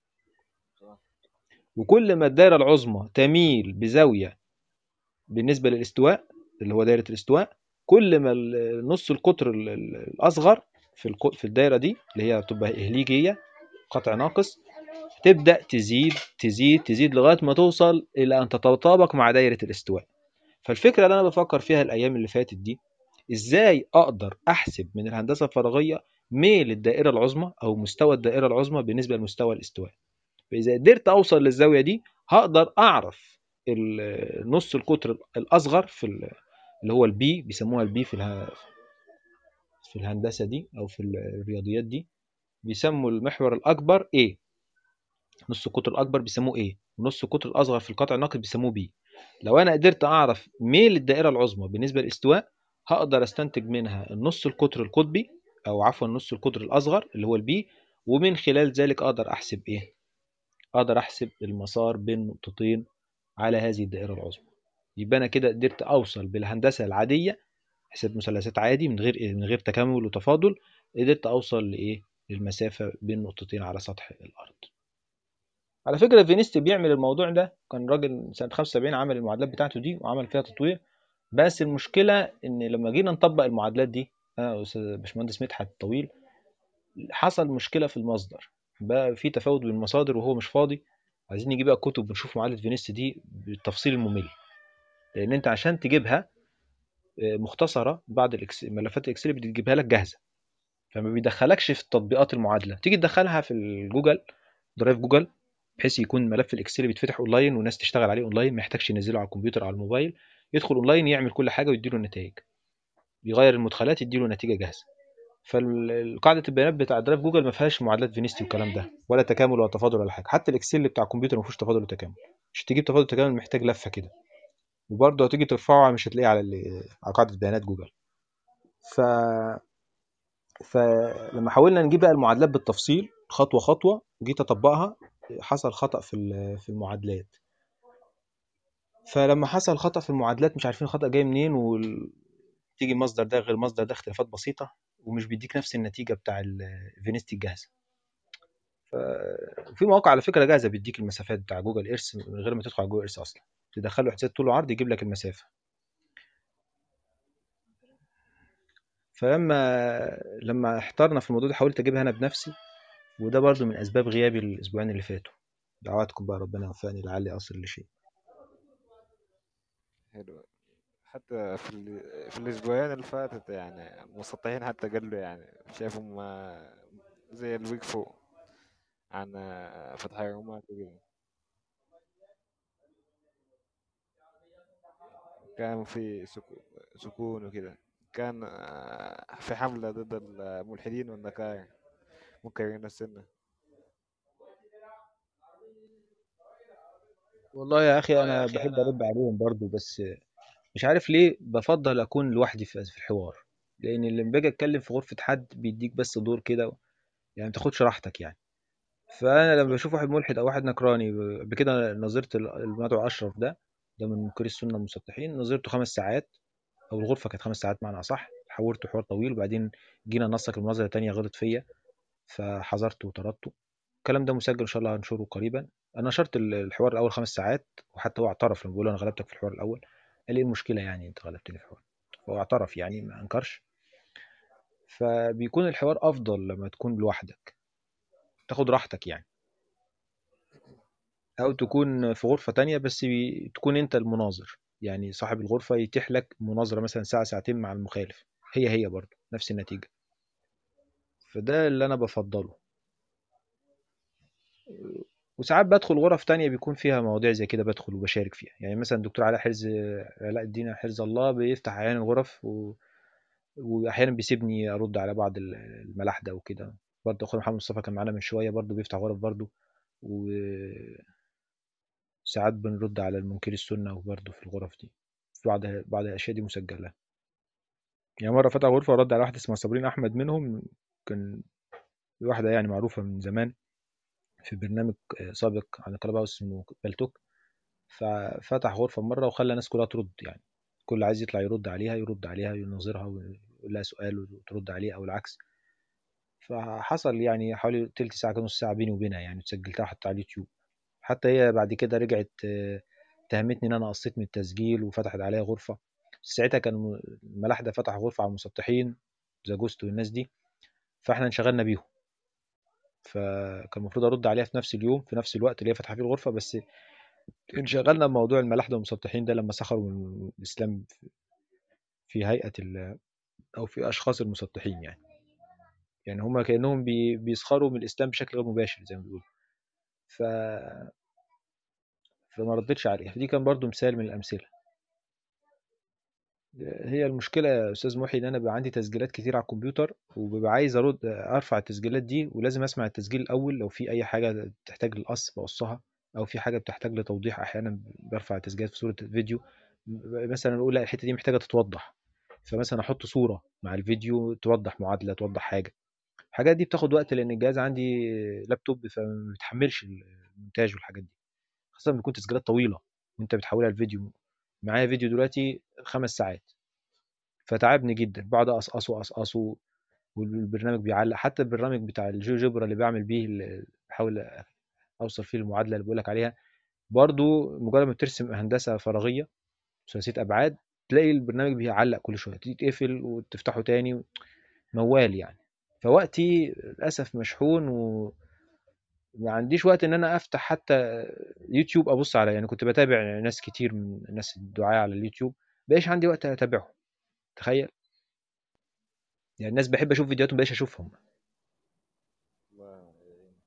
وكل ما الدائرة العظمى تميل بزاوية بالنسبة للاستواء اللي هو دائرة الاستواء كل ما ال- نص القطر ال- ال- الأصغر في الق- في الدائرة دي اللي هي تبقى إهليجية قطع ناقص تبدأ تزيد تزيد تزيد لغاية ما توصل إلى أن تتطابق مع دائرة الاستواء فالفكرة اللي أنا بفكر فيها الأيام اللي فاتت دي إزاي أقدر أحسب من الهندسة الفراغية ميل الدائرة العظمى أو مستوى الدائرة العظمى بالنسبة لمستوى الاستواء فإذا قدرت أوصل للزاوية دي هقدر أعرف ال- نص القطر الأصغر في ال- اللي هو البي بيسموها البي في اله- في الهندسة دي أو في الرياضيات دي بيسموا المحور الأكبر A نص القطر الأكبر بيسموه A ونص القطر الأصغر في القطع الناقص بيسموه B لو أنا قدرت أعرف ميل الدائرة العظمى بالنسبة للاستواء هقدر أستنتج منها النص القطر القطبي أو عفوا نص القطر الأصغر اللي هو البي ومن خلال ذلك أقدر أحسب إيه؟ أقدر أحسب المسار بين نقطتين على هذه الدائرة العظمى يبقى أنا كده قدرت أوصل بالهندسة العادية حساب مثلثات عادي من غير من غير تكامل وتفاضل قدرت أوصل لإيه؟ للمسافة بين نقطتين على سطح الأرض على فكرة فينيستي بيعمل الموضوع ده كان راجل سنة 75 عمل المعادلات بتاعته دي وعمل فيها تطوير بس المشكلة إن لما جينا نطبق المعادلات دي أنا وأستاذ باشمهندس مدحت طويل حصل مشكلة في المصدر بقى في تفاوت بين المصادر وهو مش فاضي عايزين نجيب بقى كتب ونشوف معادله فينيسي دي بالتفصيل الممل لان انت عشان تجيبها آه، مختصره بعض الإكس... ملفات الاكسل بتجيبها لك جاهزه فما بيدخلكش في تطبيقات المعادله تيجي تدخلها في الجوجل درايف جوجل بحيث يكون ملف الاكسل بيتفتح اونلاين والناس تشتغل عليه اونلاين ما يحتاجش ينزله على الكمبيوتر او على الموبايل يدخل اونلاين يعمل كل حاجه ويديله النتائج يغير المدخلات يديله نتيجه جاهزه فقاعده البيانات بتاع درايف جوجل ما فيهاش معادلات فينيستي والكلام ده ولا تكامل ولا تفاضل ولا حاجه حتى الاكسل بتاع الكمبيوتر ما فيهوش تفاضل وتكامل عشان تجيب تفاضل وتكامل محتاج لفه كده وبرضه هتيجي ترفعه مش هتلاقيه على ال- على قاعده بيانات جوجل ف فلما حاولنا نجيب بقى المعادلات بالتفصيل خطوه خطوه جيت اطبقها حصل خطأ في ال- في المعادلات فلما حصل خطأ في المعادلات مش عارفين الخطأ جاي منين وتيجي المصدر ده غير المصدر ده اختلافات بسيطة ومش بيديك نفس النتيجة بتاع الفينيستي الجاهزة ف- وفي مواقع على فكرة جاهزة بيديك المسافات بتاع جوجل ايرث من غير ما تدخل على جوجل ايرث أصلا تدخله احتساب طول وعرض يجيب لك المسافة فلما لما احترنا في الموضوع ده حاولت اجيبها انا بنفسي وده برضو من اسباب غيابي الاسبوعين اللي فاتوا دعواتكم بقى ربنا يوفقني لعلي اصل لشيء حلو حتى في ال... في الأسبوعين اللي فاتت يعني المسطحين حتى قالوا يعني شايفهم آه، زي اللي وقفوا عن آه، فتح الرومات وكده كان في سكو... سكون وكده كان آه، في حملة ضد الملحدين والنكاية منكرين السنة والله يا اخي انا بحب ارد عليهم برضو بس مش عارف ليه بفضل اكون لوحدي في في الحوار لان لما باجي اتكلم في غرفه حد بيديك بس دور كده يعني ما تاخدش راحتك يعني فانا لما بشوف واحد ملحد او واحد نكراني قبل كده نظرت ال- المدعو اشرف ده ده من منكري السنه المسطحين نظرته خمس ساعات او الغرفه كانت خمس ساعات معنى اصح حاورته حوار طويل وبعدين جينا ننسق المناظره تانية غلط فيا فحذرته وطردته الكلام ده مسجل ان شاء الله هنشره قريبا انا نشرت ال- الحوار الاول خمس ساعات وحتى هو اعترف لما بقول له انا غلبتك في الحوار الاول قال لي ايه المشكله يعني انت غلبتني في الحوار هو اعترف يعني ما انكرش فبيكون الحوار افضل لما تكون لوحدك تاخد راحتك يعني او تكون في غرفه تانية بس بي... تكون انت المناظر يعني صاحب الغرفه يتيح لك مناظره مثلا ساعه ساعتين مع المخالف هي هي برضه نفس النتيجه فده اللي انا بفضله وساعات بدخل غرف تانية بيكون فيها مواضيع زي كده بدخل وبشارك فيها يعني مثلا دكتور علاء حرز علاء الدين حرز الله بيفتح احيانا الغرف و... واحيانا بيسيبني ارد على بعض ال- الملاحده وكده برضه اخويا محمد مصطفى كان معانا من شويه برضه بيفتح غرف برضه وساعات بنرد على المنكر السنه وبرضه في الغرف دي في بعض بعض الاشياء دي مسجله يعني مره فتح غرفه ورد على واحده اسمها صابرين احمد منهم كان واحده يعني معروفه من زمان في برنامج آه، سابق على قناه هاوس اسمه بلتوك ففتح غرفه مره وخلى الناس كلها ترد يعني كل عايز يطلع يرد عليها يرد عليها يناظرها ويقول لها سؤال وترد عليه او العكس فحصل يعني حوالي تلت ساعه كده نص ساعه بيني وبينها يعني سجلتها حتى على اليوتيوب حتى هي بعد كده رجعت آه، تهمتني ان انا قصيت من التسجيل وفتحت عليها غرفه بس ساعتها كان الملاحده فتح غرفه على المسطحين زاجوست والناس دي فاحنا انشغلنا بيهم فكان المفروض ارد عليها في نفس اليوم في نفس الوقت اللي هي فاتحه فيه الغرفه بس انشغلنا بموضوع الملاحده والمسطحين ده لما سخروا من الاسلام في هيئه ال- او في اشخاص المسطحين يعني يعني هما كانهم بي- بيسخروا من الاسلام بشكل غير مباشر زي ما بيقولوا ف فما ردتش عليها فدي كان برضو مثال من الامثله هي المشكله يا استاذ محي ان انا بيبقى عندي تسجيلات كتير على الكمبيوتر وببقى عايز ارد ارفع التسجيلات دي ولازم اسمع التسجيل الاول لو في اي حاجه تحتاج للقص بقصها او في حاجه بتحتاج لتوضيح احيانا برفع التسجيلات في صوره فيديو مثلا اقول لا الحته دي محتاجه تتوضح فمثلا احط صوره مع الفيديو توضح معادله توضح حاجه الحاجات دي بتاخد وقت لان الجهاز عندي لابتوب فما بيتحملش المونتاج والحاجات دي خاصه لما بيكون تسجيلات طويله وانت بتحولها لفيديو معايا فيديو دلوقتي خمس ساعات فتعبني جدا بقعد اقصقصه اقصقصه والبرنامج بيعلق حتى البرنامج بتاع الجيو جبرا اللي بعمل بيه اللي بحاول اوصل فيه المعادله اللي بقول لك عليها برضو مجرد ما بترسم هندسه فراغيه ثلاثيه ابعاد تلاقي البرنامج بيعلق كل شويه تقفل وتفتحه تاني موال يعني فوقتي للاسف مشحون و... ما عنديش وقت ان انا افتح حتى يوتيوب ابص على يعني كنت بتابع ناس كتير من الناس الدعاة على اليوتيوب بقاش عندي وقت اتابعهم تخيل يعني الناس بحب اشوف فيديوهاتهم بقاش اشوفهم الله يعين.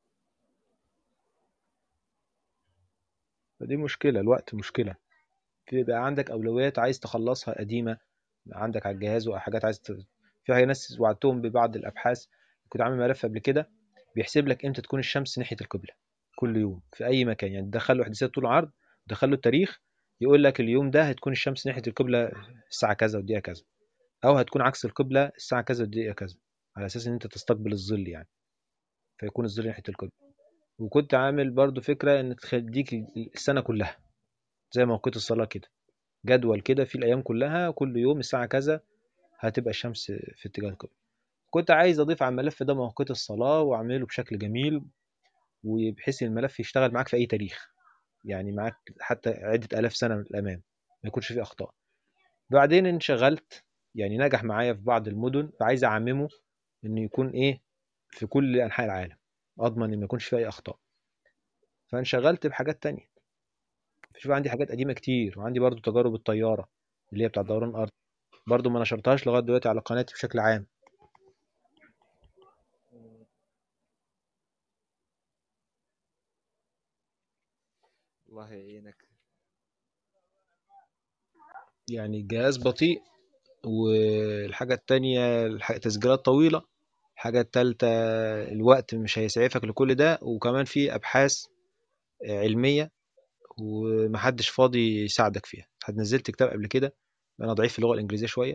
فدي مشكلة الوقت مشكلة في بقى عندك أولويات عايز تخلصها قديمة عندك على الجهاز وحاجات عايز ت... في حاجة ناس وعدتهم ببعض الأبحاث كنت عامل ملف قبل كده بيحسب لك امتى تكون الشمس ناحية القبلة كل يوم في أي مكان يعني تدخل له إحداثيات طول العرض تدخل له التاريخ يقول لك اليوم ده هتكون الشمس ناحية القبلة الساعة كذا والدقيقة كذا أو هتكون عكس القبلة الساعة كذا والدقيقة كذا على أساس إن أنت تستقبل الظل يعني فيكون الظل ناحية القبلة وكنت عامل برضو فكرة إن تخليك السنة كلها زي موقيت الصلاة كده جدول كده في الأيام كلها كل يوم الساعة كذا هتبقى الشمس في اتجاه القبلة كنت عايز أضيف على الملف ده موقيت الصلاة وأعمله بشكل جميل وبحيث الملف يشتغل معاك في أي تاريخ يعني معاك حتى عدة آلاف سنة من الأمام ما يكونش فيه أخطاء بعدين انشغلت يعني نجح معايا في بعض المدن فعايز أعممه إنه يكون إيه في كل أنحاء العالم أضمن إن ما يكونش فيه أي أخطاء فانشغلت بحاجات تانية شوف عندي حاجات قديمة كتير وعندي برضو تجارب الطيارة اللي هي بتاع دوران الأرض برضو ما نشرتهاش لغاية دلوقتي على قناتي بشكل عام الله يعينك يعني الجهاز بطيء والحاجة التانية الح- تسجيلات طويلة الحاجة التالتة الوقت مش هيسعفك لكل ده وكمان في أبحاث علمية ومحدش فاضي يساعدك فيها حد نزلت كتاب قبل كده أنا ضعيف في اللغة الإنجليزية شوية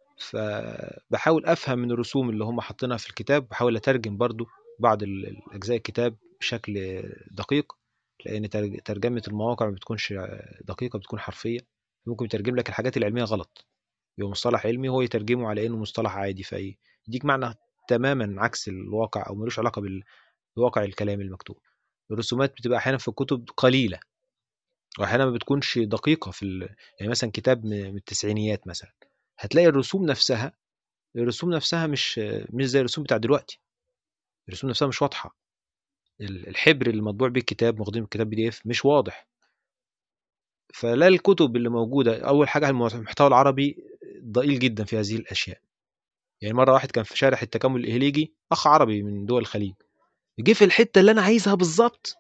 فبحاول أفهم من الرسوم اللي هم حاطينها في الكتاب بحاول أترجم برضو بعض ال- الأجزاء الكتاب بشكل دقيق لأن ترج- ترجمة المواقع ما بتكونش دقيقة بتكون حرفية ممكن يترجم لك الحاجات العلمية غلط يبقى مصطلح علمي هو يترجمه على إنه مصطلح عادي فيديك معنى تماما عكس الواقع أو ملوش علاقة بال- بواقع الكلام المكتوب الرسومات بتبقى أحيانا في الكتب قليلة واحيانا ما بتكونش دقيقه في ال... يعني مثلا كتاب من من التسعينيات مثلا هتلاقي الرسوم نفسها الرسوم نفسها مش مش زي الرسوم بتاع دلوقتي الرسوم نفسها مش واضحه ال- الحبر اللي مطبوع بيه الكتاب واخدين الكتاب بي دي اف مش واضح فلا الكتب اللي موجوده اول حاجه المحتوى العربي ضئيل جدا في هذه الاشياء يعني مره واحد كان في شارح التكامل الاهليجي اخ عربي من دول الخليج جه في الحته اللي انا عايزها بالظبط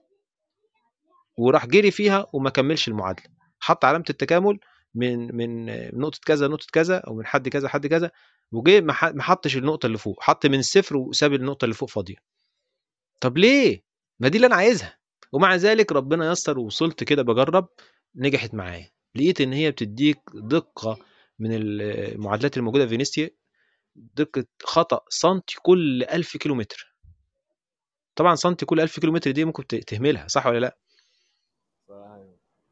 وراح جري فيها وما كملش المعادله حط علامه التكامل من من نقطه كذا نقطه كذا او من حد كذا حد كذا وجه ما ح- ما حطش النقطه اللي فوق حط من الصفر وساب النقطه اللي فوق فاضيه طب ليه ما دي اللي انا عايزها ومع ذلك ربنا يسر ووصلت كده بجرب نجحت معايا لقيت ان هي بتديك دقه من المعادلات الموجوده في فينيسيا دقه خطا سنتي كل 1000 كيلو متر طبعا سنتي كل 1000 كيلو متر دي ممكن ت- تهملها صح ولا لا صحيح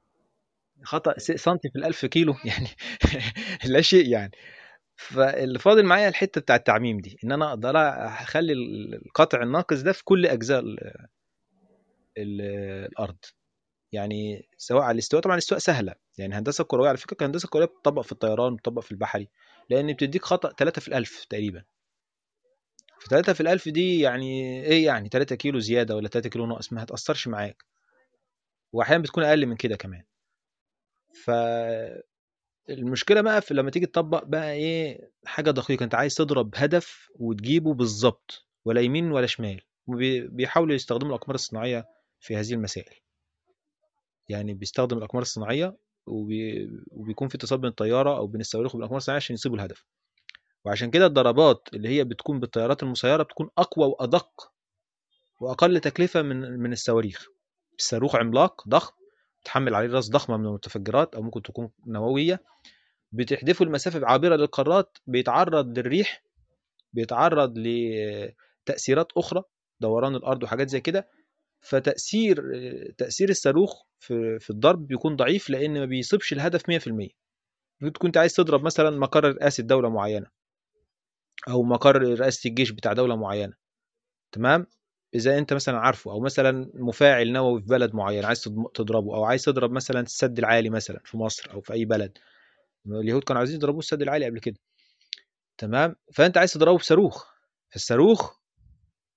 خطأ س- سنتي في الألف كيلو يعني لا شيء يعني فاللي فاضل معايا الحتة بتاع التعميم دي إن أنا أقدر أخلي ال- القطع الناقص ده في كل أجزاء ال ال الأرض يعني سواء على الاستواء طبعا الاستواء سهلة يعني الهندسة الكروية على فكرة الهندسة الكروية بتطبق في الطيران وبتطبق في البحري لأن بتديك خطأ 3 في الألف تقريبا في 3 في الألف دي يعني إيه يعني 3 كيلو زيادة ولا 3 كيلو ناقص ما هتأثرش معاك وأحيانا بتكون أقل من كده كمان ف المشكله بقى في لما تيجي تطبق بقى ايه حاجه دقيقه انت عايز تضرب هدف وتجيبه بالظبط ولا يمين ولا شمال وبيحاولوا يستخدموا الاقمار الصناعيه في هذه المسائل يعني بيستخدم الاقمار الصناعيه وبي... وبيكون في اتصال بين الطياره او بين الصواريخ وبين الاقمار الصناعيه عشان يصيبوا الهدف وعشان كده الضربات اللي هي بتكون بالطيارات المسيره بتكون اقوى وادق واقل تكلفه من من الصواريخ الصاروخ عملاق ضخم تحمل عليه راس ضخمه من المتفجرات او ممكن تكون نوويه بتحدفه المسافه عابره للقارات بيتعرض للريح بيتعرض لتاثيرات اخرى دوران الارض وحاجات زي كده فتاثير تاثير الصاروخ في في الضرب بيكون ضعيف لان ما بيصيبش الهدف 100% كنت عايز تضرب مثلا مقر رئاسه دوله معينه او مقر رئاسه الجيش بتاع دوله معينه تمام اذا انت مثلا عارفه او مثلا مفاعل نووي في بلد معين عايز تضم- تضربه او عايز تضرب مثلا السد العالي مثلا في مصر او في اي بلد اليهود كانوا عايزين يضربوا السد العالي قبل كده تمام فانت عايز تضربه بصاروخ فالصاروخ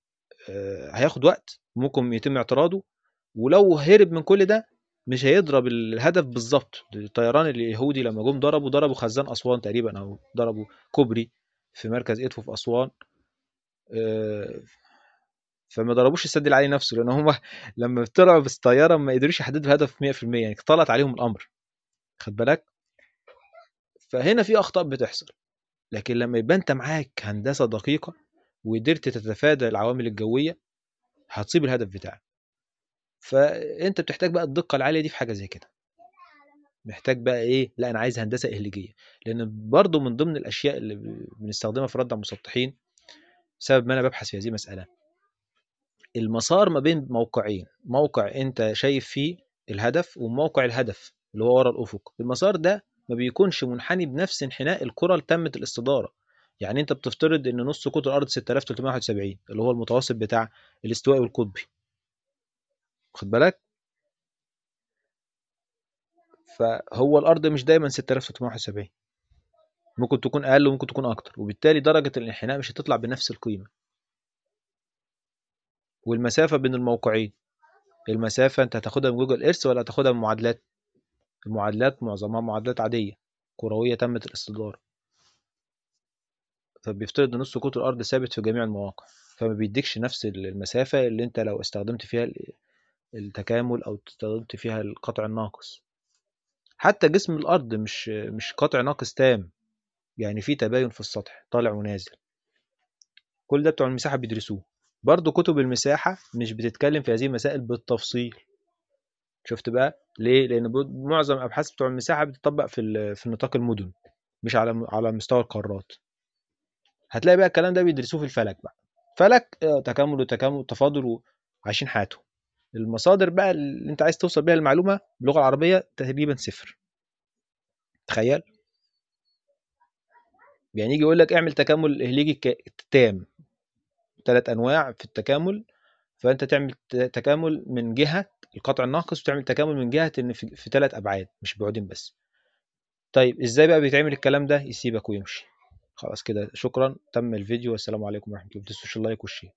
آه، هياخد وقت ممكن يتم اعتراضه ولو هرب من كل ده مش هيضرب الهدف بالظبط الطيران اليهودي لما جم ضربوا ضربوا خزان اسوان تقريبا او ضربوا كوبري في مركز ادفو في اسوان آه، فما ضربوش السد العالي نفسه لان هم لما طلعوا بالطياره ما قدروش يحددوا الهدف 100% يعني طلعت عليهم الامر خد بالك فهنا في اخطاء بتحصل لكن لما يبقى انت معاك هندسه دقيقه وقدرت تتفادى العوامل الجويه هتصيب الهدف بتاعك فانت بتحتاج بقى الدقه العاليه دي في حاجه زي كده محتاج بقى ايه لا انا عايز هندسه اهليجيه لان برضو من ضمن الاشياء اللي ب- بنستخدمها في الرد على المسطحين بسبب ما انا ببحث في هذه المساله المسار ما بين موقعين موقع انت شايف فيه الهدف وموقع الهدف اللي هو ورا الافق المسار ده ما بيكونش منحني بنفس انحناء الكره اللي تمت الاستداره يعني انت بتفترض ان نص قطر الارض 6371 اللي هو المتوسط بتاع الاستوائي والقطبي خد بالك فهو الارض مش دايما 6371 ممكن تكون اقل وممكن تكون اكتر وبالتالي درجه الانحناء مش هتطلع بنفس القيمه والمسافه بين الموقعين المسافه انت هتاخدها من جوجل ايرث ولا هتاخدها من معادلات المعادلات معظمها معادلات عاديه كرويه تمت الاستداره فبيفترض ان نص قطر الارض ثابت في جميع المواقع فما بيديكش نفس المسافه اللي انت لو استخدمت فيها ال- التكامل او استخدمت فيها القطع الناقص حتى جسم الارض مش مش قطع ناقص تام يعني في تباين في السطح طالع ونازل كل ده بتوع المساحه بيدرسوه برضو كتب المساحه مش بتتكلم في هذه المسائل بالتفصيل شفت بقى ليه لان بود- معظم الابحاث بتوع المساحه بتطبق في ال- في نطاق المدن مش على على مستوى القارات هتلاقي بقى الكلام ده بيدرسوه في الفلك بقى فلك آه، تكامل وتكامل وتفاضل وعايشين حياتهم المصادر بقى اللي انت عايز توصل بيها المعلومه باللغه العربيه تقريبا صفر تخيل يعني يجي يقول لك اعمل تكامل اهليجي ك- تام ثلاث انواع في التكامل فانت تعمل ت- تكامل من جهه القطع الناقص وتعمل تكامل من جهه ان في, في ثلاث ابعاد مش بعدين بس طيب ازاي بقى بيتعمل الكلام ده يسيبك ويمشي خلاص كده شكرا تم الفيديو والسلام عليكم ورحمه الله ما تنسوش اللايك والشير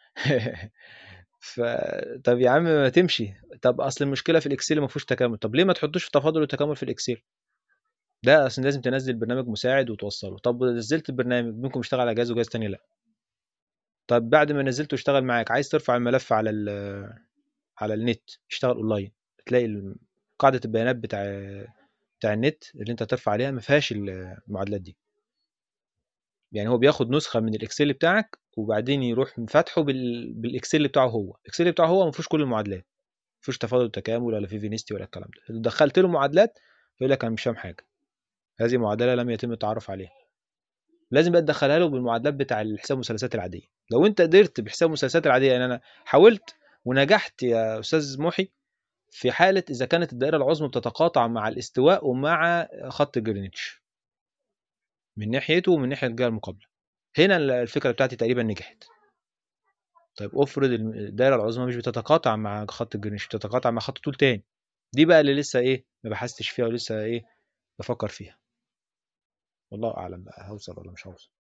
ف طب يا عم ما تمشي طب اصل المشكله في الاكسل ما فيهوش تكامل طب ليه ما تحطوش في تفاضل وتكامل في الاكسل ده اصلا لازم تنزل برنامج مساعد وتوصله طب نزلت البرنامج ممكن يشتغل على جهاز وجهاز تاني لا طب بعد ما نزلته واشتغل معاك عايز ترفع الملف على ال على النت يشتغل اونلاين تلاقي ال- قاعده البيانات بتاع بتاع النت اللي انت ترفع عليها ما فيهاش المعادلات دي يعني هو بياخد نسخه من الاكسل بتاعك وبعدين يروح فاتحه بال... بالاكسل بتاعه هو الاكسل بتاعه هو ما فيهوش كل المعادلات ما فيهوش تفاضل وتكامل ولا في فينيستي ولا الكلام ده لو دخلت له معادلات يقول لك انا مش فاهم حاجه هذه معادله لم يتم التعرف عليها لازم بقى تدخلها له بالمعادلات بتاع الحساب المثلثات العاديه لو انت قدرت بحساب المثلثات العاديه يعني انا حاولت ونجحت يا استاذ محي في حاله اذا كانت الدائره العظمى بتتقاطع مع الاستواء ومع خط جرينتش من ناحيته ومن ناحيه الجهه المقابله هنا الفكره بتاعتي تقريبا نجحت طيب افرض الدائره العظمى مش بتتقاطع مع خط جرينتش بتتقاطع مع خط طول تاني دي بقى اللي لسه ايه ما بحثتش فيها ولسه ايه بفكر فيها والله اعلم بقى هوصل ولا مش هوصل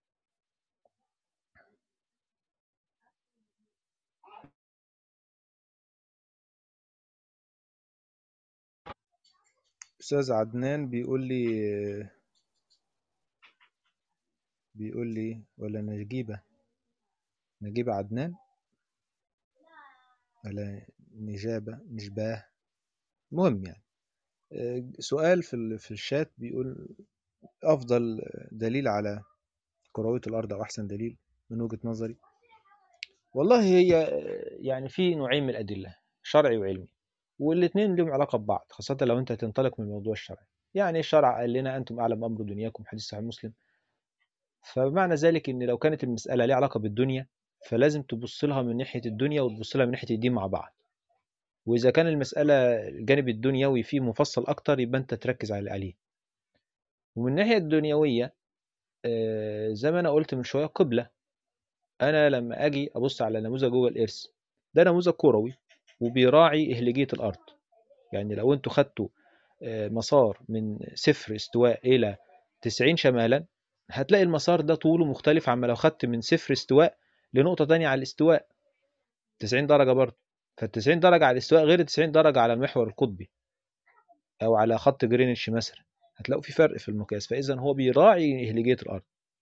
استاذ عدنان بيقول لي بيقول لي ولا نجيبه نجيبه عدنان ولا نجابه نجباه المهم يعني آه، سؤال في ال- في الشات بيقول افضل دليل على كرويه الارض او احسن دليل من وجهه نظري والله هي يعني في نوعين من الادله شرعي وعلمي والاثنين لهم علاقه ببعض خاصه لو انت تنطلق من الموضوع الشرعي يعني الشرع قال لنا انتم اعلم امر دنياكم حديث صحيح مسلم فمعنى ذلك ان لو كانت المساله ليها علاقه بالدنيا فلازم تبص لها من ناحيه الدنيا وتبص لها من ناحيه الدين مع بعض واذا كان المساله الجانب الدنيوي فيه مفصل اكتر يبقى انت تركز على عليه ومن الناحيه الدنيويه آه، زي ما انا قلت من شويه قبله انا لما اجي ابص على نموذج جوجل ايرث ده نموذج كروي وبيراعي اهليجيه الارض يعني لو انتوا خدتوا آه، مسار من صفر استواء الى 90 شمالا هتلاقي المسار ده طوله مختلف عما لو خدت من صفر استواء لنقطة تانية على الاستواء 90 درجة برضه فال 90 درجة على الاستواء غير ال 90 درجة على المحور القطبي أو على خط جرينتش مثلا هتلاقوا في فرق في المقياس فإذا هو بيراعي إهليجية الأرض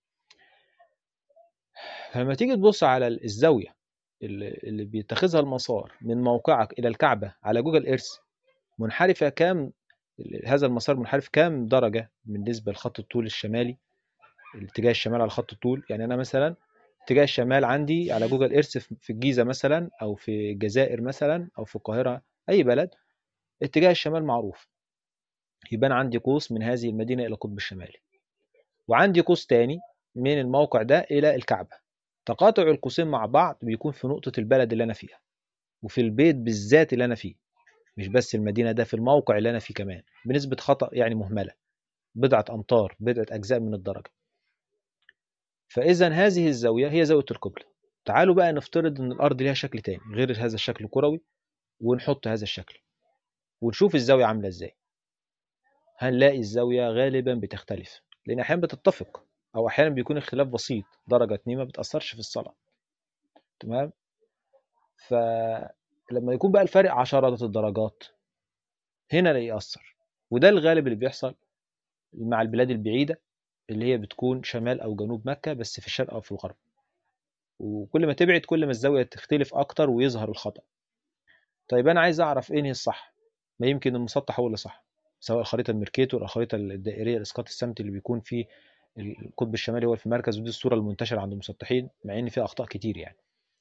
فلما تيجي تبص على الزاوية اللي اللي بيتخذها المسار من موقعك إلى الكعبة على جوجل إيرث منحرفة كام هذا المسار منحرف كام درجة بالنسبة لخط الطول الشمالي الاتجاه الشمال على خط الطول يعني أنا مثلا اتجاه الشمال عندي على جوجل إيرث في الجيزة مثلا أو في الجزائر مثلا أو في القاهرة أي بلد اتجاه الشمال معروف يبان عندي قوس من هذه المدينة إلى القطب الشمالي وعندي قوس تاني من الموقع ده إلى الكعبة تقاطع القوسين مع بعض بيكون في نقطة البلد اللي أنا فيها وفي البيت بالذات اللي أنا فيه مش بس المدينة ده في الموقع اللي أنا فيه كمان بنسبة خطأ يعني مهملة بضعة أمتار بضعة أجزاء من الدرجة فإذا هذه الزاوية هي زاوية القبلة تعالوا بقى نفترض إن الأرض ليها شكل تاني غير هذا الشكل الكروي ونحط هذا الشكل ونشوف الزاوية عاملة إزاي هنلاقي الزاوية غالبا بتختلف لأن أحيانا بتتفق أو أحيانا بيكون اختلاف بسيط درجة اتنين ما بتأثرش في الصلاة تمام فلما يكون بقى الفرق عشرات الدرجات هنا لا يأثر وده الغالب اللي بيحصل مع البلاد البعيدة اللي هي بتكون شمال أو جنوب مكة بس في الشرق أو في الغرب وكل ما تبعد كل ما الزاوية تختلف أكتر ويظهر الخطأ طيب أنا عايز أعرف إيه الصح ما يمكن المسطح هو اللي صح سواء الخريطة الميركيتور أو الخريطة الدائرية الإسقاط السمتي اللي بيكون في القطب الشمالي هو في المركز ودي الصورة المنتشرة عند المسطحين مع إن فيها أخطاء كتير يعني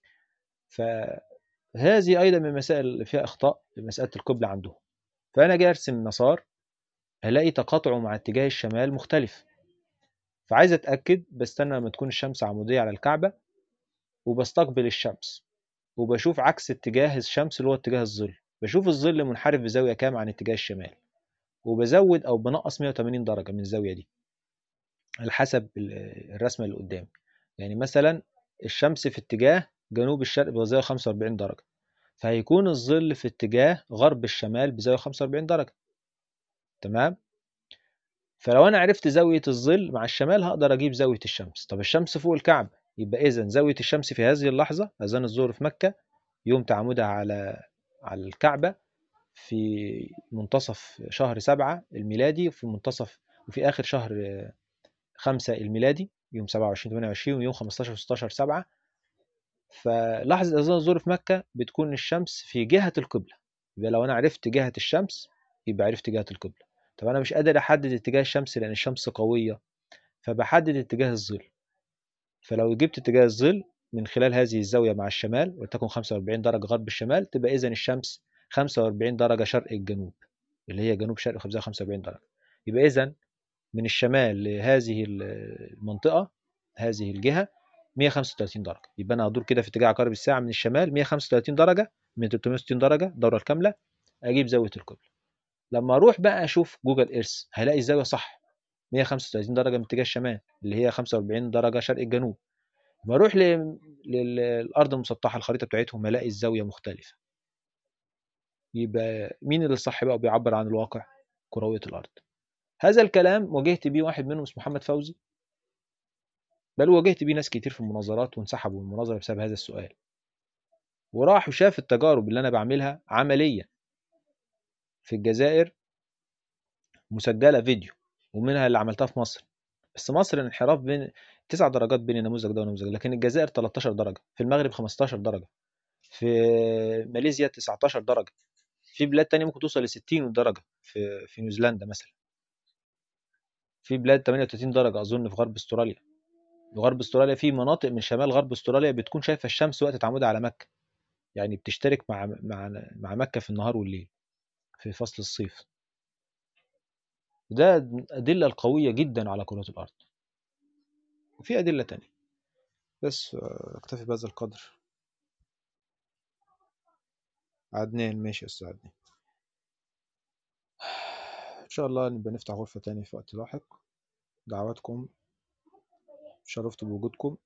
فهذه أيضا من المسائل اللي فيها أخطاء في مسألة القبلة عندهم فأنا جاي أرسم مسار هلاقي تقاطعه مع اتجاه الشمال مختلف فعايز أتأكد بستنى لما تكون الشمس عمودية على الكعبة وبستقبل الشمس وبشوف عكس اتجاه الشمس اللي هو اتجاه الظل بشوف الظل منحرف بزاوية كام عن اتجاه الشمال وبزود أو بنقص 180 درجة من الزاوية دي على حسب الرسمة اللي قدامي يعني مثلا الشمس في اتجاه جنوب الشرق بزاوية 45 درجة فهيكون الظل في اتجاه غرب الشمال بزاوية 45 درجة تمام فلو انا عرفت زاوية الظل مع الشمال هقدر اجيب زاوية الشمس طب الشمس فوق الكعبة يبقى اذا زاوية الشمس في هذه اللحظة اذان الظهر في مكة يوم تعامدها على على الكعبة في منتصف شهر سبعة الميلادي وفي منتصف وفي آخر شهر خمسة الميلادي يوم 27 28 ويوم 15 و 16 سبعة فلحظة أذان الظهر في مكة بتكون الشمس في جهة القبلة يبقى لو أنا عرفت جهة الشمس يبقى عرفت جهة القبلة طب أنا مش قادر أحدد اتجاه الشمس لأن الشمس قوية فبحدد اتجاه الظل فلو جبت اتجاه الظل من خلال هذه الزاوية مع الشمال ولتكن 45 درجة غرب الشمال تبقى إذا الشمس 45 درجة شرق الجنوب اللي هي جنوب شرق 45 درجة يبقى إذا من الشمال لهذه المنطقة هذه الجهة 135 درجة يبقى أنا هدور كده في اتجاه عقارب الساعة من الشمال 135 درجة من 360 درجة الدورة الكاملة أجيب زاوية القبلة لما أروح بقى أشوف جوجل إيرث هلاقي الزاوية صح 135 درجة من اتجاه الشمال اللي هي 45 درجة شرق الجنوب لما أروح للأرض المسطحة الخريطة بتاعتهم هلاقي الزاوية مختلفة يبقى مين اللي صح بقى وبيعبر عن الواقع كروية الأرض هذا الكلام واجهت بيه واحد منهم اسمه محمد فوزي بل واجهت بيه ناس كتير في المناظرات وانسحبوا من المناظرة بسبب هذا السؤال وراح وشاف التجارب اللي أنا بعملها عمليا في الجزائر مسجلة فيديو ومنها اللي عملتها في مصر بس مصر الانحراف بين تسع درجات بين النموذج ده والنموذج لكن الجزائر 13 درجة في المغرب 15 درجة في ماليزيا 19 درجة في بلاد تانية ممكن توصل ل 60 درجة في في نيوزيلندا مثلا في بلاد 38 درجة أظن في غرب استراليا غرب استراليا في مناطق من شمال غرب استراليا بتكون شايفة الشمس وقت تعامدها على مكة يعني بتشترك مع مع مع مكة في النهار والليل في فصل الصيف ده أدلة القوية جدا على كرة الأرض وفي أدلة تانية بس أكتفي بهذا القدر عدنان ماشي يا أستاذ عدنان إن شاء الله نبقى نفتح غرفة تاني في وقت لاحق دعواتكم شرفت بوجودكم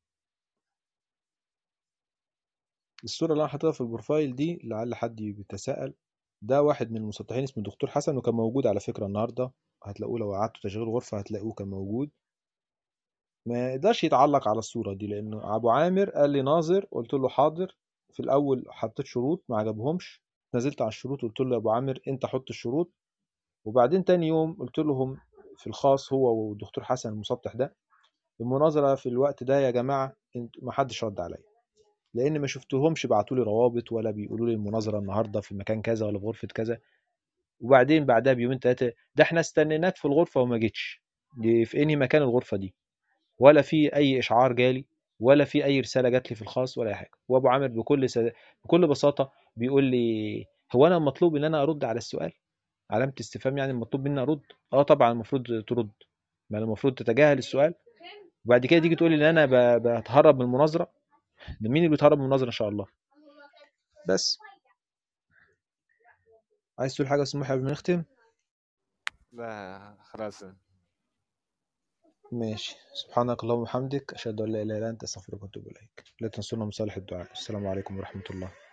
الصورة اللي أنا حاططها في البروفايل دي لعل حد بيتساءل ده واحد من المسطحين اسمه دكتور حسن وكان موجود على فكرة النهاردة هتلاقوه لو قعدتوا تشغيل غرفة هتلاقوه كان موجود ما يقدرش يتعلق على الصورة دي لأنه أبو عامر قال لي ناظر قلت له حاضر في الاول حطيت شروط ما عجبهمش نزلت على الشروط قلت له يا ابو عامر انت حط الشروط وبعدين تاني يوم قلت لهم في الخاص هو والدكتور حسن المسطح ده المناظره في الوقت ده يا جماعه انت ما حدش رد عليا لان ما شفتهمش بعتوا لي روابط ولا بيقولوا لي المناظره النهارده في مكان كذا ولا في غرفه كذا وبعدين بعدها بيومين ثلاثه ده احنا استنيناك في الغرفه وما جيتش دي في انهي مكان الغرفه دي ولا في اي اشعار جالي ولا في اي رساله جات لي في الخاص ولا اي حاجه وابو عامر بكل س... بكل بساطه بيقول لي هو انا مطلوب ان انا ارد على السؤال علامه استفهام يعني المطلوب مني ارد اه طبعا المفروض ترد ما المفروض تتجاهل السؤال وبعد كده تيجي تقول لي ان انا ب... بتهرب من المناظره ده مين اللي بيتهرب من المناظره ان شاء الله بس عايز تقول حاجه يا استاذ محي قبل ما نختم لا خلاص ماشي سبحانك اللهم وبحمدك اشهد ان لا اله الا انت استغفرك واتوب اليك لا تنسونا من صالح الدعاء السلام عليكم ورحمه الله